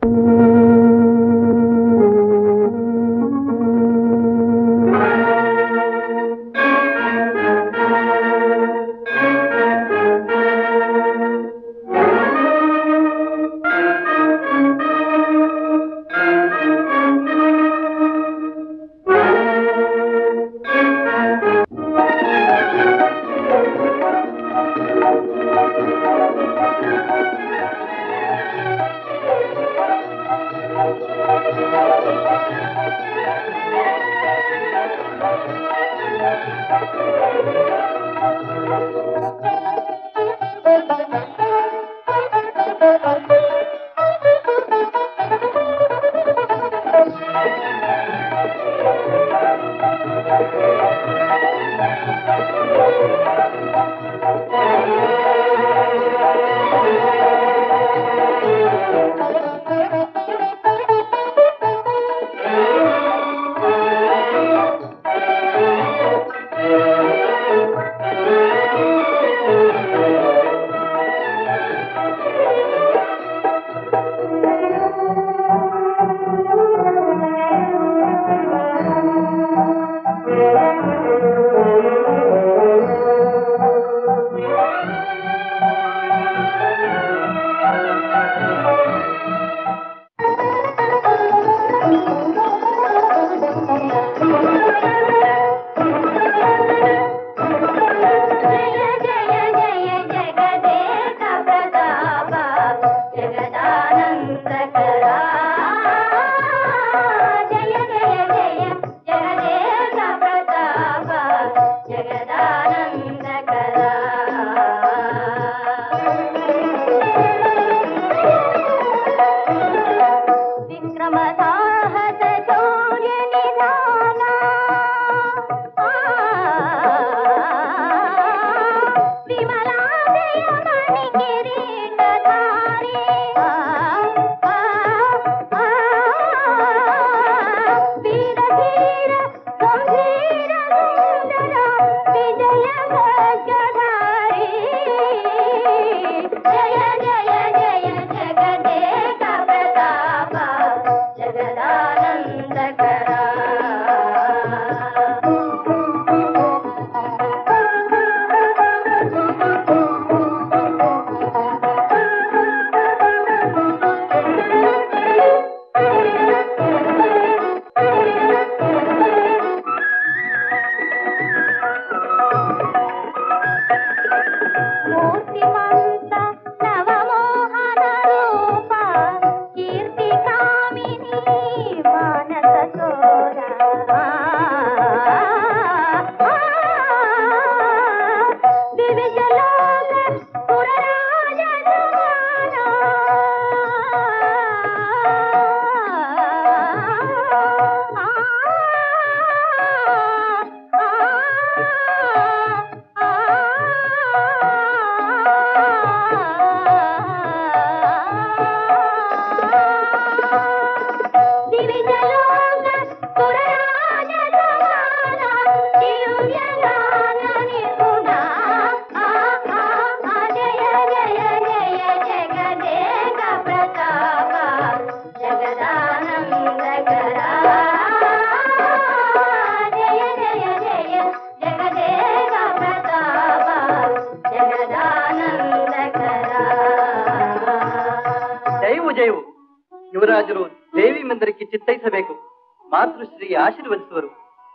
ಜಯವು ಜಯವು ಯುವರಾಜರು ದೇವಿ ಮಂದಿರಕ್ಕೆ ಚಿತ್ತೈಸಬೇಕು ಮಾತೃಶ್ರೀ ಆಶೀರ್ವದಿಸುವರು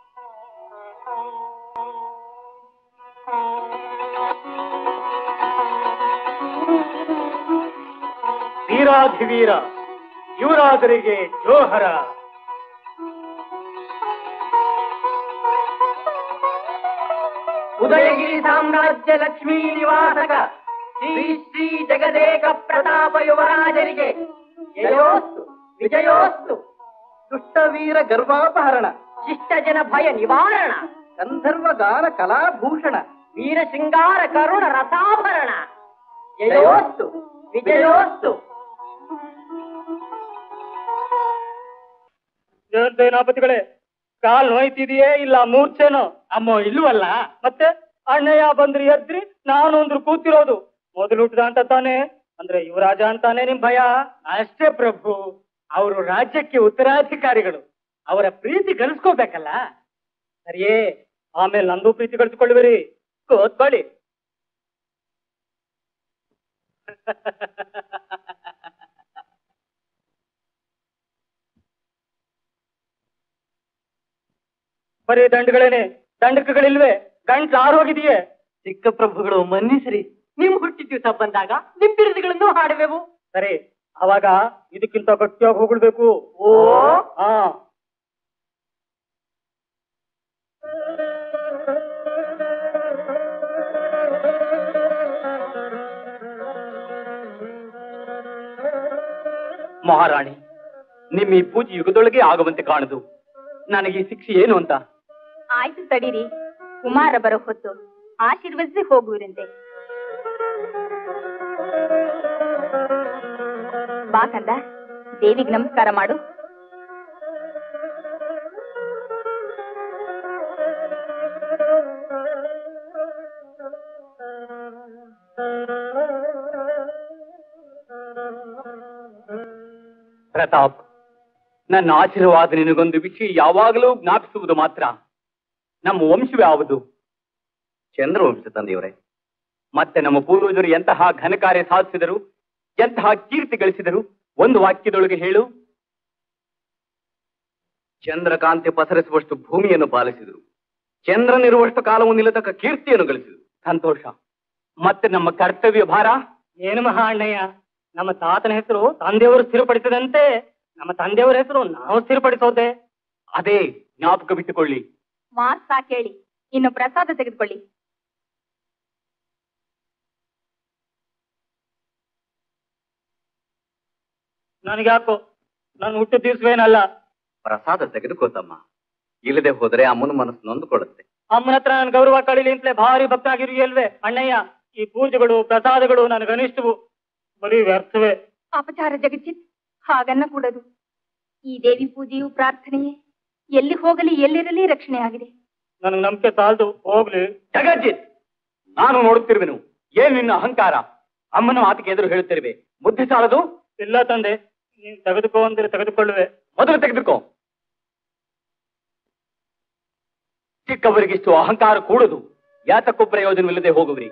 ವೀರಾಧಿವೀರ ಯುವರಾಜರಿಗೆ ಜೋಹರ ಉದಯಗಿರಿ ಸಾಮ್ರಾಜ್ಯ ಲಕ್ಷ್ಮೀ ನಿವಾಸಕ ಶ್ರೀ ಶ್ರೀ ಜಗದೇಕ ಪ್ರತಾಪ ಯುವರಾಜರಿಗೆ ಜಯೋಸ್ತು ವಿಜಯೋಸ್ತು ದುಷ್ಟವೀರ ಗರ್ವಾಪಹರಣ ಶಿಷ್ಟ ಜನ ಭಯ ನಿವಾರಣ ಗಂಧರ್ವ ಗಾನ ಕಲಾಭೂಷಣ ವೀರ ಶೃಂಗಾರ ಕರುಣ ರಸಾಭರಣ ಜಯೋಸ್ತು ವಿಜಯೋಸ್ತು ಸೇನಾಪತಿಗಳೇ ಕಾಲ್ ನೋಯ್ತಿದೆಯೇ ಇಲ್ಲ ಮೂರ್ಛೆನೋ ಅಮ್ಮೋ ಇಲ್ವಲ್ಲ ಮತ್ತೆ ಅಣ್ಣಯ್ಯ ಬಂದ್ರಿ ಎದ್ರಿ ನಾನು ಅಂದ್ರು ಕೂತಿರೋದು ಮೊದಲು ಹುಟ್ಟದ ಅಂತ ತಾನೇ ಅಂದ್ರೆ ಯುವರಾಜ ಅಂತಾನೆ ನಿಮ್ ಭಯ ಅಷ್ಟೇ ಪ್ರಭು ಅವರು ರಾಜ್ಯಕ್ಕೆ ಉತ್ತರಾಧಿಕಾರಿಗಳು ಅವರ ಪ್ರೀತಿ ಗಳಿಸ್ಕೋಬೇಕಲ್ಲ ಸರಿಯೇ ಆಮೇಲೆ ನಂದು ಪ್ರೀತಿ ಗಳಿಸ್ಕೊಳ್ಳುವಿರಿ ಕೂತ್ಕೊಳ್ಳಿ ಬರೀ ದಂಡಗಳೇನೆ ದಂಡಕಗಳಿಲ್ವೇ ಗಂಟ್ಲು ಆರೋಗಿದೆಯೇ ಚಿಕ್ಕ ಪ್ರಭುಗಳು ಮನ್ನಿಸಿರಿ ನಿಮ್ ಹುಟ್ಟಿ ದಿವಸ ಬಂದಾಗ ನಿಮ್ ಬಿರುದುಗಳನ್ನು ಹಾಡುವೆವು ಸರಿ ಅವಾಗ ಇದಕ್ಕಿಂತ ಗಟ್ಟಿಯಾಗಿ ಹೋಗ್ಬಿಡ್ಬೇಕು ಓ ಹಾ ಮಹಾರಾಣಿ ನಿಮ್ಮ ಈ ಪೂಜೆ ಯುಗದೊಳಗೆ ಆಗುವಂತೆ ಕಾಣದು ನನಗೆ ಈ ಶಿಕ್ಷೆ ಏನು ಅಂತ ಆಯ್ತು ತಡೀರಿ ಕುಮಾರ ಬರೋ ಹೊತ್ತು ಆಶೀರ್ವದಿಸಿ ಹೋಗುವಿರಂತೆ ಬಾ ಕಂದ ದೇವಿಗೆ ನಮಸ್ಕಾರ ಮಾಡು ಪ್ರತಾಪ್ ನನ್ನ ಆಶೀರ್ವಾದ ನಿನಗೊಂದು ವಿಷಯ ಯಾವಾಗಲೂ ಜ್ಞಾಪಿಸುವುದು ಮಾತ್ರ ನಮ್ಮ ವಂಶವೇ ಯಾವುದು ಚಂದ್ರವಂಶ ತಂದೆಯವರೇ ಮತ್ತೆ ನಮ್ಮ ಪೂರ್ವಜರು ಎಂತಹ ಘನಕಾರ್ಯ ಸಾಧಿಸಿದರು ಎಂತಹ ಕೀರ್ತಿ ಗಳಿಸಿದರು ಒಂದು ವಾಕ್ಯದೊಳಗೆ ಹೇಳು ಚಂದ್ರಕಾಂತಿ ಪಸರಿಸುವಷ್ಟು ಭೂಮಿಯನ್ನು ಪಾಲಿಸಿದರು ಚಂದ್ರನಿರುವಷ್ಟು ಕಾಲವು ನಿಲ್ಲತಕ್ಕ ಕೀರ್ತಿಯನ್ನು ಗಳಿಸಿದರು ಸಂತೋಷ ಮತ್ತೆ ನಮ್ಮ ಕರ್ತವ್ಯ ಭಾರ ಏನು ಮಹಾ ಅಣ್ಣಯ್ಯ ನಮ್ಮ ತಾತನ ಹೆಸರು ತಂದೆಯವರು ಸ್ಥಿರಪಡಿಸಿದಂತೆ ನಮ್ಮ ತಂದೆಯವರ ಹೆಸರು ನಾವು ಸ್ಥಿರಪಡಿಸೋದೆ ಅದೇ ಜ್ಞಾಪಕ ಬಿಟ್ಟುಕೊಳ್ಳಿ ಮಾತ್ ಸಾಕೇಳಿ ಇನ್ನು ಪ್ರಸಾದ ತೆಗೆದುಕೊಳ್ಳಿ ನನಗ್ಯಾಕೋ ನಾನು ಹುಟ್ಟಿದ ದಿವಸವೇನಲ್ಲ ಪ್ರಸಾದ ತೆಗೆದುಕೋತಮ್ಮ ಇಲ್ಲದೆ ಹೋದರೆ ಅಮ್ಮನ ಮನಸ್ಸು ನೊಂದುಕೊಳ್ಳುತ್ತೆ ಅಮ್ಮನ ಹತ್ರ ನಾನು ಗೌರವ ಕಳೀಲಿ ಅಂತಲೇ ಭಾರಿ ಭಕ್ತ ಆಗಿರುವಲ್ವೇ ಅಣ್ಣಯ್ಯ ಈ ಪೂಜೆಗಳು ಪ್ರಸಾದಗಳು ನನಗನಿಷ್ಠವು ಬರೀ ವ್ಯರ್ಥವೇ ಅಪಚಾರ ಜಗಚಿತ್ ಹಾಗನ್ನ ಕೂಡದು ಈ ದೇವಿ ಪೂಜೆಯು ಪ್ರಾರ್ಥನೆಯೇ ಎಲ್ಲಿ ಹೋಗಲಿ ಎಲ್ಲಿರಲಿ ರಕ್ಷಣೆ ಆಗಿದೆ ನನಗೆ ನಂಬಿಕೆ ಸಾಲದು ಹೋಗ್ಲಿ ಜಗಜ್ಜಿತ್ ನಾನು ನೋಡುತ್ತಿರುವೆನು ಏನ್ ನಿನ್ನ ಅಹಂಕಾರ ಅಮ್ಮನ ಮಾತಿಗೆ ಎದುರು ಹೇಳುತ್ತಿರುವೆ ಬುದ್ಧಿ ಸಾಲದು ಇಲ್ಲ ತಂದೆ ನೀನ್ ತೆಗೆದುಕೋ ಅಂದ್ರೆ ತೆಗೆದುಕೊಳ್ಳುವೆ ಮೊದಲು ತೆಗೆದುಕೋ ಚಿಕ್ಕವರಿಗಿಷ್ಟು ಅಹಂಕಾರ ಕೂಡದು ಯಾತಕ್ಕೂ ಪ್ರಯೋಜನವಿಲ್ಲದೆ ಹೋಗುವಿರಿ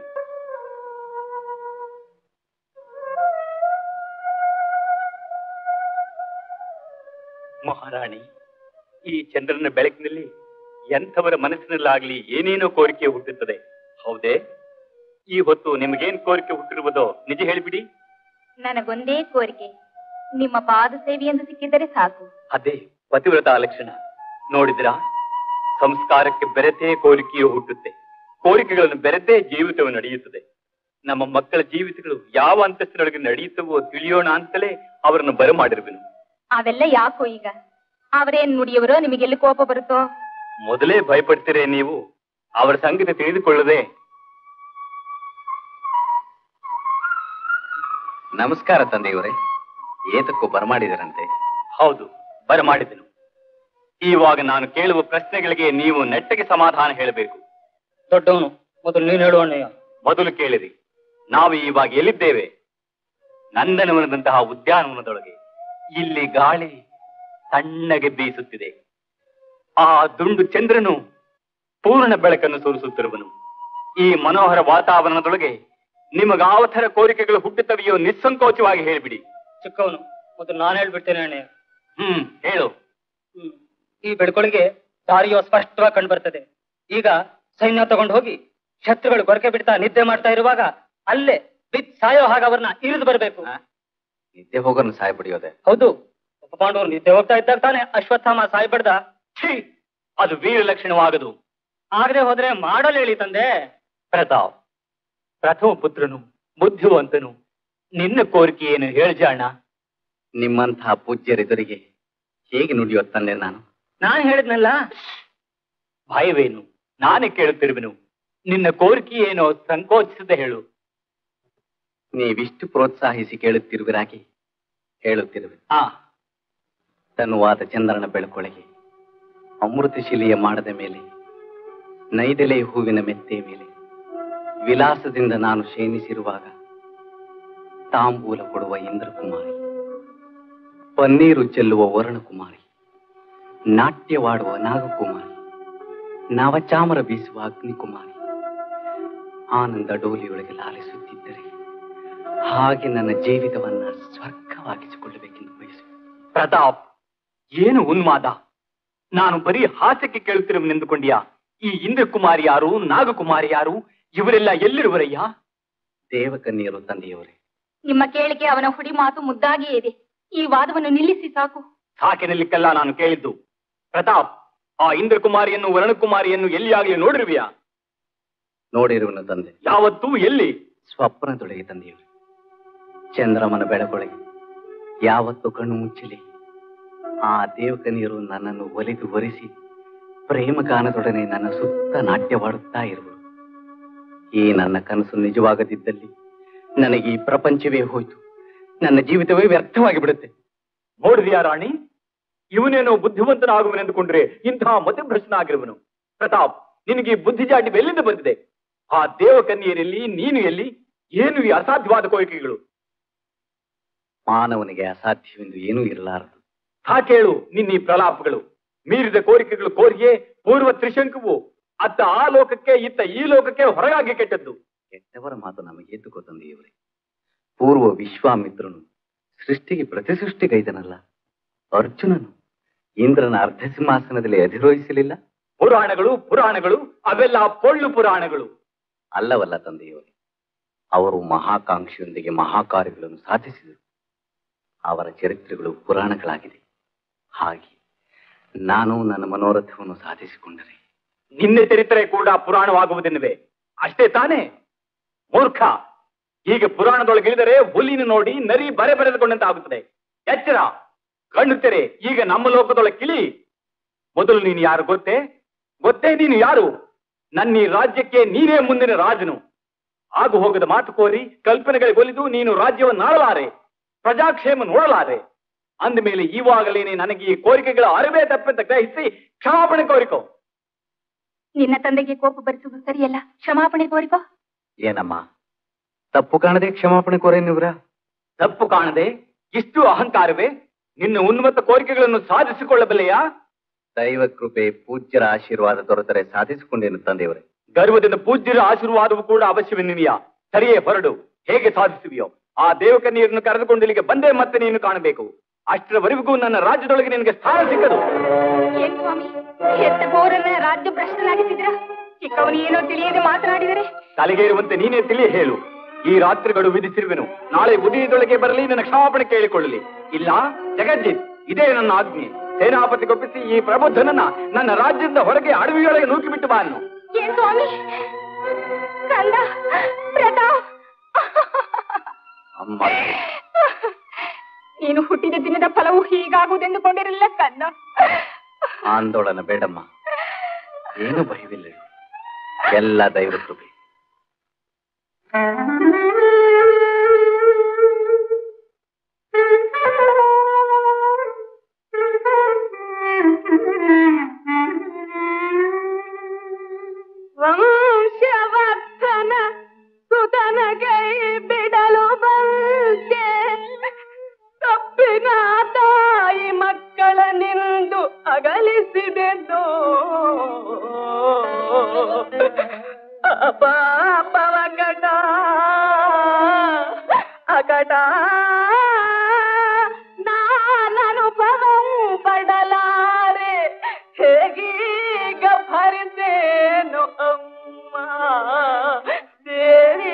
ಮಹಾರಾಣಿ ಈ ಚಂದ್ರನ ಬೆಳಕಿನಲ್ಲಿ ಎಂಥವರ ಮನಸ್ಸಿನಲ್ಲಾಗ್ಲಿ ಏನೇನೋ ಕೋರಿಕೆ ಹುಟ್ಟುತ್ತದೆ ಹೌದೇ ಈ ಹೊತ್ತು ನಿಮಗೇನ್ ಕೋರಿಕೆ ಹುಟ್ಟಿರುವುದೋ ನಿಜ ಹೇಳಿಬಿಡಿ ನನಗೊಂದೇ ಕೋರಿಕೆ ನಿಮ್ಮ ಪಾದ ಸೇವೆಯೆಂದು ಸಿಕ್ಕಿದರೆ ಸಾಕು ಅದೇ ಪತಿವ್ರತ ಲಕ್ಷಣ ನೋಡಿದ್ರಾ ಸಂಸ್ಕಾರಕ್ಕೆ ಬೆರೆತೇ ಕೋರಿಕೆಯು ಹುಟ್ಟುತ್ತೆ ಕೋರಿಕೆಗಳನ್ನು ಬೆರೆತೇ ಜೀವಿತವು ನಡೆಯುತ್ತದೆ ನಮ್ಮ ಮಕ್ಕಳ ಜೀವಿತಗಳು ಯಾವ ಅಂತಸ್ತಿನೊಳಗೆ ನಡೆಯುತ್ತವೋ ತಿಳಿಯೋಣ ಅಂತಲೇ ಅವರನ್ನು ಬರಮಾಡಿರುವೆನು ಅವೆಲ್ಲ ಯಾಕೋ ಈಗ ಅವರೇನ್ ನುಡಿಯವರೋ ನಿಮಗೆಲ್ಲಿ ಕೋಪ ಬರುತ್ತೋ ಮೊದಲೇ ಭಯಪಡ್ತೀರೇ ನೀವು ಅವರ ಸಂಗತಿ ತಿಳಿದುಕೊಳ್ಳದೆ ನಮಸ್ಕಾರ ತಂದೆಯವರೇ ಏತಕ್ಕೂ ಬರಮಾಡಿದರಂತೆ ಹೌದು ಬರಮಾಡಿದೆನು ಇವಾಗ ನಾನು ಕೇಳುವ ಪ್ರಶ್ನೆಗಳಿಗೆ ನೀವು ನೆಟ್ಟಗೆ ಸಮಾಧಾನ ಹೇಳಬೇಕು ದೊಡ್ಡವನು ಮೊದಲು ನೀನು ಹೇಳು ಅಣ್ಣಯ್ಯ ಮೊದಲು ಕೇಳಿರಿ ನಾವು ಇವಾಗ ಎಲ್ಲಿದ್ದೇವೆ ನಂದನವನದಂತಹ ಉದ್ಯಾನವನದೊಳಗೆ ಇಲ್ಲಿ ಗಾಳಿ ತಣ್ಣಗೆ ಬೀಸುತ್ತಿದೆ ಆ ದುಂಡು ಚಂದ್ರನು ಪೂರ್ಣ ಬೆಳಕನ್ನು ಸೂರಿಸುತ್ತಿರುವನು ಈ ಮನೋಹರ ವಾತಾವರಣದೊಳಗೆ ನಿಮಗಾವ ಥರ ಕೋರಿಕೆಗಳು ಹುಟ್ಟುತ್ತವೆಯೋ ನಿಸ್ಸಂಕೋಚವಾಗಿ ಹೇಳಿಬಿಡಿ ಚಿಕ್ಕವನು ಮೊದಲು ನಾನು ಹೇಳ್ಬಿಡ್ತೇನೆ ಅಣ್ಣಯ್ಯ ಹ್ಮ್ ಹೇಳು ಹ್ಮ್. ಈ ಬೆಳ್ಕೊಳಿಗೆ ದಾರಿಯೋ ಸ್ಪಷ್ಟವಾಗಿ ಕಂಡು ಬರ್ತದೆ ಈಗ ಸೈನ್ಯ ತಗೊಂಡು ಹೋಗಿ ಶತ್ರುಗಳು ಗೊರಕೆ ಬಿಡ್ತಾ ನಿದ್ದೆ ಮಾಡ್ತಾ ಇರುವಾಗ ಅಲ್ಲೇ ಬಿತ್ ಸಾಯೋ ಹಾಗೆ ಅವ್ರನ್ನ ಇರಿದು ಬರಬೇಕು ಆ? ನಿದ್ದೆ ಹೋಗೋನು ಸಾಯ ಬಿಡಿಯೋದೆ ಹೌದು ಒಬ್ಬ ಪಾಂಡವರು ನಿದ್ದೆ ಹೋಗ್ತಾ ಇದ್ದಾಗ ತಾನೆ ಅಶ್ವತ್ಥಾಮ ಸಾಯ್ಬಡ್ದ ಛೀ ಅದು ವೀರ ಲಕ್ಷಣವಾಗದು ಆಗದೆ ಹೋದ್ರೆ ಮಾಡಲು ಹೇಳಿ ತಂದೆ ಪ್ರತಾಪ್ ಪ್ರಥಮ ಪುತ್ರನು ಬುದ್ಧಿವಂತನು ನಿನ್ನ ಕೋರಿಕೆ ಏನು ಹೇಳ್ಜಾಣ ನಿಮ್ಮಂತಹ ಪೂಜ್ಯರೆದುರಿಗೆ ಹೇಗೆ ನುಡಿಯೋ ತಂದೆ ನಾನು ನಾನ್ ಹೇಳಿದ್ನಲ್ಲ ಭಯವೇನು ನಾನೇ ಕೇಳುತ್ತಿರುವೆನು ನಿನ್ನ ಕೋರಿಕೆ ಏನೋ ಸಂಕೋಚಿಸದೆ ಹೇಳು ನೀವಿಷ್ಟು ಪ್ರೋತ್ಸಾಹಿಸಿ ಕೇಳುತ್ತಿರುವಿರಾಗಿ ಹೇಳುತ್ತಿರುವೆ ಆ ತನ್ನುವಾದ ಚಂದ್ರನ ಬೆಳಕೊಳಗೆ ಅಮೃತ ಶಿಲೆಯ ಮಾಡದ ಮೇಲೆ ನೈದೆಲೆ ಹೂವಿನ ಮೆತ್ತೆ ಮೇಲೆ ವಿಲಾಸದಿಂದ ನಾನು ಶಯನಿಸಿರುವಾಗ ತಾಂಬೂಲ ಕೊಡುವ ಇಂದ್ರಕುಮಾರಿ ಪನ್ನೀರು ಚೆಲ್ಲುವ ವರುಣಕುಮಾರಿ ನಾಟ್ಯವಾಡುವ ನಾಗಕುಮಾರಿ ನವಚಾಮರ ಬೀಸುವ ಅಗ್ನಿಕುಮಾರಿ ಆನಂದ ಡೋಲಿಯೊಳಗೆ ಲಾಲಿಸುತ್ತಿದ್ದರೆ ಹಾಗೆ ನನ್ನ ಜೀವಿತವನ್ನ ಸ್ವರ್ಗವಾಗಿಸಿಕೊಳ್ಳಬೇಕೆಂದು ಬಯಸು ಪ್ರತಾಪ್ ಏನು ಉನ್ಮಾದ ನಾನು ಬರೀ ಹಾಸ್ಯಕ್ಕೆ ಕೇಳುತ್ತಿರುವನೆಂದುಕೊಂಡಿಯಾ ಈ ಇಂದ್ರಕುಮಾರಿ ಯಾರು ನಾಗಕುಮಾರಿ ಯಾರು ಇವರೆಲ್ಲ ಎಲ್ಲಿರುವರಯ್ಯ ದೇವಕನ್ಯರು ತಂದೆಯವರೇ ನಿಮ್ಮ ಕೇಳಿಕೆ ಅವನ ಹುಡಿ ಮಾತು ಮುದ್ದಾಗಿಯೇ ಇದೆ ಈ ವಾದವನ್ನು ನಿಲ್ಲಿಸಿ ಸಾಕು ಸಾಕಿನಲ್ಲಿಕ್ಕೆಲ್ಲ ನಾನು ಕೇಳಿದ್ದು ಪ್ರತಾಪ್ ಆ ಇಂದ್ರಕುಮಾರಿಯನ್ನು ವರುಣಕುಮಾರಿಯನ್ನು ಎಲ್ಲಿಯಾಗಲಿ ನೋಡಿರುವೆಯಾ ನೋಡಿರುವನು ತಂದೆ ಯಾವತ್ತೂ ಎಲ್ಲಿ ಸ್ವಪ್ನದೊಳಗೆ ತಂದೆಯವರು ಚಂದ್ರಮನ ಬೆಳಗೊಳಗೆ ಯಾವತ್ತು ಕಣ್ಣು ಮುಚ್ಚಲಿ ಆ ದೇವಕನಿಯರು ನನ್ನನ್ನು ಒಲಿದು ಒರೆಸಿ ಪ್ರೇಮಗಾನದೊಡನೆ ನನ್ನ ಸುತ್ತ ನಾಟ್ಯವಾಡುತ್ತಾ ಇರುವರು ಈ ನನ್ನ ಕನಸು ನಿಜವಾಗದಿದ್ದಲ್ಲಿ ನನಗೆ ಈ ಪ್ರಪಂಚವೇ ಹೋಯ್ತು ನನ್ನ ಜೀವಿತವೇ ವ್ಯರ್ಥವಾಗಿ ಬಿಡುತ್ತೆ ನೋಡಿದ್ಯಾ ರಾಣಿ ಇವನೇನೋ ಬುದ್ಧಿವಂತನಾಗುವನೆಂದುಕೊಂಡ್ರೆ ಇಂತಹ ಮತಭ್ರಷ್ಟನ ಆಗಿರುವನು ಪ್ರತಾಪ್ ನಿನಗೆ ಈ ಬುದ್ಧಿಜಾಟಿ ಎಲ್ಲಿಂದ ಬಂದಿದೆ ಆ ದೇವಕನ್ಯರಲ್ಲಿ ನೀನು ಎಲ್ಲಿ ಏನು ಈ ಅಸಾಧ್ಯವಾದ ಕೋರಿಕೆಗಳು ಮಾನವನಿಗೆ ಅಸಾಧ್ಯವೆಂದು ಏನೂ ಇರಲಾರದು ಹಾ ಕೇಳು ನಿನ್ನ ಈ ಪ್ರಲಾಪಗಳು ಮೀರಿದ ಕೋರಿಕೆಗಳು ಕೋರಿಯೇ ಪೂರ್ವ ತ್ರಿಶಂಕುವು ಅತ್ತ ಆ ಲೋಕಕ್ಕೆ ಇತ್ತ ಈ ಲೋಕಕ್ಕೆ ಹೊರಗಾಗಿ ಕೆಟ್ಟದ್ದು ಕೆಟ್ಟವರ ಮಾತು ನಮಗೆ ಎದ್ದುಕೋ ತಂದೆಯವರೇ ಪೂರ್ವ ವಿಶ್ವಾಮಿತ್ರನು ಸೃಷ್ಟಿಗೆ ಪ್ರತಿಸೃಷ್ಟಿಗೈದನಲ್ಲ ಅರ್ಜುನನು ಇಂದ್ರನ ಅರ್ಧ ಸಿಂಹಾಸನದಲ್ಲಿ ಅಧಿರೋಹಿಸಲಿಲ್ಲ ಪುರಾಣಗಳು ಪುರಾಣಗಳು ಅವೆಲ್ಲ ಪೊಳ್ಳು ಪುರಾಣಗಳು ಅಲ್ಲವಲ್ಲ ತಂದೆಯವರೇ ಅವರು ಮಹಾಕಾಂಕ್ಷೆಯೊಂದಿಗೆ ಮಹಾಕಾರ್ಯಗಳನ್ನು ಸಾಧಿಸಿದರು ಅವರ ಚರಿತ್ರೆಗಳು ಪುರಾಣಗಳಾಗಿದೆ ಹಾಗೆ ನಾನು ನನ್ನ ಮನೋರಥವನ್ನು ಸಾಧಿಸಿಕೊಂಡರೆ ನಿನ್ನೆ ಚರಿತ್ರೆ ಕೂಡ ಪುರಾಣವಾಗುವುದೆನ್ನುವೆ ಅಷ್ಟೇ ತಾನೇ ಮೂರ್ಖ ಈಗ ಪುರಾಣದೊಳಗೆ ಇಳಿದರೆ ಹುಲಿನ ನೋಡಿ ನರಿ ಬರೆ ಬರೆದುಕೊಂಡಂತೆ ಆಗುತ್ತದೆ ಎಚ್ಚರ ಕಣ್ಣು ತೆರೆ ಈಗ ನಮ್ಮ ಲೋಕದೊಳಗೆ ಕಿಳಿ ಮೊದಲು ನೀನು ಯಾರು ಗೊತ್ತೇ ಗೊತ್ತೇ ನೀನು ಯಾರು ನನ್ನ ಈ ರಾಜ್ಯಕ್ಕೆ ನೀನೇ ಮುಂದಿನ ರಾಜನು ಆಗು ಹೋಗದ ಮಾತು ಕೋರಿ ಕಲ್ಪನೆಗಳಿಗೆ ಒಲಿದು ನೀನು ರಾಜ್ಯವನ್ನು ಆಳಲಾರೆ ಪ್ರಜಾಕ್ಷೇಮ ನೋಡಲಾರೆ ಅಂದಮೇಲೆ ಈವಾಗಲೇನೆ ನನಗೆ ಈ ಕೋರಿಕೆಗಳ ಅರಿವೇ ತಪ್ಪಂತ ಗ್ರಹಿಸಿ ಕ್ಷಮಾಪಣೆ ಕೋರಿಕೋ ನಿನ್ನ ತಂದೆಗೆ ಕೋಪ ಭರಿಸುವುದು ಸರಿಯಲ್ಲ ಕ್ಷಮಾಪಣೆ ಕೋರಿಕೋ ಏನಮ್ಮ ತಪ್ಪು ಕಾಣದೆ ಕ್ಷಮಾಪಣೆ ಕೋರೇನಿವ್ರ ತಪ್ಪು ಕಾಣದೆ ಇಷ್ಟು ಅಹಂಕಾರವೇ ನಿನ್ನ ಉನ್ಮತ್ತ ಕೋರಿಕೆಗಳನ್ನು ಸಾಧಿಸಿಕೊಳ್ಳಬಲ್ಲೆಯಾ ದೈವ ಕೃಪೆ ಪೂಜ್ಯರ ಆಶೀರ್ವಾದ ದೊರೆತರೆ ಸಾಧಿಸಿಕೊಂಡೇನು ತಂದೆಯವರೇ ಗರ್ವದಿಂದ ಪೂಜ್ಯರ ಆಶೀರ್ವಾದವು ಕೂಡ ಅವಶ್ಯವೆನ್ನುವಿಯಾ ಸರಿಯೇ ಹೊರಡು ಹೇಗೆ ಸಾಧಿಸುವಿಯೋ ಆ ದೇವಕನ್ಯರನ್ನು ಕರೆದುಕೊಂಡು ಇಲ್ಲಿಗೆ ಬಂದೇ ಮತ್ತೆ ನೀನು ಕಾಣಬೇಕು ಅಷ್ಟರವರೆಗೂ ನನ್ನ ರಾಜ್ಯದೊಳಗೆ ನಿನಗೆ ಸ್ಥಾನ ಸಿಕ್ಕದು ಏನ್ ಸ್ವಾಮಿ ಎತ್ತ ಘೋರನ ರಾಜ್ಯ ಭ್ರಷ್ಟನಾಗಿಸಿದ್ರ ಚಿಕ್ಕವನು ಏನೋ ತಿಳಿಯದೆ ಮಾತನಾಡಿದರೆ ತಲೆಗೇರುವಂತೆ ನೀನೇ ತಿಳಿ ಹೇಳು ಈ ರಾತ್ರಿಗಳು ವಿಧಿಸಿರುವೆನು ನಾಳೆ ಉದಯದೊಳಗೆ ಬರಲಿ ನನ್ನ ಕ್ಷಮಾಪಣೆ ಕೇಳಿಕೊಳ್ಳಲಿ ಇಲ್ಲ ಜಗಜ್ಜಿತ್ ಇದೇ ನನ್ನ ಆಜ್ಞೆ ಸೇನಾಪತಿಗೊಪ್ಪಿಸಿ ಈ ಪ್ರಬುದ್ಧನನ್ನ ನನ್ನ ರಾಜ್ಯದಿಂದ ಹೊರಗೆ ಅಡವಿಯೊಳಗೆ ನೂಕಿ ಬಿಟ್ಟು ಬಾ ಅನ್ನು ಏನ್ ಸ್ವಾಮಿ ಕಂದ ಪ್ರತಾಪ್ ಅಮ್ಮ ನೀನು ಹುಟ್ಟಿದ ದಿನದ ಫಲವು ಹೀಗಾಗುವುದೆಂದುಕೊಂಡಿರಲಿಲ್ಲ ಕಂದ ಆಂದೋಳನ ಬೇಡಮ್ಮ ಏನು ಭಯವಿಲ್ಲ ಎಲ್ಲ ದೈವ ಕೃಪೆ ವಂಶವರ್ಧನ ಸುತನ ಕೈ ಬಿಡಲು ಬಂದೆ ತಪ್ಪಿನ ತಾಯಿ ಮಕ್ಕಳ ನಿಂದು ಅಗಲಿಸಿದೆಂದು ಪಾಪವ ಕಟ ಅಕಟ ನಾನನುಭವಂ ಪಡಲಾರೆ ಹೇಗೀಗ ಭರಿಸೇನು ಅಮ್ಮ ದೇವಿ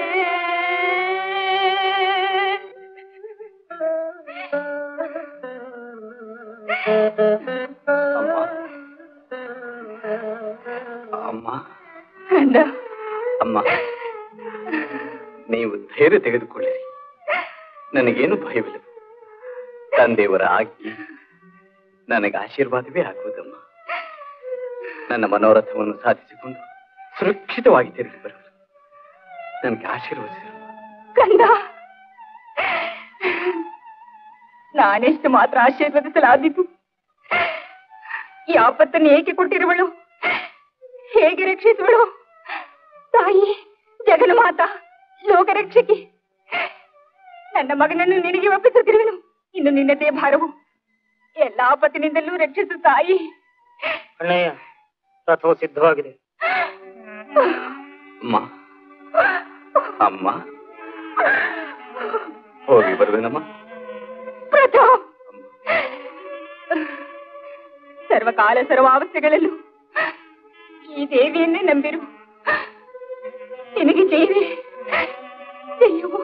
ಅಮ್ಮ ಕಂದ ಅಮ್ಮ ನೀವು ಧೈರ್ಯ ತೆಗೆದುಕೊಳ್ಳಿರಿ ನನಗೇನು ಭಯವಿಲ್ಲ ತಂದೆಯವರ ಆಜ್ಞೆ ನನಗೆ ಆಶೀರ್ವಾದವೇ ಆಗುವುದಮ್ಮ ನನ್ನ ಮನೋರಥವನ್ನು ಸಾಧಿಸಿಕೊಂಡು ಸುರಕ್ಷಿತವಾಗಿ ತಿರುಗಿ ಬರಲು ನನಗೆ ಆಶೀರ್ವದಿಸಿರು ಕಂದ ನಾನೆಷ್ಟು ಮಾತ್ರ ಆಶೀರ್ವದಿಸಲಾದೀತು ಈ ಆಪತ್ತನ್ನು ಏಕೆ ಕೊಟ್ಟಿರುವಳು ಹೇಗೆ ರಕ್ಷಿಸುವಳು ತಾಯಿ ಜಗನ್ಮಾತ ಲೋಕರಕ್ಷಕಿ ನನ್ನ ಮಗನನ್ನು ನಿನಗೆ ಒಪ್ಪಿಸುತ್ತಿರುವೆನು ಇನ್ನು ನಿನ್ನದೇ ಭಾರವು ಎಲ್ಲಾ ಪತಿನಿಂದಲೂ ರಕ್ಷಿಸು ತಾಯಿ ಅಣ್ಣಯ್ಯ ರಥವು ಸಿದ್ಧವಾಗಿದೆ ಅಮ್ಮ ಅಮ್ಮ ಹೋಗಿ ಬರುವೇನಮ್ಮ ಪ್ರತಾಪ್ ಸರ್ವಕಾಲ ಸರ್ವಾವಸ್ಥೆಗಳಲ್ಲೂ ಈ ದೇವಿಯನ್ನೇ ನಂಬಿರು ನಿನಗೆ ಜಯವೇ ಜಯವು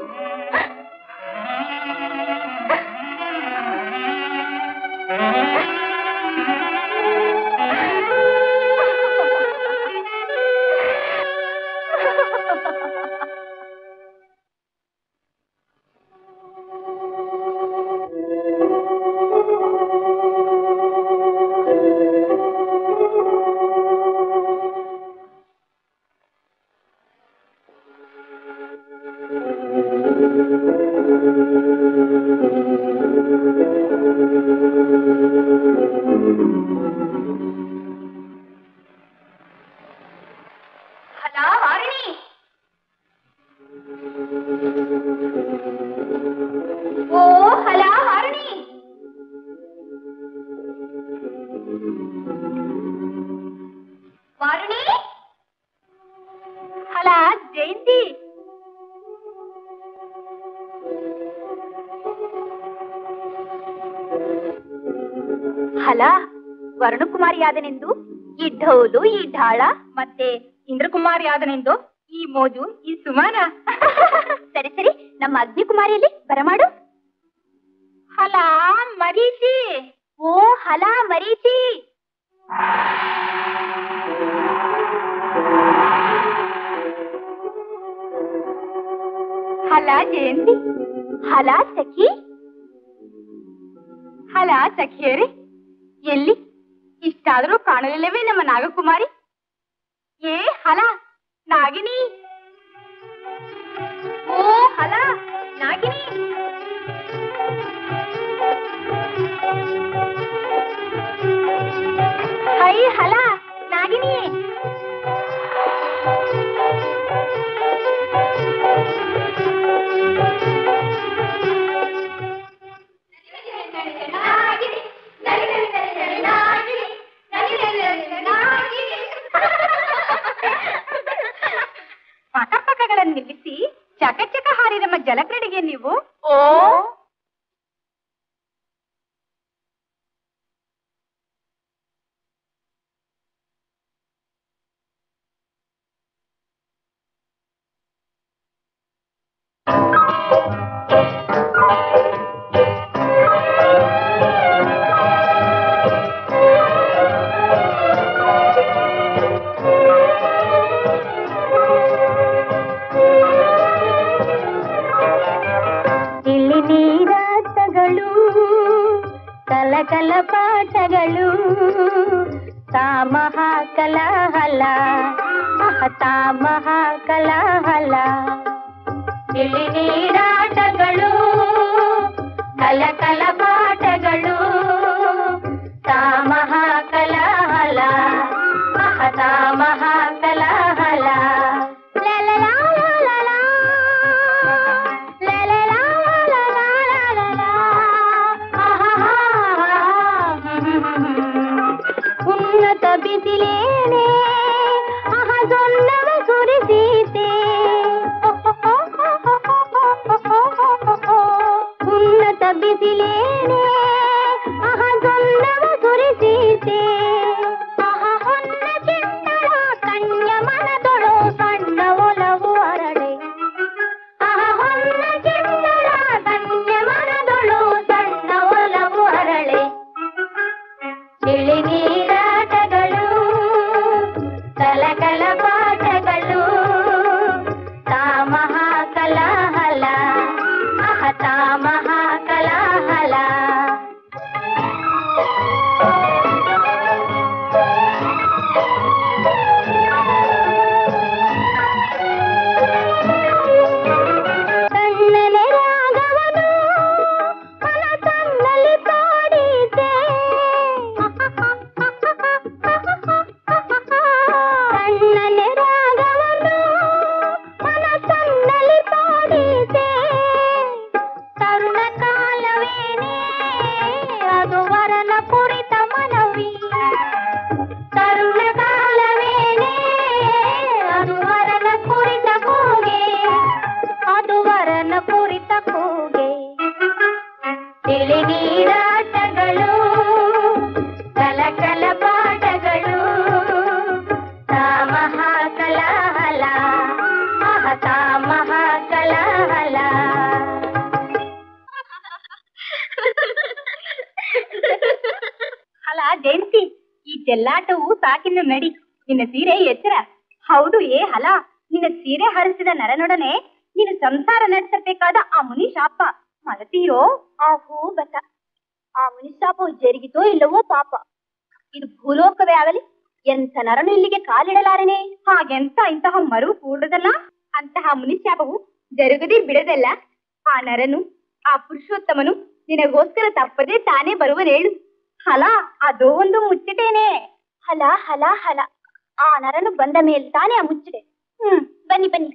ಹಲೋ ವಾರಿಣಿ ಓ ಹಲೋ ವಾರಿಣಿ ವಾರುಣಿ ಹಲೋ ಜಯಂತಿ ಹಲ ವರುಣಕುಮಾರಿಯಾದನೆಂದು ಈ ಢೋಲು ಈ ಢಾಳ ಮತ್ತೆ ಇಂದ್ರಕುಮಾರಿಯಾದನೆಂದು ಈ ಮೋಜು ಈ ಸುಮಾನ ಸರಿ ಸರಿ ನಮ್ಮ ಅಗ್ನಿಕುಮಾರಿಯಲ್ಲಿ ಬರಮಾಡು ಹಲ ಮರೀಚಿ ಓ ಹಲ ಮರೀಚಿ ಹಲ ಜಯಂತಿ ಹಲ ಸಖಿ ಹಲ ಸಖಿಯರೇ ಎಲ್ಲಿ ಇಷ್ಟಾದರೂ ಕಾಣಲಿಲ್ಲವೇ ನಮ್ಮ ನಾಗಕುಮಾರಿ ಏ ಹಲ ನಾಗಿನಿ ಓ ಹಲ ನಾಗಿನಿ ಹೈ ಹಲ ನಾಗಿನಿ ಪಟಪಟಗಳನ್ನು ನಿಲ್ಲಿಸಿ ಚಕಚಕ ಹಾರಿ ನಮ್ಮ ಜಲಕ್ರೀಡೆಗೆ ನೀವು ಓ ಇಲ್ಲಿ ನೀರಾಟಗಳು ಕಲಕಲ ಪಾಠಗಳು ತಾಮಹ ಕಲಹಲ ಅಹ ತಾಮಹ ಕಲಹಲ ಇಲ್ಲಿ ನೀರಾಟಗಳು ಕಲಕಲ ಪಾಠಗಳು ತಾಮಹ ಕಲಹಲ ಅಹ ತಾಮಹ ಕಲಹಲ ಲಲಲಾ ಲಲಲಾ. ಲಲಲಾ ಲಲಲಾ ಲಲಲಾ. ಆಹಾಹಾ. ಉನ್ನತ ಬಿಸಿಲೇನೆ ಆಹ ಸೊನ್ನವ ಸುರಿಸೀತೆ ಉನ್ನತ ಬಿಸಿಲೇನೆ ಆಹ ಸೊನ್ನವ ಸುರಿಸೀತೆ ಆಹ ಹೊನ್ನ ಚೆಂಡಳ ಕನ್ಯ ಮನದೊಳು ಸಣ್ಣ ಒಲವು ಅರಳೆ ಆಹ ಹೊನ್ನ ಚೆಂಡಳ ಕನ್ಯ ಮನದೊಳು ಸಣ್ಣ ಒಲವು ಅರಳೆ ತಿಳಿ ನೀರಾಟಗಳು ಕಲಕಲ ಪಾಠಗಳು ತಾಮಹ ಕಲಹಲ ಅಹ ತಾಮಹ ಕಲಹಲ ನನ್ನ ಕುರಿತ ಕೂಗೆ ತಿಳಿ ನೀರಾಟಗಳು ಕಲ ಕಲ ಪಾಠಗಳು ತಾ ಮಹಾಕಲಾಹಲ ಆಹ ತಾ ಮಹಾಕಲಾಹಲ ಅಲ್ಲ ಜಯಂತಿ ಈ ಚೆಲ್ಲಾಟವು ಸಾಕಿನ್ನು ನಡಿ ನಿನ್ನ ಸೀರೆ ಎಚ್ಚರ ಹೌದು ಏ ಹಲ ನಿನ್ನ ಸೀರೆ ಹರಿಸಿದ ನರನೊಡನೆ ನೀನು ಸಂಸಾರ ನಡೆಸಬೇಕಾದ ಆ ಮುನಿ ಶಾಪ ಮಲತಿಯೋ ಆ ಹೂ ಬತ ಆ ಮುನಿಸಾಪವು ಜರುಗಿತೋ ಇಲ್ಲವೋ ಪಾಪ ಇದು ಭೂಲೋಕವೇ ಆಗಲಿ ಎಂಥ ನರನು ಇಲ್ಲಿಗೆ ಕಾಲಿಡಲಾರನೆ ಹಾಗೆಂತ ಇಂತಹ ಮರು ಕೂಡದಲ್ಲ ಅಂತಹ ಮುನಿಶಾಪವು ಜರುಗದೆ ಬಿಡದಲ್ಲ ಆ ನರನು ಆ ಪುರುಷೋತ್ತಮನು ನಿನಗೋಸ್ಕರ ತಪ್ಪದೆ ತಾನೇ ಬರುವನೇಳು ಹಲ ಅದೋ ಒಂದು ಮುಚ್ಚಿಟೇನೆ ಹಲ ಹಲ ಹಲ ಆ ನರನು ಬಂದ ಮೇಲೆ ತಾನೇ ಆ ಮುಚ್ಚಿದೆ ಹ್ಮ್ ಬನ್ನಿ ಬನ್ನಿ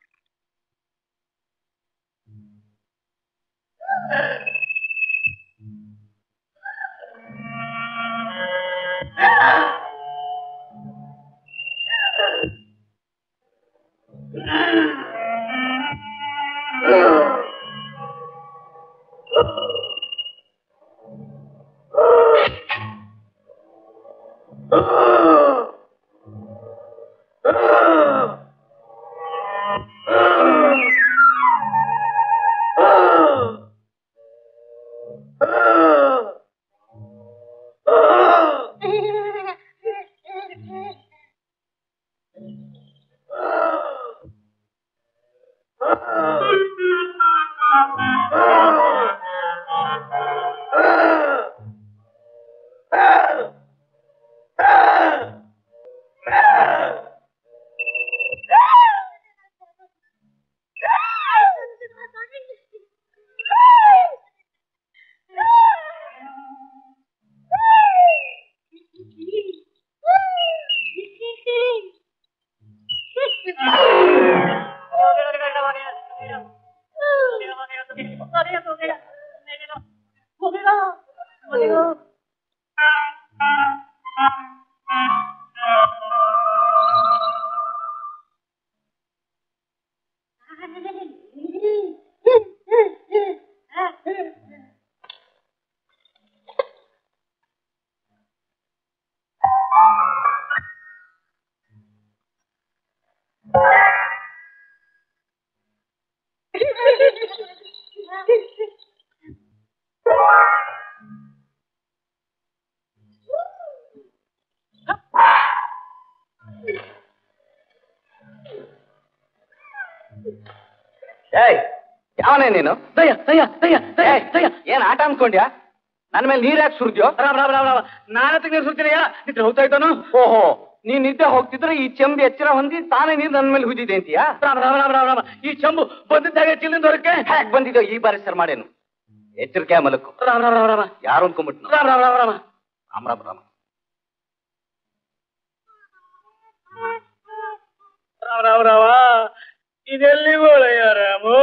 ಏಯ್ ಯಾವನೇ ನೀನು ದಯ್ಯ ದಯ್ಯ ದಯ್ಯ ದಯ್ಯ ಏಯ್, ದಯ್ಯ ಏನ್ ಆಟ ಅನ್ಕೊಂಡ್ಯಾ ನನ್ ಮೇಲೆ ನೀರ್ ಯಾಕೆ ಸುರಿದ್ಯೋ ರಾಮ ರಾಮ ರಾಮ ರಾಮ ನಾನತ್ರ ನೀರು ಸುತ್ತೀನಯ್ಯ ನಿದ್ರೆ ಹೋಗ್ತಾ ಇದ್ದಾನು ಓಹೋ ನೀನ್ ನಿದ್ದೆ ಹೋಗ್ತಿದ್ರೆ ಈ ಚೆಂಬು ಎಚ್ಚರ ಹೊಂದಿ ತಾನೇ ನೀರ್ ನನ್ ಮೇಲೆ ಹುದಿದೆ ಅಂತೀಯಾ ರಾಮ ರಾಮ ರಾಮ ರಾಮ ರಾಮ ಈ ಚಂಬು ಬಂದಿದ್ದಾಗ ಚಿಲ್ಲಿಂದ ಹೊರಕ್ಕೆ ಹ್ಯಾಕ್ ಬಂದಿದ್ಯೋ ಈ ಬಾರಿ ಸರ್ ಮಾಡೇನು ಎಚ್ಚರಿಕೆ ಮಲಕ್ಕು ರಾಮ ರಾಮ ರಾಮ ರಾಮ ಯಾರು ಅನ್ಕೊಂಡ್ಬಿಟ್ನು ರಾಮ ರಾಮ ರಾಮ ರಾಮ ರಾಮ ರಾಮ ರಾಮ ರಾಮ ರಾಮ ರಾಮ ಇದೆಲ್ಲಿ ಗೋಳಯ್ಯ ರಾಮು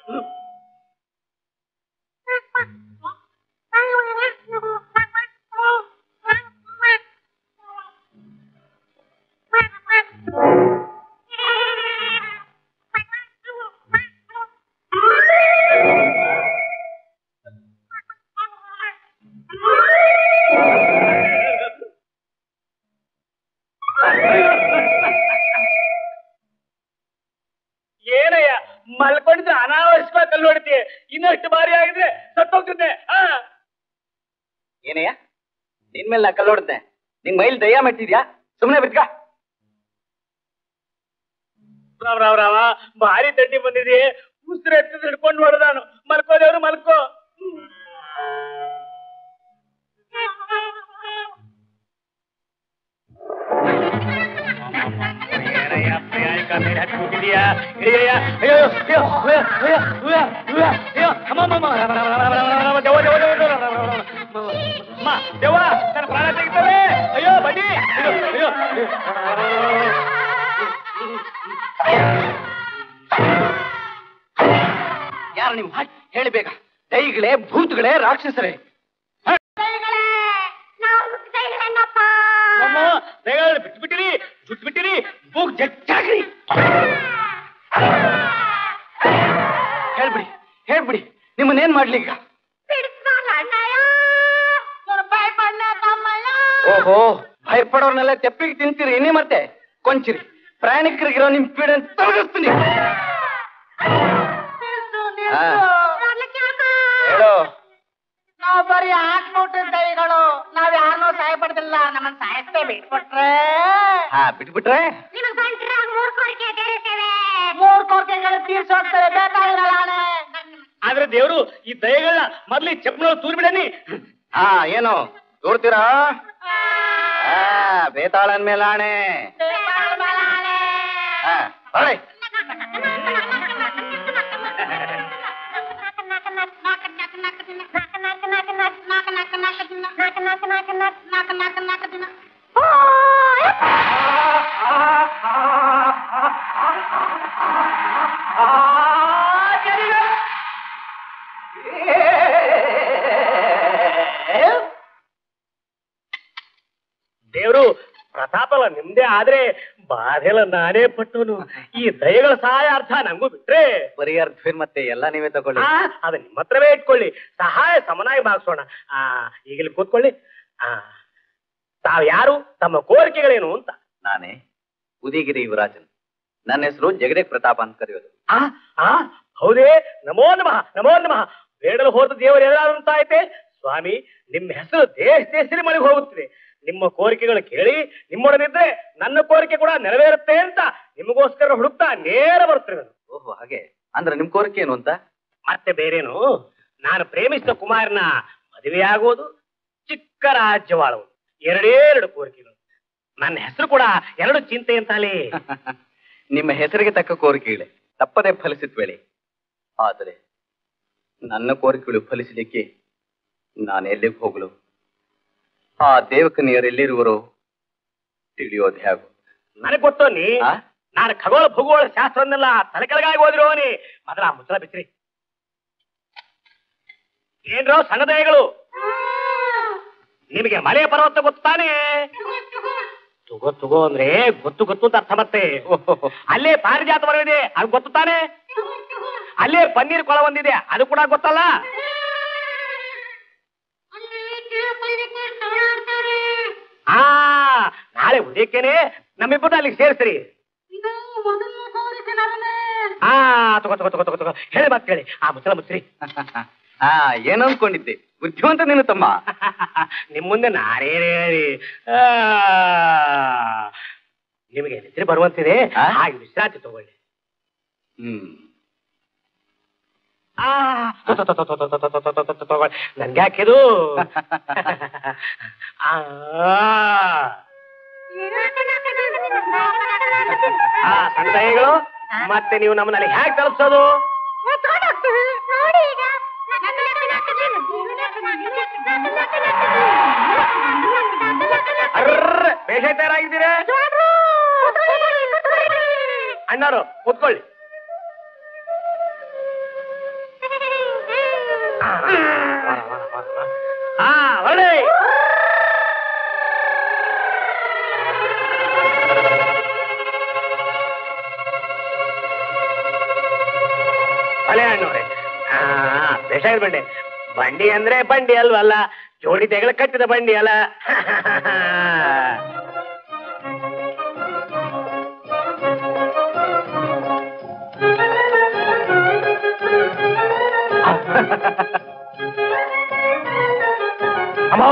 ಏನಯ್ಯ ಮಲ್ಕೊಂಡಿದ್ರೆ ಅನಾವಶ್ಯಕ ಕಲ್ಲು ಹೊಡಿತೀಯ ಇನ್ನಷ್ಟು ಬಾರಿ ಆಗಿದ್ರೆ ಸತ್ತೋಗ್ತಿದ್ದೆ ಆ ಏನಯ್ಯ ನಿನ್ ಮೇಲೆ ನಾ ಕಲ್ಲೋಡ್ದೆ ನಿಂಗ್ ಮೈಲ್ ದಯ್ಯ ಮೆಟ್ಟಿದ್ಯಾ ಸುಮ್ನೆ ಬಿಟ್ಕ ರಾಮ ರಾಮ ರಾಮ ಭಾರಿ ತಟ್ಟಿ ಬಂದಿದೆ ಉಸಿರು ಎತ್ತಿದ್ ಹಿಡ್ಕೊಂಡು ಹೊಡೆದ ನಾನು ಮಲ್ಕೋದೇವ್ರು ಮಲ್ಕೋ ಏನಯ್ಯ, ಪ್ರಯಾಣಿಕ ಮೇಲೆ ಹತ್ತಿ ಕೂತಿದೀಯಾ? ಅಯ್ಯಯ್ಯ, ಅಯ್ಯೋ, ಅಯ್ಯೋ, ಅಯ್ಯೋ, ಅಯ್ಯೋ, ಅಯ್ಯೋ, ಅಯ್ಯೋ, ಅಯ್ಯೋ, ಅಮ್ಮ, ಅಮ್ಮ, ಅಮ್ಮ, ರಾಮ, ರಾಮ, ರಾಮ, ರಾಮ, ರಾಮ, ದೆವ್ವ, ದೆವ್ವ, ದೆವ್ವ, ದೆವ್ವ, ರಾಮ, ರಾಮ, ರಾಮ, ರಾಮ. ಅಮ್ಮ, ದೆವ್ವ, ನನ್ನ ಪ್ರಾಣ ತೆಗಿತವೆ ಅಯ್ಯೋ ಬನ್ನಿ ಅಯ್ಯೋ ಅಯ್ಯೋ ಯಾರು ನೀವು ಹೇಳಿ ಬೇಗ ದೈಗಳೇ ಭೂತಗಳೇ ರಾಕ್ಷಸರೇ ಅಮ್ಮ ಬೇಗ ಬಿಟ್ಬಿಟ್ಟಿರಿ ಬಿಟ್ಬಿಟ್ಟಿರಿ ಮೂಗ್ ಜಚ್ಚಾಗ್ರಿ ಹೇಳ್ಬಿಡಿ ಹೇಳ್ಬಿಡಿ ನಿಮ್ಮನ್ನೇನ್ ಮಾಡ್ಲಿ ಈಗ ಓಹೋ ಭಯಪಡೋರ್ನೆಲ್ಲ ತೆಪ್ಪಿಗೆ ತಿಂತೀರಿ ಇನ್ನೇ ಮತ್ತೆ ಕೊಂಚಿರಿ ಪ್ರಯಾಣಿಕರಿಗಿರೋ ನಿಮ್ ಪೀಡೆ ತೊಲಗಿಸ್ತೀನಿ ಹಾ. ಹೇಳು ನಾವ್ ಬರೀ ಆಟ್ನೋಟ ದೈಗಳು ನಾವ್ ಯಾರನ್ನೂ ಸಹಾಯ ಪಡೆದಿಲ್ಲ ನಮ್ಮನ್ನ ಸಾಯಿಸ್ತೇ ಬಿಟ್ಬಿಟ್ರೆ ಹಾ ಬಿಟ್ಬಿಟ್ರೆ ಮೂರ್ ಕೋರ್ಕೆಗಳು ತೀರ್ಸೋಗ್ತಾರೆ ಬೇಕಾಗಿರಲ್ಲ ಆಣೆ. ಆದ್ರೆ ದೇವ್ರು ಈ ದಯಗಳನ್ನ ಮೊದ್ಲು ಈ ಚಪ್ಪಲ ತೂರ್ ಬಿಡನಿ ಹಾ ಏನು ನೋಡ್ತೀರಾ ಹಾ ಬೇತಾಳನ್ ಮೇಲೆ ಆಣೆ ಬೇಕಾಗಿರಲ್ಲ ಆಣೆ. ಹಾ ಹೊರಡಿ. ದೇವ್ರು ಪ್ರತಾಪಲ್ಲ ನಿಮ್ದೇ ಆದ್ರೆ ಬಾಧೆಲ್ಲ ನಾನೇ ಪಟ್ಟವನು ಈ ದಯಗಳ ಸಹಾಯ ಅರ್ಥ ನಂಗೂ ಬಿಟ್ರೆ ಬರೀ ಅರ್ಥವೇನ್ ಮತ್ತೆ ಎಲ್ಲ ನೀವೇ ತಗೊಳ್ಳಿ ಆ, ಅದ ನಿಮ್ಮ ಹತ್ರವೇ ಇಟ್ಕೊಳ್ಳಿ ಸಹಾಯ ಸಮನಾಗಿ ಭಾಗಿಸೋಣ ಆ ಈಗಲಿ ಕೂತ್ಕೊಳ್ಳಿ ಆ ತಾವ್ ಯಾರು ತಮ್ಮ ಕೋರಿಕೆಗಳೇನು ಅಂತ ನಾನೇ ಉದಿಗಿರಿ ಯುವರಾಜನ್ ನನ್ನ ಹೆಸರು ಜಗದೇಕ್ ಪ್ರತಾಪ ಅಂತ ಕರೆಯೋದು ಆ ಆ ಹೌದೇ ನಮೋ ನಮಃ ನಮೋ ನಮಃ ಬೇಡಲು ಹೋದ ದೇವರು ಎಲ್ಲಾರು ಅಂತ ಐತೆ ಸ್ವಾಮಿ ನಿಮ್ಮ ಹೆಸರು ದೇಶ ದೇಶದಲ್ಲಿ ಮನೆಗೆ ಹೋಗುತ್ತಿದೆ ನಿಮ್ಮ ಕೋರಿಕೆಗಳು ಕೇಳಿ ನಿಮ್ಮೊಡನಿದ್ರೆ ನನ್ನ ಕೋರಿಕೆ ಕೂಡ ನೆರವೇರುತ್ತೆ ಅಂತ ನಿಮಗೋಸ್ಕರ ಹುಡುಕ್ತಾ ನೇರ ಬರ್ತೀನಿ ನಾನು ಓಹೋ ಹಾಗೆ ಅಂದ್ರೆ ನಿಮ್ ಕೋರಿಕೆ ಏನು ಅಂತ ಮತ್ತೆ ಬೇರೇನು ನಾನು ಪ್ರೇಮಿಸಿದ ಕುಮಾರನ ಮದುವೆಯಾಗುವುದು ಚಿಕ್ಕ ರಾಜ್ಯವಾಳುವುದು ಎರಡೇ ಎರಡು ಕೋರಿಕೆಗಳು ನನ್ನ ಹೆಸರು ಕೂಡ ಎರಡು ಚಿಂತೆ ಅಂತಲೇ ನಿಮ್ಮ ಹೆಸರಿಗೆ ತಕ್ಕ ಕೋರಿಕೆಗಳೇ ತಪ್ಪದೆ ಫಲಿಸಿದ್ವೇಳಿ ಆದರೆ ನನ್ನ ಕೋರಿಕೆಗಳು ಫಲಿಸಲಿಕ್ಕೆ ನಾನು ಎಲ್ಲಿಗೆ ಹೋಗಲು ಆ ದೇವಕನಿಯರು ಎಲ್ಲಿರುವರೋ ತಿಳಿಯೋದು ಹೇಗೋ ನನಗ್ ಗೊತ್ತೋ ನೀ ಆ? ನಾನು ಖಗೋಳ ಭೂಗೋಳ ಶಾಸ್ತ್ರವನ್ನೆಲ್ಲ ತಲೆ ಕೆಳಗಾಗಿ ಓದಿರೋನಿ ಮೊದಲ ಆ ಮುಚ್ಚಳ ಬಿಚ್ಚ್ರಿ ಏನ್ರೋ ಸಣ್ಣ ದಯಗಳು ನಿಮಗೆ ಮಲೆ ಪರ್ವತ ಗೊತ್ತಾನೆ ತಗೋ ತಗೋ ಅಂದ್ರೆ ಗೊತ್ತು ಗೊತ್ತು ಅಂತ ಅರ್ಥ ಮತ್ತೆ ಅಲ್ಲೇ ಪಾರಿಜಾತ ಮರವಿದೆ ಅದು ಗೊತ್ತು ತಾನೆ ಅಲ್ಲೇ ಪನ್ನೀರ್ ಕೊಳ ಒಂದಿದೆ ಅದು ಕೂಡ ಗೊತ್ತಲ್ಲ ಆ ನಾಳೆ ಉದಯಕ್ಕೇನೆ ನಮ್ಮಿಬ್ಬರನ್ನ ಅಲ್ಲಿಗೆ ಸೇರಿಸ್ರಿ ಆ ತಗೋ ತಗೋ ತಗೋ ತಗೋ ತಗೋ ಹೇಳಿ ಮತ್ತೆ ಹೇಳಿ ಆ ಮುಚ್ಚಳ ಮುಚ್ಚ್ರಿ ಹಾ ಏನು ಅನ್ಕೊಂಡಿದ್ದೆ ಬುದ್ಧಿವಂತ ನೀನು ತಮ್ಮ ನಿಮ್ ಮುಂದೆ ನಾನೇನ್ ಹೇಳಿ ಆ, ನಿಮಗೆ ನಿದ್ರೆ ಬರುವಂತಿದೆ ಆ? ಹಾಗೆ ವಿಶ್ರಾಂತಿ ತಗೊಳ್ಳಿ ಹ್ಮ್ ಆ, ತೊ, ತೊ, ತೊ, ತೊ, ತೊ, ತೊ, ತೊ, ತೊ, ತೊ, ತೊ, ತೊ, ತಗೊಳ್ಳಿ ನನ್ಗೆ ಯಾಕಿದು ಆ, ಆ, ಸಣ್ಣ ದಯಗಳು ಮತ್ತೆ ನೀವು ನಮ್ಮಲ್ಲಿ ಹೇಗೆ ತಲುಪಿಸೋದು ಅರ್ರ ಬೇಷ ತಯಾರಾಗಿದ್ದೀರಾ ಅಣ್ಣಾರು ಕೂತ್ಕೊಳ್ಳಿ ಹಾ ಹೊರಡಿ ಭಲೆ ಅಣ್ಣವ್ರೆ ಆ ಬೇಷ ಬಂಡಿ ಬಂಡಿ ಅಂದ್ರೆ ಬಂಡಿ ಅಲ್ವಲ್ಲ ಜೋಡಿ ತೆಗಳ ಕಟ್ಟಿದ ಬಂಡಿ ಅಲ್ಲ ಅಮ್ಮೋ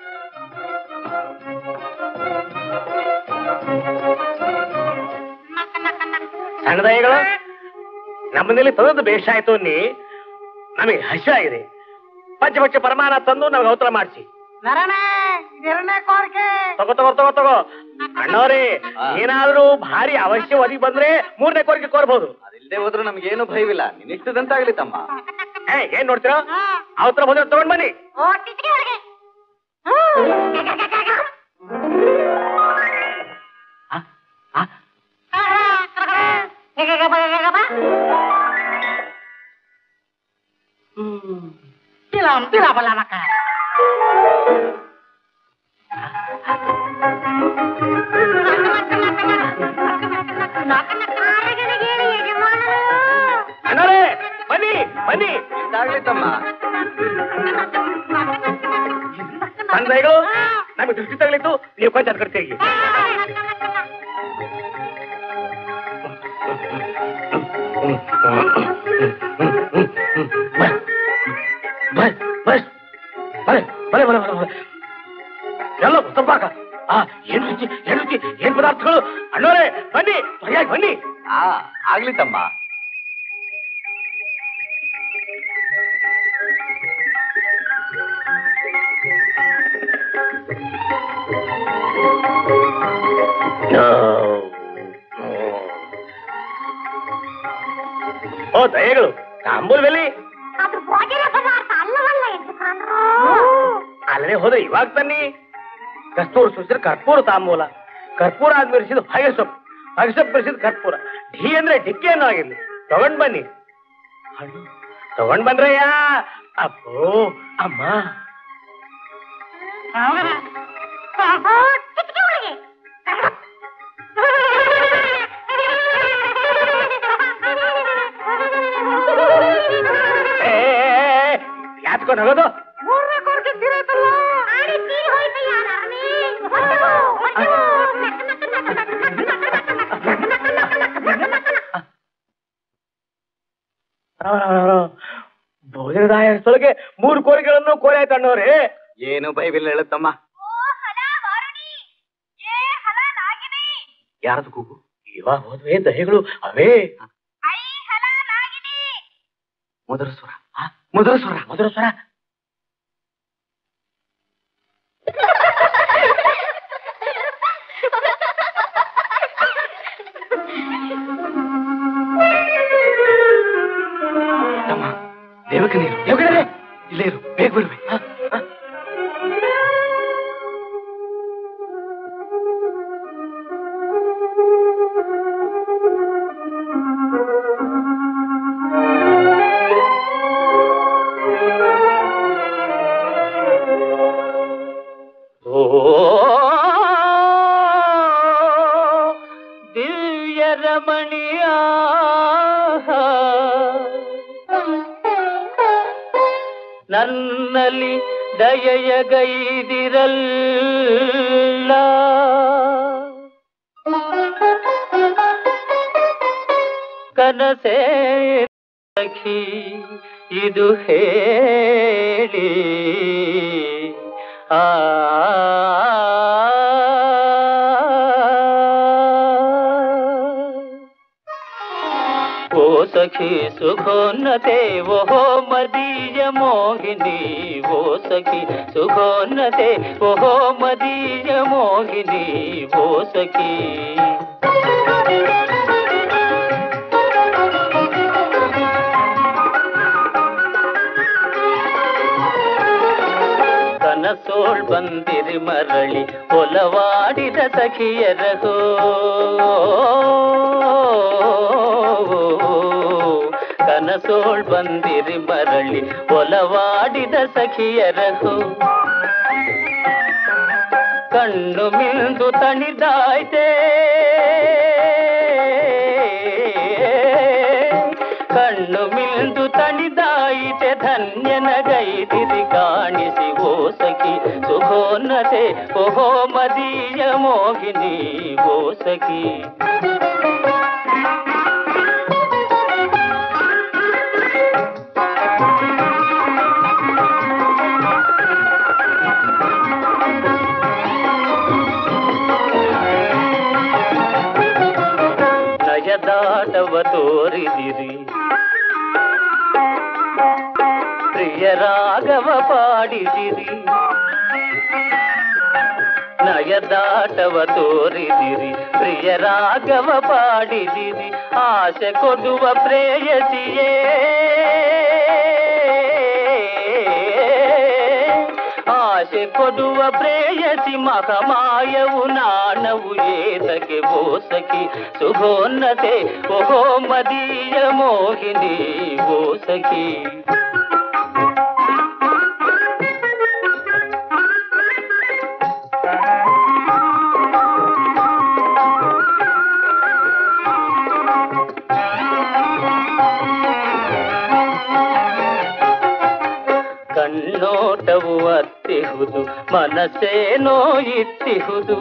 ಸಣ್ಣದಯ್ಯಗಳು ನಮ್ಮನೇಲಿ ತಂದದ್ದು ಬೇಷ ಆಯ್ತು ಅನ್ನಿ ನಮಗೆ ಹಸಿ ಆಗಿದೆ ಪಂಚ ಪಂಚ ಪ್ರಮಾಣ ತಂದು ನಮ್ಗೆ ಅವತರ ಮಾಡಿಸಿ ನರನೇ ಎರಡನೇ ಕೋರಿಕೆ ತಗೋ ತಗೋ ತಗೋ ತಗೋ ಅಣ್ಣವ್ರಿ ಆ. ಏನಾದ್ರೂ ಭಾರಿ ಅವಶ್ಯ ಒದಗಿ ಬಂದ್ರೆ ಮೂರನೇ ಕೋರಿಕೆ ಕೋರ್ಬಹುದು ಅದಿಲ್ಲದೆ ಹೋದ್ರೂ ನಮ್ಗೇನು ಭಯವಿಲ್ಲ ನಿನ್ನಿಷ್ಟದಂತಾಗ್ಲಿ ತಮ್ಮ ಏ ಏನ್ ನೋಡ್ತೀರಾ ಅವತರ ಬಂದ್ರೆ ತಗೊಂಡ್ ಬನ್ನಿ ಆ, ಆ, Tilam, tilam pala maka. ಅಣ್ಣವ್ರೇ ಬನ್ನಿ ಬನ್ನಿ ಇದಾಗ್ಲಿ ತಮ್ಮ ತಂದೆಗಳು ನಮಗೆ ದೃಷ್ಟಿ ತಗಲಿತ್ತು ನೀವು ಕೊಂಚ ಅದ್ ಕಡೆ ತಿರುಗಿ ಬಸ್ ಬಸ್ ಬಲೆ ಬಲೆ ಬಲೆ ಬಲೆ ಬಲೆ ಎಲ್ಲ ತಪ್ಪಾಕ ಆ ಏನ್ ರುಚಿ ಏನ್ ರುಚಿ ಏನ್ ಪದಾರ್ಥಗಳು ಅಣ್ಣೋರೆ ಬನ್ನಿ ಸರಿಯಾಗಿ ಬನ್ನಿ ಆ ಆಗ್ಲಿ ತಮ್ಮ ಓ ದಯಗಳು ತಾಂಬೂಲ್ ಬೆಲಿ ಅದು ಭೋಜನ ಪದಾರ್ಥ ಅಲ್ಲವಲ್ಲ ಯಜಮಾನ್ರು ಅಲ್ಲದೆ ಹೋದ ಇವಾಗ ತನ್ನಿ ಕಸ್ತೂರು ಸುರಿಸಿದ ಕರ್ಪೂರ ತಾಂಬೂಲ ಕರ್ಪೂರ ಆದ್ಮೇಲೆ ಬೆರೆಸಿದ ಹಾಗೆ ಸೊಪ್ಪು ಹಾಗೆ ಸೊಪ್ಪು ಬೆರೆಸಿದ ಕರ್ಪೂರ ಢೀ ಅಂದ್ರೆ ಡಿಕ್ಕಿ ಅನ್ನೋ ಆಗಿರ್ಲಿ ತಗೊಂಡ್ ಬನ್ನಿ ಹಣ್ಣು ತಗೊಂಡ್ ಬಂದ್ರಯ್ಯ ಅಪ್ಪೋ ಅಮ್ಮ ಚಿಟಿಕೆ ಒಳಗೆ ಏ ಯಾತ್ಕೊಂಡು ಹೋಗೋದು ಮೂರನೇ ಕೊರತೆ ತೀರಾಯ್ತಲ್ಲ ಆಡಿ ತೀರಿ ಹೋಯ್ತಯ್ಯ ನಾನೇ ಭೋಜನದ ಆಯಸೊಳಗೆ ಮೂರು ಕೋರಿಗಳನ್ನು ಕೋರೆ ತಣ್ಣವ್ರೆ ಏನು ಬೈಬಿಲ್ ಹೇಳುತ್ತಮ್ಮ ಯಾರದು ಕೂಗು ಇವಾಗ ಹೋದ್ವೆ ದಯಗಳು ಅವೇ ಮಧುರ ಸ್ವರ ಆ, ಮಧುರ ಸ್ವರ ಮಧುರ ಸ್ವರ ತಮ್ಮ ದೇವಕ್ಕೆ ನೀರು ದೇವಗಳೇ ಇಲ್ಲೇ ಇರು ಬೇಗ ಬರುವೆ ಓ ದಿವ್ಯ ರಮಣಿಯ ನನ್ನಲ್ಲಿ ದಯೆಯ ಗೈದಿರಲ್ಲ ಕನಸೇ ಸಖಿ ಇದು ಹೇಳಿ ಆ ಓ ಸಖಿ ಸುಖೋನ್ನತೆ ಓಹೋ ಮದೀಯ ಮೋಹಿನಿ ಓ ಸಖಿ ಸುಖೋನ್ನತೆ ಓಹೋ ಮದೀಯ ಮೋಹಿನಿ ಓ ಸಖಿ ಕನಸೋಳ್ ಬಂದಿರಿ ಮರಳಿ ಒಲವಾಡಿದ ಸಖಿಯರಹೋ ಕನಸೋಳ್ ಬಂದಿರಿ ಮರಳಿ ಒಲವಾಡಿದ ಸಖಿಯರಹೋ ಕಣ್ಣು ಮಿಂದು ತಣಿದಾಯ್ತೆ ಕಣ್ಣು ಮಿಂದು ತಣಿದಾಯಿತೆ ಧನ್ಯನ ಗೈದಿರಿ ಕಾಣಿಸಿ ಓ ಸಖಿ ಸುಖೋನ್ನತೆ ಓಹೋ ಮದೀಯ ಮೋಹಿನಿ ಓ ಸಖಿ ನಯದಾಟವ ತೋರಿದಿರಿ ಪ್ರಿಯ ರಾಗವ ಪಾಡಿದಿರಿ ನಯದಾಟವ ತೋರಿದಿರಿ ಪ್ರಿಯ ರಾಗವ ಪಾಡಿದಿರಿ ಆಸೆ ಕೊಡುವ ಪ್ರೇಯಸಿಯೇ ಆಸೆ ಕೊಡುವ ಪ್ರೇಯಸಿ ಮಹಮಾಯವು ನಾಣವು ಏತಕ್ಕೆ ಓಸಕಿ ಸುಖೋನ್ನತೆ ಓಹೋ ಮದೀಯ ಮೋಹಿನಿ ಓಸಕಿ ಕಣ್ಣೋಟವು ಅತ್ತಿಹುದು ಮನಸ್ಸೇನೋ ಇತ್ತಿಹುದು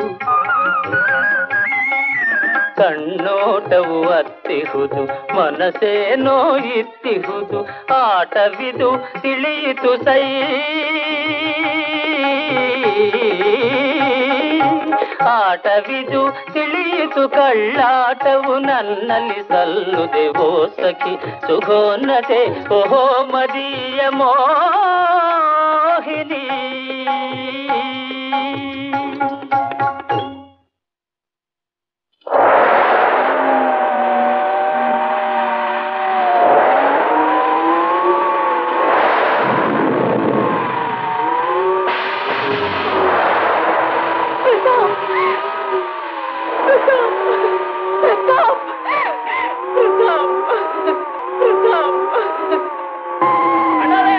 ಕಣ್ಣೋಟವು ಅತ್ತಿಹುದು ಮನಸ್ಸೇನೋ ಇತ್ತಿಹುದು ಆಟವಿದು ತಿಳಿಯಿತು ಸೈ ಆಟವಿದು ತಿಳಿಯಿತು ಕಳ್ಳಾಟವು ನನ್ನಲ್ಲಿ ಸಲ್ಲುದೆ ಓ ಸಖಿ ಸುಗೋನ್ನತೆ ಓಹೋ ಮದೀಯ ಮೋಹಿನಿ ಅಣ್ಣವ್ರೇ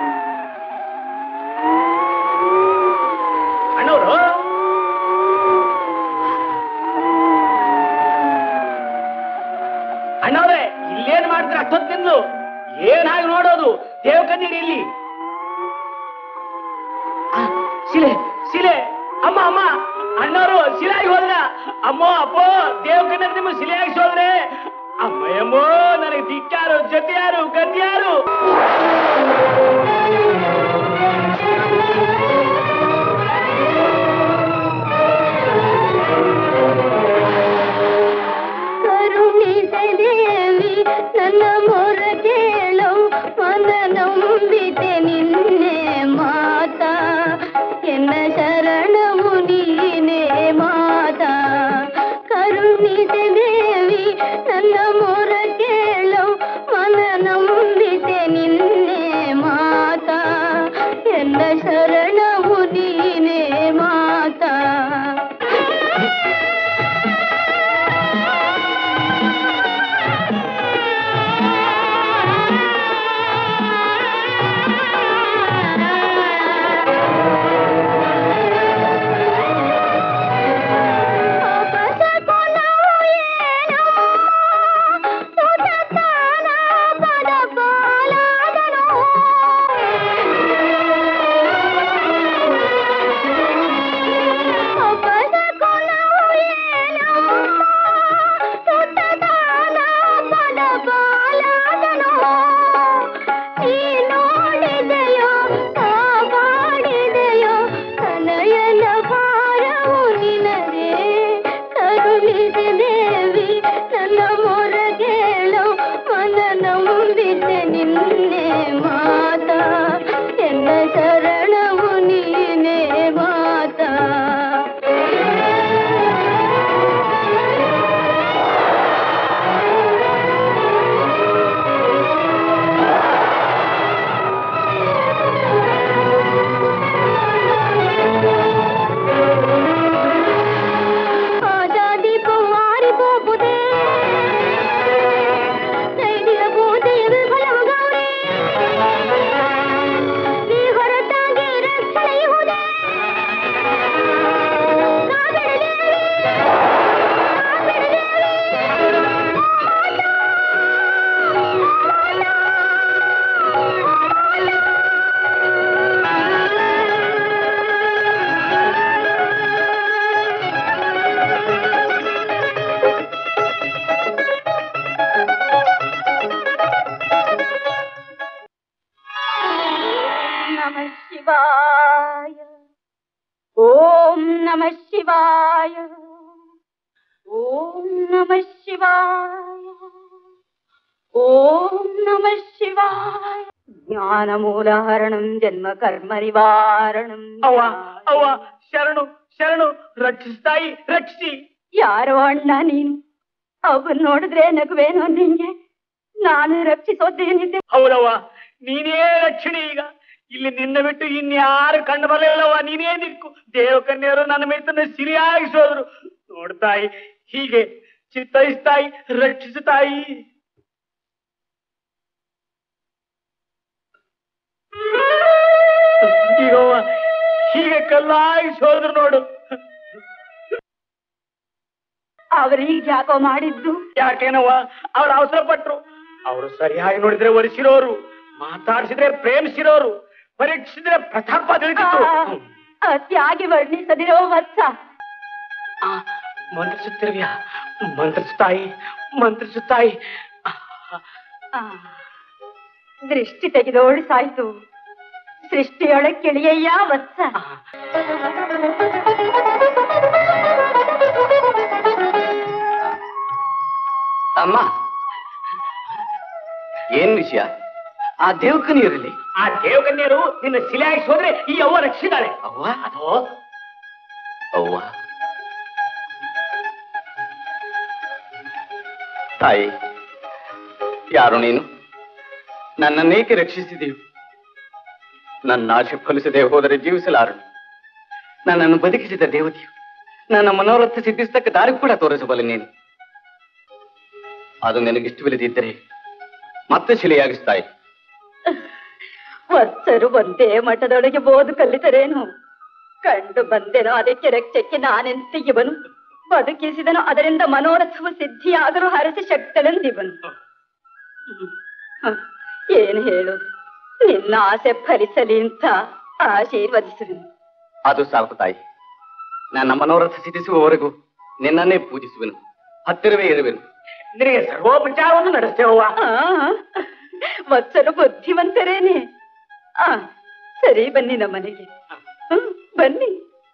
ಅಣ್ಣವ್ರು ಅಣ್ಣವ್ರೆ ಇಲ್ಲೇನ್ ಮಾಡ್ತೀರ ಅಷ್ಟೊತ್ತಿಂದು ಏನ್ ಹಾಗೆ ನೋಡೋದು ದೇವಕನ್ನೀರಿ ಇಲ್ಲಿ ಆ, ಶಿಲೆ ಶಿಲೆ ಅಮ್ಮ ಅಮ್ಮ ಅಣ್ಣವರು ಶಿಲೆಯಾಗಿ ಹೋದ್ರ ಅಮ್ಮೋ ಅಪ್ಪೋ ದೇವಕನ್ನ ನಿಮ್ಮ ಶಿಲೆಯಾಗಿ ಹೋದ್ರೆ ಅಮ್ಮಯ್ಯಮ್ಮೋ ನನಗೆ ದಿಕ್ಕಾರು ಜೊತೆ ಯಾರು ಗತಿ ಯಾರು ಕರುಣಿಸದೇವಿ ನನ್ನ ಮೊರ ಕೇಳು ಮನ ನಂಬಿತೆ ನಿನ್ನೆ ಮಾತ ಎನ್ನ ಶರಣವು ನೀನೇ ಮಾತ ಕರುಣಿಸದೇವಿ ನನ್ನ ಮೊರ ಕೇಳು ಮನ ನಂಬಿತೆ ನಿನ್ನೆ ಮಾತ ಎನ್ನ ಶರಣವು ನೀನೇ ಮಾತ ನೋಡಿದೆಯೋ ಕಾಪಾಡಿದೆಯೋ ತನಯನ ಭಾರವು ನಿನಗೆ ಕರುಣಿಸಿ ದೇವಿ ನನ್ನ ಮೊರಗೇಳು ಮನ ನಂಬಿದೆ ನಿನ್ನೆ ಮಾತ ಎನ್ನ ಶರಣವು ನೀನೇ ಮಾತ ஆஜாதிப்பும் மாறிப்போம் புதே தைரிய பூதேவி பலம் கௌரி நீ ಹೊರತಾಗಿ ರಕ್ಷಣೆಯುವುದೇ ಕಾಬಿಡದೇವಿ ನಮ ಶಿವಾಯ ಓಂ ನಮ ಶಿವಾಯ ಓಂ ನಮ ಶಿವಾಯ ಓಂ ನಮ ಶಿವಾಯ ಜ್ಞಾನ ಮೂಲಹರಣಂ ಜನ್ಮ ಕರ್ಮ ನಿವಾರಣಂ ಅವ್ವ ಅವ್ವ ಶರಣು ಶರಣು ರಕ್ಷಿಸ್ತಾಯಿ ರಕ್ಷಿಸಿ ಯಾರೋ ಅಣ್ಣ ನೀನು ಅವನ್ ನೋಡಿದ್ರೆ ನಗುವೇನೋ ನಿಂಗೆ ನಾನು ರಕ್ಷಿಸೋದೇನಿದೆ ಹೌದವ್ವ ನೀನೇ ರಕ್ಷಣೆ ಈಗ ಇಲ್ಲಿ ನಿನ್ನ ಬಿಟ್ಟು ಇನ್ಯಾರು ಕಂಡು ಬರಲಿಲ್ಲವ್ವ ನೀನೇ ದಿಕ್ಕು ದೇವಕನ್ಯರು ನನ್ನ ಮೇತನ ಸಿರಿಯಾಗಿಸೋದ್ರು ನೋಡ್ತಾಯಿ ಹೀಗೆ ಚಿತ್ತೈಸ್ತಾಯಿ ರಕ್ಷಿಸುತ್ತಾಯಿ ಈಗವ್ವ ಹೀಗೆ ಕಲ್ಲಾಗಿಸೋದ್ರು ನೋಡು ಅವ್ರೀಗ ಯಾಕೋ ಮಾಡಿದ್ದು ಯಾಕೇನವ್ವ ಅವ್ರು ಅವಸರ ಪಟ್ರು ಅವರು ಸರಿಯಾಗಿ ನೋಡಿದ್ರೆ ಒರೆಸಿರೋರು ಮಾತಾಡಿಸಿದ್ರೆ ಪ್ರೇಮಿಸಿರೋರು ಪರೀಕ್ಷಿಸಿದ್ರೆ ಪ್ರತಾಪ ತಿಳಿದಿತ್ತು ಅತಿಯಾಗಿ ವರ್ಣಿಸದಿರೋ ವತ್ಸ ಮಂತ್ರಿಸುತ್ತಿರುವ್ಯಾ ಮಂತ್ರಿಸುತ್ತಾಯಿ ಮಂತ್ರಿಸುತ್ತಾಯಿ ಆ, ದೃಷ್ಟಿ ತೆಗೆದೋಳು ಸಾಯ್ತು ಸೃಷ್ಟಿಯೊಳಕ್ಕಿಳಿಯಯ್ಯ ವತ್ಸ ಅಮ್ಮ ಏನ್ ವಿಷಯ ಆ ದೇವಕ ನೀರಲ್ಲಿ ಆ ದೇವಕನ್ಯರು ನಿನ್ನ ಶಿಲೆಯಾಗಿ ಹೋದ್ರೆ ಈ ಅವ್ವ ರಕ್ಷಿದಾಳೆ ಅವ್ವ ಅದೋ ಅವ್ವ ತಾಯಿ ಯಾರು ನೀನು ನನ್ನನ್ನೇಕೆ ರಕ್ಷಿಸಿದೆಯು ನನ್ನ ಆಶೆ ಫಲಿಸದೆ ಹೋದರೆ ಜೀವಿಸಲಾರು ನನ್ನನ್ನು ಬದುಕಿಸಿದ ದೇವತೆಯು ನನ್ನ ಮನೋರಥ ಸಿದ್ಧಿಸತಕ್ಕ ದಾರಿ ಕೂಡ ತೋರಿಸಬಲ್ಲೆ ನೀನು ಅದು ನಿನಗಿಷ್ಟವಿಲ್ಲದಿದ್ದರೆ ಮತ್ತೆ ಶಿಲೆಯಾಗಿಸ್ತಾಯಿ ವತ್ಸರು ಒಂದೇ ಮಠದೊಳಗೆ ಬೋದು ಕಲಿತರೇನು ಕಂಡು ಬಂದೆನೋ ಅದಕ್ಕೆ ರಕ್ಷಕ್ಕೆ ನಾನೆಂತಿಗಿವನು ಬದುಕಿಸಿದನು ಅದರಿಂದ ಮನೋರಥವು ಸಿದ್ಧಿಯಾದರೂ ಹರಸಿ ಶಕ್ತಳೆಂದಿವನು ಹ್ಮ್. ಏನು ಹೇಳೋದು ನಿನ್ನ ಆಸೆ ಫಲಿಸಲಿ ಅಂತ ಆಶೀರ್ವದಿಸುವೆನು ಅದು ಸಾಕು ತಾಯಿ ನನ್ನ ಮನೋರಥ ಸಿದ್ಧಿಸುವವರೆಗೂ ನಿನ್ನನ್ನೇ ಪೂಜಿಸುವೆನು ಹತ್ತಿರವೇ ಇರುವೆನು ನಿನಗೆ ಸರ್ವೋಪಚಾರವನ್ನು ನಡೆಸ್ತೇವವ್ವ ಆ, ವತ್ಸರು ಬುದ್ಧಿವಂತರೇನೆ ಆ ಸರಿ ಬನ್ನಿ ನಮ್ಮ ಮನೆಗೆ ಹ್ಮ್, ಬನ್ನಿ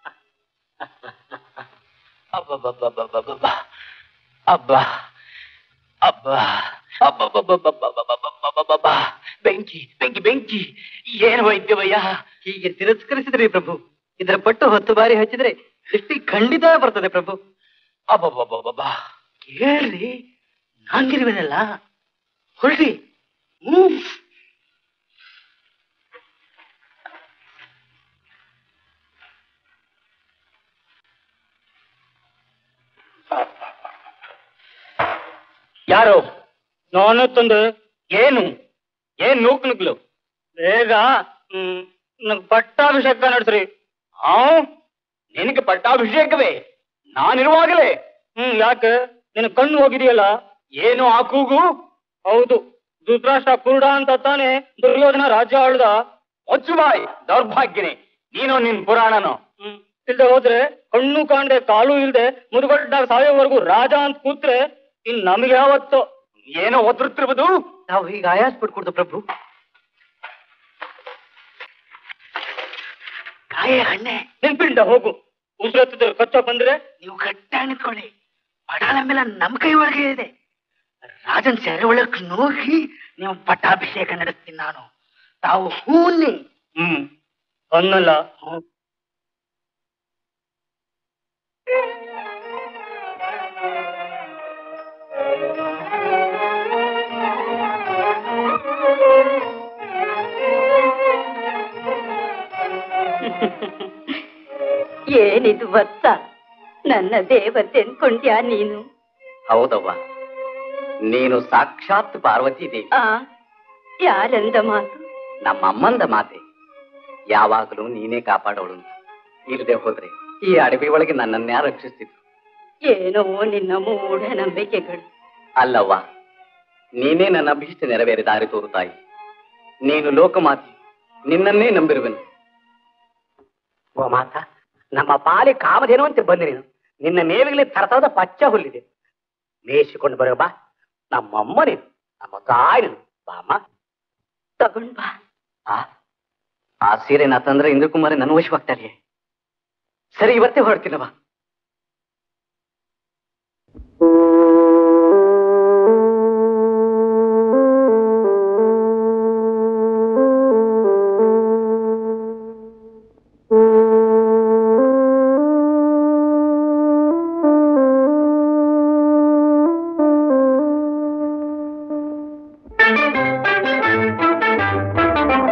ಅಬ್ಬಬ್ಬಬ್ಬಬ್ಬಬ್ಬಬ್ಬ. ಅಬ್ಬಾ ಅಬ್ಬಾ ಅಬ್ಬಬ್ಬಬ್ಬಬ್ಬಬ್ಬಬ್ಬಬ್ಬಬ್ಬಬ್ಬ. ಬೆಂಕಿ ಬೆಂಕಿ ಬೆಂಕಿ ಏನು ವೈದ್ಯವಯ್ಯ ಹೀಗೆ ತಿರಸ್ಕರಿಸಿದ್ರಿ ಪ್ರಭು ಇದರ ಪಟ್ಟು ಹತ್ತು ಬಾರಿ ಹಚ್ಚಿದ್ರೆ ದೃಷ್ಟಿ ಖಂಡಿತ ಬರ್ತದೆ ಪ್ರಭು ಅಬ್ಬಬ್ಬಬ್ಬಬ್ಬಬ್ಬ. ಹೇಳ್ರಿ ನಾಂಗಿರುವೆನಲ್ಲ ಹೊಳ್ರಿ ಹ್ಮ್ ಯಾರು ನಾನು ತಂದೆ ಏನು ಏನ್ ನೂಕ್ ನುಗ್ಲು ಬೇಗ ಹ್ಮ್ ನಂಗ್ ಪಟ್ಟಾಭಿಷೇಕ ನಡೆಸ್ರಿ ಆ ನಿನಗೆ ಪಟ್ಟಾಭಿಷೇಕವೇ ನಾನಿರುವಾಗಲೇ ಹ್ಮ್ ಯಾಕೆ ನಿನ್ನ ಕಣ್ಣು ಹೋಗಿದೆಯಲ್ಲ ಏನು ಆ ಕೂಗು ಹೌದು ಧೃತರಾಷ್ಟ್ರ ಕುರುಡ ಅಂತ ತಾನೇ ದುರ್ಯೋಧನ ರಾಜ್ಯ ಆಳ್ದ ಮುಚ್ಚುಬಾಯ್ ದೌರ್ಭಾಗ್ಯನೇ ನೀನು ನಿನ್ ಪುರಾಣನು ಹ್ಮ್ ಇಲ್ದೆ ಹೋದ್ರೆ ಕಣ್ಣು ಕಾಣದೆ ಕಾಲು ಇಲ್ದೆ ಮುದುಗಡ್ಡಾಗ ಸಾಯೋವರೆಗೂ ರಾಜ ಅಂತ ಕೂತ್ರೆ ಇನ್ ನಮ್ಗೆ ಯಾವತ್ತು ಏನೋ ಒದರುತ್ತಿರುವುದು ನಾವು ಹೀಗೆ ಆಯಾಸ ಪಡ್ಕೊಡ್ದು ಪ್ರಭು ಕಾಯೇ ಹಣ್ಣೆ ನೆನ್ಪಿಂಡ ಹೋಗು ಉಸಿರತ್ತಿದ್ರೆ ಕಚ್ಚ ಬಂದ್ರೆ ನೀವು ಗಟ್ಟ ನಿಂತ್ಕೊಳ್ಳಿ ಪಡಾಳ ಮೇಲೆ ನಮ್ ಕೈ ಒಳಗೆ ಇದೆ ರಾಜನ್ ಸೆರೆ ಒಳಗ್ ನುಗ್ಗಿ ನೀವು ಪಟ್ಟಾಭಿಷೇಕ ನಡೆಸ್ತೀನಿ ನಾನು ತಾವು ಹೂನಿ ಹ್ಮ್ ಅನ್ನಲ್ಲ ಏನಿದು ವತ್ಸ ನನ್ನ ದೇವತೆ ಅನ್ಕೊಂಡ್ಯಾ ನೀನು ಹೌದವ್ವ ನೀನು ಸಾಕ್ಷಾತ್ ಪಾರ್ವತಿ ದೇವಿ ಆ ಯಾರಂದ ಮಾತು ನಮ್ಮ ಅಮ್ಮಂದ ಮಾತೆ ಯಾವಾಗಲೂ ನೀನೇ ಕಾಪಾಡೋಳು ಅಂತ. ಇಲ್ಲದೆ ಹೋದ್ರೆ ಈ ಅಡವಿ ಒಳಗೆ ನನ್ನನ್ನೇ ರಕ್ಷಿಸ್ತಿದ್ರು ಏನೋ ನಿನ್ನ ಮೂಢ ನಂಬಿಕೆಗಳು ಅಲ್ಲವ್ವ ನೀನೇ ನನ್ನ ಅಭೀಷ್ಟ ನೆರವೇರಿ ದಾರಿ ತೋರು ತಾಯಿ ನೀನು ಲೋಕಮಾತಿ ನಿನ್ನನ್ನೇ ನಂಬಿರುವೆನು ಓ ಮಾತ ನಮ್ಮ ಪಾಲಿ ಕಾಮಧೇನು ಅಂತ ಬಂದೆ ನೀನು ನಿನ್ನ ಮೇವಿಗೆ ತರತರದ ಪಚ್ಚ ಹುಲ್ಲಿದೆ ಮೇಯಿಸಿಕೊಂಡು ಬರೋ ಬಾ ನಮ್ಮಮ್ಮ ನೀನು ನಮ್ಮ ತಾಯಿ ನೀನು ಬಾಮ್ಮ ತಗೊಂಡ್ ಬಾ ಆ ಆ ಸೀರೆ ನಾ ತಂದ್ರೆ ಇಂದ್ರಕುಮಾರಿ ನನ್ನ ವಶವಾಗ್ತಾಳೆ ಸರಿ ಇವತ್ತೇ ಹೊರಡ್ತೀನವ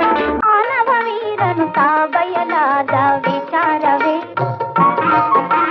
ಮಾನವ ವೀರನು ತಾ ಬಯಲಾದ ವಿಚಾರವೇ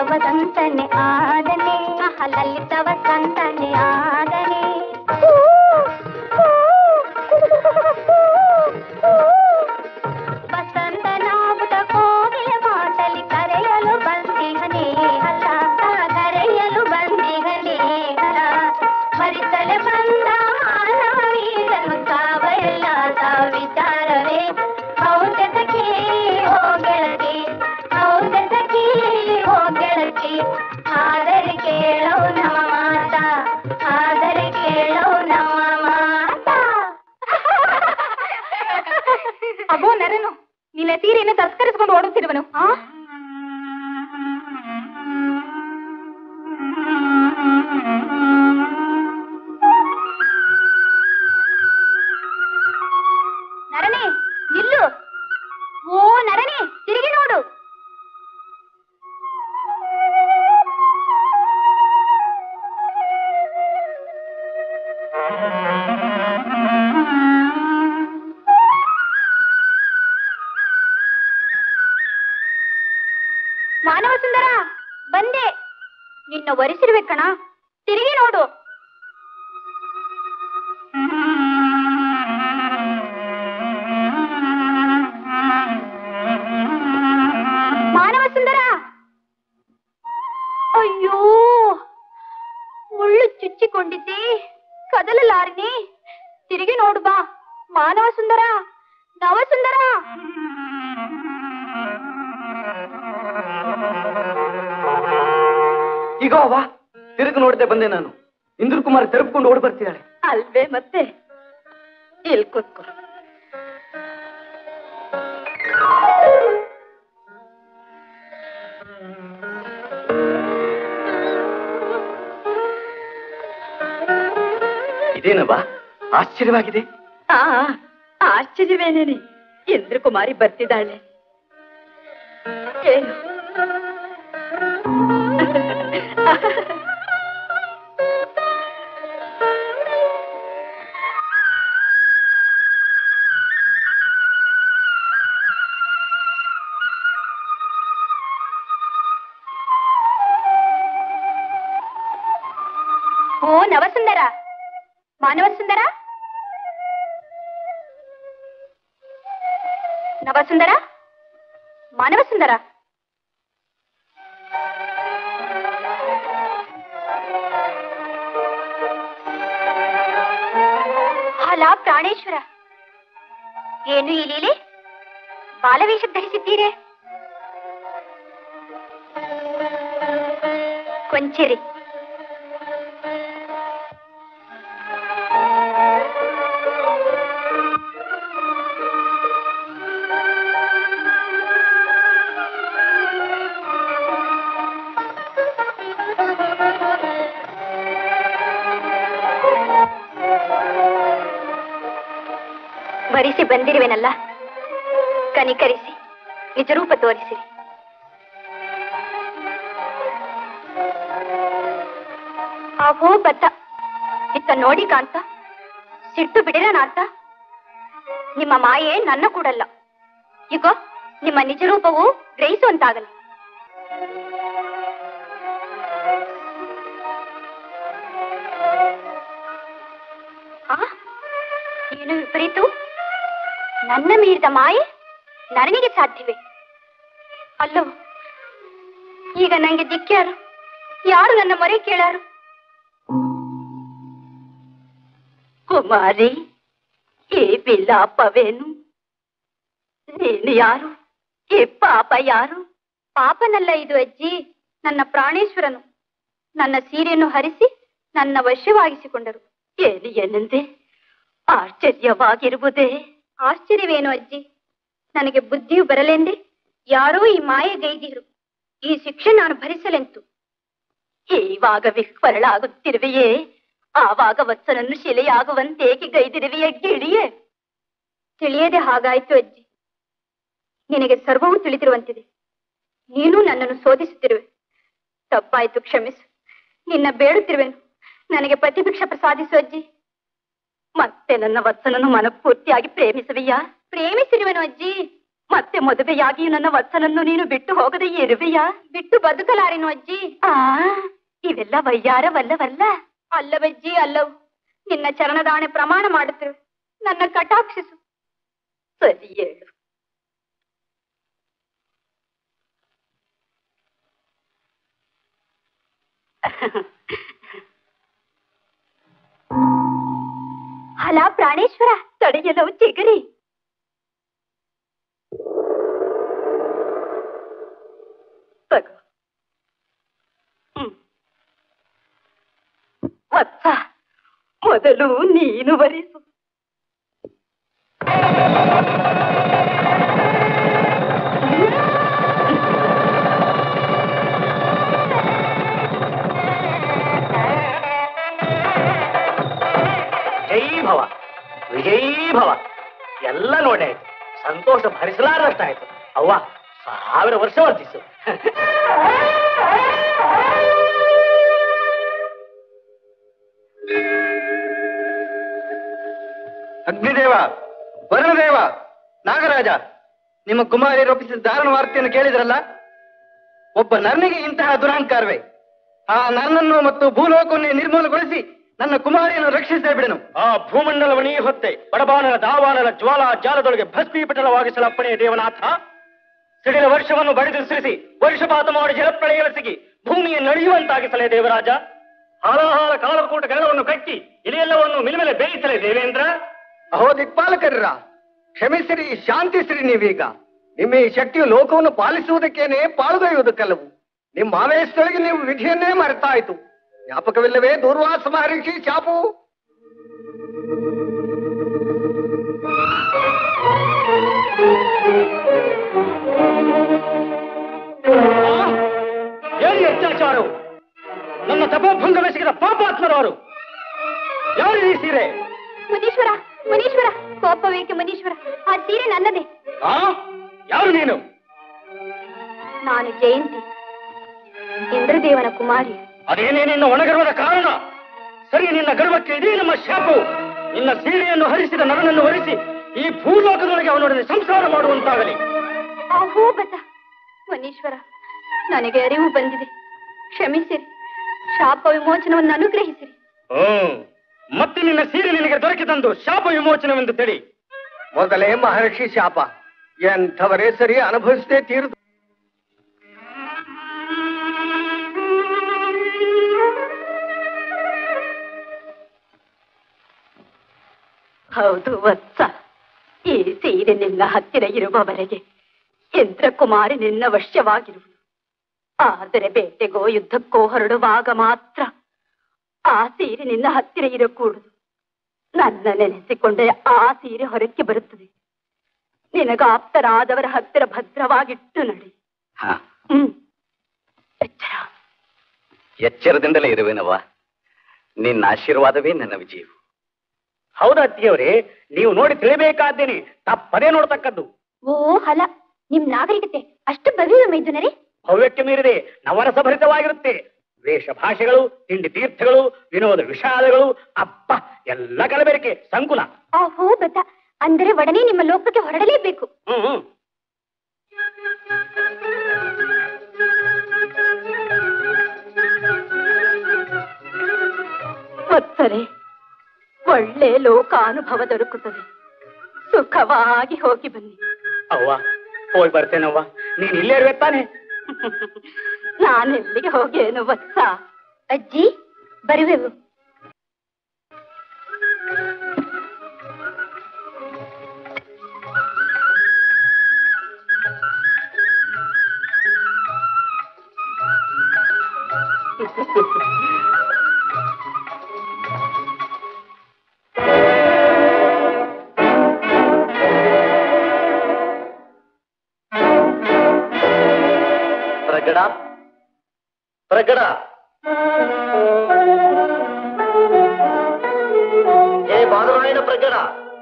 ವಸಂತನೆ ಆದನೆ ಆಹ, ಲಲಿತ ವಸಂತನೆ ಆದನೆ ವಸಂತನಾಗುತ್ತ ಕೋಗಿಲ ಮಾತಲಿ ಕರೆಯಲು ಬಂದಿಗನೇ ಅಲ್ಲ ಕರೆಯಲು ಬಂದಿಗನೇ ಅಲ್ಲ ಮರಿತಲೆ ಬಂದ ಮಾನವೀರನು ಸಾವಯಲ್ಲ ವಿಚಾರವೇ ಔಷಧಕ್ಕೆ ಹೋಗೆಳತಿ ಔಷಧಕ್ಕೆ ಹೋಗೆಳತಿ ಆದರೆ ಕೇಳೋ ನಮ್ಮ ಮಾತ ಆದರೆ ಕೇಳೋ ನಮ್ಮ ಮಾತ ಅಗೋ ನರನು ನಿನ್ನ ತೀರೆಯನ್ನು ತಸ್ಕರಿಸಿಕೊಂಡು ಓಡುತ್ತಿರುವನು ಆ ನರನೆ ನಿಲ್ಲು ಓ ನರನೆ ತಿರುಗಿ ನೋಡು ಮಾನವ ಸುಂದರ ಬಂದೆ ನಿನ್ನ ಒರೆಸಿರುವೆ ಕಣ ತಿರುಗಿ ನೋಡು ಮಾನವ ಸುಂದರ ಅಯ್ಯೋ ಮುಳ್ಳು ಚುಚ್ಚಿಕೊಂಡಿದ್ದೆ ಕದಲಲಾರಿನಿ ತಿರುಗಿ ನೋಡು ಬಾ ಮಾನವ ಸುಂದರ ನವ ಸುಂದರ ಈಗ ಅವ್ವ ತಿರುಗಿ ನೋಡದೆ ಬಂದೆ ನಾನು ಇಂದ್ರ ಕುಮಾರ್ ತೆರಪ್ಕೊಂಡು ಓಡ್ ಬರ್ತಿದ್ದಾಳೆ ಅಲ್ವೇ ಮತ್ತೆ ಇಲ್ಲಿ ಕೂತ್ಕೊ ಇದೇನವ್ವ ಆಶ್ಚರ್ಯವಾಗಿದೆ ಆ ಆಶ್ಚರ್ಯವೇನೇನೆ ಇಂದ್ರಕುಮಾರಿ ಬರ್ತಿದ್ದಾಳೆ ಏನು ಓ ನವಸುಂದರ ಮಾನವ ಸುಂದರ ನವಸುಂದರ ಮಾನವ ಸುಂದರ ಅಲ ಪ್ರಾಣೇಶ್ವರ ಏನು ಈ ಲೀಲೆ ಬಾಲವೇಷ ಧರಿಸಿದ್ದೀರೆ ಕೊಂಚೆರಿ ವರಿಸಿ ಬಂದಿರುವೆನಲ್ಲ ಕನಿಕರಿಸಿ ನಿಜರೂಪ ತೋರಿಸಿರಿ ಅಹೋ ಬತ್ತ ಇತ್ತ ನೋಡಿ ಕಾಂತ ಸಿಟ್ಟು ಬಿಡಿರಣ ಅಂತ ನಿಮ್ಮ ಮಾಯೆ ನನ್ನ ಕೂಡಲ್ಲ ಈಗ ನಿಮ್ಮ ನಿಜ ರೂಪವು ಗ್ರಹಿಸುವಂತಾಗಲಿ ಆ ಏನು ವಿಪರೀತು ನನ್ನ ಮೀರಿದ ಮಾಯೆ ನನಗೆ ಸಾಧ್ಯವೇ ಅಲ್ಲೋ ಈಗ ನಂಗೆ ದಿಕ್ಕ್ಯಾರು ಯಾರು ನನ್ನ ಮೊರೆ ಕೇಳಾರು ಕುಮಾರಿ ಈ ವಿಲಾಪವೇನು ನೀನು ಯಾರು ಈ ಪಾಪ ಯಾರು ಪಾಪನಲ್ಲ ಇದು ಅಜ್ಜಿ ನನ್ನ ಪ್ರಾಣೇಶ್ವರನು ನನ್ನ ಸೀರೆಯನ್ನು ಹರಿಸಿ ನನ್ನ ವಶವಾಗಿಸಿಕೊಂಡರು ಏನು ಏನೆಂದೆ ಆಶ್ಚರ್ಯವಾಗಿರುವುದೇ ಆಶ್ಚರ್ಯವೇನು ಅಜ್ಜಿ ನನಗೆ ಬುದ್ಧಿಯು ಬರಲೆಂದೇ ಯಾರೋ ಈ ಮಾಯೆ ಗೈದಿರು ಈ ಶಿಕ್ಷೆ ನಾನು ಭರಿಸಲೆಂತು ಈವಾಗ ವಿಸ್ಮರಣಾಗುತ್ತಿರುವೆಯೇ ಆವಾಗ ವತ್ಸನನ್ನು ಶಿಲೆಯಾಗುವಂತೇಕೆ ಗೈದಿರುವೆಯೇ ಗಿಳಿಯೇ ತಿಳಿಯದೆ ಹಾಗಾಯ್ತು ಅಜ್ಜಿ ನಿನಗೆ ಸರ್ವವೂ ತಿಳಿದಿರುವಂತಿದೆ ನೀನು ನನ್ನನ್ನು ಶೋಧಿಸುತ್ತಿರುವೆ ತಪ್ಪಾಯ್ತು ಕ್ಷಮಿಸು ನಿನ್ನ ಬೇಡುತ್ತಿರುವೆನು ನನಗೆ ಪ್ರತಿಭಿಕ್ಷ ಪ್ರಸಾದಿಸು ಅಜ್ಜಿ ಮತ್ತೆ ನನ್ನ ವತ್ಸನನ್ನು ಮನಪೂರ್ತಿಯಾಗಿ ಪ್ರೇಮಿಸುವೆಯಾ ಪ್ರೇಮಿಸಿರುವೆನು ಅಜ್ಜಿ ಮತ್ತೆ ಮದುವೆಯಾಗಿ ನನ್ನ ವತ್ಸನನ್ನು ನೀನು ಬಿಟ್ಟು ಹೋಗದೆ ಇರುವೆಯಾ ಬಿಟ್ಟು ಬದುಕಲಾರೆನು ಅಜ್ಜಿ ಆ ಇವೆಲ್ಲ ವಯ್ಯಾರವಲ್ಲವಲ್ಲ ಅಲ್ಲವಜ್ಜಿ ಅಲ್ಲವು ನಿನ್ನ ಚರಣದಾಣೆ ಪ್ರಮಾಣ ಮಾಡುತ್ತಿರು ನನ್ನ ಕಟಾಕ್ಷಿಸು ಸರಿ ಹೇಳು ಹಲ ಪ್ರಾಣೇಶ್ವರ ತಡೆಯಲು ಚಿಗರಿ ತಗೋ ಹ್ಮ್. ವತ್ಸ ಮೊದಲು ನೀನು ಬರಿಸು ಜೈ ಭವ ವಿಜಯೀ ಭವ ಎಲ್ಲ ನೋಡೇ ಆಯ್ತು ಸಂತೋಷ ಭರಿಸಲಾರಷ್ಟಾಯ್ತು ಅವ್ವ ಸಾವಿರ ವರ್ಷ ವರ್ತಿಸು ಅಗ್ನಿದೇವ ವರುಣದೇವ ನಾಗರಾಜ ನಿಮ್ಮ ಕುಮಾರಿ ರೂಪಿಸಿದ ದಾರುಣ ವಾರ್ತೆಯನ್ನು ಕೇಳಿದ್ರಲ್ಲ ಒಬ್ಬ ನರ್ನಿಗೆ ಇಂತಹ ದುರಹಂಕಾರವೇ ಆ ನನ್ನನ್ನು ಮತ್ತು ಭೂಲೋಕವನ್ನೇ ನಿರ್ಮೂಲಗೊಳಿಸಿ ನನ್ನ ಕುಮಾರಿಯನ್ನು ರಕ್ಷಿಸೇ ಬಿಡನು ಆ ಭೂಮಂಡಲವಣಿ ಹೊತ್ತೆ ಬಡಬಾನನ ದಾವಾನನ ಜ್ವಾಲಾ ಜಾಲದೊಳಗೆ ಭಸ್ಮೀಪಟಲವಾಗಿಸಲಪ್ಪಣೆ ದೇವನಾಥ ಸಿಡಿಲ ವರ್ಷವನ್ನು ಬಡಿದುಸಿರಿಸಿ ವರ್ಷಪಾತ ಮಾಡಿ ಜಲಪ್ರಳಯವೆಸಗಿ ಭೂಮಿಯನ್ನು ನಳಿಯುವಂತಾಗಿಸಲೇ ದೇವರಾಜ ಹಾಲಾಹಾಲ ಕಾಲಕೂಟ ಗಣವನ್ನು ಕಟ್ಟಿ ಇಲಿಯೆಲ್ಲವನ್ನು ಮಿಲಿಮೆಲೆ ಬೇಯಿಸಲೇ ದೇವೇಂದ್ರ ಅಹೋ ದಿಕ್ಪಾಲಕರ್ರ ಕ್ಷಮಿಸಿರಿ ಶಾಂತಿಸಿರಿ ನೀವೀಗ ನಿಮ್ಮ ಈ ಶಕ್ತಿಯು ಲೋಕವನ್ನು ಪಾಲಿಸುವುದಕ್ಕೇನೆ ಪಾಲ್ಗೊಳ್ಳುವುದಕ್ಕಲ್ಲವು ನಿಮ್ಮ ಆವೇಶದೊಳಗೆ ನೀವು ವಿಧಿಯನ್ನೇ ಮರೆತಾಯಿತು ಜ್ಞಾಪಕವಿಲ್ಲವೇ ದೂರ್ವಾಸ ಮಹರ್ಷಿ ಶಾಪು ಏನು ಅತ್ಯಾಚಾರವು ನನ್ನ ತಪೋಭಂಗವೆಸಗಿದ ಪಾಪಾತ್ಮರವರು ಯಾರು ಈ ಸೀರೆ ಮುನೀಶ್ವರ ಮುನೀಶ್ವರ ಕೋಪವೇಕೆ ಮುನೀಶ್ವರ ಆ ಸೀರೆ ನನ್ನದೇ ಆ ಯಾರು ನೀನು ನಾನು ಜಯಂತಿ ಇಂದ್ರದೇವನ ಕುಮಾರಿ ಅದೇನೇ ನಿನ್ನ ಒಣಗರ್ವದ ಕಾರಣ ಸರಿ ನಿನ್ನ ಗರ್ವಕ್ಕೆ ಇದೇ ನಮ್ಮ ಶಾಪವು ನಿನ್ನ ಸೀರೆಯನ್ನು ಹರಿಸಿದ ನರನನ್ನು ವರಿಸಿ ಈ ಭೂಲೋಕದೊಳಗೆ ಅವನೊಡನೆ ಸಂಸಾರ ಮಾಡುವಂತಾಗಲಿ ಅಹೋ ಬತ ಮುನೀಶ್ವರ ನನಗೆ ಅರಿವು ಬಂದಿದೆ ಕ್ಷಮಿಸಿರಿ ಶಾಪ ವಿಮೋಚನವನ್ನು ಅನುಗ್ರಹಿಸಿರಿ ಹ್ಮ್ ಮತ್ತೆ ನಿನ್ನ ಸೀರೆ ನಿನಗೆ ದೊರಕಿದಂದು ಶಾಪ ವಿಮೋಚನವೆಂದು ತಿಳಿ ಮೊದಲೇ ಮಹರ್ಷಿ ಶಾಪ ಎಂಥವರೇ ಸರಿ ಅನುಭವಿಸದೆ ತೀರುದು ಹೌದು ವತ್ಸ ಈ ಸೀರೆ ನಿನ್ನ ಹತ್ತಿರ ಇರುವವರೆಗೆ ಯಂತ್ರಕುಮಾರಿ ನಿನ್ನ ವಶ್ಯವಾಗಿರುವುದು ಆದರೆ ಬೇಟೆಗೋ ಯುದ್ಧಕ್ಕೋ ಹೊರಡುವಾಗ ಮಾತ್ರ ಆ ಸೀರೆ ನಿನ್ನ ಹತ್ತಿರ ಇರಕೂಡದು ನನ್ನ ನೆನೆಸಿಕೊಂಡೆ ಆ ಸೀರೆ ಹೊರಕ್ಕೆ ಬರುತ್ತದೆ ನಿನಗಾಪ್ತರಾದವರ ಹತ್ತಿರ ಭದ್ರವಾಗಿಟ್ಟು ನಡಿ ಹಾ ಹ್ಮ್ ಎಚ್ಚರ ಎಚ್ಚರದಿಂದಲೇ ಇರುವೆನವ್ವ ನಿನ್ನ ಆಶೀರ್ವಾದವೇ ನನ್ನ ವಿಜಯವು ಹೌದಾ ಅತ್ತಿಯವರೇ ನೀವು ನೋಡಿ ತಿಳಿಬೇಕಾದ್ದೇನೆ ತಪ್ಪದೇ ನೋಡ್ತಕ್ಕದ್ದು ಓ ಹಲ ನಿಮ್ ನಾಗರಿಕತೆ ಅಷ್ಟು ಬಗೆಯ ಮೈದುನರೇ ಭವ್ಯಕ್ಕೆ ಮೀರಿದೆ ನವರಸಭರಿತವಾಗಿರುತ್ತೆ ವೇಷ ಭಾಷೆಗಳು ತಿಂಡಿ ತೀರ್ಥಗಳು ವಿನೋದ ವಿಷಾದಗಳು ಅಪ್ಪ ಎಲ್ಲ ಕಲಬೆರಕೆ ಸಂಕುಲ ಅಹೋ ಬತ ಅಂದರೆ ಒಡನೆ ನಿಮ್ಮ ಲೋಕಕ್ಕೆ ಹೊರಡಲೇಬೇಕು ಹ್ಮ್ ಹ್ಮ್. ವತ್ಸರೆ ಒಳ್ಳೆ ಲೋಕಾನುಭವ ದೊರಕುತ್ತದೆ ಸುಖವಾಗಿ ಹೋಗಿ ಬನ್ನಿ ಅವ್ವ ಹೋಗಿ ಬರ್ತೇನವ್ವ ನೀನ್ ಇಲ್ಲೇ ಇರ್ಬೇಕು ತಾನೆ ನಾನೆಲ್ಲಿಗೆ ಹೋಗೇನು ವತ್ಸ ಅಜ್ಜಿ ಬರುವೆವು ಪ್ರಗಡ ಪ್ರಗಡ ಹೇ ಬಾದರಾಯಣ ಪ್ರಗಡ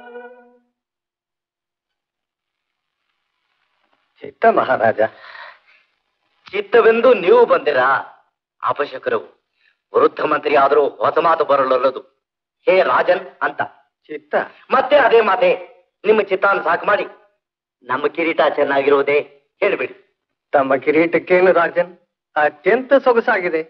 ಚಿತ್ತ ಮಹಾರಾಜ ಚಿತ್ತವೆಂದು ನೀವು ಬಂದಿರಾ ಅಪಶಕರು ವೃದ್ಧ ಮಂತ್ರಿ ಆದರೂ ಹೊಸ ಮಾತು ಬರಲಲ್ಲದು ಹೇ ರಾಜನ್ ಅಂತ ಚಿತ್ತ ಮತ್ತೆ ಅದೇ ಮಾತೆ ನಿಮ್ಮ ಚಿತ್ತಾನ ಸಾಕು ಮಾಡಿ ನಮ್ಮ ಕಿರೀಟ ಚೆನ್ನಾಗಿರುವುದೇ ಹೇಳ್ಬಿಡಿ ತಮ್ಮ ಕಿರೀಟಕ್ಕೇನು ರಾಜನ್ ಅತ್ಯಂತ ಸೊಗಸಾಗಿದೆ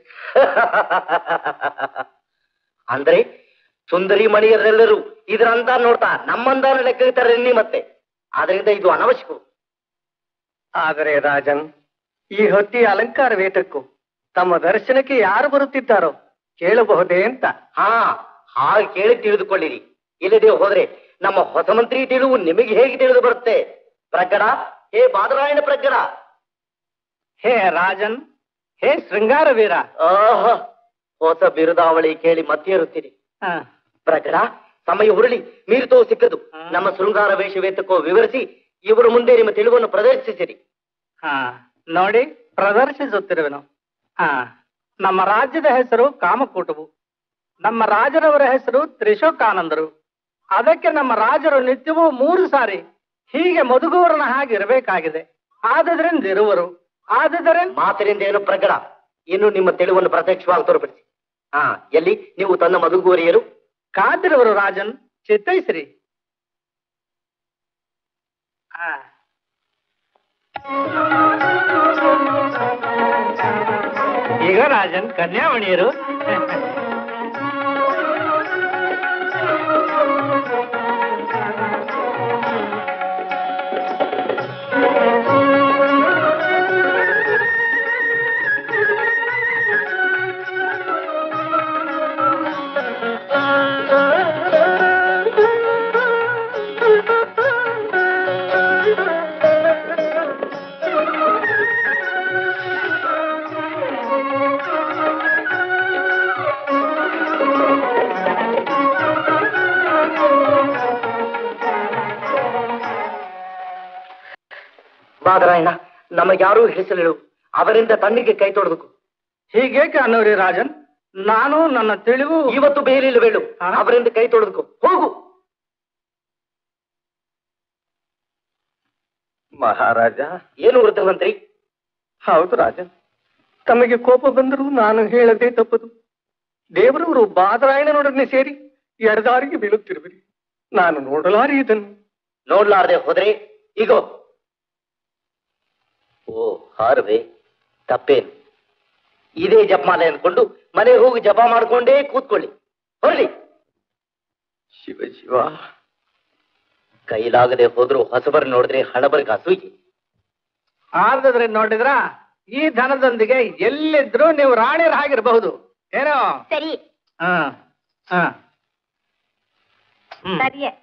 ಅಂದ್ರೆ ಸುಂದರಿ ಮಣಿಯರೆಲ್ಲರೂ ಇದರಂತ ನೋಡ್ತಾ ನಮ್ಮಂದಾನ ಲೆಕ್ಕ ಎನ್ನಿ ಮತ್ತೆ ಆದ್ರಿಂದ ಇದು ಅನವಶ್ಯಕ ಆದರೆ ರಾಜನ್ ಈ ಹೊತ್ತಿಯ ಅಲಂಕಾರ ವೇತಕ್ಕೂ ತಮ್ಮ ದರ್ಶನಕ್ಕೆ ಯಾರು ಬರುತ್ತಿದ್ದಾರೋ ಕೇಳಬಹುದೇ ಅಂತ ಹಾ ಹಾಗೆ ಕೇಳಿ ತಿಳಿದುಕೊಳ್ಳಿರಿ ಇಲ್ಲದೆ ಹೋದ್ರೆ ನಮ್ಮ ಹೊಸ ಮಂತ್ರಿ ತಿಳಿವು ನಿಮಗೆ ಹೇಗೆ ತಿಳಿದು ಬರುತ್ತೆ ಪ್ರಕಟ ಹೇ ಬಾದರಾಯಣ ಪ್ರಕಟ ಹೇ ರಾಜನ್ ಹೇ ಶೃಂಗಾರ ವೀರ ಆಹಾ ಹೊಸ ಬಿರುದಾವಳಿ ಕೇಳಿ ಮತ್ತೇರುತ್ತೀರಿ ಹ. ಪ್ರಕಟ ಸಮಯ ಹುರುಳಿ ಮೀರಿತೋ ಸಿಕ್ಕದು ನಮ್ಮ ಶೃಂಗಾರ ವೇಷವೇತಕ್ಕೋ ವಿವರಿಸಿ ಇವರು ಮುಂದೆ ನಿಮ್ಮ ತಿಳಿವನ್ನು ಪ್ರದರ್ಶಿಸಿರಿ ಹಾ ನೋಡಿ ಪ್ರದರ್ಶಿಸುತ್ತಿರುವೆನು ಹಾ ನಮ್ಮ ರಾಜ್ಯದ ಹೆಸರು ಕಾಮಕೂಟವು ನಮ್ಮ ರಾಜರವರ ಹೆಸರು ತ್ರಿಶೋಕಾನಂದರು ಅದಕ್ಕೆ ನಮ್ಮ ರಾಜರು ನಿತ್ಯವೂ ಮೂರು ಸಾರಿ ಹೀಗೆ ಮಧುಗೂರನ ಹಾಗೆ ಇರಬೇಕಾಗಿದೆ ಆದದ್ರಿಂದ ಇರುವರು ಆದದರಿಂದ ಮಾತಿನಿಂದ ಏನು ಪ್ರಕಟ ಇನ್ನು ನಿಮ್ಮ ತಿಳಿವನ್ನು ಪ್ರತ್ಯಕ್ಷವಾಗಿ ತೋರ್ಪಡಿಸಿ ಹಾ ಎಲ್ಲಿ ನೀವು ತನ್ನ ಮಧುಗೋರಿಯರು ಕಾದಿರುವರು ರಾಜನ್ ಚಿತ್ತೈಸಿರಿ ಹಾ ಈಗ ರಾಜನ್ ಕನ್ಯಾಮಣಿಯರು ಬಾದರಾಯಣ ನಮಗ್ಯಾರೂ ಹೆಸರು ಅವರಿಂದ ತಣ್ಣಿಗೆ ಕೈ ತೊಡಬೇಕು ಹೀಗೇಕೆ ಅನ್ನೋರಿ ರಾಜನ್ ನಾನು ನನ್ನ ತಿಳಿವು ಇವತ್ತು ಬೇಲಿಲ್ಲವೇಳು ಹಾ? ಅವರಿಂದ ಕೈ ತೊಳೆದುಕೋ ಹೋಗು ಮಹಾರಾಜ ಏನು ವೃದ್ಧಮಂತ್ರಿ ಹೌದು ರಾಜನ್ ತಮಗೆ ಕೋಪ ಬಂದರೂ ನಾನು ಹೇಳದೆ ತಪ್ಪದು ದೇವರವರು ಬಾದರಾಯಣನೊಡನೆ ಸೇರಿ ಎಡದಾರಿಗೆ ಬೀಳುತ್ತಿರುವಿರಿ ನಾನು ನೋಡಲಾರಿ ಇದನ್ನು ನೋಡ್ಲಾರ್ದೆ ಹೋದ್ರೆ ಈಗೋ ಓ ಹಾರುವೆ ತಪ್ಪೇನು ಇದೇ ಜಪಮಾಲೆ ಅಂದ್ಕೊಂಡು ಮನೆಗೆ ಹೋಗಿ ಜಪ ಮಾಡ್ಕೊಂಡೇ ಕೂತ್ಕೊಳ್ಳಿ ಹೊರಳಿ ಶಿವ ಶಿವ ಕೈಲಾಗದೆ ಹೋದ್ರು ಹೊಸಬರ್ ನೋಡಿದ್ರೆ ಹಣಬರ್ಗ ಅಸೂಯೆ ಆದ್ರೆ ನೋಡಿದ್ರ ಈ ಧನದೊಂದಿಗೆ ಎಲ್ಲಿದ್ರು ನೀವು ರಾಣಿಯರ ಹಾಗಿರಬಹುದು ಏನೋ ಸರಿ ಹಾ ಹಾ ಹ್ಮ್. ಸರಿಯೇ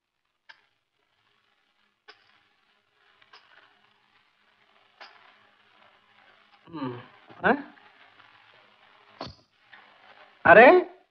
ಹ್ಮ್. ಹ? ಅರೆ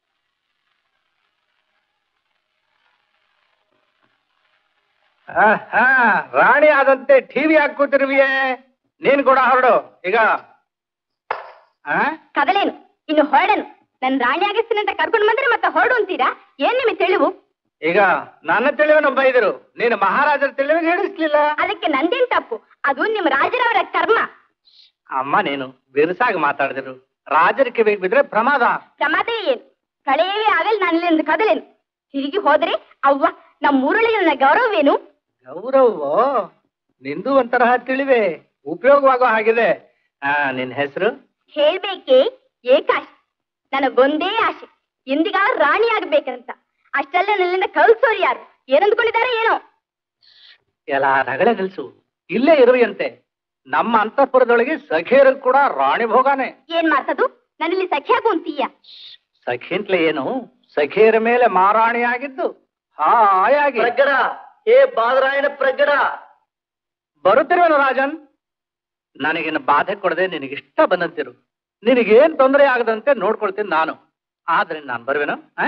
ಆಹಾ, ರಾಣಿ ಆದಂತೆ ಟಿವಿ ಹಾಕೂತಿರುವಿಯೇ ನೀನ್ ಕೂಡ ಹೊರಡು ಈಗ ಆ? ಕದಲೇನು ಇನ್ನು ಹೊರಡನು ನನ್ ರಾಣಿ ಆಗಿಸ್ತೀನಿ ಅಂತ ಕರ್ಕೊಂಡು ಬಂದ್ರೆ ಮತ್ತೆ ಹೊರಡು ಅಂತೀರಾ ಏನ್ ನಿಮಗೆ ತಿಳಿವು ಈಗ ನನ್ನ ತಿಳಿವನ್ನು ಬೈದರು ನೀನು ಮಹಾರಾಜರ ತಿಳಿವಿಗೆ ಹೇಳಿಸ್ಲಿಲ್ಲ ಅದಕ್ಕೆ ನಂದೇನ್ ತಪ್ಪು ಅದು ನಿಮ್ ರಾಜರವರ ಕರ್ಮ ಅಮ್ಮ ನೀನು ಬಿರುಸಾಗಿ ಮಾತಾಡಿದ್ರು ರಾಜರ ಕಿವಿಗೆ ಬಿದ್ರೆ ಪ್ರಮಾದ ಪ್ರಮಾದ ಏನು ಕಳೆಯವೇ ಆಗಲ್ ನಾನು ಇಲ್ಲಿಂದ ಕದಲೇನು ತಿರುಗಿ ಹೋದ್ರೆ ಅವ್ವ ನಮ್ಮ ಊರೊಳಗೆ ನನ್ನ ಗೌರವವೇನು ಗೌರವೋ ನಿಂದು ಒಂತರಹ ತಿಳಿವೆ ಉಪಯೋಗವಾಗೋ ಹಾಗಿದೆ ಆ ನಿನ್ ಹೆಸರು ಹೇಳ್ಬೇಕೆ ಏಕಾಶೆ ನನಗೊಂದೇ ಆಸೆ ಎಂದಿಗಾರ ರಾಣಿ ಆಗ್ಬೇಕಂತ ಅಷ್ಟೆಲ್ಲ ನನ್ನಿಂದ ಕಳ್ಸೋರು ಯಾರು ಏನಂದ್ಕೊಂಡಿದ್ದಾರೆ ಏನೋ ಎಲ್ಲ ರಗಳೆ ನಿಲ್ಸು ಇಲ್ಲೇ ಇರುವಂತೆ ನಮ್ಮ ಅಂತಃಪುರದೊಳಗೆ ಸಖಿಯರು ಕೂಡ ರಾಣಿ ಭೋಗಾನೆ ಏನ್ ಮಾತದು ನನ್ನಲ್ಲಿ ಸಖ್ಯಾಗು ಅಂತೀಯ ಸಖಿಂತ್ಲೆ ಏನು ಸಖಿಯರ ಮೇಲೆ ಮಾರಾಣಿಯಾಗಿದ್ದು ಹಾಯಾಗಿ ಪ್ರಗಡ ಹೇ ಬಾದರಾಯಣ ಪ್ರಗಡ ಬರುತ್ತಿರುವೆನು ರಾಜನ್ ನನಗಿನ್ನು ಬಾಧೆ ಕೊಡದೆ ನಿನಗಿಷ್ಟ ಬಂದಂತಿರು ನಿನಗೇನ್ ತೊಂದರೆ ಆಗದಂತೆ ನೋಡ್ಕೊಳ್ತೀನಿ ನಾನು ಆದ್ರೆ ನಾನು ಬರುವೆನು ಆ?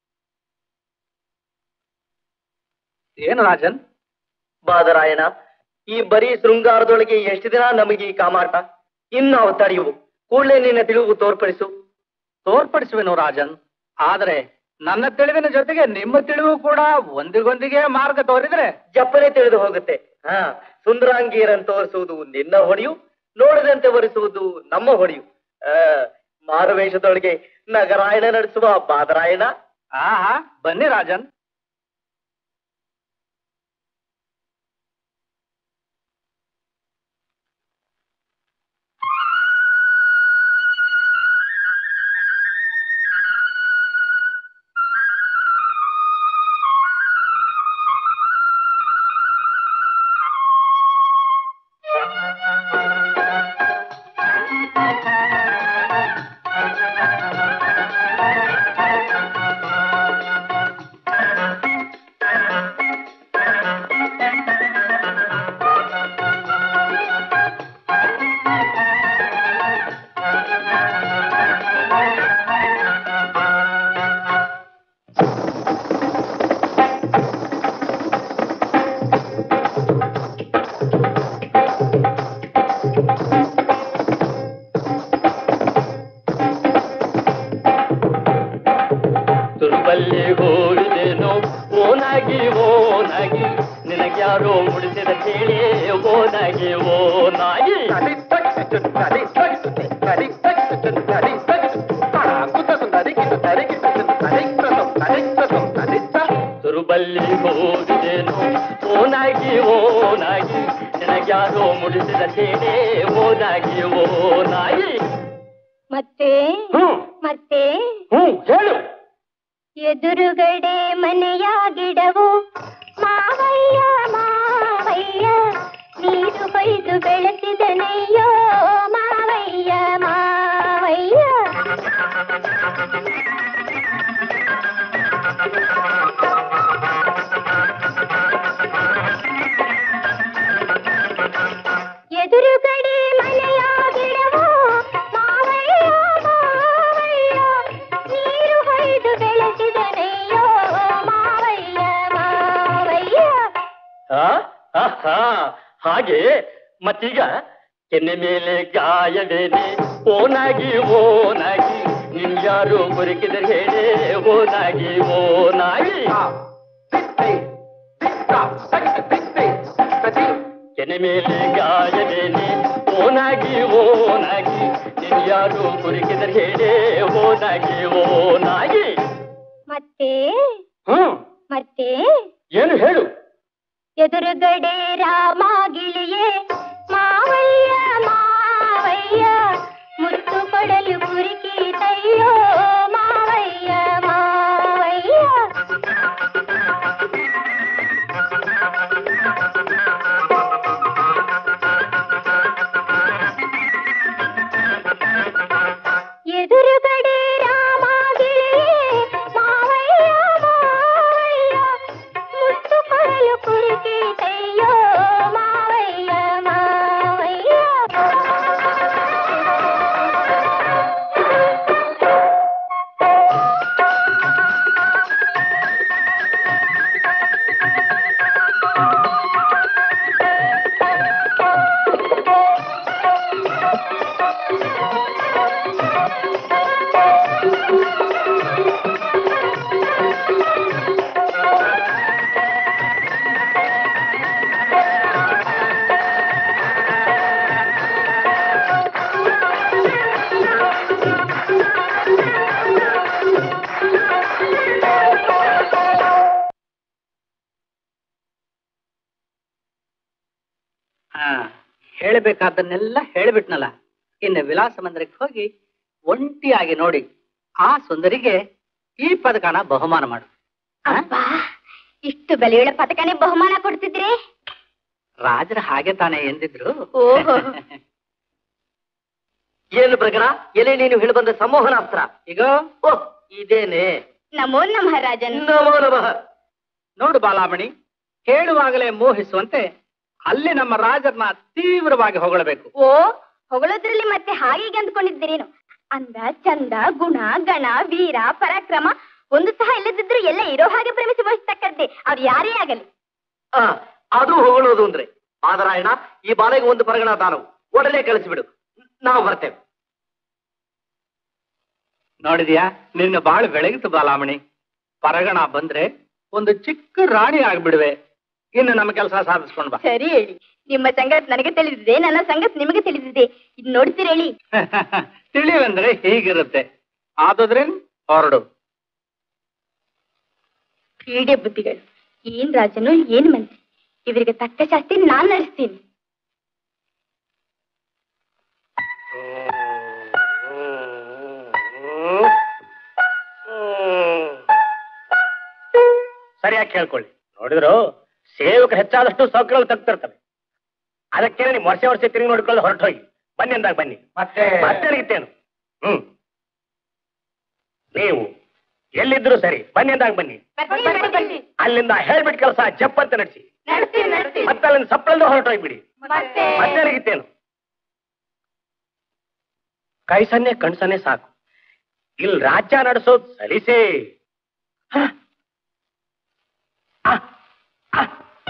ಏನು ರಾಜನ್ ಬಾದರಾಯಣ ಈ ಬರೀ ಶೃಂಗಾರದೊಳಗೆ ಎಷ್ಟು ದಿನ ನಮಗೆ ಈ ಕಾಮಾಟ ಇನ್ನು ಅವು ತಡೆಯುವು ಕೂಡಲೇ ನಿನ್ನ ತಿಳಿವು ತೋರ್ಪಡಿಸು ತೋರ್ಪಡಿಸುವೆನು ರಾಜನ್ ಆದರೆ ನನ್ನ ತಿಳಿವಿನ ಜೊತೆಗೆ ನಿಮ್ಮ ತಿಳಿವು ಕೂಡ ಒಂದಿಗೊಂದಿಗೆ ಮಾರ್ಗ ತೋರಿದ್ರೆ ಜಪ್ಪನೆ ತಿಳಿದು ಹೋಗುತ್ತೆ ಹಾ ಸುಂದರಾಂಗಿಯರನ್ನು ತೋರಿಸುವುದು ನಿನ್ನ ಹೊಡೆಯು ನೋಡದಂತೆ ಒರೆಸುವುದು ನಮ್ಮ ಹೊಡೆಯು ಆ ಮಾರುವೇಷದೊಳಗೆ ನಗರಾಯಣ ನಡೆಸುವ ಬಾದರಾಯಣ ಆಹಾ ಬನ್ನಿ ರಾಜನ್ ಮುಡಿಸಿದ ಹೇಳಿ ಓ ನಾಗಿ ಓ ನಾಗಿ ತುರುಬಲ್ಲಿ ಹೋಗಿದೇನು ಓ ನಾಗಿ ಓ ನಾಗಿ ನನಗ್ಯಾರೋ ಮುಡಿಸಿದ ಹೇಳಿ ಓ ನಾಗಿ ಓ ನಾಗಿ ಮತ್ತೆ ಹ್ಮ್ ಮತ್ತೆ ಹ್ಮ್ ಹೇಳು ಎದುರುಗಡೆ ಮನೆಯ ಗಿಡವು ಮಾವಯ್ಯ ಮಾವಯ್ಯ ನೀರು ಕೊಯ್ದು ಬೆಳೆಸಿದನಯ್ಯೋ ಮಾವಯ್ಯ ಮಾವಯ್ಯ ಎದುರುಗಡೆ ಮನೆಯ ಗಿಡವು ಮಾವಯ್ಯ ಮಾವಯ್ಯ ನೀರು ಹೊಯ್ದು ಬೆಳೆಸಿದನಯ್ಯೋ ಮಾವಯ್ಯ ಮಾವಯ್ಯ ಆ? ಆಹಾ, ಹಾಗೆ ಮತ್ತೀಗ ಕೆನ್ನೆ ಮೇಲೆ ಗಾಯವೇನೆ ಓನಾಗಿ ಓನಾಗಿ ನಿನ್ಯಾರು ಬದುಕಿದರೆ ಹೇಳಿ ಓನಾಗಿ ಓನಾಗಿ ಕೆನೆ ಮೇಲೆ ಗಾಯವೇನೆ ಓನಾಗಿ ಓನಾಗಿ ನಿನ್ಯಾರು ಬದುಕಿದರೆ ಹೇಳಿ ಓನಾಗಿ ಓನಾಗಿ ಮತ್ತೆ ಹ್ಮ್ ಮತ್ತೆ ಏನು ಹೇಳು ಎದುರುಗಡೆ ರಾಮ ಗಿಳಿಯೇ ಮಾವಯ್ಯ ಮಾವಯ್ಯ ಮುತ್ತು ಕೊಡಲು ಕುರಿಕೀತಯ್ಯೋ ಮಾವಯ್ಯ ಮಾವಯ್ಯ ಎದುರುಗಡೆ ರಾಮ ಗಿಳಿಯೇ ಮಾವಯ್ಯ ಮಾವಯ್ಯ ಮುತ್ತು ಕೊಡಲು ಕುರಿಕೀತಯ್ಯೋ ಮಾವಯ್ಯ ಮಾವಯ್ಯ ಹಾ ಹೇಳಬೇಕಾದನ್ನೆಲ್ಲ ಹೇಳ್ಬಿಟ್ನಲ್ಲ ಇನ್ನು ವಿಲಾಸ ಮಂದಿರಕ್ಕೆ ಹೋಗಿ ಒಂಟಿಯಾಗಿ ನೋಡಿ ಆ ಸುಂದರಿಗೆ ಈ ಪದಕನ ಬಹುಮಾನ ಮಾಡು ಆ? ಅಬ್ಬಾ ಇಷ್ಟು ಬೆಲೆಯುಳ್ಳ ಪದಕನೇ ಬಹುಮಾನ ಕೊಡ್ತಿದ್ರಿ ರಾಜರ ಹಾಗೆ ತಾನೇ ಎಂದಿದ್ರು ಓಹೋ. ಏನು ಪ್ರಗಣ ಎಲೆ ನೀನು ಹೇಳಿ ಬಂದ ಸಂಮೋಹನಾಸ್ತ್ರ ಈಗ ಓಹ್ ಇದೇನೆ ನಮೋ ನಮಃ ರಾಜನ್ ನಮೋ ನಮಃ ನೋಡು ಬಾಲಾಮಣಿ ಹೇಳುವಾಗಲೇ ಮೋಹಿಸುವಂತೆ ಅಲ್ಲಿ ನಮ್ಮ ರಾಜರನ್ನ ತೀವ್ರವಾಗಿ ಹೊಗಳಬೇಕು ಓ ಹೊಗಳೋದ್ರಲ್ಲಿ ಮತ್ತೆ ಹಾಗೆ ಅಂದ್ಕೊಂಡಿದ್ದೀರೇನು ಅಂದ ಚಂದ ಗುಣ ಗಣ ವೀರ ಪರಾಕ್ರಮ ಒಂದು ಸಹ ಇಲ್ಲದಿದ್ರು ಎಲ್ಲ ಇರೋ ಹಾಗೆ ಪ್ರೇಮಿಸಿ ವಹಿಸ್ತಕ್ಕಂತೆ ಅವ್ರು ಯಾರೇ ಆಗಲಿ ಆ, ಅದು ಹೊಗಳೋದು ಅಂದ್ರೆ ಆದರಾಯಣ ಈ ಬಾಲೆಗೆ ಒಂದು ಪರಗಣ ದಾನವು ಒಡನೆ ಕಳಿಸಿಬಿಡು ನಾವು ಬರ್ತೇವೆ ನೋಡಿದ್ಯಾ ನಿನ್ನ ಬಾಳು ಬೆಳಗಿತು ಬಾಲಾಮಣಿ ಪರಗಣ ಬಂದ್ರೆ ಒಂದು ಚಿಕ್ಕ ರಾಣಿ ಆಗ್ಬಿಡುವೆ ಇನ್ನು ನಮ್ಮ ಕೆಲಸ ಸಾಧಿಸ್ಕೊಂಡು ಬಾ ಸರಿ ಹೇಳಿ ನಿಮ್ಮ ಸಂಗತ್ ನನಗೆ ತಿಳಿದಿದೆ ನನ್ನ ಸಂಗತ್ ನಿಮಗೆ ತಿಳಿದಿದೆ ಇದ್ ನೋಡ್ತೀರಿ ಹೇಳಿ ತಿಳಿವಂದ್ರೆ ಹೀಗಿರುತ್ತೆ ಆದದ್ರೇನ್ ಹೊರಡು ಕ್ರೀಡೆ ಬುದ್ಧಿಗಳು ಏನ್ ರಾಜನು ಏನ್ ಮಂತ್ರಿ ಇವರಿಗೆ ತಕ್ಕ ಶಾಸ್ತಿ ನಾನ್ ನಡೆಸ್ತೀನಿ ಸರಿಯಾಗಿ ಕೇಳ್ಕೊಳ್ಳಿ ನೋಡಿದ್ರು ಸೇವಕರು ಹೆಚ್ಚಾದಷ್ಟು ಸೌಕರ್ಯಗಳು ತಗ್ತಿರ್ತವೆ ಅದಕ್ಕೆ ನೀವು ವರ್ಷ ವರ್ಷ ತಿರುಗಿ ನೋಡ್ಕೊಳ್ಳಿ ಹೊರಟು ಹೋಗಿ ಬನ್ನಿ ಅಂದಾಗ ಬನ್ನಿ ಮತ್ತೆ ಮತ್ತೆ ಇತ್ತೇನು ಹ್ಮ್ ನೀವು ಎಲ್ಲಿದ್ರು ಸರಿ ಬನ್ನಿ ಅಂದಾಗ ಬನ್ನಿ ಅಲ್ಲಿಂದ ಹೇಳ್ಬಿಟ್ಟು ಕೆಲಸ ಜಪ್ಪಂತ ನಡೆಸಿ ಮತ್ತೆ ಅಲ್ಲಿಂದ ಸಪ್ಪಳಂದು ಹೊರಟು ಹೋಗ್ಬಿಡಿ ಮತ್ತೆ ಇತ್ತೇನು ಕೈ ಸನ್ನೆ ಕಣ್ ಸನ್ನೆ ಸಾಕು ಇಲ್ಲಿ ರಾಜ್ಯ ನಡೆಸೋದು ಸಲಿಸೇ ಹ? ಆ, ಆ.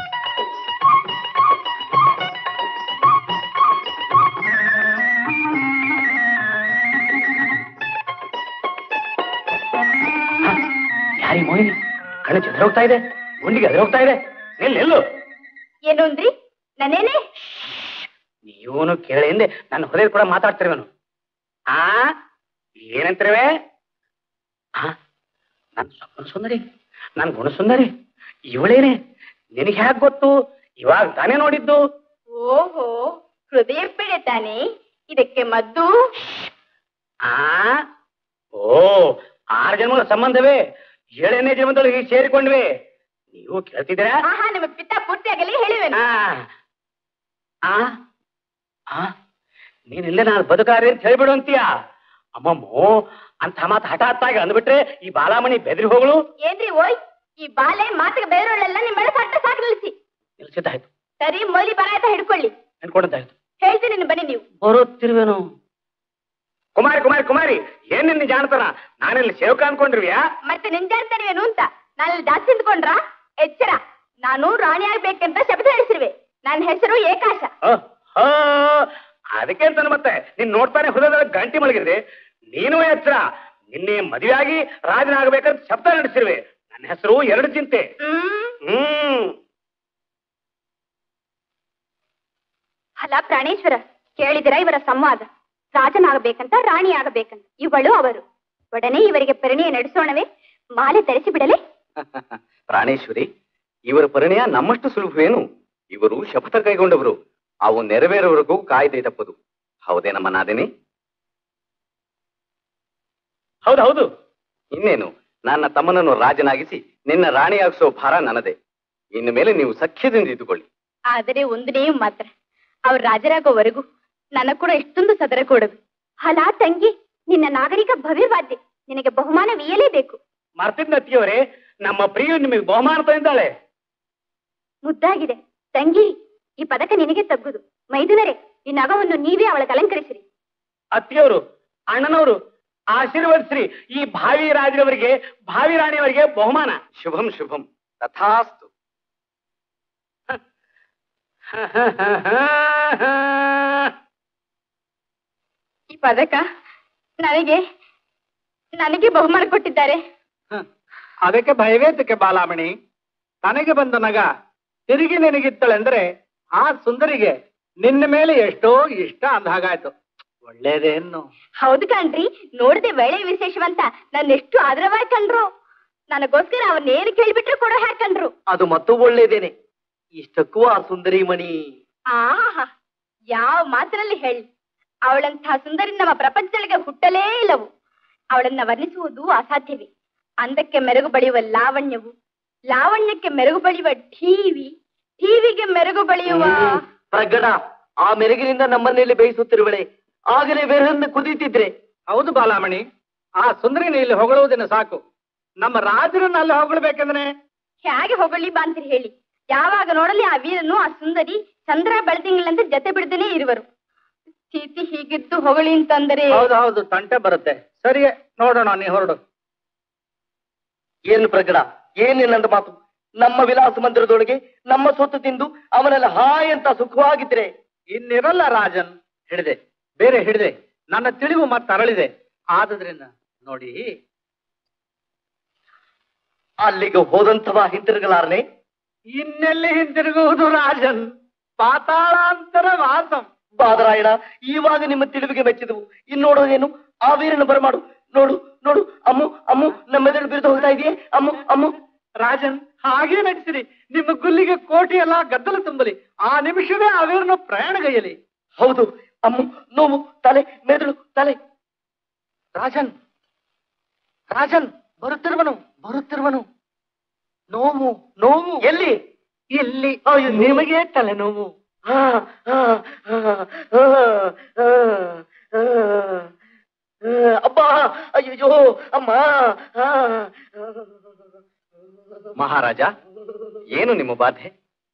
ಯಾರಿ ಮೋಹಿನಿ ಕಣ್ಣು ಚಂದ್ರ ಹೋಗ್ತಾ ಇದೆ ಗುಂಡಿಗೆ ಅದ್ರ ಹೋಗ್ತಾ ಇದೆ ನಿಲ್ಲು ನಿಲ್ಲು ಏನು ಅಂದ್ರಿ ನನ್ನೇನೆ ನೀವನು ಕೇಳಿಂದೆ ನನ್ನ ಹೊರಗೆ ಕೂಡ ಮಾತಾಡ್ತಿರುವನು ಆ ಏನಂತಿರುವೆ ಆ ನನ್ ಸ್ವಪ್ನ ಸುಂದರಿ ನನ್ ಗುಣ ಸುಂದರಿ ಇವಳೇನೆ ನಿನಗೆ ಹ್ಯಾಕ್ ಗೊತ್ತು ಇವಾಗ ತಾನೇ ನೋಡಿದ್ದು ಓಹೋ ಹೃದಯ ಪೀಡೆ ತಾನೆ ಇದಕ್ಕೆ ಮದ್ದು ಆ ಓ ಆರು ಜನ್ಮಗಳ ಸಂಬಂಧವೇ ಏಳನೇ ಜನ್ಮದೊಳಗೆ ಸೇರಿಕೊಂಡ್ವಿ ನೀವು ಕೇಳ್ತಿದ್ದೀರಾ ಆಹಾ ನಿಮ್ಮ ಪಿತ್ತ ಪೂರ್ತಿಯಾಗಲಿ ಹೇಳುವೆನು ಆ ಆ ಆ ನೀನಿಲ್ಲ ನಾನು ಬದುಕಾರೆ ಅಂತ ಹೇಳ್ಬಿಡು ಅಂತೀಯ ಅಮ್ಮಮ್ಮೋ ಅಂತ ಮಾತು ಹಠಾತ್ತಾಗಿ ಅಂದ್ಬಿಟ್ರೆ ಈ ಬಾಲಾಮಣಿ ಬೆದರಿ ಹೋಗಳು ಏನ್ರಿ ಓಯ್ ಈ ಬಾಲೆ ಮಾತಿಗೆ ಬೇರೋಳೆಲ್ಲ ನಿಮ್ಮ ಸಟ್ಟ ಸಾಕು ನಿಲ್ಲಿಸಿ ನಿಲ್ಸಿದ್ದಾಯ್ತು ಸರಿ ಮೊಯ್ಲಿ ಬರಾಯ್ತ ಹಿಡ್ಕೊಳ್ಳಿ ಅನ್ಕೊಂಡದ್ದಾಯ್ತು ಹೇಳ್ತೀನಿ ಬನ್ನಿ ನೀವು ಬರುತ್ತಿರುವೆನು ಕುಮಾರಿ ಕುಮಾರಿ ಕುಮಾರಿ ಏನ್ ನಿನ್ನ ಜಾಣತನ ನಾನಿಲ್ಲಿ ಸೇವಕ ಅನ್ಕೊಂಡಿರ್ವಿಯಾ ಮತ್ತೆ ನಿಂಜಾಡ್ತಾನೇನು ಅಂತ ನಾನು ಇಲ್ಲಿ ಜಾಸ್ತಿ ಅಂದ್ಕೊಂಡ್ರ ಎಚ್ಚರ ನಾನು ರಾಣಿ ಆಗ್ಬೇಕಂತ ಶಬ್ದ ಹೇಳಿಸಿರುವೆ ನನ್ನ ಹೆಸರು ಏಕಾಶ ಅಹ್, ಆ, ಅದಕ್ಕೆ ಅಂತಾನೆ ಮತ್ತೆ ನೀನ್ ನೋಡ್ತಾನೆ ಹೃದಯದಲ್ಲಿ ಗಂಟಿ ಮಲಗಿದ್ರೆ ನೀನು ಎಚ್ಚರ ನಿನ್ನೆ ಮದುವೆಯಾಗಿ ರಾಜನಾಗಬೇಕಂತ ಶಬ್ದ ನಡೆಸಿರುವೆ ನನ್ನ ಹೆಸರು ಎರಡು ಚಿಂತೆ ಹ್ಮ್ ಹ್ಮ್ ಅಲ್ಲ ಪ್ರಾಣೇಶ್ವರ ಕೇಳಿದಿರ ಇವರ ಸಂವಾದ ರಾಜನಾಗಬೇಕಂತ ರಾಣಿ ಆಗಬೇಕಂತ ಇವಳು ಅವರು ಒಡನೆ ಇವರಿಗೆ ಪರಿಣಯ ನಡೆಸೋಣವೇ ಮಾಲೆ ಧರಿಸಿ ಬಿಡಲೇ ಪ್ರಾಣೇಶ್ವರಿ ಇವರ ಪರಿಣಯ ನಮ್ಮಷ್ಟು ಸುಲಭವೇನು ಇವರು ಶಪಥ ಕೈಗೊಂಡವರು ಅವು ನೆರವೇರುವವರೆಗೂ ಕಾಯ್ದೆ ತಪ್ಪದು ಹೌದೇ ನಮ್ಮ ನಾದಿನಿ ಹೌದು ಹೌದು ಇನ್ನೇನು ನನ್ನ ತಮ್ಮನನ್ನು ರಾಜನಾಗಿಸಿ ನಿನ್ನ ರಾಣಿಯಾಗಿಸೋ ಭಾರ ನನ್ನದೇ ಇನ್ನು ಮೇಲೆ ನೀವು ಸಖ್ಯದಿಂದ ಇದ್ದುಕೊಳ್ಳಿ ಆದರೆ ಒಂದನೇ ಮಾತ್ರ ಅವ್ರು ರಾಜರಾಗೋವರೆಗೂ ನನಗ್ ಕೂಡ ಇಷ್ಟೊಂದು ಸದರ ಕೊಡದು ಹಲಾ ತಂಗಿ ನಿನ್ನ ನಾಗರಿಕ ಭವ್ಯವಾದ್ಯ ನಿನಗೆ ಬಹುಮಾನವೀಯಲೇಬೇಕು ಮರ್ತಿದ್ನತ್ತಿಯವರೇ ನಮ್ಮ ಪ್ರಿಯು ನಿಮಗೆ ಬಹುಮಾನ ತಂದಿದ್ದಾಳೆ ಮುದ್ದಾಗಿದೆ ತಂಗಿ ಈ ಪದಕ ನಿನಗೆ ತಗ್ಗುದು ಮೈದುನರೇ ಈ ನಗವನ್ನು ನೀವೇ ಅವಳಿಗೆ ಅಲಂಕರಿಸಿರಿ ಅತ್ತಿಯವರು ಅಣ್ಣನವರು ಆಶೀರ್ವದಿಸ್ರಿ ಈ ಭಾವಿ ರಾಜರವರಿಗೆ ಭಾವಿ ರಾಣಿಯವರಿಗೆ ಬಹುಮಾನ ಶುಭಂ ಶುಭಂ ತಥಾಸ್ತು ಈ ಪದಕ ನನಗೆ ನನಗೆ ಬಹುಮಾನ ಕೊಟ್ಟಿದ್ದಾರೆ ಅದಕ್ಕೆ ಭಯವೇತಕ್ಕೆ ಬಾಲಾಮಣಿ ತನಗೆ ಬಂದ ನಗ ತಿರುಗಿ ನಿನಗಿತ್ತಳೆಂದ್ರೆ ಆ ಸುಂದರಿಗೆ ನಿನ್ನ ಮೇಲೆ ಎಷ್ಟೋ ಇಷ್ಟ ಅಂದ ಹಾಗಾಯ್ತು ಒಳ್ಳೇದೇನು ಹೌದು ಕಣ್ರಿ ನೋಡದೆ ವೇಳೆ ವಿಶೇಷವಂತ ನನ್ನ ಎಷ್ಟು ಆದರವಾಗಿ ಕಂಡ್ರು ನನಗೋಸ್ಕರ ಅವನ್ನೇನು ಕೇಳ್ಬಿಟ್ರು ಕೊಡೋ ಹಾಕಂಡ್ರು ಅದು ಮತ್ತೂ ಒಳ್ಳೇದೇನೆ ಇಷ್ಟಕ್ಕೂ ಆ ಸುಂದರಿ ಮಣಿ ಆಹಾ ಯಾವ ಮಾತಿನಲ್ಲಿ ಹೇಳಿ ಅವಳಂತಹ ಸುಂದರಿ ನಮ್ಮ ಪ್ರಪಂಚದೊಳಗೆ ಹುಟ್ಟಲೇ ಇಲ್ಲವು ಅವಳನ್ನ ವರ್ಣಿಸುವುದು ಅಸಾಧ್ಯವೇ ಅಂದಕ್ಕೆ ಮೆರುಗು ಬಳಿಯುವ ಲಾವಣ್ಯವು ಲಾವಣ್ಯಕ್ಕೆ ಮೆರುಗು ಬಳಿಯುವ ಟಿವಿ ಟಿವಿಗೆ ಮೆರುಗು ಬಳಿಯುವ ಹ್ಮ್. ಪ್ರಗಡ ಆ ಮೆರುಗಿನಿಂದ ನಮ್ಮನ್ನೆಲ್ಲಿ ಬೇಯಿಸುತ್ತಿರುವಳೆ ಆಗಲೇ ಬೆರಹನ್ನು ಕುದೀತಿದ್ರೆ ಹೌದು ಬಾಲಾಮಣಿ ಆ ಸುಂದರಿನ ಇಲ್ಲಿ ಹೊಗಳುವುದೇನು ಸಾಕು ನಮ್ಮ ರಾಜರನ್ನ ಅಲ್ಲಿ ಹೊಗಳಬೇಕಂದ್ರೆ ಹೇಗೆ ಹೊಗಳಿ ಬಾ ಅಂತೀರಿ ಹೇಳಿ ಯಾವಾಗ ನೋಡಲಿ ಆ ವೀರನು ಆ ಸುಂದರಿ ಚಂದ್ರ ಬೆಳದಿಂಗಳಂತೆ ಜತೆ ಬಿಡದೇನೆ ಇರುವರು ಸ್ಥಿತಿ ಹೀಗಿದ್ದು ಹೊಗಳಿ ಅಂತಂದರೆ ಹೌದು ಹೌದು ತಂಟೆ ಬರುತ್ತೆ ಸರಿ ನೋಡೋಣ ನೀ ಹೊರಡು ಏನು ಪ್ರಗಡ ಏನೇನಂದ ಮಾತು ನಮ್ಮ ವಿಲಾಸ ಮಂದಿರದೊಳಗೆ ನಮ್ಮ ಸೊತ್ತು ತಿಂದು ಅವನೆಲ್ಲ ಹಾಯ್ ಅಂತ ಸುಖವಾಗಿದ್ರೆ ಇನ್ನಿರಲ್ಲ ರಾಜನ್ ಹಿಡಿದೆ ಬೇರೆ ಹಿಡಿದೆ ನನ್ನ ತಿಳಿವು ಮತ್ತೆ ಅರಳಿದೆ ಆದ್ರಿಂದ ನೋಡಿ ಅಲ್ಲಿಗೆ ಹೋದಂಥವ ಹಿಂತಿರುಗಲಾರನೆ ಇನ್ನೆಲ್ಲಿ ಹಿಂತಿರುಗುವುದು ರಾಜನ್ ಪಾತಾಳಾಂತರ ವಾಸಂ ಬಾದರಾಯಣ ಇವಾಗ ನಿಮ್ಮ ತಿಳಿವಿಗೆ ಮೆಚ್ಚಿದವು ಇನ್ ನೋಡೋದೇನು ಆ ವೀರನ ಬರಮಾಡು ನೋಡು ನೋಡು ಅಮ್ಮು ಅಮ್ಮು ನಮ್ಮೆದುರು ಬಿರಿದು ಹೋಗ್ತಾ ಇದೆಯೇ ಅಮ್ಮು ಅಮ್ಮು ರಾಜನ್ ಹಾಗೆ ನಡೆಸಿರಿ ನಿಮ್ಮ ಗುಲ್ಲಿಗೆ ಕೋಟಿ ಎಲ್ಲ ಗದ್ದಲ ತುಂಬಲಿ ಆ ನಿಮಿಷವೇ ಅವೇರನ್ನು ಪ್ರಯಾಣಗೈಯಲಿ ಹೌದು ಅಮ್ಮು ನೋವು ತಲೆ ಮೆದುಳು ತಲೆ ರಾಜನ್ ರಾಜನ್ ಬರುತ್ತಿರುವನು ಬರುತ್ತಿರುವನು ನೋವು ನೋವು ಎಲ್ಲಿ ಇಲ್ಲಿ ಅಯ್ಯೋ, ನಿಮಗೆ ತಲೆನೋವು ಆ, ಆ, ಆ, ಆ, ಆ, ಆ, ಆ, ಅಬ್ಬಾ ಅಯ್ಯೋ ಅಮ್ಮ ಆ, ಆ. ಮಹಾರಾಜ ಏನು ನಿಮ್ಮ ಬಾಧೆ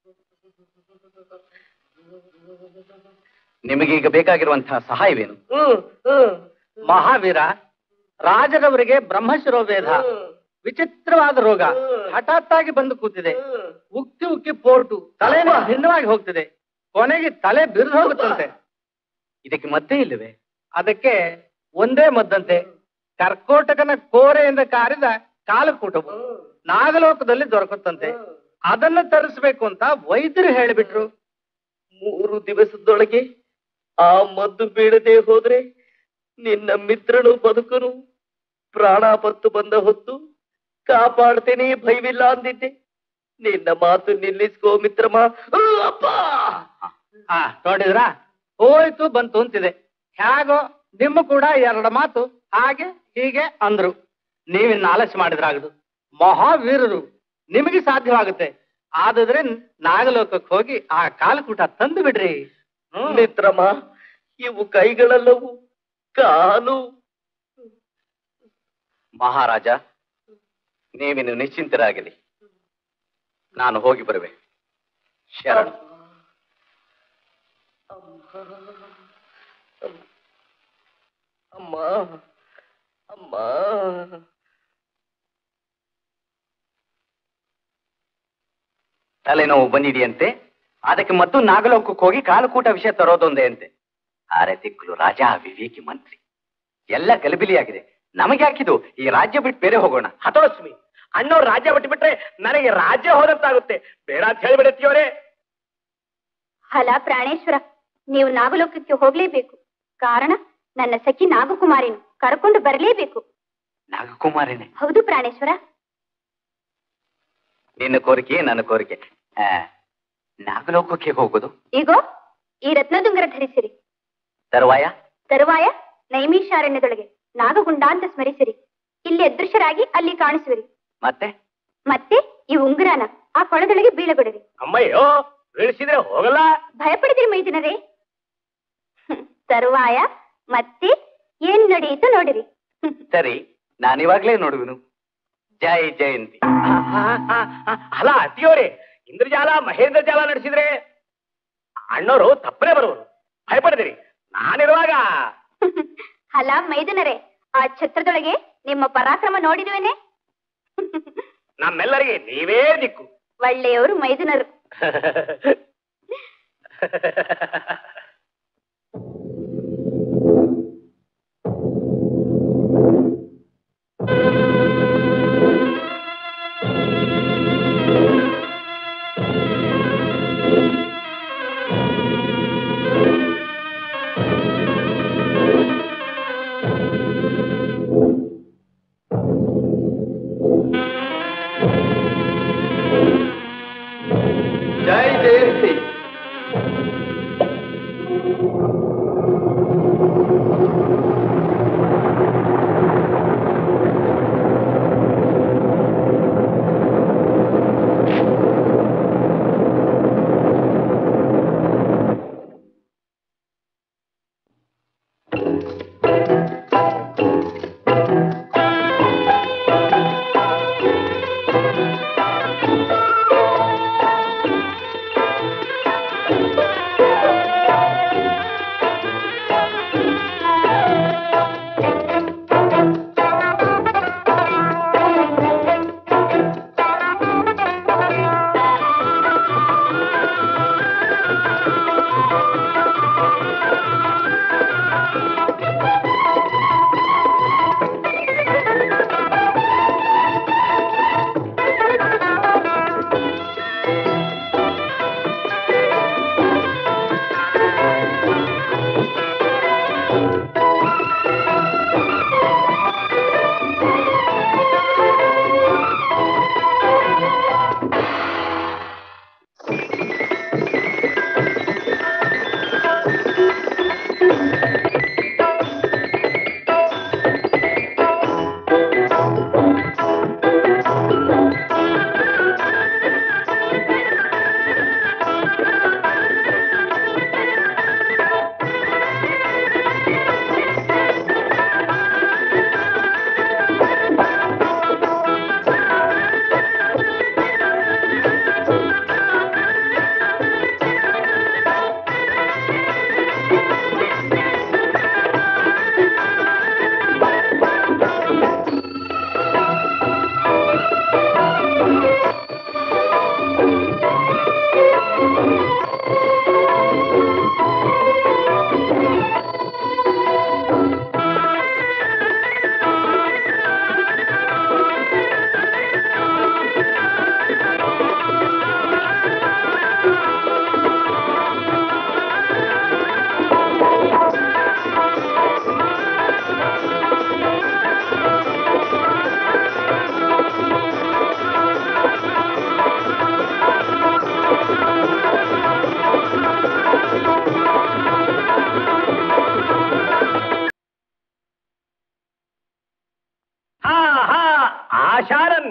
ನಿಮಗೀಗ ಬೇಕಾಗಿರುವಂತಹ ಸಹಾಯವೇನು ಹ್ಮ್, ಹ್ಮ್, ಮಹಾವೀರ ರಾಜರವರಿಗೆ ಬ್ರಹ್ಮಶಿರೋವೇಧ ವಿಚಿತ್ರವಾದ ರೋಗ ಹಠಾತ್ತಾಗಿ ಬಂದು ಕೂತಿದೆ ಹ್ಮ್. ಉಕ್ಕಿ ಉಕ್ಕಿ ಪೋರ್ಟು ತಲೆನೋ ಭಿನ್ನವಾಗಿ ಹೋಗ್ತಿದೆ ಕೊನೆಗೆ ತಲೆ ಬಿರಿದು ಹೋಗುತ್ತಂತೆ ಇದಕ್ಕೆ ಮದ್ದೇ ಇಲ್ಲವೇ ಅದಕ್ಕೆ ಒಂದೇ ಮದ್ದಂತೆ ಕರ್ಕೋಟಕನ ಕೋರೆಯಿಂದ ಕಾರಿದ ಕಾಲಕೂಟವು ನಾಗಲೋಕದಲ್ಲಿ ದೊರಕುತ್ತಂತೆ ಅದನ್ನ ತರಿಸ್ಬೇಕು ಅಂತ ವೈದ್ಯರು ಹೇಳಿಬಿಟ್ರು ಮೂರು ದಿವಸದೊಳಗೆ ಆ ಮದ್ದು ಬೀಳದೆ ಹೋದ್ರೆ ನಿನ್ನ ಮಿತ್ರನು ಬದುಕನು ಪ್ರಾಣಾಪತ್ತು ಬಂದ ಹೊತ್ತು ಕಾಪಾಡ್ತೇನೆ ಭಯವಿಲ್ಲ ಅಂದಿದ್ದೆ ನಿನ್ನ ಮಾತು ನಿಲ್ಲಿಸ್ಕೋ ಮಿತ್ರಮ್ಮ ಆ, ಅಪ್ಪ ಆ ನೋಡಿದ್ರ ಹೋಯ್ತು ಬಂತು ಅಂತಿದೆ ಹೇಗೋ ನಿಮ್ಮ ಕೂಡ ಎರಡು ಮಾತು ಹಾಗೆ ಹೀಗೆ ಅಂದ್ರು ನೀವಿನ್ನ ಆಲಸ್ಯ ಮಾಡಿದ್ರಾಗದು ಮಹಾವೀರರು ನಿಮಗೆ ಸಾಧ್ಯವಾಗುತ್ತೆ ಆದ್ರೆ ನಾಗಲೋಕಕ್ಕೆ ಹೋಗಿ ಆ ಕಾಲಕೂಟ ತಂದು ಬಿಡ್ರಿ ಹ್ಮ್. ಮಿತ್ರಮ್ಮ ಇವು ಕೈಗಳೆಲ್ಲವು ಕಾಲು ಮಹಾರಾಜ ನೀವಿನ್ನು ನಿಶ್ಚಿಂತರಾಗಲಿ ನಾನು ಹೋಗಿ ಬರುವೆ ಶರಣ ಅಮ್ಮ ಅಮ್ಮ ತಲೆನೋವು ಬಂದಿದೆಯಂತೆ ಅದಕ್ಕೆ ಮತ್ತು ನಾಗಲೋಕಕ್ಕೆ ಹೋಗಿ ಕಾಲಕೂಟ ವಿಷಯ ತರೋದೊಂದೇ ಅಂತೆ ಆರೆ ದಿಕ್ಕಲು ರಾಜ ವಿವೇಕಿ ಮಂತ್ರಿ ಎಲ್ಲ ಗಲಿಬಿಲಿಯಾಗಿದೆ ನಮಗೆ ಹಾಕಿದು ಈ ರಾಜ್ಯ ಬಿಟ್ಟು ಬೇರೆ ಹೋಗೋಣ ಹತೋಸ್ಮಿ ಅಣ್ಣವ್ರು ರಾಜ್ಯ ಬಿಟ್ಟು ಬಿಟ್ರೆ ನನಗೆ ರಾಜ್ಯ ಹೋದಂತಾಗುತ್ತೆ ಬೇಡ ಅಂತ ಹೇಳಿಬಿಡತ್ತೀವರೇ ಹಲ ಪ್ರಾಣೇಶ್ವರ ನೀವು ನಾಗಲೋಕಕ್ಕೆ ಹೋಗ್ಲೇಬೇಕು ಕಾರಣ ನನ್ನ ಸಖಿ ನಾಗಕುಮಾರಿನು ಕರ್ಕೊಂಡು ಬರಲೇಬೇಕು ನಾಗಕುಮಾರಿನೇ ಹೌದು ಪ್ರಾಣೇಶ್ವರ ನಿನ್ನ ಕೋರಿಕೆ ನನ್ನ ಕೋರಿಕೆ ಆ, ನಾಗಲೋಕಕ್ಕೆ ಹೋಗೋದು ಈಗೋ ಈ ರತ್ನದುಂಗರ ಧರಿಸಿರಿ ತರುವಾಯ ತರುವಾಯ ನೈಮಿಷಾರಣ್ಯದೊಳಗೆ ನಾಗಗುಂಡ ಅಂತ ಸ್ಮರಿಸಿರಿ ಇಲ್ಲಿ ಅದೃಶ್ಯರಾಗಿ ಅಲ್ಲಿ ಕಾಣಿಸುವಿರಿ ಮತ್ತೆ ಮತ್ತೆ ಈ ಉಂಗುರನ ಆ ಕೊಳದೊಳಗೆ ಬೀಳಗೊಡಿರಿ ಅಮ್ಮಯ್ಯೋ ಬೀಳಿಸಿದ್ರೆ ಹೋಗಲ್ಲ ಭಯಪಡಿದಿರಿ ಮೈದಿನರೇ ಹ್ಮ್. ತರುವಾಯ ಮತ್ತೆ ಏನ್ ನಡೆಯಿತು ನೋಡಿರಿ ಹ್ಮ್. ಸರಿ ನಾನಿವಾಗ್ಲೇ ನೋಡುವೆನು ಜೈ ಜಯಂತಿ ಅಲ್ಲ ಅತ್ತಿಯವರೇ ಇಂದ್ರಜಾಲ ಮಹೇಂದ್ರ ಜಾಲ ನಡೆಸಿದ್ರೆ ಅಣ್ಣವರು ತಪ್ಪನೇ ಬರುವರು ಭಯಪಡದಿರಿ ನಾನಿರುವಾಗ ಅಲ್ಲ ಮೈದನರೇ ಆ ಛತ್ರದೊಳಗೆ ನಿಮ್ಮ ಪರಾಕ್ರಮ ನೋಡಿರುವೇನೆ ನಮ್ಮೆಲ್ಲರಿಗೆ ನೀವೇ ದಿಕ್ಕು ಒಳ್ಳೆಯವರು ಮೈದುನರು ಜೈ ಜಯಂತಿ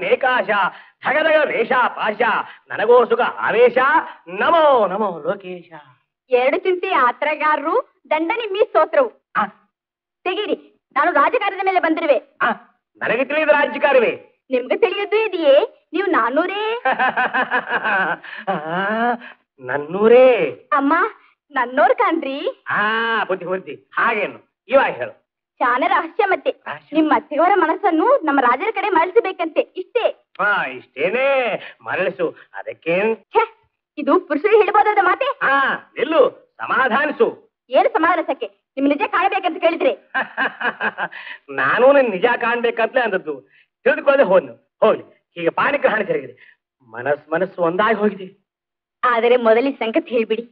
ನೇಕಾಶ ಧಗಧಗ ವೇಷ ಪಾಶ ನನಗೋ ಸುಖ ಆವೇಶ ನಮೋ ನಮೋ ಲೋಕೇಶ ಎರಡು ಚಿಂತೆ ಆತ್ರಗಾರರು ದಂಡನಿ ಮೀ ಸ್ತೋತ್ರವು ಆ, ತೆಗೀರಿ ನಾನು ರಾಜಕಾರಣದ ಮೇಲೆ ಬಂದಿರುವೆ ಆ, ನನಗೆ ತಿಳಿದ ರಾಜ್ಯಕಾರವೇ ನಿಮ್ಗೆ ತಿಳಿಯದ್ದು ಇದೆಯೇ ನೀವು ನಾನೂರೇ ಆ, ನನ್ನೂರೇ ಅಮ್ಮ ನನ್ನೋರ್ ಕಾಣ್ರಿ ಆ ಬುದ್ಧಿ ಬುದ್ಧಿ ಹಾಗೇನು ಇವಾಗ ಹೇಳು ಶಾನ ರಹಸ್ಯ ಮತ್ತೆ ರಹಸ್ಯ? ನಿಮ್ಮ ಅತ್ತೆಯವರ ಮನಸ್ಸನ್ನು ನಮ್ಮ ರಾಜರ ಕಡೆ ಮರಳಿಸಬೇಕಂತೆ ಇಷ್ಟೇ ಹಾ ಇಷ್ಟೇನೆ ಮರಳಿಸು ಅದಕ್ಕೇನ್ ಛೆ, ಇದು ಪುರುಷರು ಹೇಳ್ಬೋದಾದ ಮಾತೆ ಹಾ ನಿಲ್ಲು ಸಮಾಧಾನಿಸು ಏನು ಸಮಾಧಾನಸಕ್ಕೆ ನಿಮ್ ನಿಜ ಕಾಣಬೇಕಂತ ಕೇಳಿದ್ರೆ ನಾನು ನಿನ್ ನಿಜ ಕಾಣ್ಬೇಕಂತಲೇ ಅಂದದ್ದು ತಿಳಿದುಕೊಳ್ಳದೆ ಹೋದ್ನು ಹೋಗ್ಲಿ ಈಗ ಪಾಣಿಗ್ರಹಣ ಜರುಗಿದೆ ಮನಸ್ ಮನಸ್ಸು ಒಂದಾಗಿ ಹೋಗಿದೆ ಆದರೆ ಮೊದಲಿ ಸಂಗತಿ ಹೇಳ್ಬಿಡಿ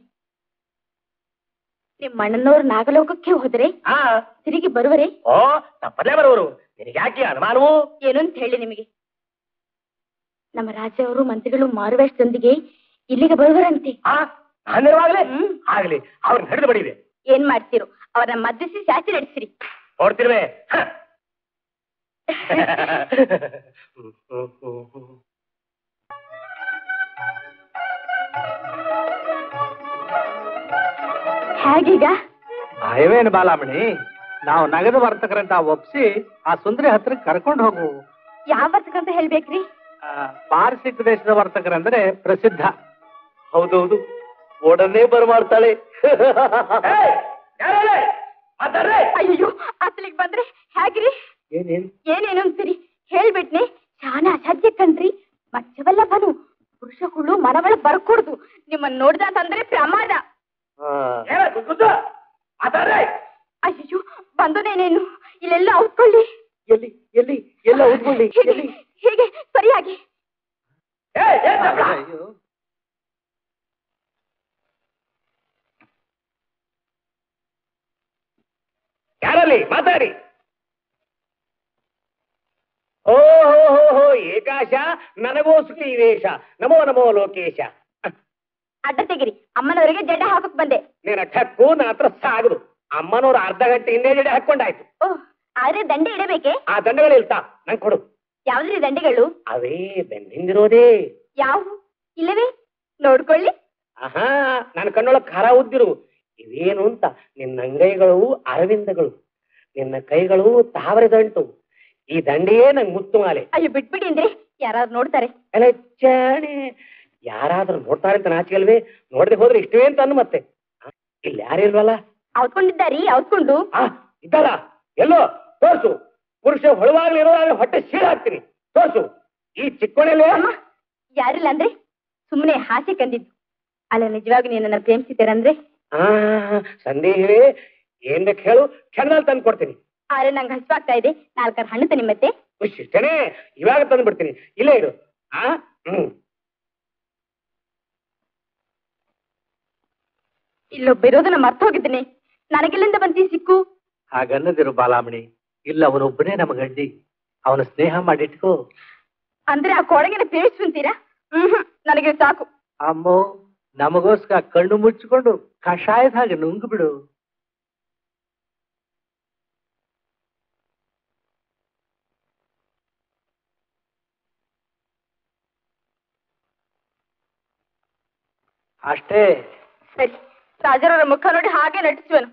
ನಿಮ್ಮ ಅಣ್ಣನವ್ರು ನಾಗಲೋಕಕ್ಕೆ ಹೋದರೆ ಹಾ ತಿರುಗಿ ಬರುವರೆ ಓ ತಪ್ಪದೇ ಬರುವರು ನಿನಗೆ ಯಾಕೆ ಅನುಮಾನವು ಏನು ಅಂತ ಹೇಳಿ ನಿಮಗೆ ನಮ್ಮ ರಾಜ್ಯವರು ಮಂತ್ರಿಗಳು ಮಾರುವೇಷದೊಂದಿಗೆ ಇಲ್ಲಿಗೆ ಬರುವರಂತೆ ಆ ನಾನಿರುವಾಗಲೇ ಹ್ಮ್. ಆಗ್ಲಿ ಅವ್ರನ್ನ ಹಿಡಿದು ಬಡಿವೆ ಏನ್ ಮಾಡ್ತೀರೋ ಅವರನ್ನ ಮದ್ದಿಸಿ ಶಾಸ್ತಿ ನಡೆಸಿರಿ ನೋಡ್ತಿರುವೆ ಹ. ಹೇಗೀಗ ಭಯವೇನು ಬಾಲಾಮಣಿ ನಾವು ನಗದು ವರ್ತಕರಂತ ಒಪ್ಸಿ ಆ ಸುಂದರಿ ಹತ್ರಕ್ಕೆ ಕರ್ಕೊಂಡು ಹೋಗು ಯಾವ ವರ್ತಕಂತ ಹೇಳ್ಬೇಕ್ರಿ ಆ, ಪಾರಸಿಕ ದೇಶದ ವರ್ತಕರಂದ್ರೆ ಪ್ರಸಿದ್ಧ ಹೌದೌದು ಒಡನೆ ಬರಮಾಡ್ತಾಳೆ ಏಯ್, ಯಾರಲ್ಲೇ? ಮಾತಾಡ್ರೆ? ಅಯ್ಯೋ ಅಸಲಿಗೆ ಬಂದ್ರೆ ಹೇಗ್ರಿ ಏನೇನ್ ಏನೇನು ಅಂತೀರಿ ಹೇಳ್ಬಿಟ್ನೆ ಶಾನ ಅಸಾಧ್ಯ ಕಣ್ರಿ ಮಚ್ಚವಲ್ಲಭನು ಪುರುಷ ಹುಳು ಮನವಳ ಬರ್ಕೂಡ್ದು ನಿಮ್ಮನ್ನ ನೋಡ್ದ ಅಂತಂದ್ರೆ ಪ್ರಮಾದ ಏನ ಗುದ್ದು ಗುದ್ದು? ಮಾತಾಡ್ರೆ? ಅಯ್ಯೋ ಬಂದುನೇನೇನು ಇಲ್ಲೆಲ್ಲ ಔತ್ಕೊಳ್ಳಿ ಎಲ್ಲಿ ಎಲ್ಲಿ ಎಲ್ಲ ಉದ್ಕೊಳ್ಳಿ ಹೀಗೆ ಹೀಗೆ ಸರಿಯಾಗಿ ಏಯ್, ಏನ್ ತಪ್ಪ? ಯಾರಲ್ಲಿ ಮಾತಾಡಿ ಓ ಹೋ ಹೋ ಹೋ ಏಕಾಶ ನನಗೋ ಸುಖಿ ವೇಷ ನಮೋ ನಮೋ ಲೋಕೇಶ ಅಡ್ಡ ತೆಗಿರಿ ಅಮ್ಮನವರಿಗೆ ಜಡ್ಡ ಹಾಕಕ್ ಬಂದೆ ನಿನ್ನ ಠಕ್ಕು ನನ್ನ ಹತ್ರ ಸಾಗದು ಅಮ್ಮನವ್ರು ಅರ್ಧ ಗಂಟೆ ಹಿಂದೆ ಜಡೆ ಹಾಕೊಂಡಾಯ್ತು ಓಹ್ ಆದ್ರೆ ದಂಡೆ ಇಡಬೇಕೆ ಆ ದಂಡಗಳು ಇಲ್ತಾ ನಂಗೆ ಕೊಡು ಯಾವ್ದ್ರಿ ದಂಡೆಗಳು ಅವೇ ಬೆಂದಿಂದಿರೋದೇ ಯಾವ ಇಲ್ಲವೇ ನೋಡ್ಕೊಳ್ಳಿ ಆಹಾ ನನ್ನ ಕಣ್ಣೊಳಗ್ ಖರ ಉದ್ದಿರು ಇವೇನು ಅಂತ ನಿನ್ನ ಅಂಗೈಗಳು ಅರವಿಂದಗಳು ನಿನ್ನ ಕೈಗಳು ತಾವರೆ ದಂಟು ಈ ದಂಡೆಯೇ ನಂಗೆ ಮುತ್ತು ಮಾಲೆ ಅಯ್ಯೋ ಬಿಟ್ಬಿಡಿ ಅಂದ್ರೆ ಯಾರಾದ್ರು ನೋಡ್ತಾರೆ ಅಲ್ಲ ಚಾಣೆ ಯಾರಾದ್ರೂ ನೋಡ್ತಾರೆ ಅಂತ ನಾಚಿಕಲ್ವೇ ನೋಡದೆ ಹೋದ್ರೆ ಇಷ್ಟವೇ ಅಂತ ಅನ್ನು ಮತ್ತೆ ಆ, ಇಲ್ಲಿ ಯಾರಿಲ್ವಲ್ಲ ಔತ್ಕೊಂಡಿದ್ದಾರಿ ಔತ್ಕೊಂಡು ಆ ಇದ್ದಾರ ಎಲ್ಲೋ ತೋರ್ಸು ಪುರುಷ ಹೊಳುವಾಗ್ಲಿ ಇರೋದಾದ್ರೆ ಹೊಟ್ಟೆ ಸೀಳ ಹಾಕ್ತೀನಿ ತೋರ್ಸು ಈ ಚಿಕ್ಕೋಣೆಯಲ್ಲಿ ಅಮ್ಮ ಯಾರಿಲ್ಲ ಅಂದ್ರೆ ಸುಮ್ಮನೆ ಹಾಸ್ಯ ಕಂದಿದ್ದು ಅಲ್ಲ ನಿಜವಾಗಿ ನೀವು ನನ್ನ ಪ್ರೇಮಿಸಿದ್ದೀರಂದ್ರೆ ಆ ಸಂದೇಹವೇ ಏನ್ ಬೇಕು ಹೇಳು ಕ್ಷಣದಲ್ಲಿ ತಂದು ಕೊಡ್ತೀನಿ ಆದ್ರೆ ನಂಗೆ ಹಸಿವಾಗ್ತಾ ಇದೆ ನಾಲ್ಕಾರು ಹಣ್ಣು ತನಿ ಮತ್ತೆ ಇಷ್ಟೇನೆ ಇವಾಗ ತಂದು ಬಿಡ್ತೀನಿ ಇಲ್ಲೇ ಇಡು ಆ ಹ್ಮ್ ಇಲ್ಲೊಬ್ಬ ಇರೋದನ್ನ ಮರ್ತು ಹೋಗಿದ್ದೀನಿ ನನಗೆಲ್ಲಿಂದ ಬಂತಿ ಸಿಕ್ಕು ಹಾಗನ್ನದಿರು ಬಾಲಾಮಣಿ ಇಲ್ಲ ಅವನೊಬ್ಬನೇ ನಮ್ಮ ಗಂಡಿ ಅವನ ಸ್ನೇಹ ಮಾಡಿಟ್ಕೋ ಅಂದ್ರೆ ಆ ಕೊಡಗಿನ ಪೇಳಿಸ್ಕೊಂತೀರಾ ಹ್ಮ್ ನನಗೆ ಸಾಕು ಅಮ್ಮೋ ನಮಗೋಸ್ಕರ ಕಣ್ಣು ಮುಚ್ಚಿಕೊಂಡು ಕಷಾಯದ ಹಾಗೆ ನುಂಗು ಬಿಡು ಅಷ್ಟೇ ಸರಿ ರಾಜರವರ ಮುಖ ನೋಡಿ ಹಾಗೆ ನಟಿಸುವನು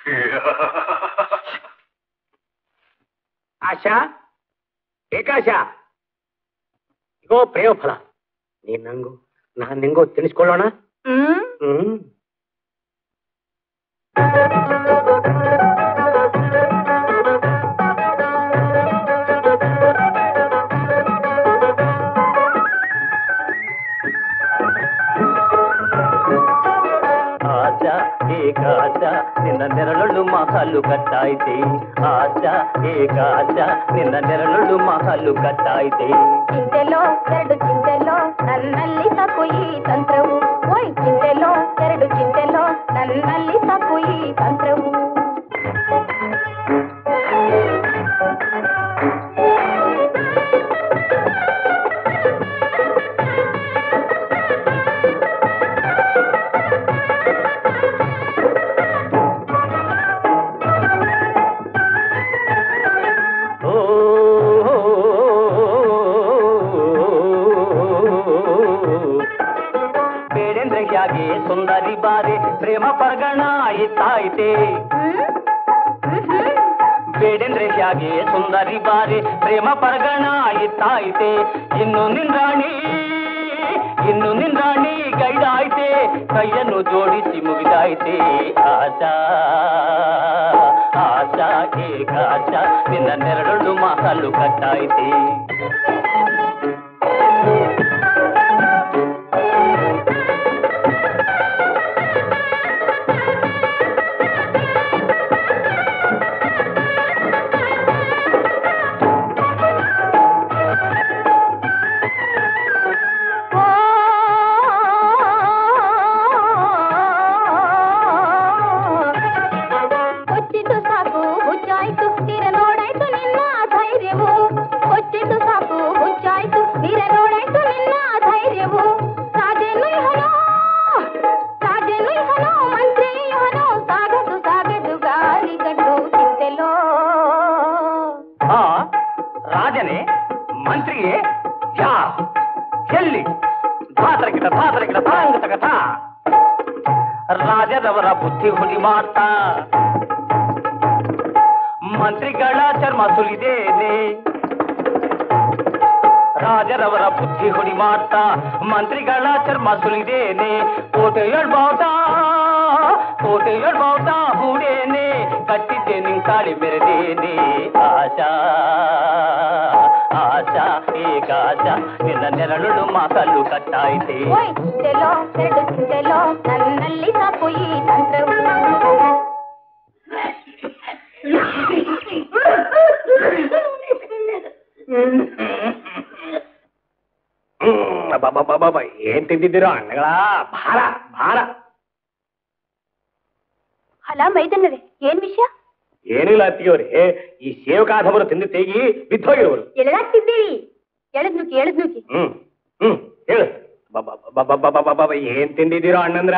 ಆಶಾ ಏಕಾಶಾ ಇಗೋ ಪ್ರೇಮ ಫಲ ನೀನ್ ನಂಗು ನಾನ್ ನಿಂಗೋ ತಿನ್ನಿಸ್ಕೊಳ್ಳೋಣ ಹ್ಮ್ ಹ್ಮ್ ಆಶ ಏಕಾಶ ನಿನ್ನ ನೆರಳು ಮಹಲು ಕಟ್ಟಾಯ್ತೆ ಆಶ ಏಕಾಶ ನಿನ್ನ ನೆರಳು ಮಹಲು ಕಟ್ಟಾಯ್ತೆ ಚಿಂತೆಲೋ ಎರಡು ಚಿಂತೆಲೋ ನನ್ನಲ್ಲಿ ಸಾಕು ಈ ತಂತ್ರವು ಓಯ್ ಚಿಂತೆಲೋ ಎರಡು ಚಿಂತೆಲೋ ನನ್ನಲ್ಲಿ ಸಾಕು ಈ ತಂತ್ರವು ಓ ಬಾರೆ ಪ್ರೇಮ ಪರಗಣ ಇತ್ತಾಯ್ತೆ ಬೇಡೆಂದ್ರೆ ಹ್ಯಾಗೆ ಸುಂದರಿ ಬಾರಿ ಪ್ರೇಮ ಪರಗಣ ಇತ್ತಾಯ್ತೆ ಇನ್ನು ನಿಂದ್ರಾಣಿ ಇನ್ನು ನಿಂದ್ರಾಣಿ ಗೈಡಾಯ್ತೆ ಕೈಯನ್ನು ಜೋಡಿಸಿ ಮುಗಿದಾಯ್ತೆ ಆಶಾ ಆಶಾ ಏಕಾಶ ನಿನ್ನ ನೆರಳು ಮಾಸಲು ಕಟ್ಟಾಯ್ತೆ ಹೊಚ್ಚಿದ್ದು ಸಾಕು ಹುಚ್ಚಾಯ್ತು ತೀರ ನೋಡಾಯ್ತು ನಿನ್ನ ಧೈರ್ಯವು ಹೊಚ್ಚಿದ್ದು ಸಾಕು ಹುಚ್ಚಾಯ್ತು ತೀರ ನೋಡಾಯ್ತು ನಿನ್ನ ಧೈರ್ಯವು ರಾಜೇನು ಇಹನೋ ರಾಜೇನು ಇಹನೋ ಮಂತ್ರಿ ಇಹನೋ ಸಾಗದು ಸಾಗದು ಗಾಳಿ ಗಂಟು ಚಿಂತೆಲೋ ಆ ರಾಜನೇ ಮಂತ್ರಿಗೆ ಯಾ ಎಲ್ಲಿ ಧಾತರಕಿಟ ಧಾತರಕಿಟ ತಾಂಗ ಕಥ ರಾಜರವರ ಬುದ್ಧಿ ಹುಲಿ ಮಾಡ್ತಾ ಮಂತ್ರಿಗಳ ಚರ್ಮ ಸುಲಿದೇನೆ ರಾಜರವರ ಬುದ್ಧಿ ಹುಡಿ ಮಾಡ್ತಾ ಮಂತ್ರಿಗಳ ಚರ್ಮ ಸುಲಿದೇನೆ ಕೋಟೆ ಹೇಳ್ಬಾಟ ಕೋಟೆ ಹೇಳ್ಬಾಟ ಹೂಡೇನೆ ಕಟ್ಟಿದ್ದೆ ನಿನ್ ತಾಳಿ ಮೆರೆದೇನೆ ಆಶಾ ಆಶಾ ಏಕಾಶ ನಿನ್ನ ನೆರಳು ಮಾತಲ್ಲು ಕಟ್ಟಾಯ್ತೆ ಓಯ್ ಚಿಂತೆಲೋ ಎರಡು ಚಿಂತೆಲೋ ನನ್ನಲ್ಲಿ ಸಾಕು ಈ ತಂತ್ರವು ಹ್ಮ್ ಅಬ್ಬಬ್ಬಬ್ಬಬ್ಬ, ಏನ್ ತಿಂದಿದ್ದೀರೋ ಅಣ್ಣಗಳ ಭಾರ ಭಾರ ಅಲ್ಲ ಮೈದನ್ನರೇ ಏನ್ ವಿಷಯ ಏನಿಲ್ಲ ಅತ್ತಿಗೆವ್ರೆ ಈ ಸೇವಕಾಧವರು ತಿಂದು ತೆಗಿ ಬಿದ್ದೋಗಿರುವರು ಎಳೆದಾಗ್ತಿದ್ದೀರಿ ಎಳೆದ್ ನುಗ್ಗಿ ಎಳೆದ್ ನುಗ್ಗಿ ಹ್ಮ್ ಹ್ಮ್ ಹೇಳು ಅಬ್ಬಬ್ಬಬ್ಬಬ್ಬಬ್ಬಬ್ಬ, ಏನ್ ತಿಂದಿದ್ದೀರೋ ಅಣ್ಣಂದ್ರ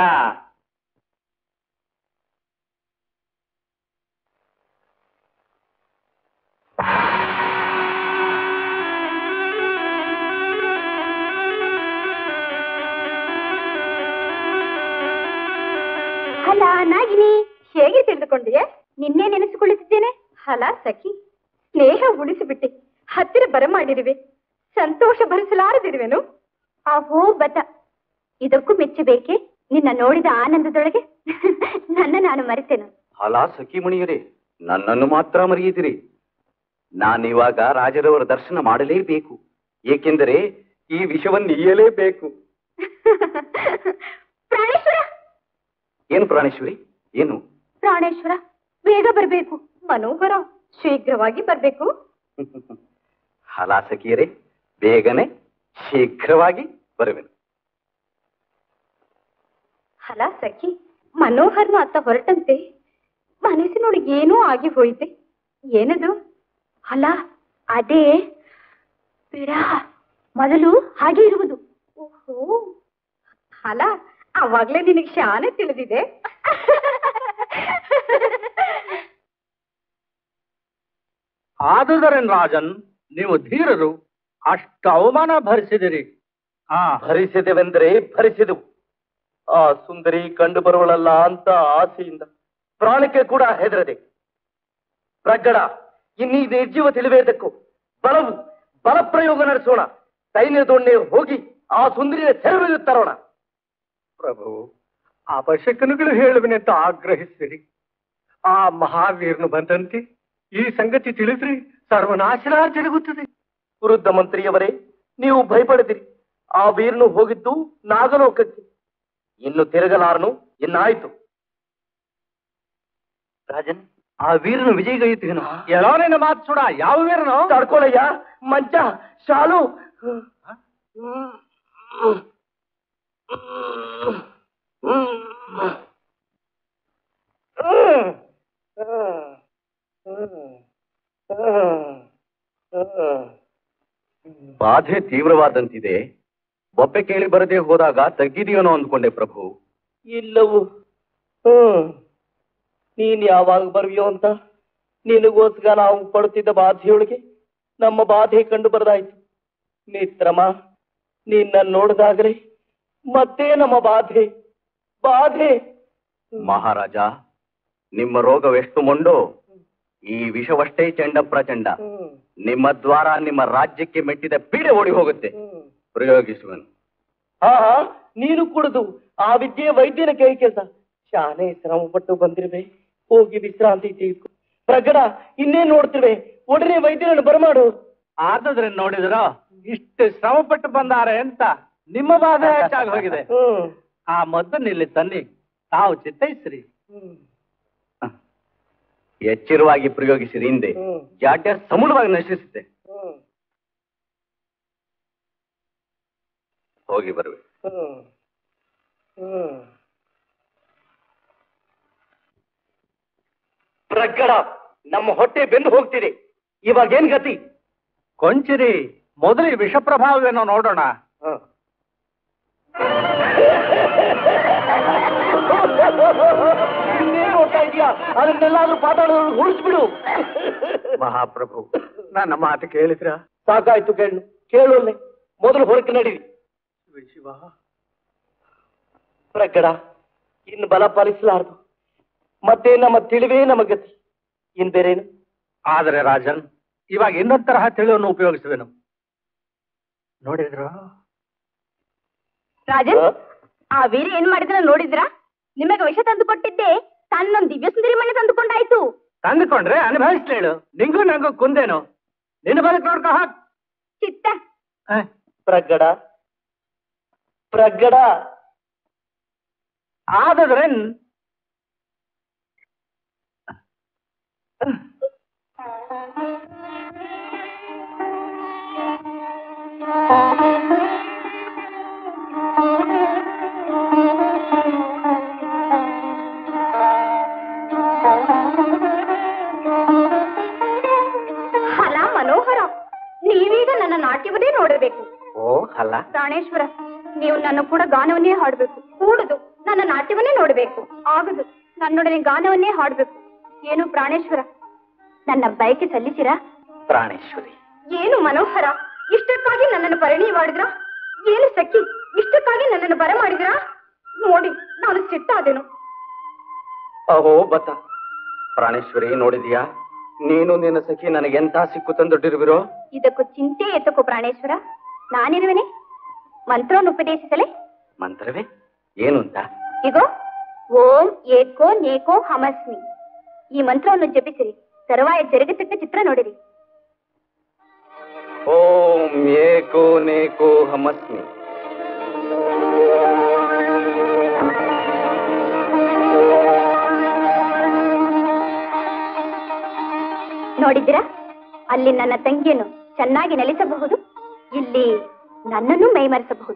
ಅಲ್ಲ ನಾಗಿನಿ ಹೇಗೆ ತಿಳಿದುಕೊಂಡಿಯೆ ನಿನ್ನೆ ನೆನೆಸಿಕೊಳ್ಳುತ್ತಿದ್ದೇನೆ ಹಲ ಸಖಿ ಸ್ನೇಹ ಉಳಿಸಿಬಿಟ್ಟೆ ಹತ್ತಿರ ಬರಮಾಡಿರುವೆ ಸಂತೋಷ ಭರಿಸಲಾರದಿರುವೆನು ಅಹೋ ಬತ ಇದಕ್ಕೂ ಮೆಚ್ಚಬೇಕೆ ನಿನ್ನ ನೋಡಿದ ಆನಂದದೊಳಗೆ ನನ್ನ ನಾನು ಮರೆತೆನು ಅಲಾ ಸಖಿಮಣಿಯರೇ ನನ್ನನ್ನು ಮಾತ್ರ ಮರೆಯಿದಿರಿ ನಾನಿವಾಗ ರಾಜರವರ ದರ್ಶನ ಮಾಡಲೇಬೇಕು ಏಕೆಂದರೆ ಈ ವಿಷವನ್ನು ಇಯಲೇಬೇಕು ಪ್ರಾಣೇಶ್ವರ ಏನು ಪ್ರಾಣೇಶ್ವರಿ ಏನು ಪ್ರಾಣೇಶ್ವರ ಬೇಗ ಬರ್ಬೇಕು ಮನೋಹರ ಶೀಘ್ರವಾಗಿ ಬರ್ಬೇಕು ಹಲಾ ಸಖಿಯರೇ ಬೇಗನೆ ಶೀಘ್ರವಾಗಿ ಬರುವೆನು ಹಲ ಸಖಿ ಮನೋಹರ್ನ ಅತ್ತ ಹೊರಟಂತೆ ಮನಸ್ಸಿನೊಳಗೆ ಏನೋ ಆಗಿ ಹೋಯಿತೆ ಏನದು ಅಲ್ಲ ಅದೇ ವಿರಹ ಮೊದಲು ಹಾಗೆ ಇರುವುದು ಓಹೋ ಅಲ್ಲ ಅವಾಗ್ಲೇ ನಿನಗೆ ಶಾನೆ ತಿಳಿದಿದೆ ಆದುದರೇನ್ ರಾಜನ್ ನೀವು ಧೀರರು ಅಷ್ಟು ಅವಮಾನ ಭರಿಸಿದಿರಿ ಆ ಭರಿಸಿದೆವೆಂದರೆ ಭರಿಸಿದೆವು ಆ ಸುಂದರಿ ಕಂಡು ಬರುವಳಲ್ಲ ಅಂತ ಆಸೆಯಿಂದ ಪ್ರಾಣಕ್ಕೆ ಕೂಡ ಹೆದರದೆ ಪ್ರಗಡ ಇನ್ನೀ ನಿರ್ಜೀವ ತಿಳಿವೇದಕ್ಕೂ ಬಲವು ಬಲ ಪ್ರಯೋಗ ನಡೆಸೋಣ ಸೈನ್ಯದೊಣ್ಣೆ ಹೋಗಿ ಆ ಸುಂದರಿಯ ಸೆರವಿಗೆ ತರೋಣ ಪ್ರಭು ಅವಶ್ಯಕನುಗಳು ಹೇಳುವನೆಂತ ಆಗ್ರಹಿಸಿರಿ ಆ ಮಹಾವೀರನು ಬಂದಂತೆ ಈ ಸಂಗತಿ ತಿಳಿದ್ರಿ ಸರ್ವನಾಶನ ಜರುಗುತ್ತದೆ ವೃದ್ಧ ಮಂತ್ರಿಯವರೇ ನೀವು ಭಯಪಡದಿರಿ ಆ ವೀರನು ಹೋಗಿದ್ದು ನಾಗಲೋಕಕ್ಕೆ ಇನ್ನು ತಿರುಗಲಾರನು ಇನ್ನಾಯ್ತು ರಾಜನ್ ಆ ವೀರನು ವಿಜಯಗೈಯುತ್ತೇನು ಎಲ್ಲೋ ನಿನ್ನ ಮಾತು ಸುಡ ಯಾವ ವೀರನು ತಡ್ಕೊಳಯ್ಯ ಮಂಚ ಶಾಲು ಬಾಧೆ ತೀವ್ರವಾದಂತಿದೆ ಬೊಬ್ಬೆ ಕೇಳಿ ಬರದೆ ಹೋದಾಗ ತಗ್ಗಿದೆಯೋನೋ ಅಂದ್ಕೊಂಡೆ ಪ್ರಭು ಇಲ್ಲವು ಹ್ಮ್ ನೀನ್ ಯಾವಾಗ ಬರ್ವಿಯೋ ಅಂತ ನಿನಗೋಸ್ಕರ ನಾವು ಪಡುತ್ತಿದ್ದ ಬಾಧೆಯೊಳಗೆ ನಮ್ಮ ಬಾಧೆ ಕಂಡು ಬರದಾಯ್ತು ಮಿತ್ರಮ ನಿನ್ನ ನೋಡಿದಾಗಲೇ ಮತ್ತೆ ನಮ್ಮ ಬಾಧೆ ಬಾಧೆ ಮಹಾರಾಜ ನಿಮ್ಮ ರೋಗವೆಷ್ಟು ಮೊಂಡು ಈ ವಿಷವಷ್ಟೇ ಚಂಡ ಪ್ರಚಂಡ ನಿಮ್ಮ ದ್ವಾರ ನಿಮ್ಮ ರಾಜ್ಯಕ್ಕೆ ಮೆಟ್ಟಿದ ಪೀಡೆ ಓಡಿ ಹೋಗುತ್ತೆ ಪ್ರಯೋಗಿಸುವನು ಹಾ ಹಾ ನೀನು ಕುಡಿದು ಆ ವಿದ್ಯೆ ವೈದ್ಯನ ಕೈ ಕೆಲಸ ಶಾನೆ ಶ್ರಮ ಪಟ್ಟು ಬಂದಿರುವೆ ಹೋಗಿ ವಿಶ್ರಾಂತಿ ತೆಗೆದುಕೊ ಪ್ರಗಡ ಇನ್ನೇನ್ ನೋಡ್ತಿರುವೆ ಒಡನೆ ವೈದ್ಯರನ್ನು ಬರಮಾಡು ಆದ್ರೆ ನೋಡಿದ್ರ ಇಷ್ಟು ಶ್ರಮ ಪಟ್ಟು ಬಂದಾರೆ ಅಂತ ನಿಮ್ಮ ಬಾಧೆ ಹೆಚ್ಚಾಗಿ ಹೋಗಿದೆ ಹ್ಮ್ ಆ ಮದ್ದನ್ನು ಇಲ್ಲಿ ತನ್ನಿ ತಾವು ಚಿತ್ತೈಸ್ರಿ ಹ್ಮ್ ಎಚ್ಚರವಾಗಿ ಪ್ರಯೋಗಿಸಿರಿ ಹಿಂದೆ ಹ್ಮ್. ಜಾಡ್ಯ ಸಮೂಲವಾಗಿ ನಶಿಸುತ್ತೆ ಹ್ಮ್ ಹೋಗಿ ಬರುವೆ ಹ್ಮ್ ಹ್ಮ್ ಪ್ರಗಡ ನಮ್ಮ ಹೊಟ್ಟೆ ಬೆಂದು ಹೋಗ್ತಿದೆ ಇವಾಗ ಏನ್ ಗತಿ ಕೊಂಚಿರಿ ಮೊದಲು ಈ ವಿಷ ಪ್ರಭಾವವೇನೋ ನೋಡೋಣ ಇನ್ನೇನ್ ನೋಡ್ತಾ ಇದೀಯಾ ಅದನ್ನೆಲ್ಲಾದ್ರೂ ಪಾತಾಳೋದು ಉಳಿಸ್ಬಿಡು ಮಹಾಪ್ರಭು ನನ್ನ ಮಾತು ಕೇಳಿದ್ರ ಸಾಕಾಯ್ತು ಕೇಳು ಕೇಳೋಲ್ಲೆ ಮೊದಲು ಹೊರಕ್ಕೆ ನಡೀರಿ ಪ್ರಗಡ ಇನ್ನು ಬಲ ಪಾಲಿಸಲಾರದು ಮತ್ತೆ ನಮ್ಮ ತಿಳಿವೇ ನಮ್ಮ ಗತಿ ಇನ್ ಬೇರೇನು ಆದರೆ ರಾಜನ್ ಇವಾಗ ಇನ್ನೊಂದ್ ತರಹ ತಿಳಿವನ್ನು ಉಪಯೋಗಿಸುವೆನು ನೋಡಿದ್ರು ರಾಜನ್ ಆ ವೀರ ಏನ್ ಮಾಡಿದ್ರ ನೋಡಿದ್ರಾ ನಿಮಗೆ ವಿಷ ತಂದು ಕೊಟ್ಟಿದ್ದೆ ತನ್ನೊಂದು ದಿವ್ಯ ಸುಂದರಿ ಮನೆ ತಂದುಕೊಂಡಾಯ್ತು ತಂದುಕೊಂಡ್ರೆ ಅನುಭವಿಸ್ಲೇಳು ನಿಂಗೂ ನಂಗೂ ಕುಂದೇನು ನಿನ್ನ ಬದುಕು ನೋಡ್ಕೊ ಹಾಕ್ ಚಿತ್ತ ಆ, ಪ್ರಗಡ ಪ್ರಗಡ ಆದದ್ರೆ ಫಲ ಮನೋಹರ ನೀವೀಗ ನನ್ನ ನಾಟ್ಯವನ್ನೇ ನೋಡಬೇಕು ಓ ಅಲ್ಲ ಪ್ರಾಣೇಶ್ವರ ನೀವು ನನ್ನ ಕೂಡ ಗಾನವನ್ನೇ ಹಾಡಬೇಕು ಕೂಡುದು ನನ್ನ ನಾಟ್ಯವನ್ನೇ ನೋಡಬೇಕು ಆಗದು ನನ್ನೊಡನೆ ಗಾನವನ್ನೇ ಹಾಡಬೇಕು ಏನು ಪ್ರಾಣೇಶ್ವರ ನನ್ನ ಬಯಕೆ ಸಲ್ಲಿಸಿರಾ ಪ್ರಾಣೇಶ್ವರಿ ಏನು ಮನೋಹರ ಇಷ್ಟಕ್ಕಾಗಿ ನನ್ನನ್ನು ಪರಿಣಯವಾಡಿದ್ರ ಏನು ಸಖಿ ಇಷ್ಟಕ್ಕಾಗಿ ನನ್ನನ್ನು ಬರಮಾಡಿದ್ರ ನೋಡಿ ನಾನು ಸಿಟ್ಟಾದೆನು ಅಹೋ ಬತ ಪ್ರಾಣೇಶ್ವರಿ ನೋಡಿದ್ಯಾ ನೀನು ನಿನ್ನ ಸಖಿ ನನಗೆ ಎಂತ ಸಿಕ್ಕು ತಂದೊಡ್ಡಿರುವಿರೋ ಇದಕ್ಕೂ ಚಿಂತೆ ಎತ್ತಕ್ಕೋ ಪ್ರಾಣೇಶ್ವರ ನಾನಿರುವೆನೆ ಮಂತ್ರವನ್ನು ಉಪದೇಶಿಸಲೇ ಮಂತ್ರವೇ ಏನು ಅಂತ ಇಗೋ ಓಂ ಏಕೋ ನೇಕೋ ಹಮಸ್ಮಿ ಈ ಮಂತ್ರವನ್ನು ಜಪಿಸಿರಿ ತರುವಾಯ ಜರುಗತಕ್ಕ ಚಿತ್ರ ನೋಡಿರಿ ಓಂ ಏಕೋ ನೇಕೋ ಹಮಸ್ಮಿ ನೋಡಿದ್ದೀರಾ ಅಲ್ಲಿ ನನ್ನ ತಂಗಿಯನ್ನು ಚೆನ್ನಾಗಿ ನೆಲೆಸಬಹುದು ಇಲ್ಲಿ ನನ್ನನ್ನು ಮೈಮರೆಸಬಹುದು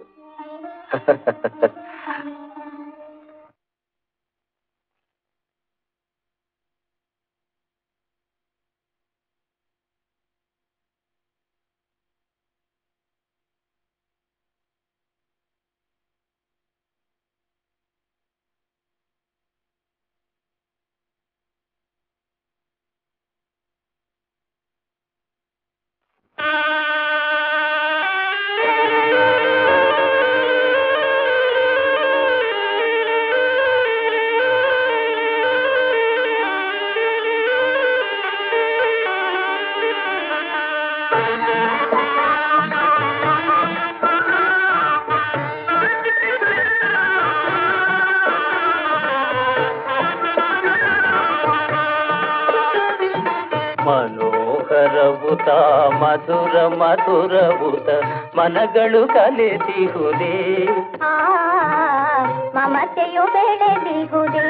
ಮನೋಹರವುತ ಮಧುರ ಮಧುರವುತ ಮನಗಳು ಕಲೆತಿಹುದೇ ಆ ಮಮತೆಯು ಬೆಳೆದಿಹುದೇ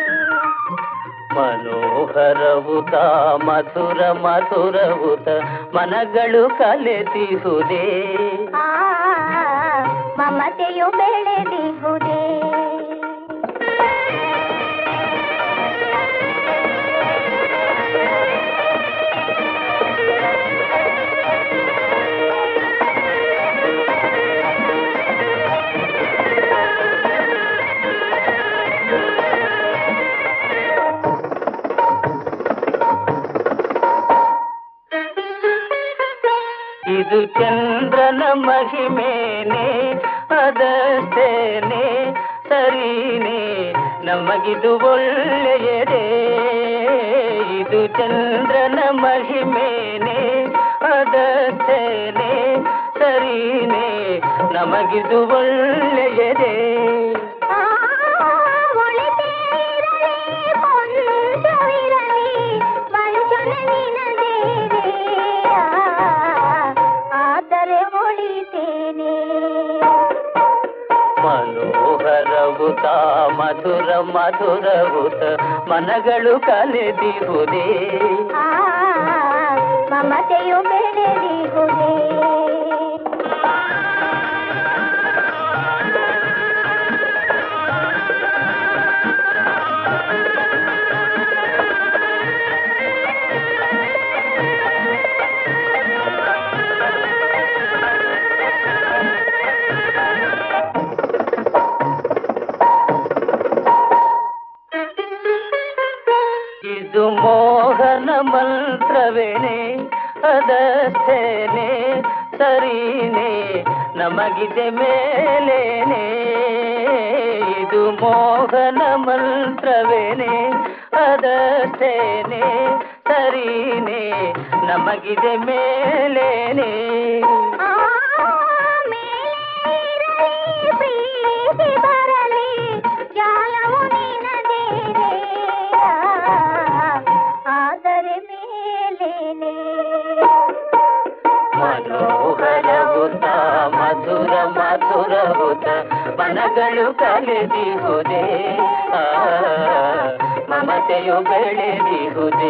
ಮನೋಹರವುತ ಮಧುರ ಮಧುರವುತ ಮನಗಳು ಕಲೆತಿಹುದೇ ಆ ಮಮತೆಯು ಬೆಳೆದಿಹುದೇ ಇದು ಚಂದ್ರನ ಮಹಿಮೇನೆ ಅದಷ್ಟೇನೆ ಸರಿನೇ ನಮ್ಮ ನಮಗಿದು ಒಳ್ಳೆಯದೇ ಇದು ಚಂದ್ರನ ಮಹಿಮೇನೆ ಅದಷ್ಟೇನೆ ಸರಿನೇ ನಮಗಿದು ಒಳ್ಳೆಯದೇ ಒಳಿತೇನೆ ಮನೋಹರವುತ ಮಧುರ ಮಧುರವುತ ಮನಗಳು ಕಲೆದಿರುವುದೇ ಆ ಮಮತೆಯು ಬೆಳೆದಿಹುದೇ ಇದು ಮೋಹನ ಮಂತ್ರವೇನೆ ಅದಷ್ಟೇನೆ ಸರಿನೇ ನಮಗಿದೆ ಮೇಲೇನೆ ಇದು ಮೋಹನ ಮಂತ್ರವೇನೆ ಅದಷ್ಟೇನೆ ಸರಿನೇ ನಮಗಿದೆ ಮೇಲೇನೆ ಆ ಮೇಲಿರಲಿ ಪ್ರೀತಿ ಬರಲಿ ಜಾಲವು ನಿನದೇನೆ ಆದರೆ ಮೇಲೇನೆ ಮನೋಹರವುತ ಮಧುರ ಮಧುರವುತ ಮನಗಳು ಕಲೆದಿಹುದೇ ಆ, ಮಮತೆಯು ಬೆಳೆದಿಹುದೇ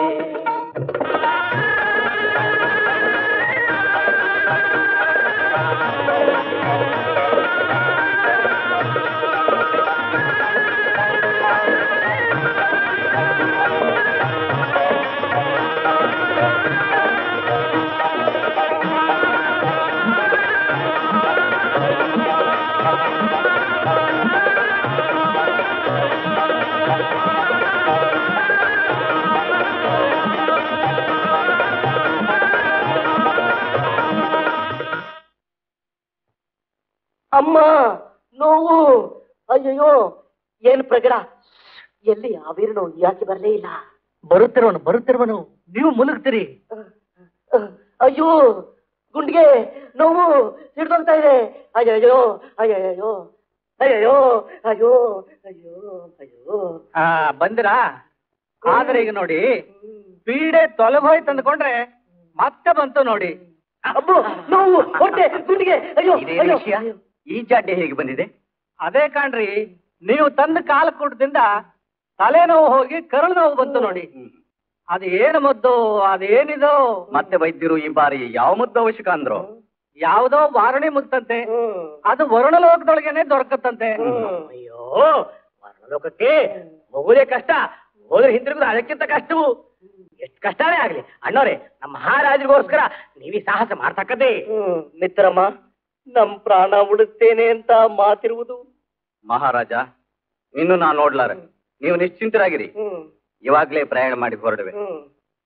ಅಮ್ಮ ನೋವು ಅಯ್ಯಯ್ಯೋ ಏನ್ ಪ್ರಗಡ ಎಲ್ಲಿ ಆ ವೀರನು ಯಾಕೆ ಬರಲೇ ಇಲ್ಲ ಬರುತ್ತಿರುವನು ಬರುತ್ತಿರುವನು ನೀವು ಮುಲುಗ್ತೀರಿ ಅಯ್ಯೋ ಗುಂಡಿಗೆ ನೋವು ಹಿಡ್ದೋಗ್ತಾ ಇದೆ ಅಯ್ಯಯ್ಯೋ ಅಯ್ಯಯ್ಯೋ ಅಯ್ಯಯ್ಯೋ ಅಯ್ಯೋ ಅಯ್ಯೋ ಅಯ್ಯೋ ಆ ಬಂದಿರಾ ಆದ್ರೆ ಈಗ ನೋಡಿ ಪೀಡೆ ತೊಲಗೋಯ್ತು ಅಂದ್ಕೊಂಡ್ರೆ ಮತ್ತೆ ಬಂತು ನೋಡಿ ಅಬ್ಬೋ ನೋವು ಹೊಟ್ಟೆ ಗುಂಡಿಗೆ ಅಯ್ಯೋ ಇದೇನು ಅಯ್ಯೋ ವಿಷಯ ಈ ಜಾಡ್ಯ ಹೇಗೆ ಬಂದಿದೆ ಅದೇ ಕಾಣ್ರಿ ನೀವು ತಂದ ಕಾಲ ಕೂಟದಿಂದ ತಲೆನೋವು ಹೋಗಿ ಕರುಳು ನೋವು ಬಂತು ನೋಡಿ ಅದು ಏನು ಮದ್ದು ಅದೇನಿದು ಮತ್ತೆ ವೈದ್ಯರು ಈ ಬಾರಿ ಯಾವ ಮದ್ದು ಅವಶ್ಯಕ ಅಂದ್ರು ಯಾವುದೋ ವಾರಣಿ ಮುತ್ತಂತೆ ಹ್ಮ್. ಅದು ವರುಣ ಲೋಕದೊಳಗೇನೆ ದೊರಕತ್ತಂತೆ ಅಯ್ಯೋ ಲೋಕಕ್ಕೆ ಹೋಗೋದೇ ಕಷ್ಟ ಹೋದ್ರೆ ಹಿಂದಿರುಗುದು ಅದಕ್ಕಿಂತ ಕಷ್ಟವು ಎಷ್ಟು ಕಷ್ಟನೇ ಆಗ್ಲಿ ಅಣ್ಣವ್ರೆ ನಮ್ಮ ಮಹಾರಾಜರಿಗೋಸ್ಕರ ನೀವೀ ಸಾಹಸ ಮಾಡ್ತಕ್ಕದ್ದೇ ಹ್ಮ್. ಮಿತ್ರಮ್ಮ ನಮ್ ಪ್ರಾಣ ಉಳಿಸ್ತೇನೆ ಅಂತ ಮಾತಿರುವುದು ಮಹಾರಾಜ ಇನ್ನು ನಾನು ನೋಡ್ಲಾರೆ ನೀವು ನಿಶ್ಚಿಂತರಾಗಿರಿ ಹ್ಮ್ ಇವಾಗ್ಲೇ ಪ್ರಯಾಣ ಮಾಡಿ ಹೊರಡುವೆ ಹ್ಮ್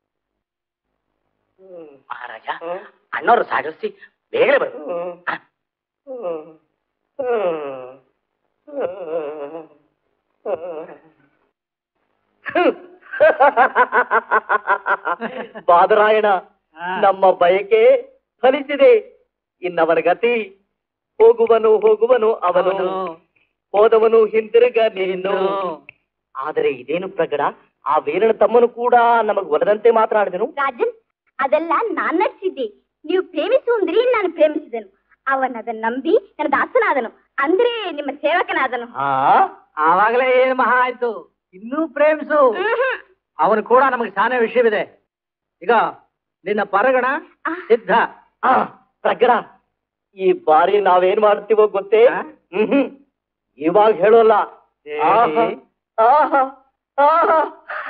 ಹ್ಮ್ ಮಹಾರಾಜ ಹ್ಮ್. ಅಣ್ಣವ್ರು ಸಾಗಿಸಿ ಬೇಗನೆ ಬರು ಹ್ಮ್. ಹ್ಮ್. ಹ್ಮ್. ಬಾದರಾಯಣ ನಮ್ಮ ಬಯಕೆ ಫಲಿಸಿದೆ ಇನ್ನವರ ಗತಿ ಹೋಗುವನು ಹೋಗುವನು ಅವನು ಹೋದವನು ಹಿಂತಿರುಗ ನೀನು ಆದರೆ ಇದೇನು ಪ್ರಗಡ ಆ ವೀರನ ತಮ್ಮನು ಕೂಡ ನಮಗ್ ಒಲದಂತೆ ಮಾತನಾಡಿದನು ರಾಜನ್ ಅದೆಲ್ಲ ನಾನ್ ನಡೆಸಿದ್ದೆ ನೀವು ಪ್ರೇಮಿಸು ಅಂದ್ರಿ ನಾನು ಪ್ರೇಮಿಸಿದನು ಅವನ್ ಅದನ್ನ ನಂಬಿ ನನ್ನ ದಾಸನಾದನು ಅಂದ್ರೆ ನಿಮ್ಮ ಸೇವಕನಾದನು ಆ ಆವಾಗಲೇ ಏನ್ ಮಹಾ ಆಯ್ತು ಇನ್ನೂ ಪ್ರೇಮಿಸು ಮ್ಹೂ. ಅವನು ಕೂಡ ನಮಗೆ ಸಾನೆ ವಿಷಯವಿದೆ ಈಗ ನಿನ್ನ ಪರಗಣ ಸಿದ್ಧ ಆ ಪ್ರಗಡ ಈ ಬಾರಿ ನಾವೇನ್ ಮಾಡ್ತೀವೋ ಗೊತ್ತೇ ಆ? ಹ್ಮ್ ಇವಾಗ ಹೇಳೋಲ್ಲ ಏ. ಆಹಾ, ಆಹಾ, ಆಹಾ.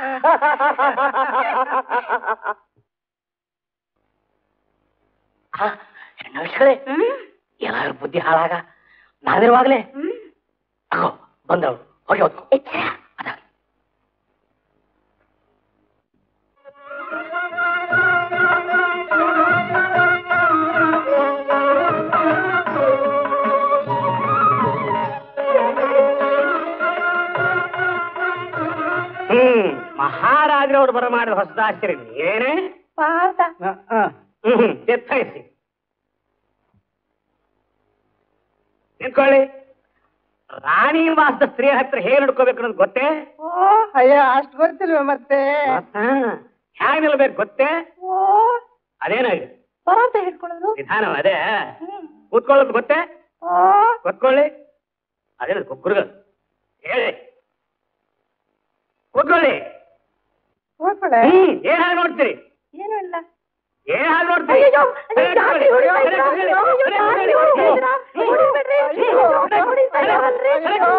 ಆ, ಹೆಣ್ಣುಗಳೇ, ಎಲ್ಲಾರು ಬುದ್ಧಿ ಹಾಳಾಗ ನಾವಿರುವಾಗಲೇ ಅಗೋ ಬಂದವಳು ಹೋಗಿ ಹೋದ್ನು ಎಚ್ಚರ ಅದ ಹ್ಮ್ ಮಹಾರಾಜರವರು ಬರಮಾಡಿದ ಹೊಸದಾಶ್ಚರ್ಯ ಏನೇ ಪಾದ ಹ್ಮ್ ಎತ್ತರಿಸಿ ನಿಂತ್ಕೊಳ್ಳಿ ರಾಣಿ ವಾಸದ ಸ್ತ್ರೀ ಹತ್ರ ಹೇಗೆ ನಡ್ಕೋಬೇಕು ಅನ್ನೋದು ಗೊತ್ತೇ ಓ ಅಯ್ಯ ಅಷ್ಟು ಗೊತ್ತಿಲ್ವ ಮತ್ತೆ ಹೇಗೆ ನಿಲ್ಬೇಕು ಗೊತ್ತೇ ಓ ಅದೇನಾಗಿ ಪರಾಂತ ಹಿಡ್ಕೊಳ್ಳೋದು ವಿಧಾನ ಅದೇ ಕೂತ್ಕೊಳ್ಳೋದು ಗೊತ್ತೇ ಓ ಕೂತ್ಕೊಳ್ಳಿ ಅದೇನು ಕುಕ್ಕುರ್ಗಳು ಹೇಳಿ ಕೂತ್ಕೊಳ್ಳಿ ಹೋಗ್ಕೊಳ್ಳೆ ಹ್ಮ್ ಏನ್ ಹಾಗೆ ನೋಡ್ತೀರಿ ಏನು ಇಲ್ಲ ಏನ್ ಹಾಗೆ ನೋಡ್ತೀರಿ ಅಯ್ಯೋ, ಅಯ್ಯೋ, ಜಾಸ್ತಿ ಹೊಡಿತಾ ಇದ್ರ? ಅಯ್ಯೋ, ಅಯ್ಯೋ, ಜಾಸ್ತಿ ಹೊಡಿತಾ ಇದ್ರ? ಹೊಡಿಬೇಡ್ರಿ. ಅಯ್ಯೋ, ಹೊಡಿತಾ ಇದ್ದಾರಲ್ರಿ?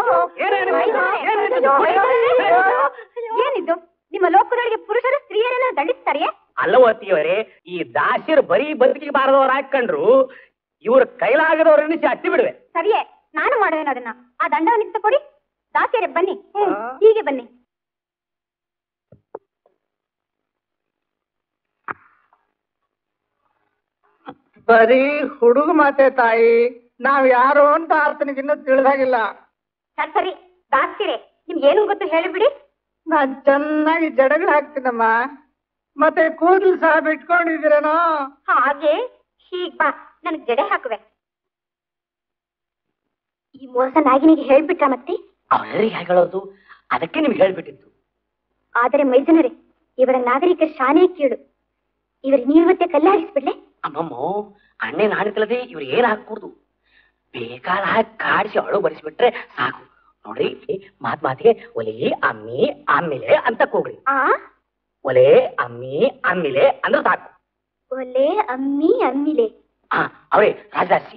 ಏನಿದು ನಿಮ್ಮ ಲೋಕದೊಳಗೆ ಪುರುಷರು ಸ್ತ್ರೀಯರನ್ನ ದಂಡಿಸ್ತಾರೆಯೇ ಅಲ್ಲವತಿಯವರೇ ಈ ದಾಸಿಯರು ಬರೀ ಬದುಕಿಗೆ ಬಾರದವ್ರು ಹಾಕೊಂಡ್ರು ಇವ್ರ ಕೈಲಾಗದವ್ರ ಎನಿಸಿ ಹತ್ತಿ ಬಿಡುವೆ ಸರಿಯೇ ನಾನು ಮಾಡುವೇನು ಅದನ್ನ ಆ ದಂಡವನ್ನು ಕೊಡಿ ದಾಸಿಯರೇ ಬನ್ನಿ ಹೀಗೆ ಬನ್ನಿ ಬರೀ ಹುಡುಗ ಮಾತೆ ತಾಯಿ ನಾವ್ ಯಾರು ಅಂತ ಆತನಿಗಿನ್ನೂ ತಿಳಿದಾಗಿಲ್ಲ ಸರಿ ಸರಿ ದಾಸಿಯರೇ ನಿಮ್ಗೇನು ಗೊತ್ತು ಹೇಳಿಬಿಡಿ ನಾನ್ ಚೆನ್ನಾಗಿ ಜಡಗಳು ಹಾಕ್ತೀನಮ್ಮ ಮತ್ತೆ ಕೂದಲು ಸಹ ಬಿಟ್ಕೊಂಡಿದ್ದೀರೇನೋ ಹಾಗೆ ಹೀಗ್ ಬಾ ನನಗ್ ಜಡೆ ಹಾಕುವೆ ಈ ಮೋಸ ನಾಗಿನಿಗೆ ಹೇಳ್ಬಿಟ್ರ ಮತ್ತೆ ಅವರಿಗೆ ಹೇಳೋದು ಅದಕ್ಕೆ ನಿಮ್ಗೆ ಹೇಳ್ಬಿಟ್ಟಿದ್ದು ಆದರೆ ಮೈದನರೇ ಇವರ ನಾಗರಿಕ ಶಾನೆ ಕೀಳು ಇವರು ನೀವತ್ತೆ ಕಲ್ಲಾಡಿಸ್ಬಿಡ್ಲೆ ಅಮ್ಮಮ್ಮೋ ಅಣ್ಣೆ ನಾಣಿತಲದೆ ಇವ್ರು ಏನ್ ಹಾಕ್ಕೂಡ್ದು ಬೇಕಾದ ಹಾಕಿ ಕಾಡಿಸಿ ಅಳು ಬರಿಸ್ಬಿಟ್ರೆ ಸಾಕು ನೋಡ್ರಿ ಮಾತ್ ಮಾತಿಗೆ ಒಲೆ ಅಮ್ಮಿ ಆಮೇಲೆ ಅಂತ ಕೂಗ್ರಿ ಆ ಒಲೆ ಅಮ್ಮಿ ಆಮೇಲೆ ಅಂದ್ರೆ ಸಾಕು ಒಲೆ ಅಮ್ಮಿ ಅಮ್ಮಿಲೆ ಹಾ ಅವರೇ ರಾಜದಾಸಿ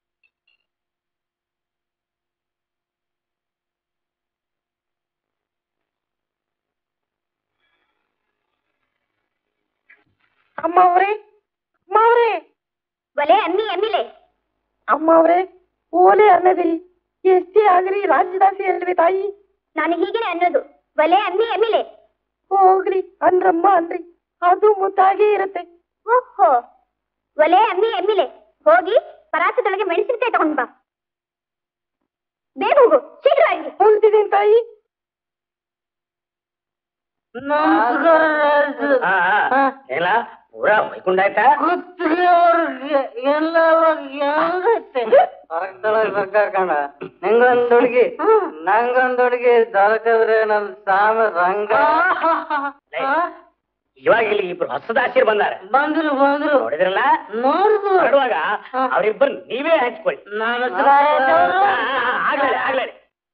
ಅಮ್ಮ ಅವ್ರೆ ಅಮ್ಮ ಅವ್ರೆ ಒಲೆ ಅಮ್ಮಿ ಅಮ್ಮಿಲೆ ಅಮ್ಮ ಅವ್ರೆ ಓಲೆ ಅನ್ನದಿ ಎಷ್ಟೇ ಆಗಲಿ ರಾಜ್ಯದಾಸಿ ಅಲ್ವೇ ತಾಯಿ ನಾನು ಹೀಗೇನೆ ಅನ್ನೋದು ಒಲೆ ಅಮ್ಮಿ ಅಮ್ಮಿಲೆ ಹೋಗ್ಲಿ ಅನ್ರಮ್ಮ ಅನ್ರಿ ಅದು ಮುದ್ದಾಗಿ ಇರುತ್ತೆ ಓಹೋ ಒಲೆ ಅಮ್ಮಿ ಅಮ್ಮಿಲೆ ಹೋಗಿ ಪರಾತದೊಳಗೆ ಮೆಣಸಿನಕಾಯಿ ತಗೊಂಡ್ ಬಾ ಬೇಗ ಹೋಗು ಶೀಘ್ರವಾಗಿ ಹೋಗ್ತಿದ್ದೀನಿ ತಾಯಿ ಎಲ್ಲ ಪೂರ ಹೊಯ್ಕೊಂಡ ಆಯ್ತಾ ನಿಂಗೊಂದ್ ಹುಡುಗಿ ನಂಗೊಂದ್ ಹುಡುಗಿ ದೊರಕಿದ್ರೆ ನನ್ ಸಾಮ ರಂಗ ಇವಾಗ ಇಲ್ಲಿ ಇಬ್ರು ಹೊಸದಾಸಿರು ಬಂದಾರೆ ಬಂದ್ರು ಬಂದ್ರು ನೋಡಿದ್ರಲ್ಲ ನೋಡ್ದು ನೋಡುವಾಗ ಅವರಿಬ್ಬರು ನೀವೇ ಹಂಚ್ಕೊಳ್ಳಿ ನಾನು ಆಗ್ಲೇ ಆಗ್ಲೇ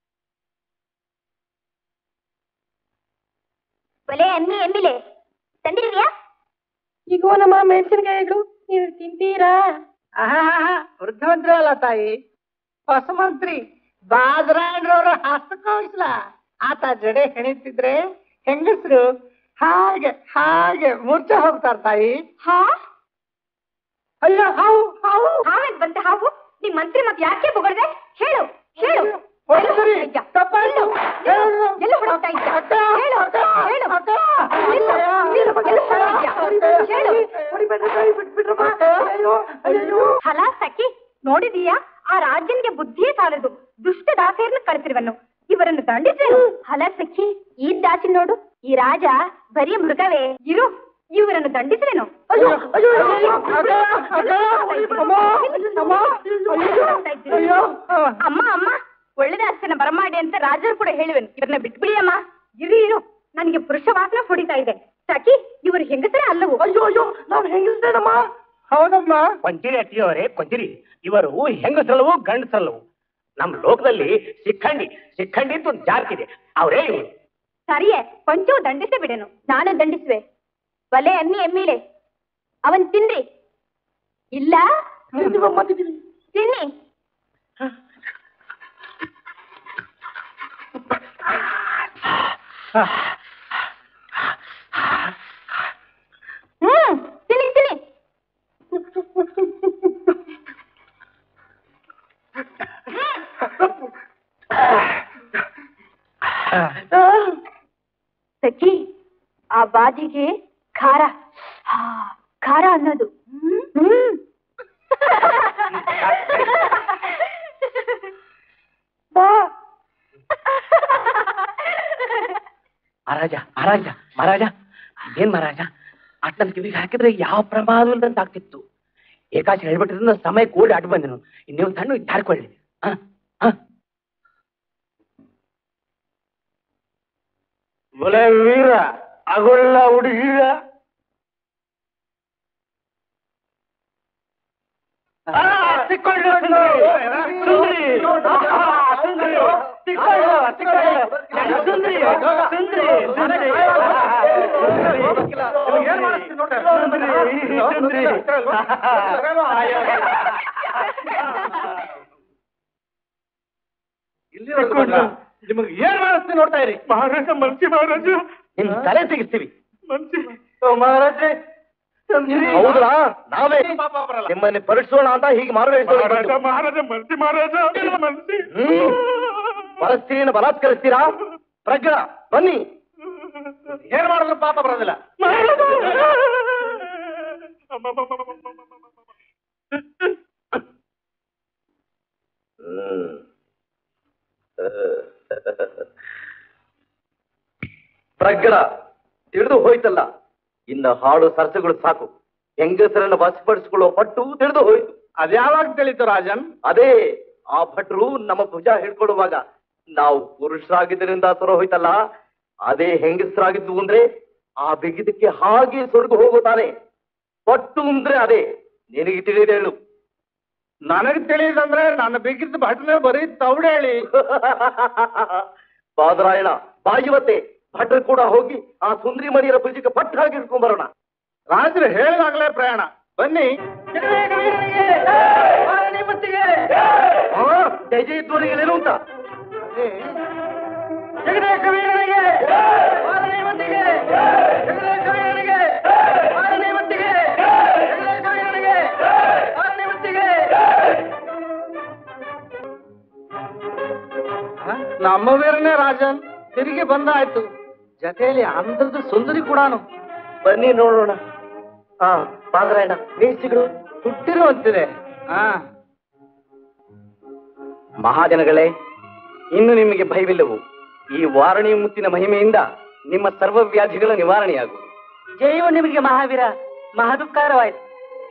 ಒಲೆ ಅಮ್ಮಿ ಅಮ್ಮಿಲೆ ತಂದಿರುವಿಯಾ ಈಗ ನಮ್ಮ ಮೆಣಸಿನಕಾಯಿಗಳು ನೀವು ತಿಂತೀರಾ ವೃದ್ಧಮಂತ್ರಿ ಅಲ್ಲ ತಾಯಿ ಹೊಸ ಮಂತ್ರಿ ಬಾದರಾಯಣರವರ ಹಸ್ತಕೌಶಲ ಆತ ಜಡೆ ಹೆಣಿತಿದ್ರೆ ಹೆಂಗಸರು ಹಾಗೆ ಹಾಗೆ ಮೂರ್ಛೆ ಹೋಗ್ತಾರ ತಾಯಿ ಹಾ ಅಯ್ಯೋ ಹಾವು ಹಾವು ಹಾವೇನ್ ಬಂತೆ ಹಾವು ನಿಮ್ ಮಂತ್ರಿ ಮತ್ ಯಾಕೆ ಬೊಗಳ್ದೆ ಹೇಳು ಹೇಳು ಹೊಡಿದ್ರಿ, ತಪ್ಪಾಯ್ತು. ಎಲ್ಲು? ಎಲ್ಲು ಹೊಡಿತಾ ಇದ್ಯಾ? ಅಕ್ಕ, ಹೇಳು, ಅಕ್ಕ, ಹೇಳು. ಅಕ್ಕ. ಎಲ್ಲು? ಎಲ್ಲು? ಎಲ್ಲು ಹೊಡಿತಾ ಇದ್ಯಾ? ಹೇಳು. ಹೊಡಿಬೇಡ್ರಿ ತಾಯಿ, ಬಿಟ್ಬಿಡ್ರಮ್ಮ. ಅಯ್ಯೋ, ಅಯ್ಯೋ. ಹಲ ಸಖಿ ನೋಡಿದೀಯಾ ಆ ರಾಜ್ಯನಿಗೆ ಬುದ್ಧಿಯೇ ಸಾಲದು ದುಷ್ಟ ದಾಸೆಯನ್ನು ಕಳಿಸಿರುವನು ಇವರನ್ನು ದಂಡಿಸೇನು ಹಲ ಸಖಿ ಈ ದಾಸಿ ನೋಡು ಈ ರಾಜ ಬರೀ ಮೃಗವೇ ಇರು ಇವರನ್ನು ದಂಡಿಸಲೇನು ಅಯ್ಯೋ, ಅಯ್ಯೋ, ಅಯ್ಯೋ, ಅಕ್ಕ, ಅಕ್ಕ, ಅಮ್ಮ, ಅಮ್ಮ, ಅಯ್ಯೋ, ಅಯ್ಯೋ. ಅಮ್ಮ ಅಮ್ಮ ಒಳ್ಳೆದ ಅಷ್ಟನ್ನ ಬರಮಾಡಿ ಅಂತ ರಾಜರು ಕೂಡ ಹೇಳುವೆನು ಇವ್ರನ್ನ ಬಿಟ್ಬಿಡಿ ಅಮ್ಮ ಇರು ಇರು ನನಗೆ ಪುರುಷ ವಾಸನ ಹೊಡಿತಾ ಇದೆ ಸಖಿ ಇವರು ಹೆಂಗಸರೇ ಅಲ್ಲವು ಅಯ್ಯೋ ಅಯ್ಯೋ ನಾವ್ ಹೆಂಗಿಸ್ತೇನಮ್ಮ ಹೌದಮ್ಮ ಕೊಂಚಿರಿ ಅಟ್ಟಿಯವರೇ ಕೊಂಚಿರಿ ಇವರು ಹೆಂಗಸರಲ್ಲವು ಗಂಡಸರಲ್ಲವು ನಮ್ಮ ಲೋಕದಲ್ಲಿ ಶಿಖಂಡಿ ಶಿಖಂಡಿ ಅಂತ ಒಂದು ಜಾತಿ ಇದೆ ಅವರೇ ಇವರು ಸರಿಯೇ ಕೊಂಚ ದಂಡಿಸೇ ಬಿಡೆನು ನಾನು ದಂಡಿಸುವೆ ಬಲೆ ಅನ್ನಿ ಎಮ್ಮಿಲೆ ಅವನ್ ತಿನ್ರಿ ಇಲ್ಲ ತಿನ್ನಿ ಹ್ಮ್ ತಿನ್ನಿ ತಿನ್ನಿ ಸಖಿ ಆ ಬಾಜಿಗೆ ಖಾರ ಹಾ, ಖಾರ ಅನ್ನೋದು ಹ್ಮ್ ಮಹಾರಾಜ ಮಹಾರಾಜ ಮಹಾರಾಜ ಏನ್ ಮಹಾರಾಜ ಅಟ್ಲನ್ ಕಿವಿಗೆ ಹಾಕಿದ್ರೆ ಯಾವ ಪ್ರಮಾದ ಇಲ್ದಂತ ಆಗ್ತಿತ್ತು ಏಕಾಶ ಹೇಳ್ಬಿಟ್ಟಿದ್ರೆ ಸಮಯ ಕೂಡಿ ಅಡ್ಡ ಬಂದನು ನೀವು ತಣ್ಣು ಧಾರ್ಕೊಳ್ಳಿ ಹ ಹ ಒಲೆ ವೀರ ಅಗೊಳ್ಳ ಹುಡುಗಿರ ಸಿಕ್ಕೊಳ್ಳು ಸುಂದ್ರಿ ಸುಂದ್ರಿ ಸಿಕ್ಕೊಳ್ಳು ಸಿಕ್ಕೊಳ್ಳು ಸುಂದ್ರಿ ಸುಂದ್ರಿ ಸುಂದ್ರಿ ಏನ್ ಮಾಡಿಸ್ತೀನಿ ಸುಂದ್ರಿ ಇಲ್ಲಿ ನಿಮಗೆ ಏನ್ ಮಾಡಿಸ್ತೀನಿ ನೋಡ್ತಾ ಇರಿ ಮಹಾರಾಜ ಮನ್ಸಿ ಮಹಾರಾಜ ನಿಮ್ ತಲೆ ತೆಗಿಸ್ತೀವಿ ಮನ್ಸಿ ಮಹಾರಾಜೆ ಹೌದಾ ನಾವೇ ಪಾಪ ಬರಲ್ಲ ನಿಮ್ಮನ್ನ ಪರೀಕ್ಷಿಸೋಣ ಅಂತ ಹೀಗೆ ಮಹಾರಾಜ ಮಾರ್ಗ ಮಹಾರಾಜ ಮನ್ಸಿ ಮಹಾರಾಜ ಮನ್ಸಿ ಹ್ಮ್ ಪರಸ್ತ್ರೀಯನ್ನು ಬಲಾತ್ಕರಿಸ್ತೀರಾ ಪ್ರಜ್ಞಾ ಬನ್ನಿ ಏನ್ ಮಾಡಿದ್ರು ಪಾಪ ಬರೋದಿಲ್ಲ ಪ್ರಜ್ಞ ತಿಳಿದು ಹೋಯ್ತಲ್ಲ ಇನ್ನ ಹಾಡು ಸರಸುಗಳು ಸಾಕು ಹೆಂಗಸರನ್ನ ವಶಪಡಿಸಿಕೊಳ್ಳುವ ಪಟ್ಟು ತಿಳಿದು ಹೋಯ್ತು ಅದ್ಯಾವಾಗ ತಿಳಿತು ರಾಜನ್ ಅದೇ ಆ ಭಟ್ರು ನಮ್ಮ ಭುಜ ಹಿಡ್ಕೊಳ್ಳುವಾಗ ನಾವು ಪುರುಷರಾಗಿದ್ದರಿಂದ ಸೊರ ಹೋಯ್ತಲ್ಲ ಅದೇ ಹೆಂಗಸರಾಗಿದ್ದು ಅಂದ್ರೆ ಆ ಬಿಗಿದಕ್ಕೆ ಹಾಗೆ ಸೊರಗು ಹೋಗುತ್ತಾನೆ ಪಟ್ಟು ಅಂದ್ರೆ ಅದೇ ನಿನಗೆ ತಿಳಿದೇ ಹೇಳು ನನಗ್ ತಿಳಿದಂದ್ರೆ ನನ್ನ ಬಿಗಿದ ಭಟ್ನೆ ಬರೀ ತವಡೆ ಹೇಳಿ ಬಾದರಾಯಣ ಬಾಯಿವತ್ತೆ ಭಟ್ರು ಕೂಡ ಹೋಗಿ ಆ ಸುಂದರಿ ಮಣಿಯರ ಭುಜಕ್ಕೆ ಪಟ್ಟು ಹಾಕಿ ಹಿಡ್ಕೊಂಡ್ ಬರೋಣ ರಾಜರು ಹೇಳಿದಾಗಲೇ ಪ್ರಯಾಣ ಬನ್ನಿ ಆ, ಜಯ ಜಯಧ್ವನಿಗಳೇನು ಅಂತ ನಮ್ಮ ವೀರನೇ ರಾಜನ್ ತಿರುಗಿ ಬಂದಾಯ್ತು ಜೊತೆಯಲ್ಲಿ ಅಂದ್ರದ ಸುಂದರಿ ಕೂಡಾನು ಬನ್ನಿ ನೋಡೋಣ ಹಾ ಬಾದರಾಯಣ ಬೇಸಿಗಳು ಹುಟ್ಟಿರುವಂತಿದೆ ಹಾ ಮಹಾಜನಗಳೇ ಇನ್ನು ನಿಮಗೆ ಭಯವಿಲ್ಲವು ಈ ವಾರಣಿ ಮುತ್ತಿನ ಮಹಿಮೆಯಿಂದ ನಿಮ್ಮ ಸರ್ವ ವ್ಯಾಧಿಗಳ ನಿವಾರಣೆಯಾಗುವುದು ಜೈವ ನಿಮಗೆ ಮಹಾವೀರ ಮಹದುಪಕಾರವಾಯ್ತು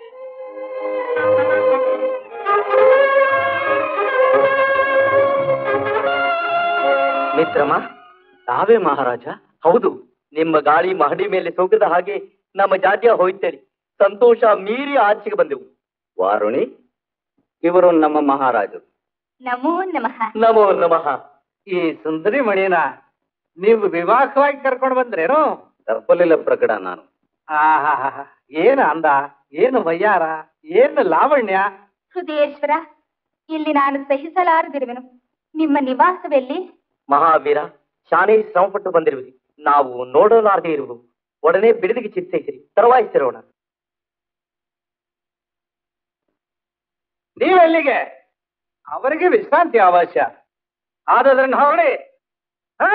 ಮಿತ್ರಮ ತಾವೇ ಮಹಾರಾಜ ಹೌದು ನಿಮ್ಮ ಗಾಳಿ ಮಹಡಿ ಮೇಲೆ ಸೋಗದ ಹಾಗೆ ನಮ್ಮ ಜಾತ್ಯ ಹೋಯ್ತೇಳಿ ಸಂತೋಷ ಮೀರಿ ಆಚೆಗೆ ಬಂದೆವು ವಾರುಣಿ ಇವರು ನಮ್ಮ ಮಹಾರಾಜರು ನಮೋ ನಮಃ ನಮೋ ನಮಃ ಈ ಸುಂದರಿ ಮಣಿನ ನೀವು ವಿವಾಹವಾಗಿ ಕರ್ಕೊಂಡು ಬಂದ್ರೇನು ತಪ್ಪಲಿಲ್ಲ ಪ್ರಕಟ ನಾನು ಆಹಾಹಾ ಏನು ಅಂದ ಏನು ವಯ್ಯಾರ ಏನು ಲಾವಣ್ಯ ಹೃದಯೇಶ್ವರ ಇಲ್ಲಿ ನಾನು ಸಹಿಸಲಾರದಿರುವೆನು ನಿಮ್ಮ ನಿವಾಸವೆಲ್ಲಿ ಮಹಾವೀರ ಶಾನೆ ಶ್ರಮಪಟ್ಟು ಬಂದಿರುವಿರಿ ನಾವು ನೋಡಲಾರದೆ ಇರುವುದು ಒಡನೆ ಬಿಡದಿಗೆ ಚಿತ್ತೈಸಿರಿ ತರವಾಯಿಸಿರೋಣ ನೀವೆಲ್ಲಿಗೆ ಅವರಿಗೆ ವಿಶ್ರಾಂತಿ ಅವಶ್ಯ ಆದದ್ರನ್ನ ಹೊರಡಿ ಹಾ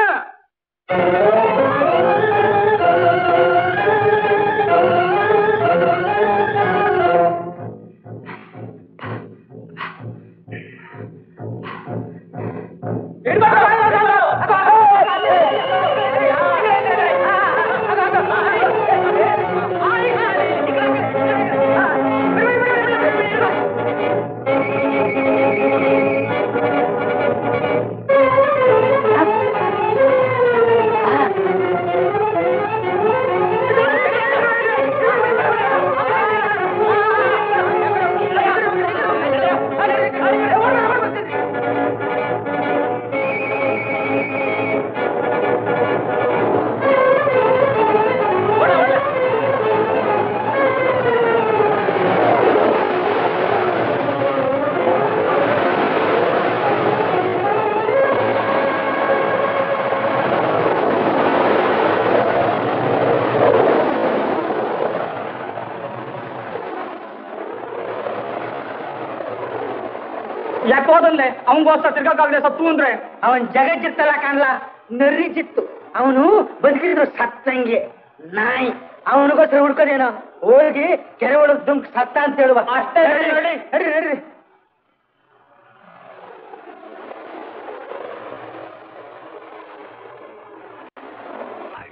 ಯಾಕೆ ಹೋದನ್ಲೆ ಅವಂಗೋಸ್ಕರ ತಿರ್ಗಾಕಾಗದೆ ಸತ್ತು ಅಂದ್ರೆ ಅವನ್ ಜಗಜ್ಜಿತ್ತಲ್ಲ ಕಾಣ್ಲ ನರಿಜಿತ್ತು ಅವನು ಬದುಕಿದ್ರು ಸತ್ತಂಗೆ ನಾಯಿ ಅವನಿಗೋಸ್ಕರ ಹುಡ್ಕೋದೇನೋ ಹೋಗಿ ಕೆರೆ ಒಳಗ್ ದುಂಕ್ ಸತ್ತ ಅಂತ ಹೇಳುವ ಅಷ್ಟೇ ನಡಿ ನಡಿ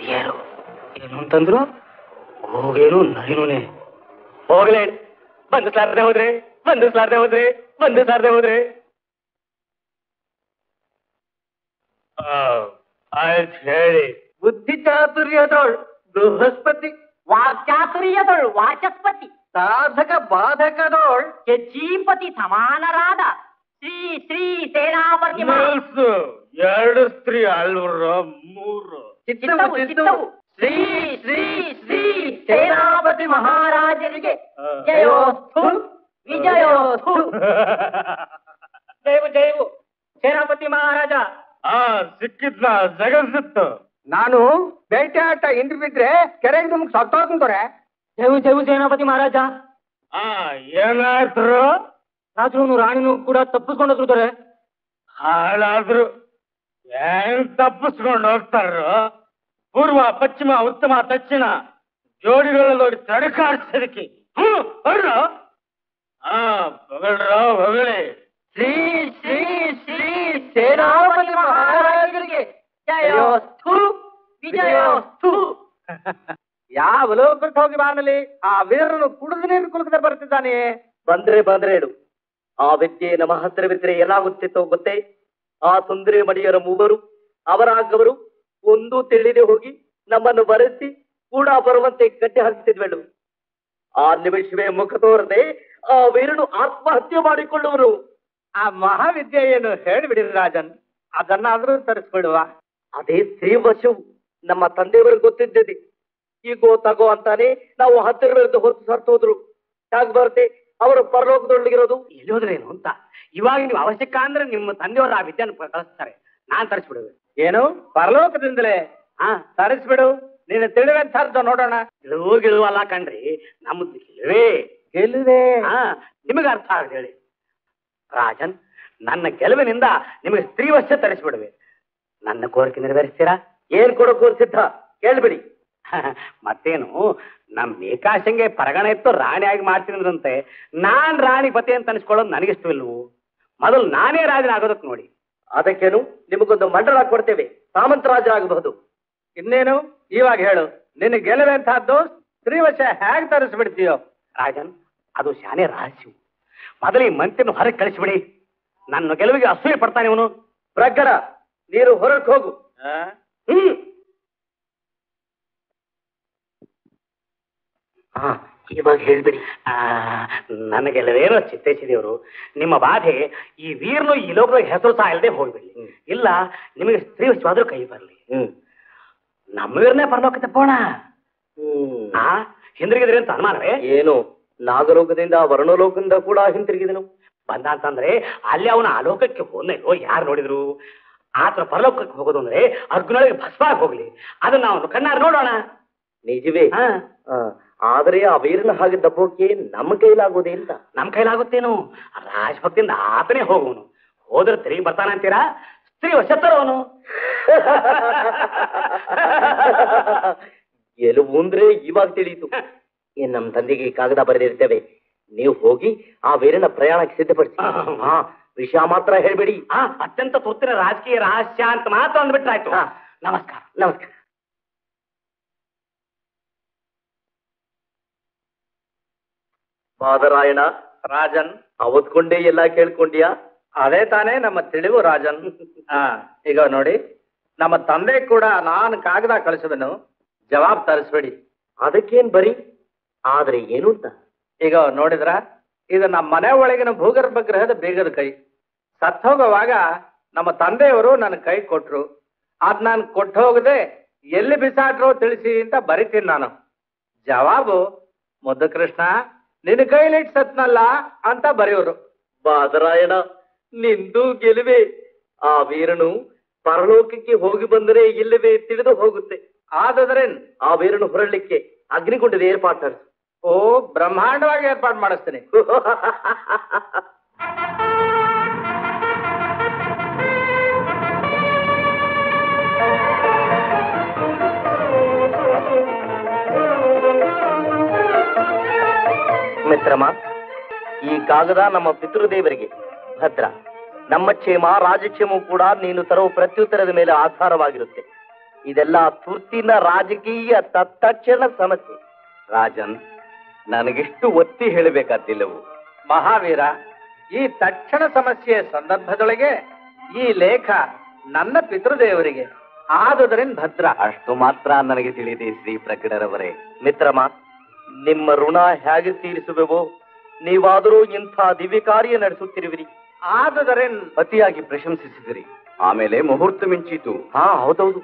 ಏನು ಏನು ಅಂತಂದ್ರು ಹೋಗೇನು ನರಿನೂನೆ ಹೋಗ್ಲೇ ಬಂದಿಸ್ಲಾರ್ದೆ ಹೋದ್ರೆ ಬಂದಿಸ್ಲಾರ್ದೆ ಹೋದ್ರೆ ಬಂದಿಸ್ಲಾರ್ದೆ ಹೋದ್ರೆ ಆಯ್ತು ಹೇಳಿ ಬುದ್ಧಿ ಚಾತುರ್ಯದೋಳ್ ಬೃಹಸ್ಪತಿ ವಾಕ್ಚಾತುರ್ಯದೊಳು ವಾಚಸ್ಪತಿ ಸಾಧಕ ಬಾಧಕದೋಳ್ ಹೆಚ್ಚೀಪತಿ ಸಮಾನರಾದ ಶ್ರೀ ಶ್ರೀ ಸೇನಾಪತಿ ಮಹಾ- ನಿಲ್ಸು. ಎರಡು ಸ್ತ್ರೀ ಅಲ್ವರ ಮೂರು ಚಿತ್ತವು ಚಿತ್ತವು ಶ್ರೀ ಶ್ರೀ ಶ್ರೀ ಸೇನಾಪತಿ ಮಹಾರಾಜರಿಗೆ ಜಯೋಸ್ತು ವಿಜಯೋಸ್ತು ಜಯವು ಜಯವು ಸೇನಾಪತಿ ಮಹಾರಾಜ ಆ ಸಿಕ್ಕಿದ್ನ ಜಗನ್ಸಿತ್ತು ನಾನು ಬೇಟೆಯಾಟ ಇಂದ್ರ ಬಿದ್ರೆ ಕೆರೆಗೆ ನಮ್ಗೆ ಸತ್ತೋಗ್ತಾರೆ ಜಯವು ಜಯವು ಸೇನಾಪತಿ ಮಹಾರಾಜ ಆ ಏನಾಯ್ತು ರಾಜನು ರಾಣಿನೂ ಕೂಡ ತಪ್ಪಿಸ್ಕೊಂಡು ಹೋಗ್ತಾರೆ ಹಾಳಾದ್ರು ಏನ್ ತಪ್ಪಿಸ್ಕೊಂಡು ಹೋಗ್ತಾರೋ ಪೂರ್ವ ಪಶ್ಚಿಮ ಉತ್ತಮ ದಕ್ಷಿಣ ಜೋಡಿಗಳಲ್ಲಿ ಹೋಗಿ ತಡಕಾಡ್ಸೋದಕ್ಕೆ ಹ್ಮ್ ಹೊರ್ರು. ಆ ಹೊಗಳ್ರ ಹೊಗಳಿ ಶ್ರೀ ಶ್ರೀ ಶ್ರೀ ಸೇನಾಪತಿ ಮಹಾರಾಜರಿಗೆ ಜಯೋಸ್ತು ವಿಜಯೋಸ್ತು ಯಾವ ಲೋಕಕ್ಕೆ ಹೋಗಿ ಬಾನಲಿ ಆ ವೀರನು ಕುಡಿದು ನೀರು ಕುಲುಕದೆ ಬರ್ತಿದ್ದಾನೆ ಬಂದ್ರೆ ಬಂದ್ರೆ ಹೇಳು ಆ ವಿದ್ಯೆ ನಮ್ಮ ಹತ್ತಿರವಿದ್ರೆ ಏನಾಗುತ್ತಿತ್ತೋ ಗೊತ್ತೇ ಆ ಸುಂದರಿ ಮಡಿಯರ ಮೂವರು ಅವರಾಗವರು ಒಂದು ತಿಳಿದೆ ಹೋಗಿ ನಮ್ಮನ್ನು ಬರೆಸಿ ಕೂಡ ಬರುವಂತೆ ಗಟ್ಟಿ ಹಾಕ್ತಿದ್ವೇಳು ಆ ನಿಮಿಷವೇ ಮುಖ ತೋರದೆ ಆ ವೀರನು ಆತ್ಮಹತ್ಯೆ ಮಾಡಿಕೊಳ್ಳುವರು ಆ ಮಹಾವಿದ್ಯೆ ಏನು ಹೇಳಿಬಿಡಿ ರಾಜನ್ ಅದನ್ನಾದ್ರೂ ತರಿಸ್ಬಿಡುವ ಅದೇ ಶ್ರೀವಶವು ನಮ್ಮ ತಂದೆಯವರಿಗೆ ಗೊತ್ತಿದ್ದದೆ ಈಗೋ ತಗೋ ಅಂತಾನೆ ನಾವು ಹತ್ತಿರವಿருந்து ಹೊತ್ತು ಸರ್ತೋದ್ರು ಯಾಕೆ ಬರುತ್ತೆ ಅವರು ಪರಲೋಕದೊಳಗಿರೋದು ಎಲ್ಲೋದ್ರೇನು ಅಂತ ಇವಾಗ ನೀವು ಅವಶ್ಯಕ ಅಂದ್ರೆ ನಿಮ್ಮ ತಂದೆಯವರು ಆ ವಿದ್ಯೆಯನ್ನು ಕಳಿಸ್ತಾರೆ ನಾನ್ ತರಿಸ್ಬಿಡುವೆ ಏನು ಪರಲೋಕದಿಂದಲೇ ಹಾ ತರಿಸ್ಬಿಡು ನೀನು ತಿಳಿವೆಂತ ನೋಡೋಣ ಗೆಲುವು ಗೆಲುವಲ್ಲ ಕಣ್ರಿ ನಮ್ಮದು ಗೆಲುವೇ ಗೆಲ್ಲುವೆ ಹಾ ನಿಮಗೆ ಅರ್ಥ ಆಗುತ್ತೆ ಹೇಳಿ ರಾಜನ್ ನನ್ನ ಗೆಲುವಿನಿಂದ ನಿಮಗೆ ಸ್ತ್ರೀವಶ್ಯ ತರಿಸ್ಬಿಡುವೆ ನನ್ನ ಕೋರಿಕೆ ನೆರವೇರಿಸ್ತೀರಾ ಏನ್ ಕೊಡೋಕು ಸಿದ್ಧ ಕೇಳ್ಬಿಡಿ ಮತ್ತೇನು ನಮ್ ಮೇಕಾಶಂಗೆ ಪರಗಣ ಇತ್ತು ರಾಣಿಯಾಗಿ ಮಾಡ್ತೀನಂತೆ ನಾನ್ ರಾಣಿ ಪತಿ ಅಂತ ಅನ್ಸ್ಕೊಳ್ಳೋದು ನನಗಿಷ್ಟವಿಲ್ವು ಮೊದಲು ನಾನೇ ರಾಜನ ಆಗೋದಕ್ಕೆ ನೋಡಿ ಅದಕ್ಕೇನು ನಿಮಗೊಂದು ಮಂಡಲ ಕೊಡ್ತೇವೆ ಸಾಮಂತರಾಜ ಆಗಬಹುದು ಇನ್ನೇನು ಇವಾಗ ಹೇಳು ನಿನ್ನ ಗೆಲುವೆ ಅಂತಹದ್ದು ಸ್ತ್ರೀವಶ ಹೇಗ್ ತರಿಸ್ಬಿಡ್ತೀಯೋ ರಾಜನ್ ಅದು ಶಾನೆ ರಹಸ್ಯ ಮೊದಲು ಈ ಮಂತ್ರಿನ ಹೊರಗೆ ಕಳಿಸ್ಬಿಡಿ ನನ್ನ ಗೆಲುವಿಗೆ ಅಸೂಯೆ ಪಡ್ತಾನೆ ಇವನು ಪ್ರಜ್ಞರ ನೀನು ಹೊರಗೆ ಹೋಗು ಹ್ಮ್ ಹಾ ಇವಾಗ ಹೇಳ್ಬಿಡಿ ನನ್ನ ಗೆಲುವೇನೋ ಚಿತ್ತೈಸಿದೇವರು ನಿಮ್ಮ ಬಾಧೆ ಈ ವೀರನು ಈ ಲೋಕದಾಗ ಹೆಸರು ಸಹ ಇಲ್ಲದೆ ಹೋಗ್ಬಿಡ್ಲಿ ಇಲ್ಲ ನಿಮಗೆ ಸ್ತ್ರೀ ವಿಶ್ವಾದ್ರೂ ಕೈ ಬರಲಿ ಹ್ಮ್ ನಮ್ಮ ವೀರನೇ ಪರಲೋಕ ತಪ್ಪೋಣ ಹ್ಮ್ ಆ ಹಿಂದಿರುಗಿದ್ರಿ ಅಂತ ಅನುಮಾನವೇ ಏನು ನಾಗಲೋಕದಿಂದ ವರ್ಣಲೋಕದಿಂದ ಕೂಡ ಹಿಂತಿರುಗಿದನು ಬಂದ ಅಂತಂದ್ರೆ ಅಲ್ಲಿ ಅವನ ಆಲೋಕಕ್ಕೆ ಹೋದ್ನೋ ಯಾರು ನೋಡಿದ್ರು ಆತರ ಪರಲೋಕಕ್ಕೆ ಹೋಗೋದು ಅಂದ್ರೆ ಅರ್ಜುನೊಳಗೆ ಭಸ್ಮಾಗಿ ಹೋಗ್ಲಿ ಅದನ್ನ ಅವನು ಕಣ್ಣಾರ ನೋಡೋಣ ನಿಜವೇ ಹಾ ಆ, ಆದರೆ ಆ ವೀರನ ಹಾಗೆ ದಬ್ಬೋಕೆ ನಮ್ಮ ಕೈಲಾಗೋದೇ ಇಲ್ಲ ನಮ್ ಕೈಲಾಗುತ್ತೇನು ರಾಜಭಕ್ತಿಯಿಂದ ಆತನೇ ಹೋಗುವನು ಹೋದ್ರೆ ತಿರುಗಿ ಬರ್ತಾನಂತೀರಾ ಸ್ತ್ರೀ ವಶತ್ತರು ಅವನು ಗೆಲುವು ಅಂದ್ರೆ ಇವಾಗ ತಿಳಿಯಿತು ಏನ್ ನಮ್ ತಂದೆಗೆ ಕಾಗದ ಬರೆದಿರ್ತೇವೆ ನೀವು ಹೋಗಿ ಆ ವೀರನ ಪ್ರಯಾಣಕ್ಕೆ ಸಿದ್ಧಪಡಿಸಿ ಹಾ ವಿಷಯ ಮಾತ್ರ ಹೇಳ್ಬೇಡಿ ಆ ಅತ್ಯಂತ ತುರ್ತಿನ ರಾಜಕೀಯ ರಹಸ್ಯ ಅಂತ ಮಾತ್ರ ಅಂದ್ಬಿಟ್ರಾಯ್ತು ಹಾ. ನಮಸ್ಕಾರ ನಮಸ್ಕಾರ ಬಾದರಾಯಣ ರಾಜನ್ ಅವತ್ಕೊಂಡೇ ಎಲ್ಲ ಕೇಳ್ಕೊಂಡ್ಯಾ ಅದೇ ತಾನೇ ನಮ್ಮ ತಿಳಿವು ರಾಜನ್ ಹಾ ಈಗ ನೋಡಿ ನಮ್ಮ ತಂದೆ ಕೂಡ ನಾನು ಕಾಗದ ಕಳಿಸುವೆನು ಜವಾಬ್ ತರಿಸ್ಬೇಡಿ ಅದಕ್ಕೇನ್ ಬರಿ ಆದ್ರೆ ಏನು ಅಂತ ಈಗ ನೋಡಿದ್ರ ಇದು ನಮ್ಮ ಮನೆ ಒಳಗಿನ ಭೂಗರ್ಭ ಗ್ರಹದ ಬೇಗದ ಕೈ ಸತ್ತೋಗುವಾಗ ನಮ್ಮ ತಂದೆಯವರು ನನ್ನ ಕೈ ಕೊಟ್ರು ಅದ್ ನಾನು ಕೊಟ್ಟು ಹೋಗದೆ ಎಲ್ಲಿ ಬಿಸಾಟ್ರು ತಿಳಿಸಿ ಅಂತ ಬರಿತೀನಿ ನಾನು ಜವಾಬು ಮುದ್ದು ಕೃಷ್ಣ ನಿನ್ನ ಕೈಲಿಟ್ಟು ಸತ್ನಲ್ಲ ಅಂತ ಬರೆಯೋರು ಬಾದರಾಯಣ ನಿಂದು ಗೆಲುವೆ ಆ ವೀರನು ಪರಲೋಕಕ್ಕೆ ಹೋಗಿ ಬಂದರೆ ಇಲ್ಲವೇ ತಿಳಿದು ಹೋಗುತ್ತೆ ಆದಾದ್ರೆ ಆ ವೀರನು ಹೊರಡ್ಲಿಕ್ಕೆ ಅಗ್ನಿಗುಂಡದ ಏರ್ಪಾಡು ತರಿಸು ಓ ಬ್ರಹ್ಮಾಂಡವಾಗಿ ಏರ್ಪಾಡು ಮಾಡಿಸ್ತೇನೆ ಮಿತ್ರಮ್ಮ ಈ ಕಾಗದ ನಮ್ಮ ಪಿತೃದೇವರಿಗೆ ಭದ್ರ ನಮ್ಮ ಕ್ಷೇಮ ರಾಜಕ್ಷೇಮವು ಕೂಡ ನೀನು ತರುವ ಪ್ರತ್ಯುತ್ತರದ ಮೇಲೆ ಆಧಾರವಾಗಿರುತ್ತೆ ಇದೆಲ್ಲ ತುರ್ತಿನ ರಾಜಕೀಯ ತತ್ಕ್ಷಣ ಸಮಸ್ಯೆ ರಾಜನ್ ನನಗಿಷ್ಟು ಒತ್ತಿ ಹೇಳಬೇಕಾದಿಲ್ಲವು ಮಹಾವೀರ ಈ ತಕ್ಷಣ ಸಮಸ್ಯೆಯ ಸಂದರ್ಭದೊಳಗೆ ಈ ಲೇಖ ನನ್ನ ಪಿತೃದೇವರಿಗೆ ಆದುದರಿಂದ ಭದ್ರ ಅಷ್ಟು ಮಾತ್ರ ನನಗೆ ತಿಳಿದೆ ಶ್ರೀ ಪ್ರಕಟರವರೇ ಮಿತ್ರಮ ನಿಮ್ಮ ಋಣ ಹೇಗೆ ತೀರಿಸುವೆವೋ ನೀವಾದರೂ ಇಂಥ ದಿವ್ಯ ಕಾರ್ಯ ನಡೆಸುತ್ತಿರುವಿರಿ ಆದುದರಿಂದ ಅತಿಯಾಗಿ ಪ್ರಶಂಸಿಸಿದಿರಿ ಆಮೇಲೆ ಮುಹೂರ್ತ ಮಿಂಚಿತು ಹಾ ಹೌದೌದು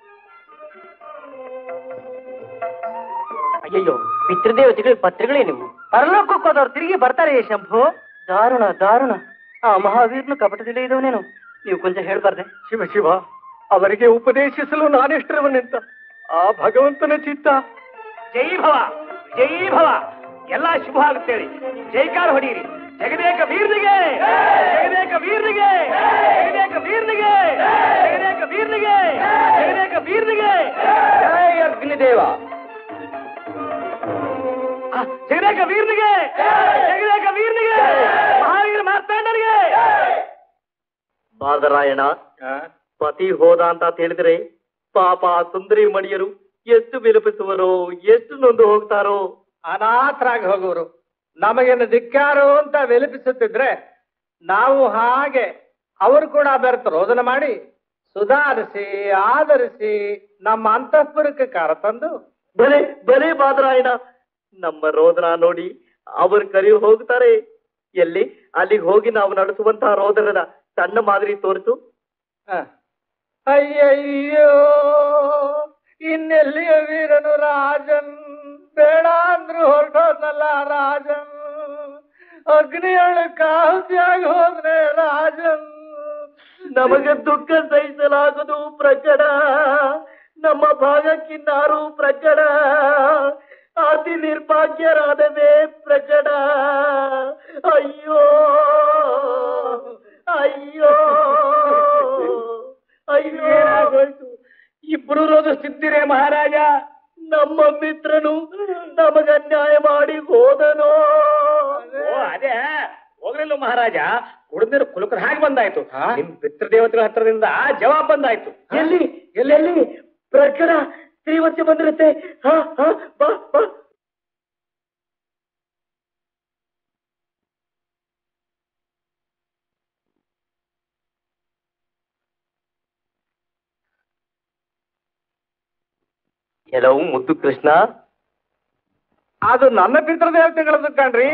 ಅಯ್ಯಯ್ಯೋ ಪಿತೃದೇವತೆಗಳು ಪತ್ರಿಗಳೇ ನೀವು ಪರಲೋಕಕ್ಕೆ ಹೋದವ್ರು ತಿರುಗಿ ಬರ್ತಾರೆ ಶಂಭು ದಾರುಣ ದಾರುಣ ಆ ಮಹಾವೀರ್ನು ಕಪಟದಲ್ಲಿ ಇದ್ದವನೇನು ನೀವು ಕೊಂಚ ಹೇಳ್ಬಾರ್ದೆ ಶಿವ ಶಿವ ಅವರಿಗೆ ಉಪದೇಶಿಸಲು ನಾನೆಷ್ಟರವನೆಂತ ಆ ಭಗವಂತನ ಚಿತ್ತ ಜೈ ಭವ ಜೈ ಭವ ಎಲ್ಲಾ ಶುಭ ಆಗುತ್ತೇಳಿ ಜೈಕಾರ ಹೊಡೀರಿ ಜಗದೇಕ ವೀರ್ನಿಗೆ ಜಗದೇಕ ವೀರ್ನಿಗೆ ಜಗದೇಕ ವೀರ್ನಿಗೆ ಜಗದೇಕ ವೀರ್ನಿಗೆ ಜಗದೇಕ ವೀರ್ನಿಗೆ ಜೈ ಅಗ್ನಿದೇವ ಆ, ಜಗದೇಕ ವೀರ್ನಿಗೆ ಜಗದೇಕ ವೀರ್ನಿಗೆ ಮಹಾವೀರ ಮಾರ್ತಾಂಡರಿಗೆ ಬಾದರಾಯಣ ಪತಿ ಹೋದ ಅಂತ ತಿಳಿದ್ರೆ ಪಾಪ ಆ ಸುಂದರಿ ಮಣಿಯರು ಎಷ್ಟು ವಿಲಪಿಸುವರೋ ಎಷ್ಟು ನೊಂದು ಹೋಗ್ತಾರೋ ಅನಾಥರಾಗಿ ಹೋಗುವರು ನಮಗೇನು ಧಿಕ್ಕಾರು ಅಂತ ವಿಲಪಿಸುತ್ತಿದ್ರೆ ನಾವು ಹಾಗೆ ಅವರು ಕೂಡ ಬೆರೆತು ರೋದನ ಮಾಡಿ ಸುಧಾರಿಸಿ ಆಧರಿಸಿ ನಮ್ಮ ಅಂತಃಪುರಕ್ಕೆ ಕರೆತಂದು ಬಲೆ ಬಲೆ ಬಾದರಾಯಣ ನಮ್ಮ ರೋದನ ನೋಡಿ ಅವರು ಕರಿ ಹೋಗ್ತಾರೆ ಎಲ್ಲಿ ಅಲ್ಲಿಗೆ ಹೋಗಿ ನಾವು ನಡೆಸುವಂತಹ ರೋದನದ ಸಣ್ಣ ಮಾದರಿ ತೋರಿಸು ಹ. ಅಯ್ಯಯ್ಯೋ ಇನ್ನೆಲ್ಲಿಯ ವೀರನು ರಾಜನ್ ಬೇಡ ಅಂದ್ರು ಹೊರಟೋದ್ನಲ್ಲ ರಾಜನ್ ಅಗ್ನಿಯೊಳ ಕಾಹುತಿಯಾಗಿ ಹೋದ್ರೆ ರಾಜನ್ ನಮಗೆ ದುಃಖ ಸಹಿಸಲಾಗದು ಪ್ರಕಟ ನಮ್ಮ ಭಾಗಕ್ಕಿನ್ನಾರು ಪ್ರಕಟ ಅತಿ ನಿರ್ಭಾಗ್ಯರಾದವೇ ಪ್ರಕಟ ಅಯ್ಯೋ ಅಯ್ಯೋ ಅಯ್ಯೋ ಏನಾಗೋಯ್ತು ಇಬ್ರು ರೋಧಿಸ್ತಿದ್ದೀರೇ ಮಹಾರಾಜ ನಮ್ಮ ಮಿತ್ರನು ನಮಗ ಅನ್ಯಾಯ ಮಾಡಿ ಹೋದನೋ ಓ ಅದೇ ಹೋಗ್ಲಿಲ್ಲ ಮಹಾರಾಜ ಕುಡಿದಿರೋ ಕುಲಕದ ಹಾಗೆ ಬಂದಾಯ್ತು ನಿಮ್ ಪಿತೃದೇವತೆಗಳ ಹತ್ರದಿಂದ ಜವಾಬ್ ಬಂದಾಯ್ತು ಎಲ್ಲಿ ಎಲ್ಲೆಲ್ಲಿ ಪ್ರಕಟ ಶ್ರೀವತ್ಸ ಬಂದಿರುತ್ತೆ ಹಾ ಹಾ ಬಾ ಬಾ ಎಲ್ಲವೂ ಮುದ್ದು ಕೃಷ್ಣ ಅದು ನನ್ನ ಪಿತೃದೇವತೆಗಳದ್ದು ಕಣ್ರಿ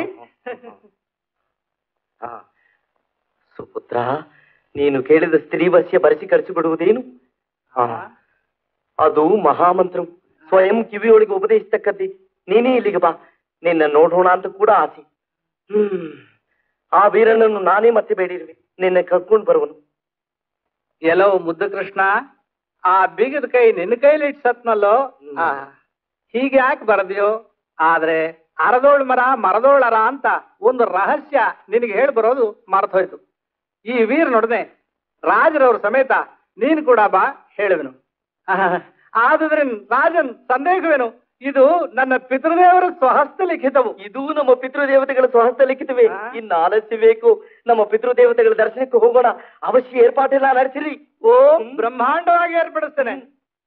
ಆ, ಸುಪುತ್ರ ನೀನು ಕೇಳಿದ ಸ್ತ್ರೀವಸ್ಯ ಬರೆಸಿ ಕಳಿಸಿಕೊಡುವುದೇನು ಆ, ಅದು ಮಹಾಮಂತ್ರ ಸ್ವಯಂ ಕಿವಿಯೊಳಗೆ ಉಪದೇಶಿಸ್ತಕ್ಕದ್ದಿ ನೀನೇ ಇಲ್ಲಿಗೆ ಬಾ ನಿನ್ನ ನೋಡೋಣ ಅಂತ ಕೂಡ ಆಸೆ ಹ್ಮ್ ಆ ವೀರನನ್ನು ನಾನೇ ಮತ್ತೆ ಬೇಡಿರುವೆ ನಿನ್ನ ಕರ್ಕೊಂಡು ಬರುವನು ಎಲ್ಲವೋ ಮುದ್ದು ಕೃಷ್ಣ ಆ ಬೀಗದ ಕೈ ನಿನ್ನ ಕೈಲಿ ಇಟ್ಟು ಸತ್ನಲ್ಲೋ ಆ, ಹೀಗೆ ಯಾಕೆ ಬರದ್ಯೋ ಆದ್ರೆ ಅರದೋಳ್ ಮರ ಮರದೋಳರ ಅಂತ ಒಂದು ರಹಸ್ಯ ನಿನಗೆ ಹೇಳಿ ಬರೋದು ಮರ್ತೋಯ್ತು ಈ ವೀರನೊಡನೆ ರಾಜರವ್ರ ಸಮೇತ ನೀನು ಕೂಡ ಬಾ ಹೇಳುವೆನು ಆದುದ್ರಿಂದ ರಾಜನ್ ಸಂದೇಹವೇನು ಇದು ನನ್ನ ಪಿತೃದೇವರ ಸ್ವಹಸ್ತ ಲಿಖಿತವು ಇದು ನಮ್ಮ ಪಿತೃದೇವತೆಗಳ ಸ್ವಹಸ್ತ ಲಿಖಿತವೇ ಆ? ಇನ್ನು ಆಲಸ್ಯ ಬೇಕು ನಮ್ಮ ಪಿತೃದೇವತೆಗಳ ದರ್ಶನಕ್ಕೆ ಹೋಗೋಣ ಅವಶ್ಯ ಏರ್ಪಾಟೆಲ್ಲ ನಡೆಸಿರಿ ಓ ಬ್ರಹ್ಮಾಂಡವಾಗಿ ಏರ್ಪಡಿಸ್ತೇನೆ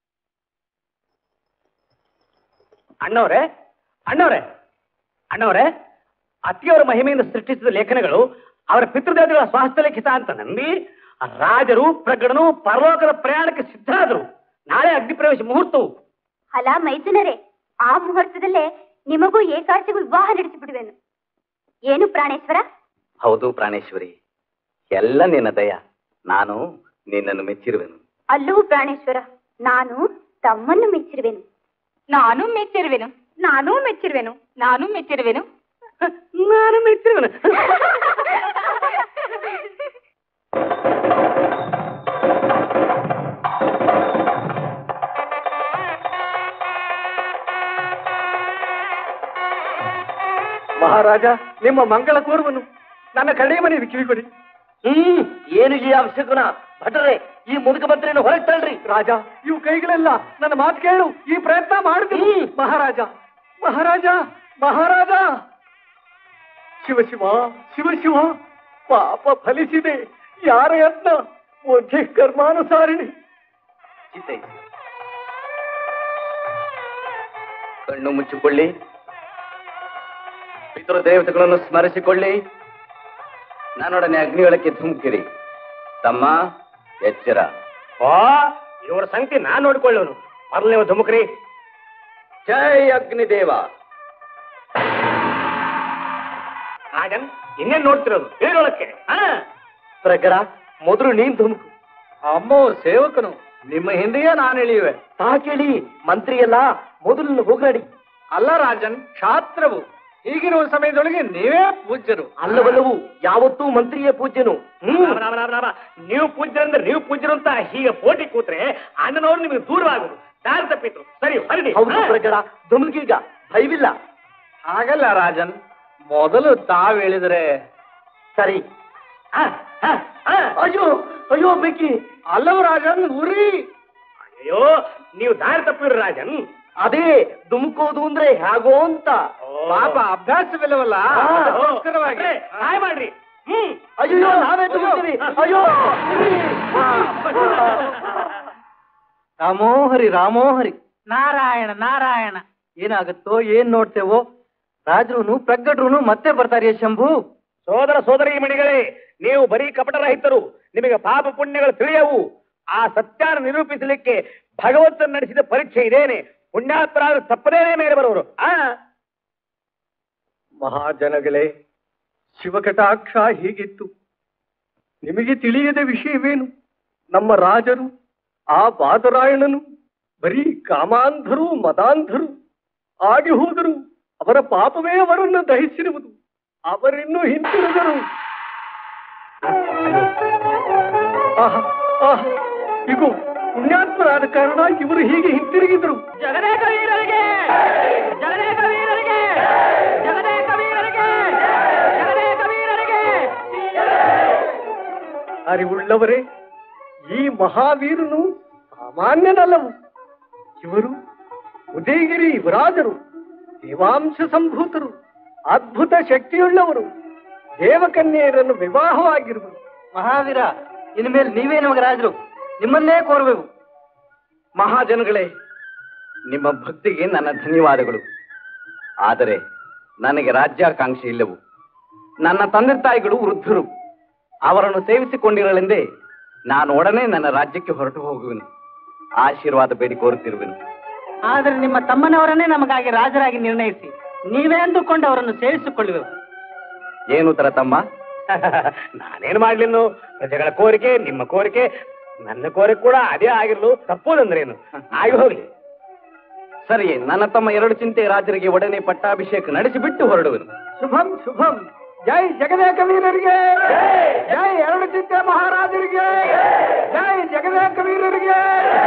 ಅಣ್ಣವ್ರೆ ಅಣ್ಣವ್ರೆ ಅಣ್ಣವ್ರೆ ಅತಿಯವರ ಮಹಿಮೆಯಿಂದ ಸೃಷ್ಟಿಸಿದ ಲೇಖನಗಳು ಅವರ ಪಿತೃದೇವತೆಗಳ ಸ್ವಾಸ್ಥ್ಯ ಲಿಖಿತ ಅಂತ ನಂಬಿ ಆ ರಾಜರು ಪ್ರಗಡನು ಪರಲೋಕದ ಪ್ರಯಾಣಕ್ಕೆ ಸಿದ್ಧರಾದರು ನಾಳೆ ಅಗ್ನಿ ಪ್ರವೇಶ ಮುಹೂರ್ತವು ಅಲ ಮೈದುನರೇ ಆ ಮುಹೂರ್ತದಲ್ಲೇ ನಿಮಗೂ ಏಕಾರ್ತಿಗೂ ವಿವಾಹ ನಡೆಸಿಬಿಡುವೆನು ಏನು ಪ್ರಾಣೇಶ್ವರ ಹೌದು ಪ್ರಾಣೇಶ್ವರಿ ಎಲ್ಲ ನಿನ್ನ ದಯ ನಾನು ನಿನ್ನನ್ನು ಮೆಚ್ಚಿರುವೆನು ಅಲ್ಲವೂ ಪ್ರಾಣೇಶ್ವರ ನಾನು ತಮ್ಮನ್ನು ಮೆಚ್ಚಿರುವೆನು ನಾನು ಮೆಚ್ಚಿರುವೆನು ನಾನು ಮೆಚ್ಚಿರುವೆನು ನಾನು ಮೆಚ್ಚಿರುವೆನು ನಾನು ಮೆಚ್ಚಿರುವೆನು ಮಹಾರಾಜ ನಿಮ್ಮ ಮಂಗಳ ಕೂರ್ವನು ನನ್ನ ಕಡೆ ಮನೆಗೆ ಕಿವಿ ಕೊಡಿ ಹ್ಮ್ ಏನು ಈ ಅವಶ್ಯಕನ ಭಟರೆ ಈ ಮುದುಕ ಮಂತ್ರಿಯನ್ನು ಹೊರಗೆ ತಳ್ರಿ ರಾಜ ಇವು ಕೈಗಳೆಲ್ಲ ನನ್ನ ಮಾತು ಕೇಳು ಈ ಪ್ರಯತ್ನ ಮಾಡ್ತೀನಿ ಮಹಾರಾಜ ಮಹಾರಾಜ ಮಹಾರಾಜ ಶಿವ ಶಿವ ಶಿವ ಶಿವ ಪಾಪ ಫಲಿಸಿದೆ ಯಾರ ಯತ್ನ ಬುದ್ಧಿ ಕರ್ಮಾನುಸಾರಿಣಿ ಚಿತ್ತೈಸಿ ಕಣ್ಣು ಮುಚ್ಚಿಕೊಳ್ಳಿ ಪಿತೃ ದೇವತೆಗಳನ್ನು ಸ್ಮರಿಸಿಕೊಳ್ಳಿ ನನ್ನೊಡನೆ ಅಗ್ನಿಯೊಳಕ್ಕೆ ಧುಮುಕಿರಿ ತಮ್ಮ ಎಚ್ಚರ ಓ ಇವರ ಸಂಗತಿ ನಾನ್ ನೋಡ್ಕೊಳ್ಳೋನು ಮೊದಲು ನೀವು ಧುಮುಕ್ರಿ ಜೈ ಅಗ್ನಿದೇವ ರಾಜನ್ ಇನ್ನೇನ್ ನೋಡ್ತಿರೋದು ಹೇಳೋಳಕ್ಕೆ ಹಾ ಪ್ರಗಡ ಮೊದಲು ನೀನ್ ಧುಮುಕು ಅಮ್ಮೋ ಸೇವಕನು ನಿಮ್ಮ ಹಿಂದೆಯೇ ನಾನು ಇಳಿಯುವೆ ತಾ ಕೇಳಿ ಮಂತ್ರಿ ಎಲ್ಲ ಮೊದಲು ಹೋಗ್ರಾಡಿ ಅಲ್ಲ ರಾಜನ್ ಶಾಸ್ತ್ರವು ಈಗಿರುವ ಸಮಯದೊಳಗೆ ನೀವೇ ಪೂಜ್ಯರು ಅಲ್ಲವಲ್ಲವು ಯಾವತ್ತೂ ಮಂತ್ರಿಯೇ ಪೂಜ್ಯನು ಹ್ಮ್ ರಾಮ, ರಾಮ, ರಾಮ, ರಾಮ. ನೀವು ಪೂಜ್ಯರಂದ್ರೆ ನೀವು ಪೂಜ್ಯರು ಅಂತ ಹೀಗೆ ಪೋಟಿ ಕೂತ್ರೆ ಅಣ್ಣನವ್ರು ನಿಮಗೆ ದೂರವಾಗುದು ದಾರಿ ತಪ್ಪಿತ್ತು ಸರಿ ಹೊರಡಿ ಹೌದು ಹಾ? ಪ್ರಗಡ ಧುಮುಕೀಗ ಭಯವಿಲ್ಲ ಹಾಗಲ್ಲ ರಾಜನ್ ಮೊದಲು ತಾವ್ ಹೇಳಿದ್ರೆ ಸರಿ ಹಾ, ಹಾ, ಹಾ. ಅಯ್ಯೋ ಅಯ್ಯೋ ಬೆಂಕಿ ಅಲ್ಲವ ರಾಜನ್ ಉರಿ ಅಯ್ಯೋ ನೀವು ದಾರಿ ತಪ್ಪಿರು ರಾಜನ್ ಅದೇ ಧುಮುಕೋದು ಅಂದ್ರೆ ಹೇಗೋ ಅಂತ ಪಾಪ ಅಭ್ಯಾಸವಿಲ್ಲವಲ್ಲ ಹಾ, ಅದಕ್ಕೋಸ್ಕರವಾಗಿ ಅಂದ್ರೆ ಸಹಾಯ ಮಾಡ್ರಿ ಹ್ಮ್ ಅಯ್ಯೋ ನಾವೇ ಧುಮುಕ್ತೀವಿ ಅಯ್ಯೋ ರಾಮೋಹರಿ ರಾಮೋಹರಿ ನಾರಾಯಣ ನಾರಾಯಣ ಏನಾಗುತ್ತೋ ಏನ್ ನೋಡ್ತೇವೋ ರಾಜರುನು ಪ್ರಗಟ್ರುನು ಮತ್ತೆ ಬರ್ತಾರೆ ಶಂಭು ಸೋದರ ಸೋದರಿ ಮಣಿಗಳೇ ನೀವು ಬರೀ ಕಪಟರಹಿತರು ನಿಮಗೆ ಪಾಪ ಪುಣ್ಯಗಳು ತಿಳಿಯವು ಆ ಸತ್ಯಾನ ನಿರೂಪಿಸಲಿಕ್ಕೆ ಭಗವಂತನ ನಡೆಸಿದ ಪರೀಕ್ಷೆ ಇದೇನೆ ಪುಣ್ಯಾತ್ಮರಾದ ತಪ್ಪದೇನೆ ಮೇಲೆ ಬರುವರು ಆ ಮಹಾಜನಗಳೇ ಶಿವಕಟಾಕ್ಷ ಹೀಗಿತ್ತು ನಿಮಗೆ ತಿಳಿಯದ ವಿಷಯವೇನು ನಮ್ಮ ರಾಜರು ಆ ಬಾದರಾಯಣನು ಬರೀ ಕಾಮಾಂಧರು ಮದಾಂಧರು ಆಗಿ ಹೋದರು ಅವರ ಪಾಪವೇ ಅವರನ್ನು ದಹಿಸಿರುವುದು ಅವರಿನ್ನೂ ಹಿಂತಿರುಗರು ಆಹಾ, ಆಹಾ, ಇಗೋ ಪುಣ್ಯಾತ್ಮರಾದ ಕಾರಣ ಇವರು ಹೀಗೆ ಹಿಂತಿರುಗಿದರು ಜಗದೇಕ ವೀರರಿಗೆ ಜಗದೇಕ ವೀರರಿಗೆ ಜಗದೇಕ ವೀರರಿಗೆ ಜಗದೇಕ ವೀರರಿಗೆ ಅರಿವುಳ್ಳವರೇ ಈ ಮಹಾವೀರನು ಸಾಮಾನ್ಯನಲ್ಲವು ಇವರು ಉದಯಗಿರಿ ಯುವರಾಜರು ದೇವಾಂಶ ಸಂಭೂತರು ಅದ್ಭುತ ಶಕ್ತಿಯುಳ್ಳವರು ದೇವಕನ್ಯೆಯರನ್ನು ವಿವಾಹವಾಗಿರುವರು ಮಹಾವೀರ ಇನ್ಮೇಲೆ ನೀವೇ ನಮಗೆ ರಾಜರು ನಿಮ್ಮನ್ನೇ ಕೋರಬೇಕು ಮಹಾಜನಗಳೇ ನಿಮ್ಮ ಭಕ್ತಿಗೆ ನನ್ನ ಧನ್ಯವಾದಗಳು ಆದರೆ ನನಗೆ ರಾಜ್ಯಾಕಾಂಕ್ಷೆ ಇಲ್ಲವು ನನ್ನ ತಂದೆ ತಾಯಿಗಳು ವೃದ್ಧರು ಅವರನ್ನು ಸೇವಿಸಿಕೊಂಡಿರಲೆಂದೇ ನಾನು ಒಡನೆ ನನ್ನ ರಾಜ್ಯಕ್ಕೆ ಹೊರಟು ಹೋಗುವೆನು ಆಶೀರ್ವಾದ ಬೇಡಿ ಕೋರುತ್ತಿರುವೆನು ಆದ್ರೆ ನಿಮ್ಮ ತಮ್ಮನವರನ್ನೇ ನಮಗಾಗಿ ರಾಜರಾಗಿ ನಿರ್ಣಯಿಸಿ ನೀವೇ ಅಂದುಕೊಂಡು ಅವರನ್ನು ಸೇರಿಸಿಕೊಳ್ಳುವೆವು ಏನು ತರ ತಮ್ಮ ನಾನೇನು ಮಾಡ್ಲಿನ್ನು ಪ್ರಜೆಗಳ ಕೋರಿಕೆ ನಿಮ್ಮ ಕೋರಿಕೆ ನನ್ನ ಕೋರಿಕೆ ಕೂಡ ಅದೇ ಆಗಿರ್ಲು ತಪ್ಪೋದಂದ್ರೇನು ಆಗಿ ಹೋಗ್ಲಿ ಸರಿಯೇ ನನ್ನ ತಮ್ಮ ಎರಡು ಚಿಂತೆ ರಾಜರಿಗೆ ಒಡನೆ ಪಟ್ಟಾಭಿಷೇಕ ನಡೆಸಿಬಿಟ್ಟು ಹೊರಡುವೆನು ಶುಭಂ ಶುಭಂ ಜೈ ಜಗದೇಕ ವೀರರಿಗೆ ಜೈ ಎರಡು ಚಿಂತೆ ಮಹಾರಾಜರಿಗೆ ಜೈ ಜಗದೇಕ ವೀರರಿಗೆ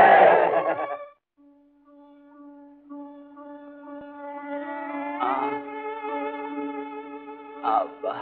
ಅಬ್ಬಾ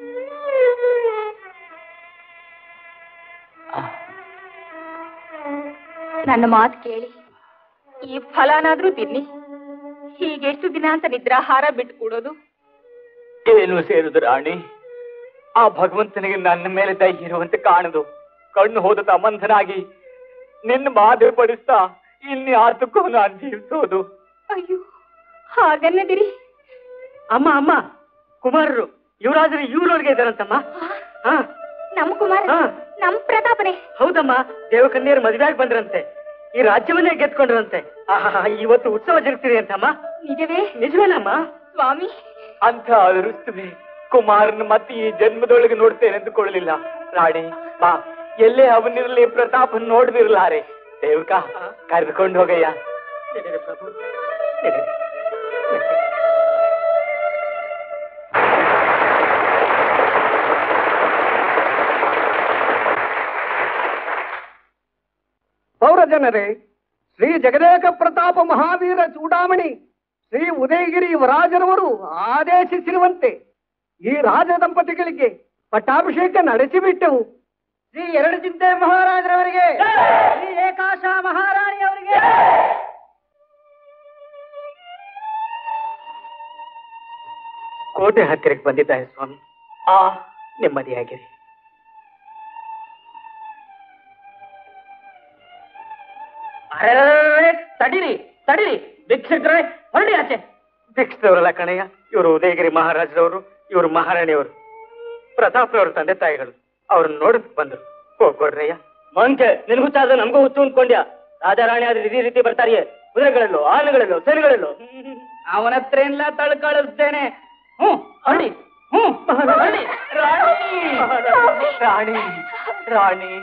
ನನ್ನ ಮಾತು ಕೇಳಿ ಈ ಫಲನಾದ್ರೂ ತಿನ್ನಿ ಹೀಗೆಷ್ಟು ದಿನ ಅಂತ ನಿದ್ರಾಹಾರ ಬಿಟ್ಟು ಕೂಡೋದು ಏನು ಸೇರುದು ರಾಣಿ ಆ ಭಗವಂತನಿಗೆ ನನ್ನ ಮೇಲೆ ದಯ ಇರುವಂತೆ ಕಾಣದು ಕಣ್ಣು ಹೋದ ತಮ್ಮಂಧನಾಗಿ ನಿನ್ನ ಬಾಧೆ ಪಡಿಸ್ತಾ ಇಲ್ಲಿ ಆತಕ್ಕೂ ನಾನು ಜೀವಿಸೋದು ಅಯ್ಯೋ ಹಾಗನ್ನದಿರಿ ಅಮ್ಮ ಅಮ್ಮ ಕುಮಾರರು ಯುವರಾಜರು ಯೂರೊಳಗೆ ಇದ್ದಾರಂತಮ್ಮ ಹಾ ನಮ್ಮ ಕುಮಾರ ಹಾ. ನಮ್ ಪ್ರತಾಪನೇ ಹೌದಮ್ಮ ದೇವಕನ್ಯರು ಮದುವೆಯಾಗಿ ಬಂದ್ರಂತೆ ಈ ರಾಜ್ಯವನ್ನೇ ಗೆದ್ಕೊಂಡ್ರಂತೆ ಆಹಾ ಇವತ್ತು ಉತ್ಸವ ಜರುಗ್ತಿದೆ ಅಂತಮ್ಮ ನಿಜವೇ ನಿಜವೇನಮ್ಮ ಸ್ವಾಮಿ ಅಂತ ಅದೃಷ್ಟವೇ ಕುಮಾರನ ಮತ್ತೆ ಈ ಜನ್ಮದೊಳಗೆ ನೋಡ್ತೇನೆ ಅಂದುಕೊಳ್ಳಲಿಲ್ಲ ರಾಣಿ ಬಾ ಎಲ್ಲೇ ಅವನಿರಲಿ ಪ್ರತಾಪನ್ ನೋಡ್ದಿರ್ಲಾರೆ ದೇವಕ ಕರೆದುಕೊಂಡು ಹೋಗಯ್ಯ ನಡೀರಿ ಪ್ರಭು ನಡೀರಿ. ಪೌರ ಜನರೇ ಶ್ರೀ ಜಗದೇಕ ಪ್ರತಾಪ ಮಹಾವೀರ ಚೂಡಾಮಣಿ ಶ್ರೀ ಉದಯಗಿರಿ ಯುವರಾಜರವರು ಆದೇಶಿಸಿರುವಂತೆ ಈ ರಾಜ ದಂಪತಿಗಳಿಗೆ ಪಟ್ಟಾಭಿಷೇಕ ನಡೆಸಿಬಿಟ್ಟೆವು ಶ್ರೀ ಎರಡು ಚಿಂತೆ ಮಹಾರಾಜರವರಿಗೆ ಶ್ರೀ ಏಕಾಶ ಮಹಾರಾಣಿಯವರಿಗೆ ಕೋಟೆ ಹತ್ತಿರಕ್ಕೆ ಬಂದಿದ್ದಾರೆ ಸ್ವಾಮಿ ಆ ನೆಮ್ಮದಿಯಾಗಿರಿ ಅರೆರೆರೆರೆ, ತಡೀರಿ ತಡೀರಿ ಭಿಕ್ಷಿದ್ರೆ ಹೊರಡಿ ಆಚೆ ಭಿಕ್ಷದವರಲ್ಲ ಕಣಯ್ಯ ಇವರು ಉದಯಗಿರಿ ಮಹಾರಾಜರವರು ಇವರು ಮಹಾರಾಣಿಯವರು ಪ್ರತಾಪ್ರವ್ರ ತಂದೆ ತಾಯಿಗಳು ಅವ್ರನ್ನ ನೋಡಕ್ ಬಂದ್ರು ಹೋಗ್ಕೊಡ್ರಯ್ಯ ಮಂಕೆ ನಿನ್ಗೂ ಚಾದ ನಮಗೂ ಹುಚ್ಚು ಅಂದ್ಕೊಂಡ್ಯಾ ರಾಜಾರಾಣಿ ಆದ್ರೆ ಇದೇ ರೀತಿ ಬರ್ತಾರಿಯೇ ಕುದುರೆಗಳಲ್ಲೋ ಆನೆಗಳಲ್ಲೋ ಸೇನೆಗಳಲ್ಲೋ ಅವನ ಹತ್ರ ಎಲ್ಲ ತಳ್ಕಳಿಸ್ತೇನೆ ಹ್ಞೂ ಹೊರಡಿ ಹ್ಞೂ ಹೊರಡಿ ರಾಣಿ ರಾಣಿ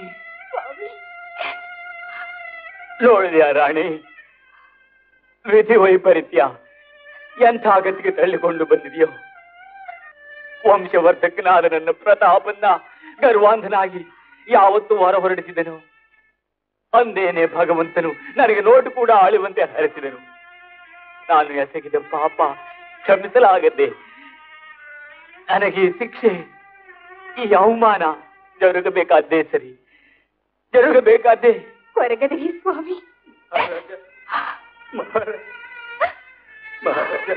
ನೋಡಿದ್ಯಾ ರಾಣಿ ವಿಧಿ ವೈಪರೀತ್ಯ ಎಂಥ ಗತಿಗೆ ತಳ್ಳಿಕೊಂಡು ಬಂದಿದೆಯೋ ವಂಶವರ್ಧಕನಾದ ನನ್ನ ಪ್ರತಾಪನ್ನ ಗರ್ವಾಂಧನಾಗಿ ಯಾವತ್ತು ಹೊರ ಹೊರಡಿಸಿದನು ಅಂದೇನೆ ಭಗವಂತನು ನನಗೆ ನೋಟು ಕೂಡ ಆಳುವಂತೆ ಹರಿಸಿದನು ನಾನು ಎಸಗಿದ ಪಾಪ ಕ್ಷಮಿಸಲಾಗದೆ ನನಗೆ ಈ ಶಿಕ್ಷೆ ಈ ಅವಮಾನ ಜರುಗಬೇಕಾದ್ದೇ ಸರಿ ಜರುಗಬೇಕಾದ್ದೇ ಕೊರಗದಿರಿ ಸ್ವಾಮಿ ಮಹಾರಾಜ ಮಹಾರಾಜ ಮಹಾರಾಜ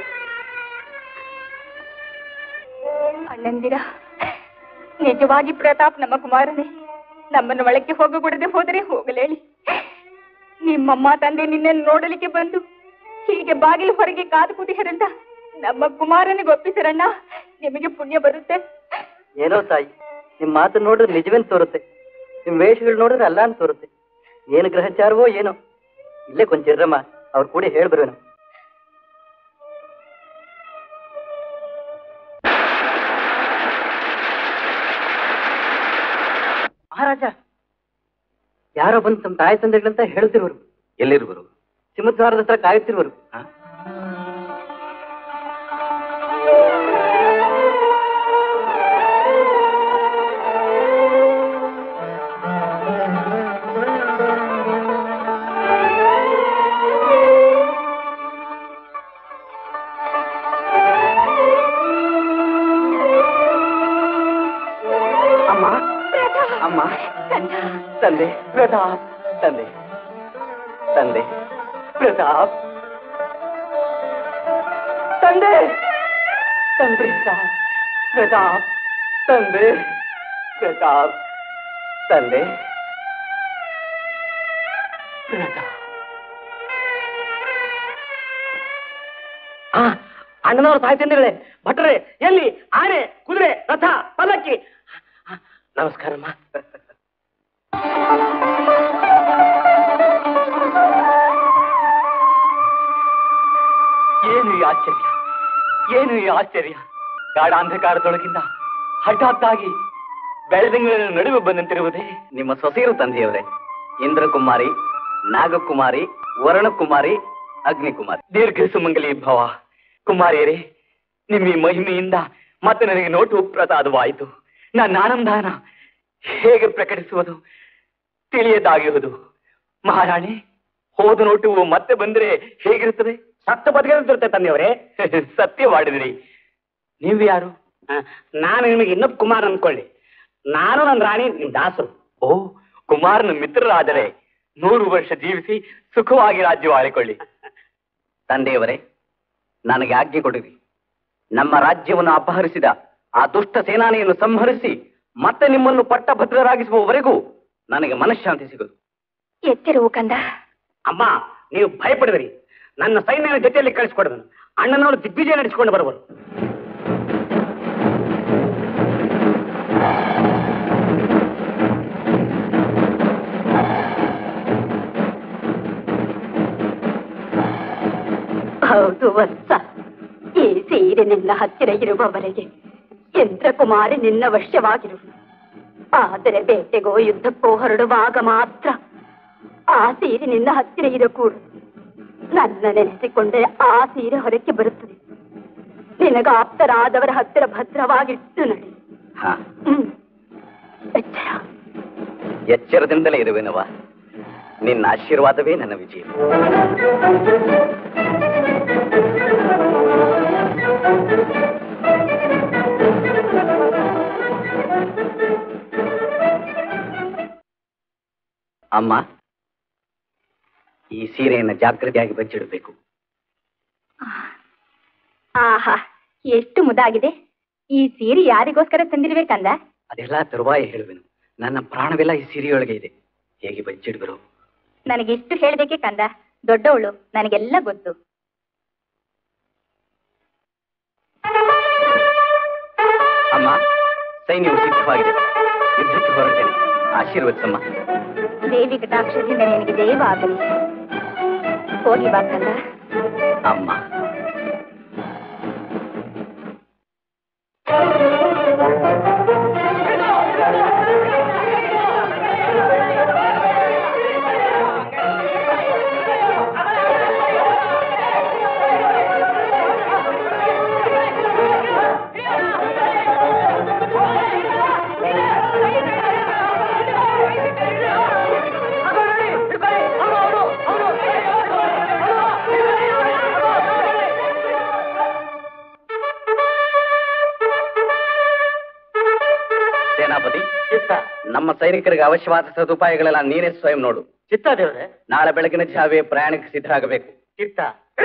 ಅಣ್ಣಂದಿರ ನಿಜವಾಗಿ ಪ್ರತಾಪ್ ನಮ್ಮ ಕುಮಾರನೇ ನಮ್ಮನ್ನು ಒಳಕ್ಕೆ ಹೋಗಕೂಡದೆ ಹೋದರೆ ಹೋಗಲೇಳಿ ನಿಮ್ಮಮ್ಮ ತಂದೆ ನಿನ್ನನ್ನು ನೋಡಲಿಕ್ಕೆ ಬಂದು ಹೀಗೆ ಬಾಗಿಲು ಹೊರಗೆ ಕಾದು ಕೂತಿಹರಂತ ನಮ್ಮ ಕುಮಾರನಿಗೆ ಒಪ್ಪಿಸರಣ್ಣ ನಿಮಗೆ ಪುಣ್ಯ ಬರುತ್ತೆ ಏನೋ ತಾಯಿ ನಿಮ್ ಮಾತು ನೋಡಿದ್ರೆ ನಿಜವೇನ್ ತೋರುತ್ತೆ ನಿಮ್ ವೇಷಗಳು ನೋಡಿದ್ರೆ ಅಲ್ಲ ಅಂತ ತೋರುತ್ತೆ ಏನು ಗ್ರಹಚಾರವೋ ಏನೋ ಇಲ್ಲೇ ಕೊಂಚಿರ್ರಮ್ಮ ಅವ್ರು ಕೂಡ ಹೇಳ್ಬರುವೇನು ಮಹಾರಾಜ ಯಾರೋ ಬಂದು ತಮ್ಮ ತಾಯಿ ತಂದೆಗಳಂತ ಹೇಳ್ತಿರುವರು ಎಲ್ಲಿರುವರು ಸಿಂಹದ್ವಾರದ ಹತ್ರ ಕಾಯುತ್ತಿರುವರು ಅಮ್ಮ ಅಮ್ಮ ತಂದೆ ಪ್ರತಾಪ್ ತಂದೆ ತಂದೆ ಪ್ರತಾಪ್ ತಂದೆ ತಂದೆ ಪ್ರತಾಪ್ ತಂದೆ ಪ್ರತಾಪ್ ತಂದೆ ಪ್ರತಾಪ್ ಅಣ್ಣನವ್ರ ತಾಯಿ ತಂದೆಗಳೇ ಭಟ್ರೆ ಎಲ್ಲಿ ಆನೆ ಕುದುರೆ ರಥ ಪಲ್ಲಕ್ಕಿ ನಮಸ್ಕಾರಮ್ಮ ಏನು ಈ ಆಶ್ಚರ್ಯ ಏನು ಈ ಆಶ್ಚರ್ಯ ಗಾಢಾಂಧಕಾರದೊಳಗಿಂದ ಹಠಾತ್ತಾಗಿ ಬೆಳದಿಂಗಳ ನಡುವೆ ಬಂದಂತಿರುವುದೇ ನಿಮ್ಮ ಸೊಸೆಯರು ತಂದೆಯವರೇ ಇಂದ್ರಕುಮಾರಿ ನಾಗಕುಮಾರಿ ವರುಣಕುಮಾರಿ ಅಗ್ನಿಕುಮಾರಿ ದೀರ್ಘ ಸುಮಂಗಲಿ ಭವ ಕುಮಾರಿಯರೇ ನಿಮ್ಮ ಈ ಮಹಿಮೆಯಿಂದ ಮತ್ತೆ ನನಗೆ ನೋಟು ಪ್ರಸಾದವಾಯಿತು ನನ್ನ ಆನಂದಾನ ಹೇಗೆ ಪ್ರಕಟಿಸುವುದು ತಿಳಿಯದಾಗಿರುವುದು ಮಹಾರಾಣಿ ಹೋದ ನೋಟು ಮತ್ತೆ ಬಂದರೆ ಹೇಗಿರುತ್ತದೆ ಸತ್ತ ಬದುಕಿರುತ್ತೆ ತಂದೆಯವರೇ ಸತ್ಯವಾಡಿದಿರಿ ನೀವು ಯಾರು ನಾನು ನಿಮಗೆ ಇನ್ನೊಬ್ಬ ಕುಮಾರ್ ಅನ್ಕೊಳ್ಳಿ ನಾನು ನನ್ನ ರಾಣಿ ನಿಮ್ ದಾಸರು ಓ ಕುಮಾರನ ಮಿತ್ರರಾದರೆ ನೂರು ವರ್ಷ ಜೀವಿಸಿ ಸುಖವಾಗಿ ರಾಜ್ಯ ಆಳಿಕೊಳ್ಳಿ ತಂದೆಯವರೇ ನನಗೆ ಆಜ್ಞೆ ಕೊಡಿರಿ ನಮ್ಮ ರಾಜ್ಯವನ್ನು ಅಪಹರಿಸಿದ ಆ ದುಷ್ಟ ಸೇನಾನಿಯನ್ನು ಸಂಹರಿಸಿ ಮತ್ತೆ ನಿಮ್ಮನ್ನು ಪಟ್ಟಭದ್ರರಾಗಿಸುವವರೆಗೂ ನನಗೆ ಮನಃಶಾಂತಿ ಸಿಗದು ಎಚ್ಚರವು ಕಂದ ಅಮ್ಮ ನೀವು ಭಯಪಡಿದ್ರಿ ನನ್ನ ಸೈನ್ಯನ ಜೊತೆಯಲ್ಲಿ ಕಳಿಸ್ಕೊಡ್ದನು ಅಣ್ಣನವರು ದಿಗ್ವಿಜಯ ನಡೆಸಿಕೊಂಡು ಬರುವರು ಹೌದು ವತ್ಸ ಈ ಸೀರೆ ನಿನ್ನ ಹತ್ತಿರ ಇರುವವರೆಗೆ ಯಂತ್ರಕುಮಾರಿ ನಿನ್ನ ವಶ್ಯವಾಗಿರು ಆದರೆ ಬೇಟೆಗೋ ಯುದ್ಧಕ್ಕೋ ಹೊರಡುವಾಗ ಮಾತ್ರ ಆ ಸೀರೆ ನಿನ್ನ ಹತ್ತಿರ ಇರಕೂಡದು ನನ್ನ ನೆನೆಸಿಕೊಂಡರೆ ಆ ಸೀರೆ ಹೊರಕ್ಕೆ ಬರುತ್ತದೆ ನಿನಗ ಆಪ್ತರಾದವರ ಹತ್ತಿರ ಭದ್ರವಾಗಿಟ್ಟು ನಡೆ ಹಾ ಹ್ಮ್ ಎಚ್ಚರ ಎಚ್ಚರದಿಂದಲೇ ಇರುವೆನವ ನಿನ್ನ ಆಶೀರ್ವಾದವೇ ನನ್ನ ವಿಜಯ ಅಮ್ಮ ಈ ಸೀರೆಯನ್ನು ಜಾಗೃತಿಯಾಗಿ ಬಚ್ಚಿಡಬೇಕು ಆಹಾ ಎಷ್ಟು ಮುದಾಗಿದೆ ಈ ಸೀರೆ ಯಾರಿಗೋಸ್ಕರ ತಂದಿರ್ಬೇಕಂದ ಅದೆಲ್ಲ ತರುವಾಯ ಹೇಳುವೆನು ನನ್ನ ಪ್ರಾಣವೆಲ್ಲ ಈ ಸೀರೆಯೊಳಗೆ ಇದೆ ಹೇಗೆ ಬಚ್ಚಿಡುವರು ನನಗೆ ಇಷ್ಟು ಹೇಳ್ಬೇಕೆ ಕಂದ ದೊಡ್ಡವಳು ನನಗೆಲ್ಲ ಗೊತ್ತು ಅಮ್ಮ ಸೈನ್ಯವು ಸಿದ್ಧವಾಗಿದೆ ಯುದ್ಧಕ್ಕೆ ಹೊರಟೇನೆ ಆಶೀರ್ವದಿಸಮ್ಮ ದೇವಿ ಕಟಾಕ್ಷದಿಂದ ನಿನಗೆ ಜಯವಾಗಲಿ ಹೋಗಿ ಬಾ ಕಂದ ಅಮ್ಮ ಸೇನಾಪತಿ ಚಿತ್ತ ನಮ್ಮ ಸೈನಿಕರಿಗೆ ಅವಶ್ಯವಾದ ಸದುಪಾಯಗಳೆಲ್ಲ ನೀನೇ ಸ್ವಯಂ ನೋಡು ಚಿತ್ತ ದೇವ್ರೆ ನಾಳೆ ಬೆಳಗಿನ ಜಾವೇ ಪ್ರಯಾಣಕ್ಕೆ ಸಿದ್ಧರಾಗಬೇಕು ಚಿತ್ತ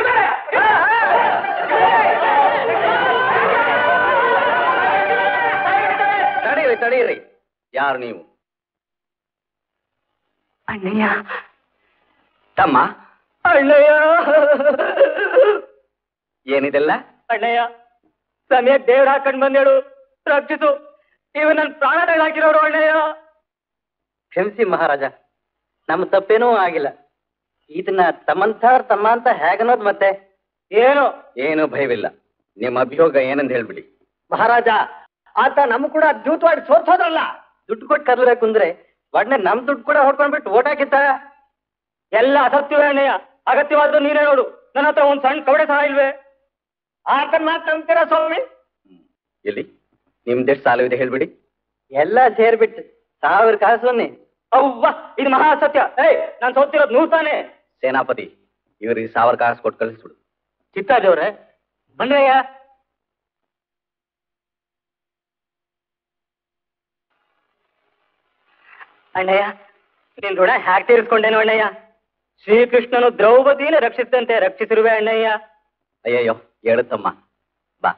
ತಡೆಯಿರಿ ತಡೆಯಿರಿ ಯಾರು ನೀವು ಅಣ್ಣಯ್ಯ ತಮ್ಮ ಅಣ್ಣಯ್ಯ ಏನಿದೆಲ್ಲ ಅಣ್ಣಯ್ಯ ಸಮಯ ದೇವ್ರ ಹಾಕೊಂಡ್ ಬಂದೇಳು ರಕ್ಷಿಸು ಇವ ನನ್ ಪ್ರಾಣ ಹಾಕಿರೋರು ಅಣ್ಣಯ್ಯ ಕ್ಷಮಿಸಿ ಮಹಾರಾಜ ನಮ್ಮ ತಪ್ಪೇನೂ ಆಗಿಲ್ಲ ಇದನ್ನ ತಮ್ಮಂಥವ್ರ ತಮ್ಮ ಅಂತ ಹೇಗನ್ನೋದು ಮತ್ತೆ ಏನು ಏನು ಭಯವಿಲ್ಲ ನಿಮ್ಮ ಅಭಿಯೋಗ ಏನಂತ ಹೇಳ್ಬಿಡಿ ಮಹಾರಾಜ ಆತ ನಮ್ ಕೂಡ ದ್ಯೂತವಾಡಿ ಸೋರ್ಸೋದ್ರಲ್ಲ ದುಡ್ಡು ಕೊಟ್ಟು ಕರ್ಬೇಕು ಅಂದ್ರೆ ಒಡನೆ ನಮ್ ದುಡ್ಡು ಕೂಡ ಹೊಡ್ಕೊಂಡ್ಬಿಟ್ಟು ಓಟ್ ಹಾಕಿತ್ತ ಎಲ್ಲ ಅಸತ್ಯವೇ ಅಣ್ಣಯ್ಯ ಅಗತ್ಯವಾದ್ರು ನೀನೇ ನೋಡು ನನ್ನ ಹತ್ರ ಒಂದ್ ಸಣ್ಣ ಕವಡೆ ಸಹ ಇಲ್ವೇ ಆತನ್ ಮಾತು ನಂಬ್ತೀರಾ ಸ್ವಾಮಿ ಎಲ್ಲಿ ನಿಮ್ದೆಷ್ಟು ಸಾಲವಿದೆ ಹೇಳ್ಬಿಡಿ ಎಲ್ಲ ಸೇರ್ಬಿಟ್ಟು ಸಾವಿರ ಕಾಸು ಅವ್ವ ಇದು ಮಹಾ ಸತ್ಯ ಏಯ್ ನಾನ್ ಸೋತಿರೋದು ನೂರ್ ತಾನೆ ಸೇನಾಪತಿ ಇವರಿಗೆ ಸಾವಿರ ಕಾಸು ಕೊಟ್ಟು ಕಳಿಸ್ಬಿಡು ಚಿತ್ತ ದೇವ್ರೆ ಬನ್ರಯ್ಯ ಅಣ್ಣಯ್ಯ ನಿನ್ ಋಣ ಹ್ಯಾಕ್ ತೀರಿಸ್ಕೊಂಡೇನು ಅಣ್ಣಯ್ಯ ಶ್ರೀಕೃಷ್ಣನು ದ್ರೌಪದಿನ ರಕ್ಷಿಸಿದಂತೆ ರಕ್ಷಿಸಿರುವೆ ಅಣ್ಣಯ್ಯ ಅಯ್ಯಯ್ಯೋ ಹೇಳುತ್ತಮ್ಮ ಬಾ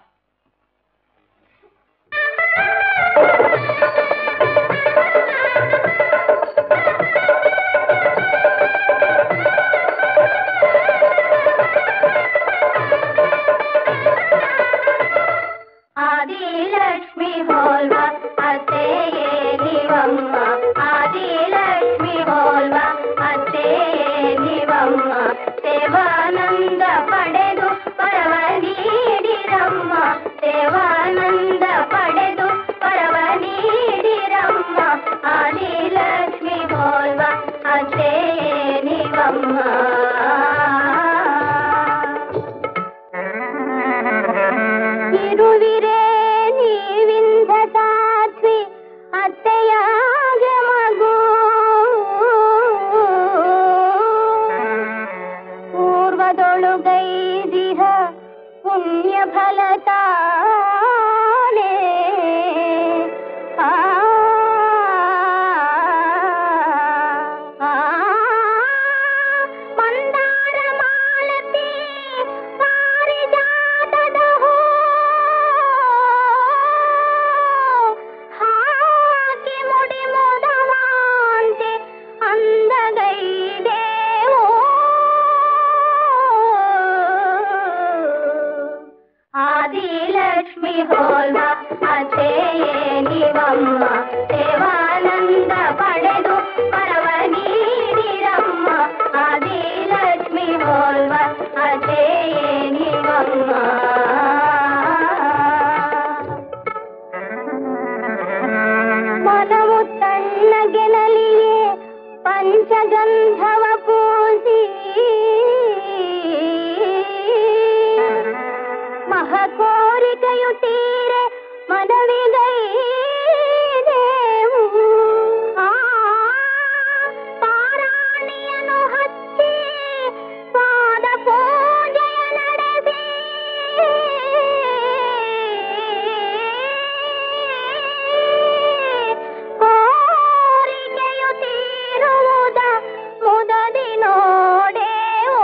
ಆದಿಲಕ್ಷ್ಮಿ ಹೋಲ್ವ ಅತ್ತೆಯೇ ನೀವಮ್ಮ ಆದಿಲಕ್ಷ್ಮಿ ಹೋಲ್ವ ಅತ್ತೆಯೇ ನೀವಮ್ಮ ದೇವಾನಂದ ಪಡೆದು ಪರವ ನೀಡಿರಮ್ಮ ದೇವಾನಂದ ಪಡೆದು ಪರವ ನೀಡಿರಮ್ಮ ಆದಿಲಕ್ಷ್ಮಿ ಹೋಲ್ವ ಅತ್ತೆಯೇ ನೀವಮ್ಮ ಇರುವಿರೇ ನೀವಿಂದ ಸಾಧ್ವಿ ಅತ್ತೆಯಾಗ ಮಗು ಪೂರ್ವದೊಳುಗೈದಿಹ ಪುಣ್ಯ ಫಲತಾನೇ ಆ ಆ, ಮಂದಾರ ಮಾಲತಿ ಪಾರಿಜಾತದ ಹೂ ಹಾಕಿ ಮುಡಿ ಮುದವಾಂತೆ ಅಂದಗೈದೇವೋ ಆದಿಲಕ್ಷ್ಮಿ ಹೋಲ್ವ ಅತ್ತೆಯೇ ನೀವಮ್ಮ ದೇವಾನಂದ ಪಡೆದು ಪರವ ನೀಡಿರಮ್ಮ ಆದಿಲಕ್ಷ್ಮಿ ಹೋಲ್ವ ಅತ್ತೆಯೇ ನೀವಮ್ಮ ಮನವು ತಣ್ಣಗೆನಲಿಯೇ ಪಂಚಗಂಧವ ಪೂಸಿ ಮಹಕೋರಿಕೆಯು ತೀರೆ ಮನವಿಗೈದೇವು ಆ ಪಾರಾಣಿಯನು ಹಚ್ಚಿ ಪಾದ ಪೂಜೆಯ ನಡೆಸಿ ಕೋರಿಕೆಯು ತೀರುವುದ ಮುದದಿ ನೋಡೆವೋ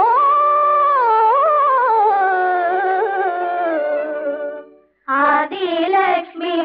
ಆದಿಲಕ್ಷ್ಮಿ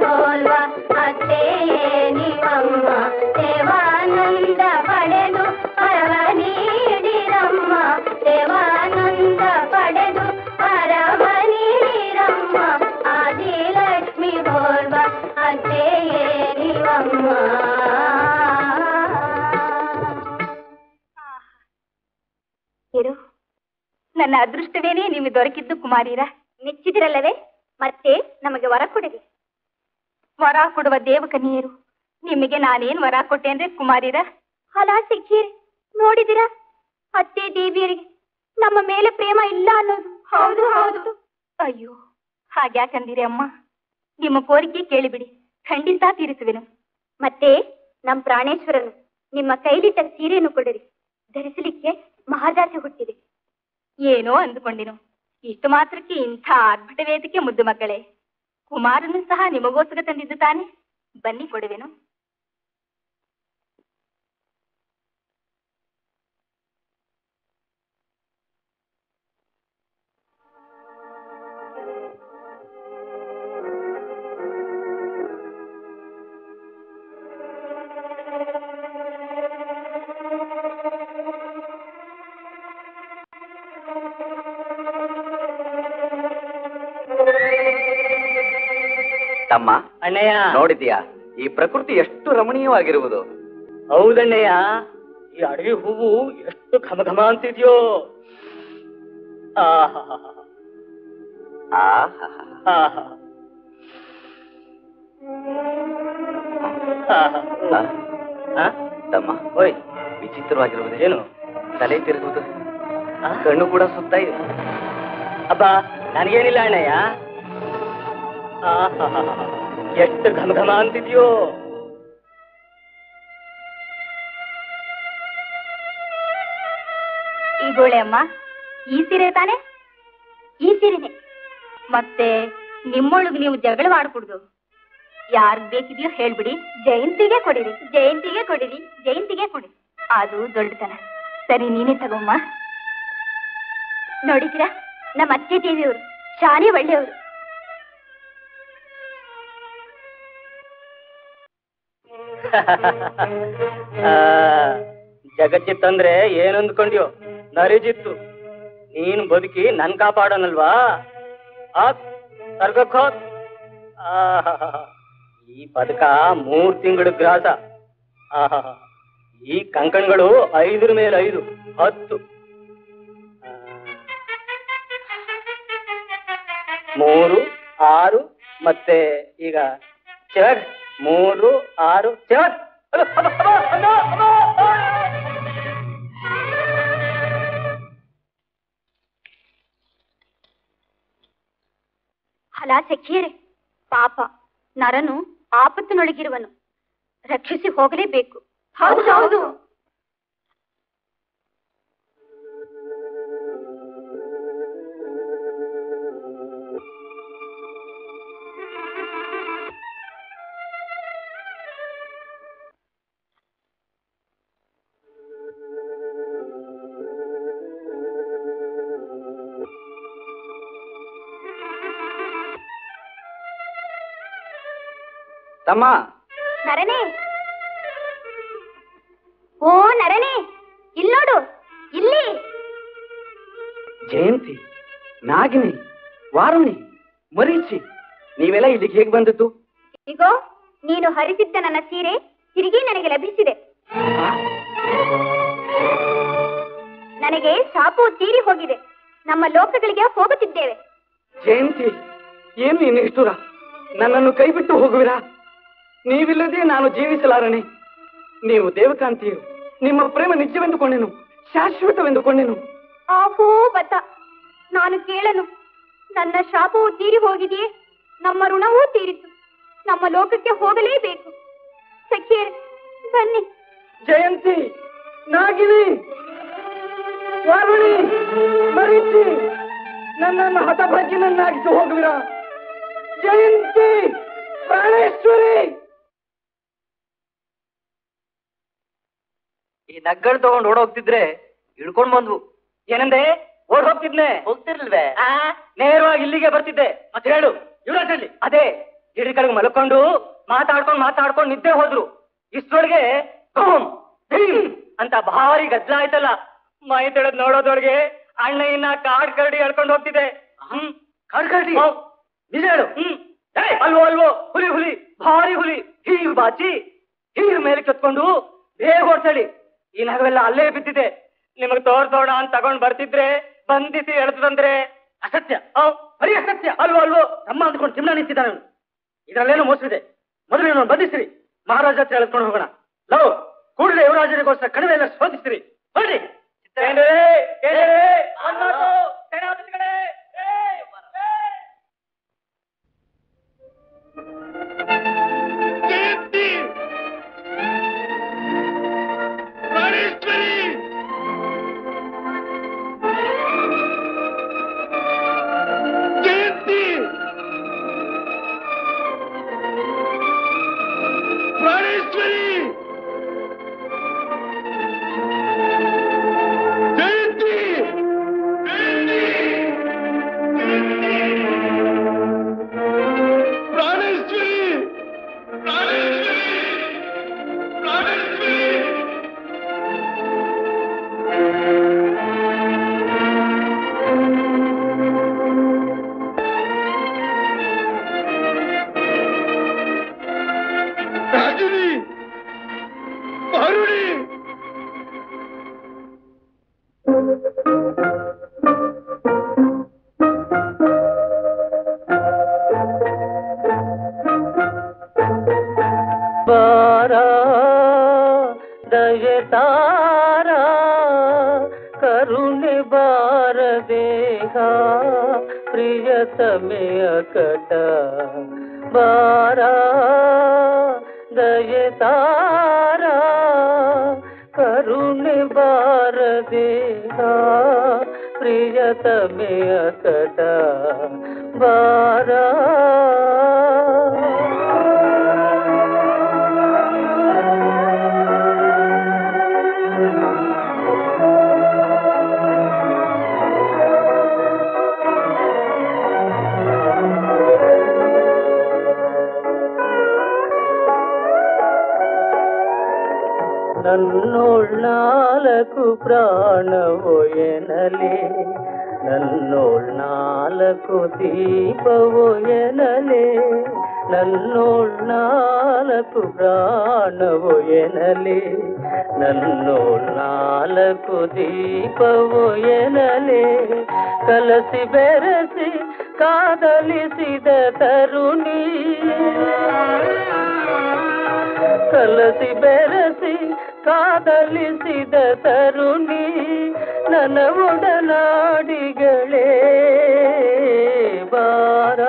ಅದೃಷ್ಟವೇನೇ ನಿಮಗೆ ದೊರಕಿದ್ದು ಕುಮಾರೀರ ಮೆಚ್ಚಿದಿರಲ್ಲವೇ ಮತ್ತೆ ನಮಗೆ ವರ ಕೊಡಿರಿ ವರ ಕೊಡುವ ದೇವಕನ್ಯರು ನಿಮಗೆ ನಾನೇನ್ ವರ ಕೊಟ್ಟೆ ಅಂದ್ರೆ ಕುಮಾರೀರ ಹಲಾ ಸಿಕ್ಕಿರಿ ನೋಡಿದಿರಾ ಅತ್ತೆ ದೇವಿಯರಿಗೆ ನಮ್ಮ ಮೇಲೆ ಪ್ರೇಮ ಇಲ್ಲ ಅನ್ನೋದು ಹೌದು ಹೌದು ಅಯ್ಯೋ ಹಾಗ್ಯಾಕಂದಿರಿ ಅಮ್ಮ ನಿಮ್ಮ ಕೋರಿಕೆ ಕೇಳಿಬಿಡಿ ಖಂಡಿತ ತೀರಿಸುವೆನು ಮತ್ತೆ ನಮ್ ಪ್ರಾಣೇಶ್ವರನು ನಿಮ್ಮ ಕೈಲಿಟ್ಟ ಸೀರೆಯನ್ನು ಕೊಡಿರಿ ಧರಿಸಲಿಕ್ಕೆ ಮಹಾದಾಸೆ ಹುಟ್ಟಿದೆ ಏನೋ ಅಂದುಕೊಂಡಿನು ಇಷ್ಟು ಮಾತ್ರಕ್ಕೆ ಇಂಥ ಅದ್ಭುತ ವೇದಿಕೆ ಮುದ್ದು ಮಕ್ಕಳೇ ಕುಮಾರನು ಸಹ ನಿಮಗೋಸ್ಕರ ತಂದಿದ್ದು ತಾನೆ ಬನ್ನಿ ಕೊಡುವೆನು ತಮ್ಮ ಅಣ್ಣಯ್ಯ ನೋಡಿದ್ಯಾ ಈ ಪ್ರಕೃತಿ ಎಷ್ಟು ರಮಣೀಯವಾಗಿರುವುದು ಹೌದಣ್ಣಯ್ಯ ಈ ಅಡವಿ ಹೂವು ಎಷ್ಟು ಘಮ ಘಮ ಅಂತಿದ್ಯೋ ಆಹಾ ಆಹಾ ಆಹಾ ಆಹಾ. ಆ? ತಮ್ಮ ಓಯ್ ವಿಚಿತ್ರವಾಗಿರುವುದು ಏನು ತಲೆ ತಿರುಗುವುದು ಆ? ಕಣ್ಣು ಕೂಡ ಸುತ್ತ ಇದೆ ಅಬ್ಬ ನನಗೇನಿಲ್ಲ ಅಣ್ಣಯ್ಯ ಆಹಾಹಾಹಾ. ಎಷ್ಟು ಘಮ ಘಮ ಅಂತಿದ್ಯೋ ಈಗೋಳೆ ಅಮ್ಮ ಈ ಸೀರೆ ತಾನೆ ಈ ಸೀರೆನೆ ಮತ್ತೆ ನಿಮ್ಮೊಳಗೆ ನೀವು ಜಗಳವಾಡ್ಕೂಡ್ದು ಯಾರ್ಗ್ ಬೇಕಿದೆಯೋ ಹೇಳ್ಬಿಡಿ ಜಯಂತಿಗೆ ಕೊಡಿರಿ ಜಯಂತಿಗೆ ಕೊಡಿರಿ ಜಯಂತಿಗೆ ಕೊಡಿ ಅದು ದೊಡ್ಡತನ ಸರಿ ನೀನೇ ತಗೊಮ್ಮ ನೋಡಿದಿರಾ ನಮ್ಮ ಅತ್ತೆ ದೇವಿಯವರು ಶಾನೆ ಒಳ್ಳೆಯವರು ಆ, ಜಗಜ್ಜಿತ್ತಂದ್ರೆ ಏನ್ ಅಂದ್ಕೊಂಡ್ಯೋ ನರಿಜಿತ್ತು ನೀನ್ ಬದುಕಿ ನನ್ ಕಾಪಾಡೋನಲ್ವಾ ಆ ಸರ್ಗಕ್ ಹೋಗ್. ಆಹಾಹಾಹಾ. ಈ ಪದಕ ಮೂರ್ ತಿಂಗಳು ಗ್ರಾಸ ಆಹಾಹಾ. ಈ ಕಂಕಣಗಳು ಐದರ ಮೇಲೆ ಐದು ಹತ್ತು ಆ, ಮೂರು ಆರು ಮತ್ತೆ ಈಗ ಚೆಕ್ ಮೂರು ಆರು ಚೆಕ್ ಹಲ ಸಖಿಯರೆ ಪಾಪ ನರನು ಆಪತ್ತಿನೊಳಗಿರುವನು ರಕ್ಷಿಸಿ ಹೋಗಲೇಬೇಕು ಹೌದು ಹೌದು ತಮ್ಮ ನರನೇ ಓ ನರನೇ ಇಲ್ಲೋಡು ಇಲ್ಲಿ ಜಯಂತಿ ನಾಗಿನಿ ವಾರುಣಿ ಮರೀಚಿ ನೀವೆಲ್ಲ ಇಲ್ಲಿಗೆ ಹೇಗೆ ಬಂದದ್ದು ಇಗೋ ನೀನು ಹರಿಸಿದ್ದ ನನ್ನ ಸೀರೆ ತಿರುಗಿ ನನಗೆ ಲಭಿಸಿದೆ ನನಗೆ ಶಾಪು ತೀರಿ ಹೋಗಿದೆ ನಮ್ಮ ಲೋಕಗಳಿಗೆ ಹೋಗುತ್ತಿದ್ದೇವೆ ಜಯಂತಿ ಏನು ಈ ನಿಷ್ಠುರ ನನ್ನನ್ನು ಕೈಬಿಟ್ಟು ಹೋಗುವಿರಾ ನೀವಿಲ್ಲದೆ ನಾನು ಜೀವಿಸಲಾರನೆ ನೀವು ದೇವಕಾಂತಿಯರು ನಿಮ್ಮ ಪ್ರೇಮ ನಿಜವೆಂದುಕೊಂಡೆನು ಶಾಶ್ವತವೆಂದುಕೊಂಡೆನು ಆಹೋ ಬತ ನಾನು ಕೇಳನು ನನ್ನ ಶಾಪವು ತೀರಿ ಹೋಗಿದೆಯೇ ನಮ್ಮ ಋಣವೂ ತೀರಿತು ನಮ್ಮ ಲೋಕಕ್ಕೆ ಹೋಗಲೇಬೇಕು ಸಖಿಯರೇ ಬನ್ನಿ ಜಯಂತಿ ನಾಗಿನಿ ವಾರುಣಿ ಮರೀಚಿ ನನ್ನನ್ನು ಹತಭಾಗ್ಯನನ್ನಾಗಿಸಿ ಹೋಗುವಿರಾ ಜಯಂತಿ ಪ್ರಾಣೇಶ್ವರಿ ಈ ನಗ್ಗಳು ತಗೊಂಡು ಓಡೋಗ್ತಿದ್ರೆ ಹಿಡ್ಕೊಂಡ್ ಬಂದ್ವು ಏನಂದೆ ಓಡ್ ಹೋಗ್ತಿದ್ನೆ ಹೋಗ್ತಿರ್ಲ್ವೇ ಆ, ನೇರವಾಗಿ ಇಲ್ಲಿಗೆ ಬರ್ತಿದ್ದೆ ಮತ್ತೆ ಹೇಳು ಯುವರಾಜಲ್ಲಿ ಅದೇ ಗಿಡಿ ಕಡೆಗೆ ಮಲ್ಕೊಂಡು ಮಾತಾಡ್ಕೊಂಡು ಮಾತಾಡ್ಕೊಂಡು ನಿದ್ದೆ ಹೋದ್ರು ಇಷ್ಟರೊಳಗೆ ಬೂಮ್, ಭೀಮ್ ಅಂತ ಭಾರಿ ಗದ್ದಲ ಆಯ್ತಲ್ಲ ಮೈ ತೆಳದ್ ನೋಡೋದೊಳಗೆ ಅಣ್ಣ ಇನ್ನ ಕಾಡ್ ಕರಡಿ ಎಳ್ಕೊಂಡು ಹೋಗ್ತಿದೆ ಹ್ಮ್ ಕಾಡ್ ಕರಡಿ ನಿಜ ಹೇಳು ಹ್ಮ್ ಏಯ್, ಅಲ್ವೋ ಅಲ್ವೋ ಹುಲಿ ಹುಲಿ ಭಾರಿ ಹುಲಿ ಹೀಗ್ ಬಾಚಿ ಹೀಗ್ ಮೇಲೆ ಕೆತ್ಕೊಂಡು ಬೇಗ ಓಡ್ಸಳಿ ಈ ನಗವೆಲ್ಲ ಅಲ್ಲೇ ಬಿದ್ದಿದೆ ನಿಮಗ್ ತೋರ್ಸೋಣ ಅಂತ ತಗೊಂಡ್ ಬರ್ತಿದ್ರೆ ಬಂಧಿಸಿ ಎಳೆದಂದ್ರೆ ಅಸತ್ಯ ಓ, ಬರೀ ಅಸತ್ಯ ಅಲ್ವೋ ಅಲ್ವೋ ತಮ್ಮ ಅಂದ್ಕೊಂಡು ಚಿನ್ನ ನಿಂತಿದ್ದಾನೆ ಅವನು ಇದರಲ್ಲೇನೋ ಮೋಸವಿದೆ ಮೊದಲು ಇವನು ಬಂಧಿಸಿರಿ ಮಹಾರಾಜ ಹತ್ರ ಎಳ್ಕೊಂಡು ಹೋಗೋಣ ಲವ್ ಕೂಡಲೇ ಯುವರಾಜರಿಗೋಸ್ಕರ ಕಣಿವೆ ಎಲ್ಲ ಶೋಧಿಸಿರಿ ಹೊರಡಿ ಬಾರ ದಯತಾರ ಕರುಣೆ ಬಾರ ದೇಹ ಪ್ರಿಯತಮೆ ಅಕಟ ಬಾರ ದಯತಾರ ಕರುಣೆ ಬಾರ ದೇಹ ಪ್ರಿಯತಮೆ ಅಕಟ ಬಾರ ನನ್ನೋಳ್ ನಾಲ್ಕು ಪ್ರಾಣವೋ ಎನಲೆ ನನ್ನೋಳ್ ನಾಲ್ಕು ದೀಪವೋ ಎನಲೆ ನನ್ನೋಳ್ ನಾಲ್ಕು ಪ್ರಾಣವೋ ಎನಲೆ ನನ್ನೋಳ್ ನಾಲ್ಕು ದೀಪವೋ ಎನಲೆ ಕಲಸಿ ಬೆರೆಸಿ ಕಾದಲಿಸಿದ ತರುಣಿ ಕಲಸಿ ಬೆರೆಸಿ ಕಾದಲಿಸಿದ ತರುಣಿ ನನ್ನ ಒಡನಾಡಿಗಳೇ ಬಾರ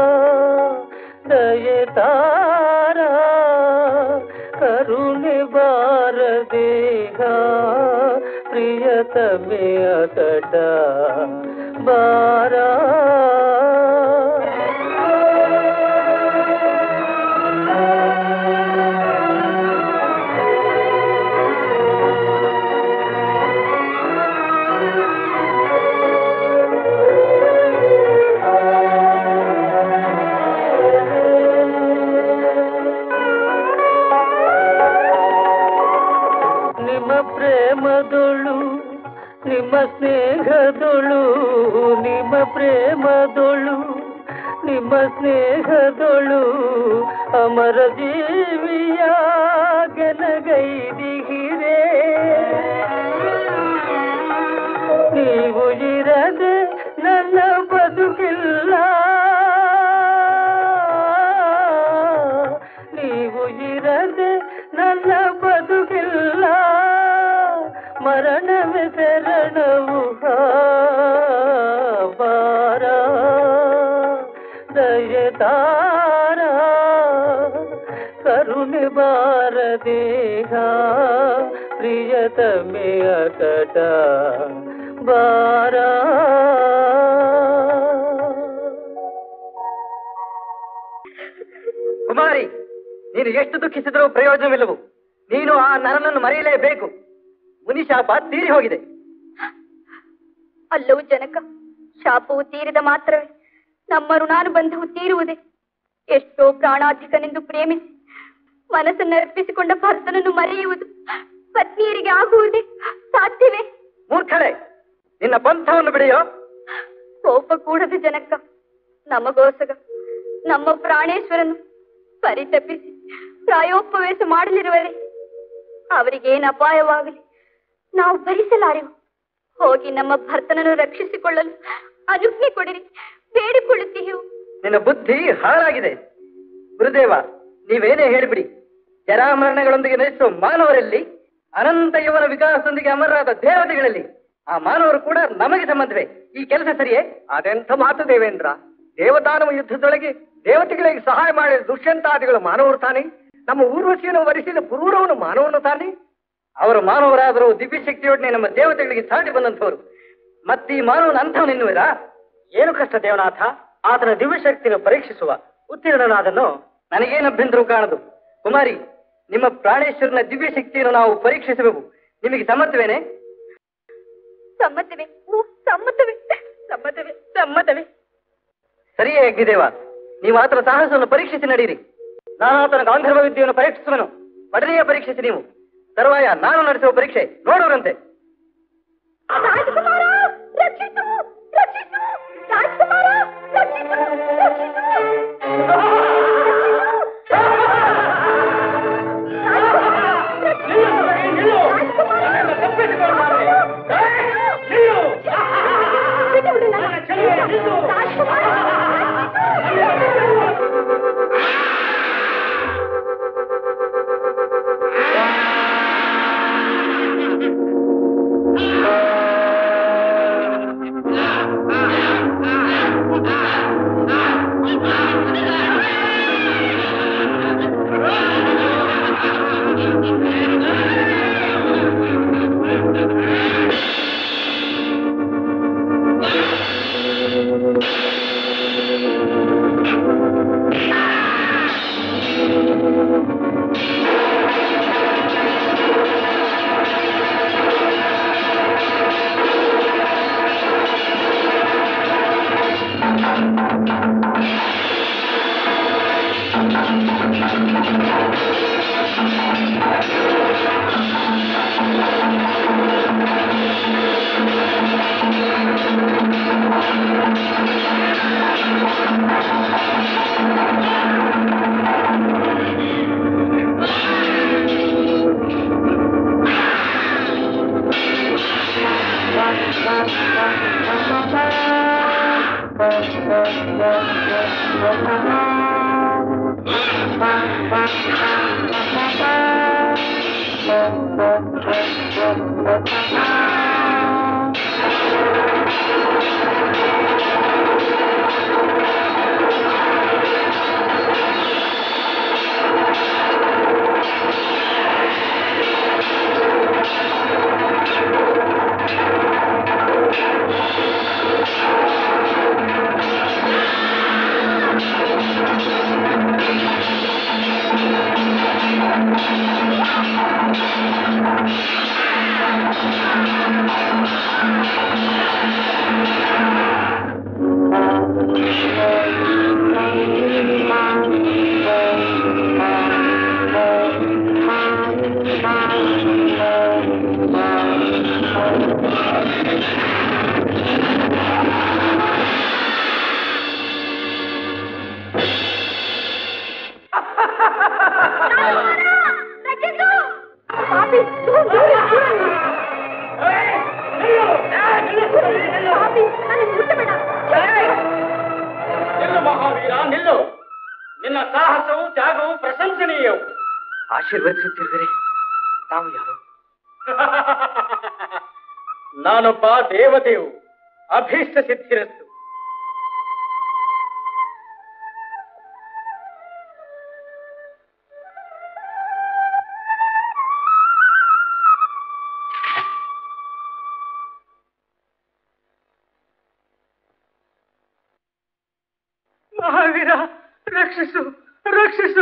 ದಯತಾರ ಕರುಣೆ ಬಾರ ದೇಹ ಪ್ರಿಯತಮೆ ಅಕಟ ಬಾರ ನಿಮ್ಮ ಪ್ರೇಮದೊಳು ನಿಮ್ಮ ಸ್ನೇಹದೊಳು ನಿಮ್ಮ ಪ್ರೇಮದೊಳು ನಿಮ್ಮ ಸ್ನೇಹದೊಳು ಅಮರ ಜೀವಿಯ ಗೆಲಗೈದಿಗಿರೆ ನೀವು ಇರದೆ ನನ್ನ ಬದುಕಿಲ್ಲ ನೀವು ಇರದೆ ನನ್ನ ಬದುಕಿಲ್ಲ ಮರಣವೇ ಶರಣವು ಬಾರ ದಯತಾರ ಕರುಣೆ ಬಾರ ದೇಹ ಪ್ರಿಯತಮೆ ಅಕಟ ಬಾರ ಕುಮಾರಿ ನೀನು ಎಷ್ಟು ದುಃಖಿಸಿದರೂ ಪ್ರಯೋಜನವಿಲ್ಲವು ನೀನು ಆ ನರನನ್ನು ಮರೆಯಲೇಬೇಕು ಮುನಿಶಾಪ ತೀರಿ ಹೋಗಿದೆ ಅಲ್ಲವು ಜನಕ ಶಾಪವು ತೀರಿದ ಮಾತ್ರವೇ ನಮ್ಮ ಋಣಾನುಬಂಧವು ತೀರುವುದೇ ಎಷ್ಟೋ ಪ್ರಾಣಾಧಿಕನೆಂದು ಪ್ರೇಮಿಸಿ ಮನಸ್ಸನ್ನರ್ಪಿಸಿಕೊಂಡ ಭರ್ತನನ್ನು ಮರೆಯುವುದು ಪತ್ನಿಯರಿಗೆ ಆಗುವುದೇ ಸಾಧ್ಯವೇ ಮೂರ್ಖಳೆ ನಿನ್ನ ಪಂಥವನ್ನು ಬಿಡೆಯೋ ಕೋಪ ಕೂಡದ ಜನಕ ನಮಗೋಸಗ ನಮ್ಮ ಪ್ರಾಣೇಶ್ವರನು ಪರಿತಪಿಸಿ ಪ್ರಾಯೋಪವೇಶ ಮಾಡಲಿರುವರೆ ಅವರಿಗೇನು ಅಪಾಯವಾಗಲಿ ನಾವು ಭರಿಸಲಾರೆವು ಹೋಗಿ ನಮ್ಮ ಭರ್ತನನ್ನು ರಕ್ಷಿಸಿಕೊಳ್ಳಲು ಅನುಜ್ಞೆ ಕೊಡಿರಿ ಬೇಡಿಕೊಳ್ಳುತ್ತೀಯು ನಿನ್ನ ಬುದ್ಧಿ ಹಾಳಾಗಿದೆ ಗುರುದೇವ ನೀವೇನೇ ಹೇಳಿಬಿಡಿ ಜರಾಮರಣಗಳೊಂದಿಗೆ ನಯಿಸುವ ಮಾನವರಲ್ಲಿ ಅನಂತ ಯುವನ ವಿಕಾಸದೊಂದಿಗೆ ಅಮರರಾದ ದೇವತೆಗಳಲ್ಲಿ ಆ ಮಾನವರು ಕೂಡ ನಮಗೆ ಸಂಬಂಧವೇ ಈ ಕೆಲಸ ಸರಿಯೇ ಅದೆಂಥ ಮಾತು ದೇವೇಂದ್ರ ದೇವದಾನವ ಯುದ್ಧದೊಳಗೆ ದೇವತೆಗಳಿಗೆ ಸಹಾಯ ಮಾಡಿದ ದುಷ್ಯಂತಾದಿಗಳು ಮಾನವರು ತಾನೆ ನಮ್ಮ ಊರ್ವಶಿಯನ್ನು ವರಿಸಿದ ಪುರೂರವನು ಮಾನವನು ತಾನೆ ಅವರು ಮಾನವರಾದರೂ ದಿವ್ಯ ಶಕ್ತಿಯೊಡನೆ ನಮ್ಮ ದೇವತೆಗಳಿಗೆ ಸಾಟಿ ಬಂದಂಥವರು ಮತ್ತೆ ಈ ಮಾನವನ ಅಂಥವನೆನ್ನುವಿರಾ ಏನು ಕಷ್ಟ ದೇವನಾಥ ಆತನ ದಿವ್ಯಶಕ್ತಿಯನ್ನು ಪರೀಕ್ಷಿಸುವ ಉತ್ತೀರ್ಣನಾದನು ನನಗೇನು ಅಭ್ಯಂತರವು ಕಾಣದು ಕುಮಾರಿ ನಿಮ್ಮ ಪ್ರಾಣೇಶ್ವರನ ದಿವ್ಯ ಶಕ್ತಿಯನ್ನು ನಾವು ಪರೀಕ್ಷಿಸಬೇಕು ನಿಮಗೆ ಸಮ್ಮತವೇನೆ ಸಮ್ಮತವೇ ಓ, ಸಮ್ಮತವೇ ಸಮ್ಮತವೇ ಸಮ್ಮತವೇ ಸರಿಯೇ ಅಗ್ನಿದೇವ ನೀವು ಆತನ ಸಾಹಸವನ್ನು ಪರೀಕ್ಷಿಸಿ ನಡೀರಿ ನಾನು ಆತನ ಗಾಂಧರ್ವ ವಿದ್ಯೆಯನ್ನು ಪರೀಕ್ಷಿಸುವನು ಒಡನೆಯೇ ಪರೀಕ್ಷಿಸಿ ನೀವು ತರುವಾಯ ನಾನು ನಡೆಸುವ ಪರೀಕ್ಷೆ ನೋಡುವರಂತೆ ರಾಜಕುಮಾರ ರಕ್ಷಿಸು ರಕ್ಷಿಸು ರಾಜಕುಮಾರ ರಕ್ಷಿಸು ರಕ್ಷಿಸು ನಿಲ್ಲು ಮಹಾವೀರ ನಿಲ್ಲು ನಿನ್ನ ಸಾಹಸವು ತ್ಯಾಗವು ಪ್ರಶಂಸನೀಯವು ಆಶೀರ್ವದಿಸುತ್ತಿರುವಿರಿ ತಾವು ಯಾರು ನಾನೊಬ್ಬ ದೇವತೆಯು ಅಭೀಷ್ಟ ಸಿದ್ಧಿರಸ್ತು ಮಹಾವೀರ ರಕ್ಷಿಸು ರಕ್ಷಿಸು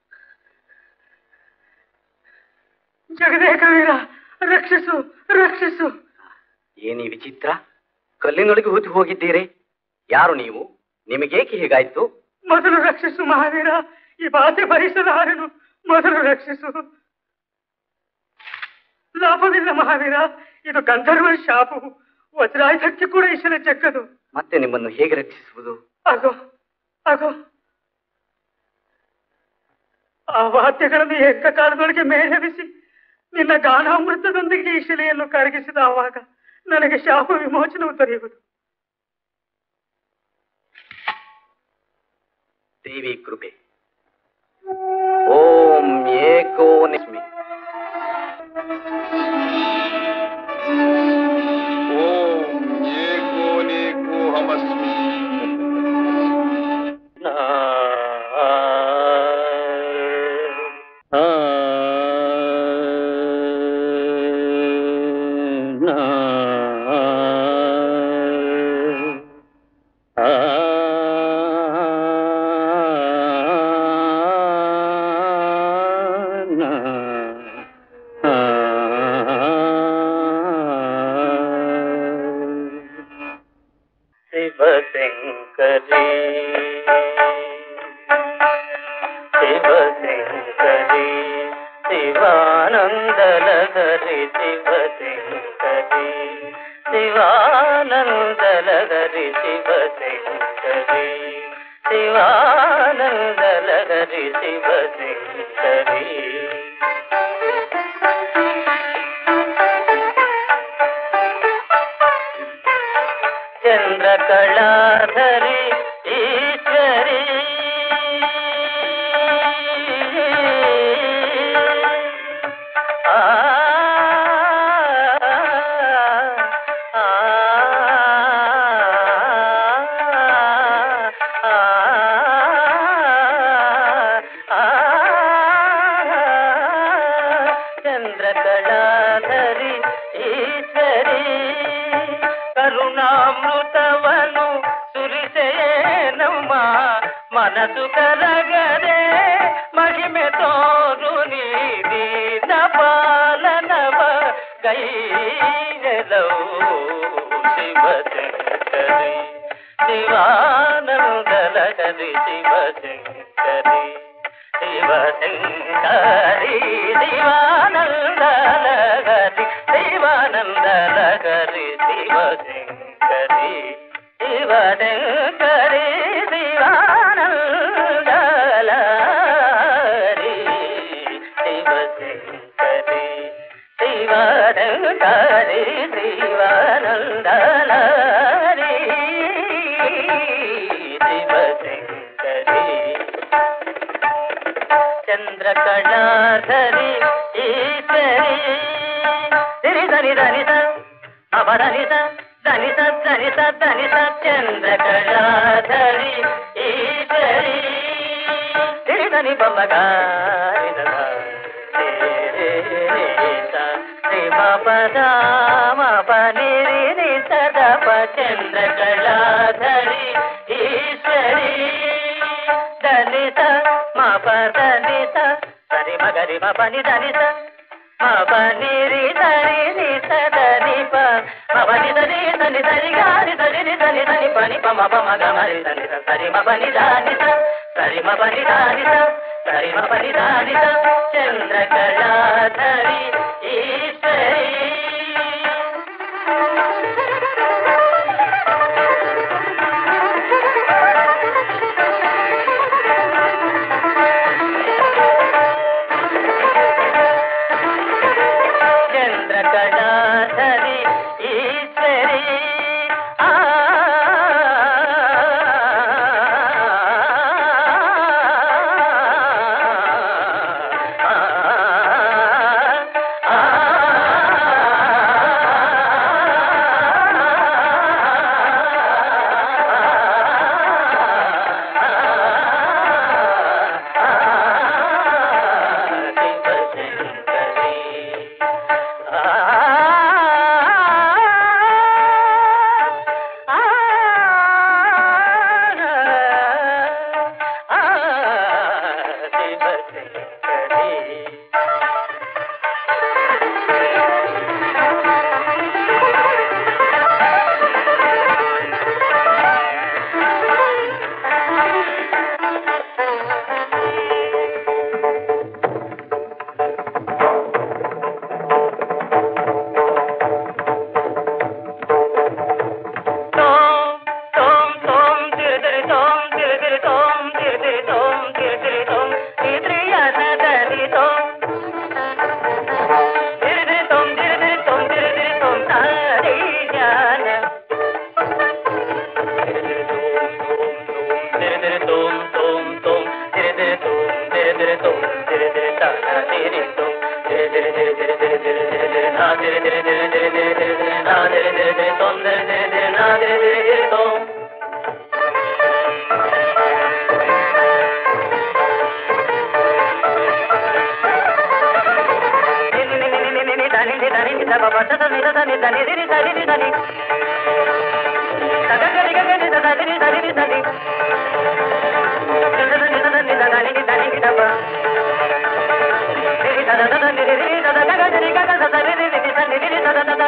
ಜಗದೇಕ ವೀರ ರಕ್ಷಿಸು ರಕ್ಷಿಸು ಏನಿ ವಿಚಿತ್ರ ಕಲ್ಲಿನೊಳಗೆ ಹೂತು ಹೋಗಿದ್ದೀರಿ ಯಾರು ನೀವು ನಿಮಗೇಕೆ ಹೀಗಾಯ್ತು ಮೊದಲು ರಕ್ಷಿಸು ಮಹಾವೀರ ಈ ಬಾಧೆ ಭರಿಸಲಾರೆನು ಮೊದಲು ರಕ್ಷಿಸು ಲಾಭವಿಲ್ಲ ಮಹಾವೀರ ಇದು ಗಂಧರ್ವ ಶಾಪವು ವಜ್ರಾಯುಧಕ್ಕೆ ಕೂಡ ಈಶನ ಚಕ್ಕದು ಮತ್ತೆ ನಿಮ್ಮನ್ನು ಹೇಗೆ ರಕ್ಷಿಸುವುದು ಆಗೋ ಆಗೋ ಆ ವಾದ್ಯಗಳನ್ನು ಏಕಕಾಲದೊಳಗೆ ಮೇಲೆಬಿಸಿ ನಿನ್ನ ಗಾನಾಮೃತದೊಂದಿಗೆ ಈ ಶಿಲೆಯನ್ನು ಕರಗಿಸಿದ ಆವಾಗ ನನಗೆ ಶಾಪ ವಿಮೋಚನವು ದೊರೆಯುವುದು ದೇವಿ ಕೃಪೆ ಓಂ ಏಕೋ ನಿಸ್ಮಿ ಶಿವಶಂಕರಿ ಶಿವಶಂಕರಿ ಶಿವಾನಂದಲಗರಿ ಶಿವಶಂಕರಿ ಶಿವಾನಂದಲಗರಿ ಶಿವಶಂಕರಿ ಶಿವಾನಂದಲಗರಿ ಶಿವಶಂಕರಿ ಚಂದ್ರಕಳಾಧರಿ ಈಶ್ವರಿ ಆ ಆ, ಆ, ಚಂದ್ರಕಳಾಧರಿ ಈಶ್ವರಿ ಕರುಣಾಮೃತವನು ಸುರಿಸೇನಮ್ಮ ಮನಸ್ಸು ಕರಗದೆ ಮಹಿಮೆ ತೋರು ನೀಡಿದ ಪಾಲನವ ಗೈರಲವು ಶಿವಶಂಕರಿ ಶಿವಾನಂದಲಗರಿ ಶಿವಶಂಕರಿ ಶಿವಶಂಕರಿ ಶಿವಾನಂದಲಗರಿ ಶಿವಾನಂದಲಗರಿ ಶಿವಶಂಕರಿ ಶಿವಶಂಕರಿ ಶಿವಾನಂದಲಗರಿ ಶಿವಶಂಕರಿ ಶಿವಶಂಕರಿ ಶಿವಾನಂದಲಗರಿ ಶಿವಶಂಕರಿ ಚಂದ್ರಕಳಾಧರಿ ಈಶ್ವರಿ ಸಿರಿ ಧನಿ ಧನಿತ ಅಪರನಿತ ಧನಿತ ಧನಿತ ಧನಿತ ಚಂದ್ರಕಳಾಧರಿ ಈಶ್ವರಿ ಸಿರಿ ಧನಿ ಬೊಮ್ಮಗಾರಿದ ಪದ ಮಪ ನಿರಿ ನಿಸದ ಚಂದ್ರಕಳಾಧರಿ ಈಶ್ವರಿ ದಲಿತ ಮಪ ದಲಿತ ಸರಿ ಮಗರಿ ಮಪ ನಿ ದಲಿತ ಮಪ ನಿರಿ ಸರಿ ನಿ ಸದನಿ ಪ ಮಪ ನಿ దని దని దని గారి దని ని దని దని పని ప మప మగ మరి దని ద సరి మప ని దాని ద సరి మప ని దాని ద సరి మప ని దాని ద చంద్రకళాధరి ఈశ్వరి చంద్రకళాధరి ఈశ్వరి ఆ ఆ దని దని రి దని రి దని సగ గరి గ గరి ద దని రి దని రి దని ద దని ద దని ద దని రి దని రి దప రి ద ద ద దని రి రి ద ద గ గ రి గ గ ద ద రి రి రి దని రి రి ద ద ద ద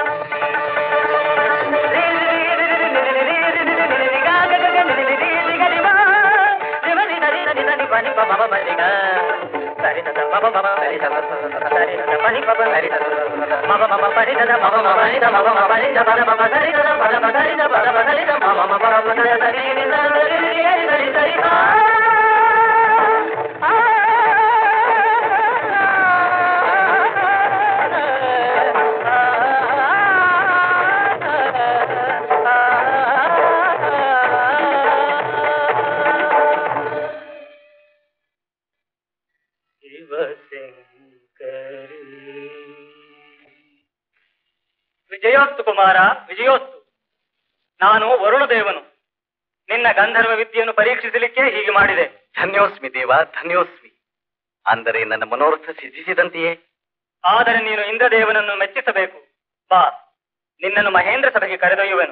రి రి రి రి రి రి రి రి రి రి రి రి రి గ గ గ గ రి రి రి రి గ రి మ రి మ రి ద రి ద రి ద ని ప ని ప మ మ మ రి గ సరి ద ద మ మ మ మ సరి ద ద ద ద ద సరి ద ద ప ని ప ప సరి ద ద ద ద ద మ మ మ మ ప రి ద ద మ మ మ మ రి ద మ మ మ ప రి ద ప ద మ మ సరి ద ద ప ద మ సరి ద ప ద మ సరి ద మ మ మ ప ర మ ద ద రి రి ద ద రి రి రి రి రి సరి ఆ ವಿಜಯೋಸ್ತು ಕುಮಾರ ವಿಜಯೋಸ್ತು ನಾನು ವರುಣದೇವನು ನಿನ್ನ ಗಂಧರ್ವ ವಿದ್ಯೆಯನ್ನು ಪರೀಕ್ಷಿಸಲಿಕ್ಕೆ ಹೀಗೆ ಮಾಡಿದೆ ಧನ್ಯೋಸ್ಮಿ ದೇವ ಧನ್ಯೋಸ್ಮಿ ಅಂದರೆ ನನ್ನ ಮನೋರಥ ಸಿದ್ಧಿಸಿದಂತೆಯೇ ಆದರೆ ನೀನು ಇಂದ್ರದೇವನನ್ನು ಮೆಚ್ಚಿಸಬೇಕು ಬಾ ನಿನ್ನನ್ನು ಮಹೇಂದ್ರ ಸಭೆಗೆ ಕರೆದೊಯ್ಯುವೆನು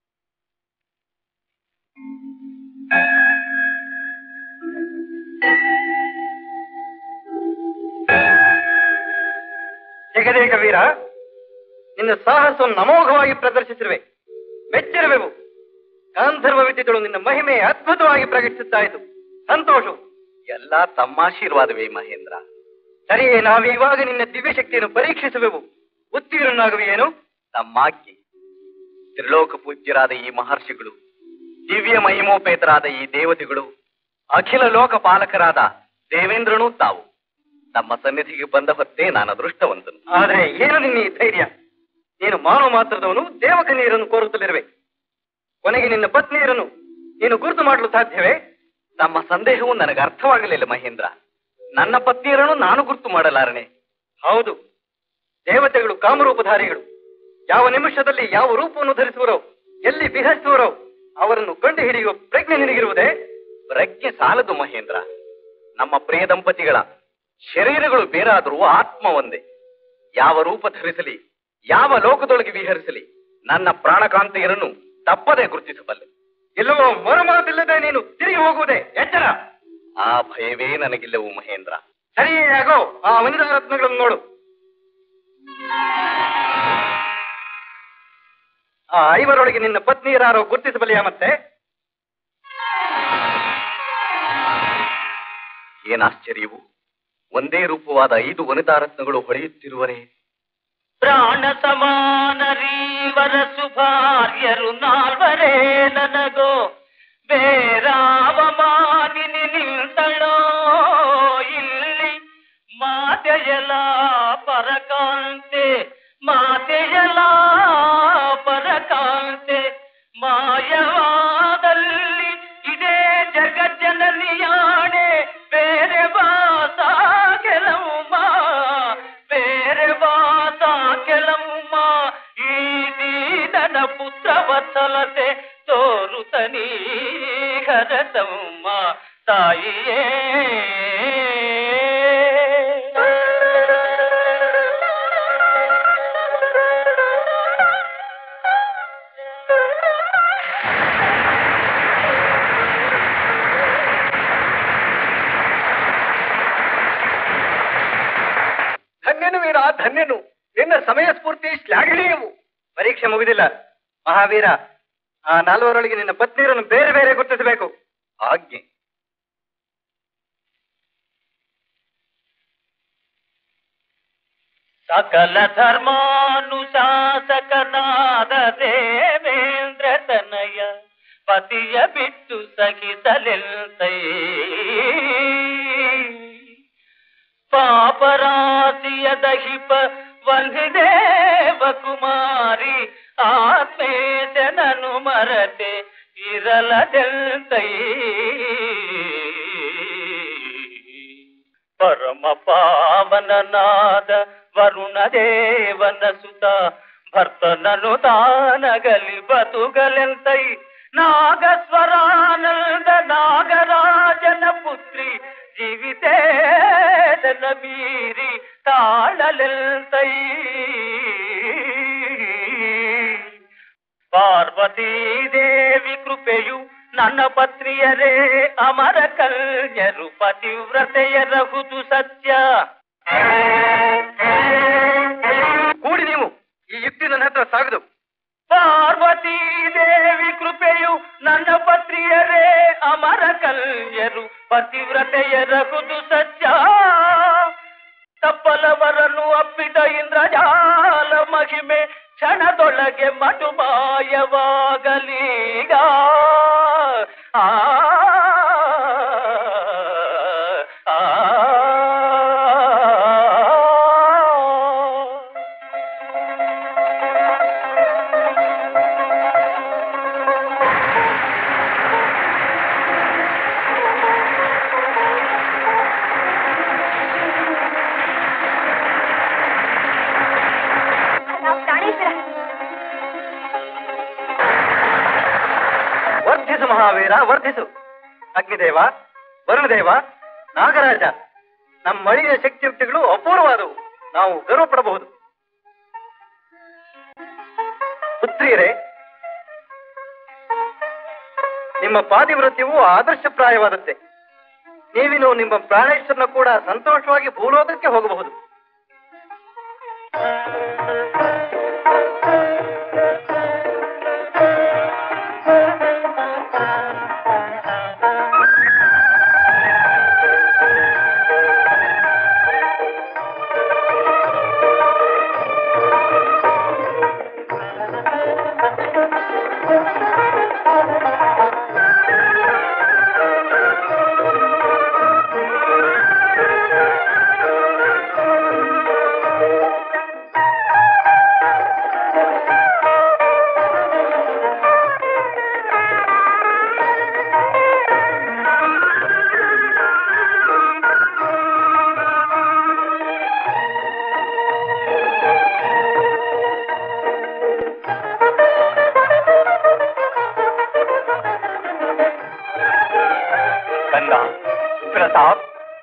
ಜಗದೇಕ ವೀರ ನಿನ್ನ ಸಾಹಸವನ್ನು ಅಮೋಘವಾಗಿ ಪ್ರದರ್ಶಿಸಿರುವೆ ಮೆಚ್ಚಿರುವೆವು ಗಾಂಧರ್ವ ವಿದ್ಯೆಗಳು ನಿನ್ನ ಮಹಿಮೆ ಅದ್ಭುತವಾಗಿ ಪ್ರಕಟಿಸುತ್ತಾಯಿತು ಸಂತೋಷವು ಎಲ್ಲ ತಮ್ಮ ಆಶೀರ್ವಾದವೇ ಮಹೇಂದ್ರ ಸರಿಯೇ ನಾವು ಇವಾಗ ನಿನ್ನ ದಿವ್ಯ ಶಕ್ತಿಯನ್ನು ಪರೀಕ್ಷಿಸುವೆವು ಉತ್ತೀರ್ಣನಾಗುವೆಯೇನು ತಮ್ಮಾಜ್ಞೆ ತ್ರಿಲೋಕ ಪೂಜ್ಯರಾದ ಈ ಮಹರ್ಷಿಗಳು ದಿವ್ಯ ಮಹಿಮೋಪೇತರಾದ ಈ ದೇವತೆಗಳು ಅಖಿಲ ಲೋಕ ಪಾಲಕರಾದ ದೇವೇಂದ್ರನೂ ತಾವು ತಮ್ಮ ಸನ್ನಿಧಿಗೆ ಬಂದ ಹೊತ್ತೇ ನಾನು ಅದೃಷ್ಟವಂತನು ಆದ್ರೆ ಏನು ನಿನ್ನ ಈ ಧೈರ್ಯ ನೀನು ಮಾನವ ಮಾತ್ರದವನು ದೇವಕನ್ಯರನ್ನು ಕೋರುತ್ತಲಿರುವೆ ಕೊನೆಗೆ ನಿನ್ನ ಪತ್ನಿಯರನ್ನು ನೀನು ಗುರುತು ಮಾಡಲು ಸಾಧ್ಯವೇ ತಮ್ಮ ಸಂದೇಹವು ನನಗೆ ಅರ್ಥವಾಗಲಿಲ್ಲ ಮಹೇಂದ್ರ ನನ್ನ ಪತ್ನಿಯರನ್ನು ನಾನು ಗುರ್ತು ಮಾಡಲಾರನೆ ಹೌದು ದೇವತೆಗಳು ಕಾಮರೂಪಧಾರಿಗಳು ಯಾವ ನಿಮಿಷದಲ್ಲಿ ಯಾವ ರೂಪವನ್ನು ಧರಿಸುವರೋ ಎಲ್ಲಿ ವಿಹರಿಸುವರೋ ಅವರನ್ನು ಕಂಡು ಹಿಡಿಯುವ ಪ್ರಜ್ಞೆ ನಿನಗಿರುವುದೇ ಪ್ರಜ್ಞೆ ಸಾಲದು ಮಹೇಂದ್ರ ನಮ್ಮ ಪ್ರಿಯ ದಂಪತಿಗಳ ಶರೀರಗಳು ಬೇರಾದರೂ ಆತ್ಮ ಒಂದೇ ಯಾವ ರೂಪ ಧರಿಸಲಿ ಯಾವ ಲೋಕದೊಳಗೆ ವಿಹರಿಸಲಿ ನನ್ನ ಪ್ರಾಣಕಾಂತೆಯರನ್ನು ತಪ್ಪದೆ ಗುರುತಿಸಬಲ್ಲೆ ಎಲ್ಲವೋ ಮರುಮಾತಿಲ್ಲದೆ ನೀನು ತಿರುಗಿ ಹೋಗುವುದೇ ಎಚ್ಚರ ಆ ಭಯವೇ ನನಗಿಲ್ಲವು ಮಹೇಂದ್ರ ಸರಿಯೇ ಆಗೋ ಆ ವನಿತಾ ರತ್ನಗಳನ್ನು ನೋಡು ಆ ಐವರೊಳಗೆ ನಿನ್ನ ಪತ್ನಿಯರಾರೋ ಗುರುತಿಸಬಲ್ಲೆಯಾ ಮತ್ತೆ ಏನಾಶ್ಚರ್ಯವು ಒಂದೇ ರೂಪವಾದ ಐದು ವನಿತಾರತ್ನಗಳು ಹೊಳೆಯುತ್ತಿರುವರೆ ಪ್ರಾಣ ಸಮಾನರೀವರ ಸುಭಾರ್ಯರು ನಾಲ್ವರೇ ನನಗೋ ಬೇರಾವ ಮಾನಿನಿ ನಿಂತಳೋ ಇಲ್ಲಿ ಮಾತೆಯಲ ಪರಕಾಂತೆ ಮಾತೆಯಲ ಪರಕಾಂತೆ ಮಾಯವಾದಲ್ಲಿ ಇದೇ ಜಗಜ್ಜನನಿಯಾಣೆ ಬೇರೆ ಬಾಸ ಕೆಲವು ಬೇರೆ ಬಾಸ ಕೆಲಮ್ಮ ಈ ದೀನನ ಪುತ್ರ ವತ್ಸಲತೆ ತೋರುತನೀ ಹರಸಮ್ಮ ತಾಯಿಯೇ ಧನ್ಯನು ವೀರ ಧನ್ಯನು ನಿನ್ನ ಸಮಯ ಸ್ಫೂರ್ತಿ ಶ್ಲಾಘನೀಯವು ಪರೀಕ್ಷೆ ಮುಗಿದಿಲ್ಲ ಮಹಾವೀರ ಆ ನಾಲ್ವರೊಳಗೆ ನಿನ್ನ ಪತ್ನಿಯರನ್ನು ಬೇರೆ ಬೇರೆ ಗುರುತಿಸಬೇಕು ಆಜ್ಞೆ ಸಕಲ ಧರ್ಮಾನುಶಾಸಕನಾದ ದೇವೇಂದ್ರ ತನಯ ಪತಿಯ ಬಿಟ್ಟು ಸಹಿಸಲೆಲ್ತೈ ಪಾಪರಾಶಿಯ ದಹಿಪ ವಂದಿದೇವ ಕುಮಾರಿ ಆತ್ಮೇಶನನು ಮರತೆ ಇರಲದೆಲ್ತೈ ಪರಮ ಪಾವನನಾದ ವರುಣ ದೇವನ ಸುತ ಭರ್ತನನು ತಾನಗಲಿ ಬದುಗಲೆಂತೈ ನಾಗಸ್ವರಾನಂದ ನಾಗರಾಜನ ಪುತ್ರಿ ಜೀವಿತೇದನ ಮೀರಿ ತಾಳಲೆಂತೈ ಪಾರ್ವತೀ ದೇವಿ ಕೃಪೆಯು ನನ್ನ ಪತ್ನಿಯರೇ ಅಮರ ಕಲ್ಯರು ಪತಿವ್ರತೆಯರಹುದು ಸತ್ಯ ಕೂಡಿ ನೀವು ಈ ಯುಕ್ತಿ ನನ್ನ ಹತ್ರ ಸಾಗದು ಪಾರ್ವತೀ ದೇವಿ ಕೃಪೆಯು ನನ್ನ ಪತ್ನಿಯರೇ ಅಮರ ಕಲ್ಯರು ಪತಿವ್ರತೆಯರಹುದು ಸತ್ಯ ತಪ್ಪಲವರನ್ನು ಅಪ್ಪಿದ ಇಂದ್ರಜಾಲ ಮಹಿಮೆ ಕ್ಷಣದೊಳಗೆ ಮಟುಮಾಯವಾಗಲೀಗ ಆ ಆ, ನಾವು ಪ್ರಾಣೇಶ್ವರ ವರ್ಧಿಸು ಮಹಾವೀರ ವರ್ಧಿಸು ಅಗ್ನಿದೇವ ವರುಣದೇವ ನಾಗರಾಜ ನಮ್ಮ ಮಳೆಯ ಶಕ್ತಿಯುಕ್ತಿಗಳು ಅಪೂರ್ವವಾದವು ನಾವು ಗರ್ವ ಪಡಬಹುದು ಪುತ್ರಿಯರೇ ನಿಮ್ಮ ಪಾತಿವೃತ್ಯವು ಆದರ್ಶಪ್ರಾಯವಾದದ್ದೇ ನೀವಿನ್ನು ನಿಮ್ಮ ಪ್ರಾಣೇಶ್ವರನ ಕೂಡ ಸಂತೋಷವಾಗಿ ಭೂಲೋಕಕ್ಕೆ ಹೋಗಬಹುದು ಕಂದ ಪ್ರತಾಪ್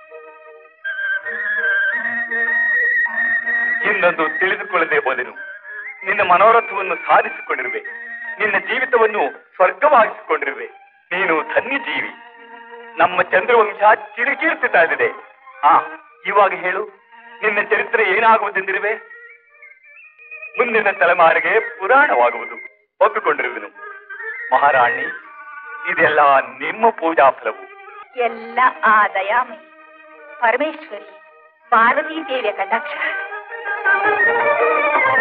ಇನ್ನೊಂದು ತಿಳಿದುಕೊಳ್ಳದೆ ಹೋದೆನು ನಿನ್ನ ಮನೋರಥವನ್ನು ಸಾಧಿಸಿಕೊಂಡಿರುವೆ ನಿನ್ನ ಜೀವಿತವನ್ನು ಸ್ವರ್ಗವಾಗಿಸಿಕೊಂಡಿರುವೆ ನೀನು ಧನ್ಯ ಜೀವಿ ನಮ್ಮ ಚಂದ್ರವಂಶ ಚಿರಕೀರ್ತಿತಾ ಇದೆ ಆ ಇವಾಗ ಹೇಳು ನಿನ್ನ ಚರಿತ್ರೆ ಏನಾಗುವುದೆಂದಿರುವೆ ಮುಂದಿನ ತಲೆಮಾರಿಗೆ ಪುರಾಣವಾಗುವುದು ಒಪ್ಪಿಕೊಂಡಿರುವೆನು ಮಹಾರಾಣಿ ಇದೆಲ್ಲ ನಿಮ್ಮ ಪೂಜಾ ಫಲವು ಎಲ್ಲ ಆ ದಯಾಮಯಿ ಪರಮೇಶ್ವರಿ ಪಾರ್ವತೀ ದೇವಿಯ ಕಟಾಕ್ಷ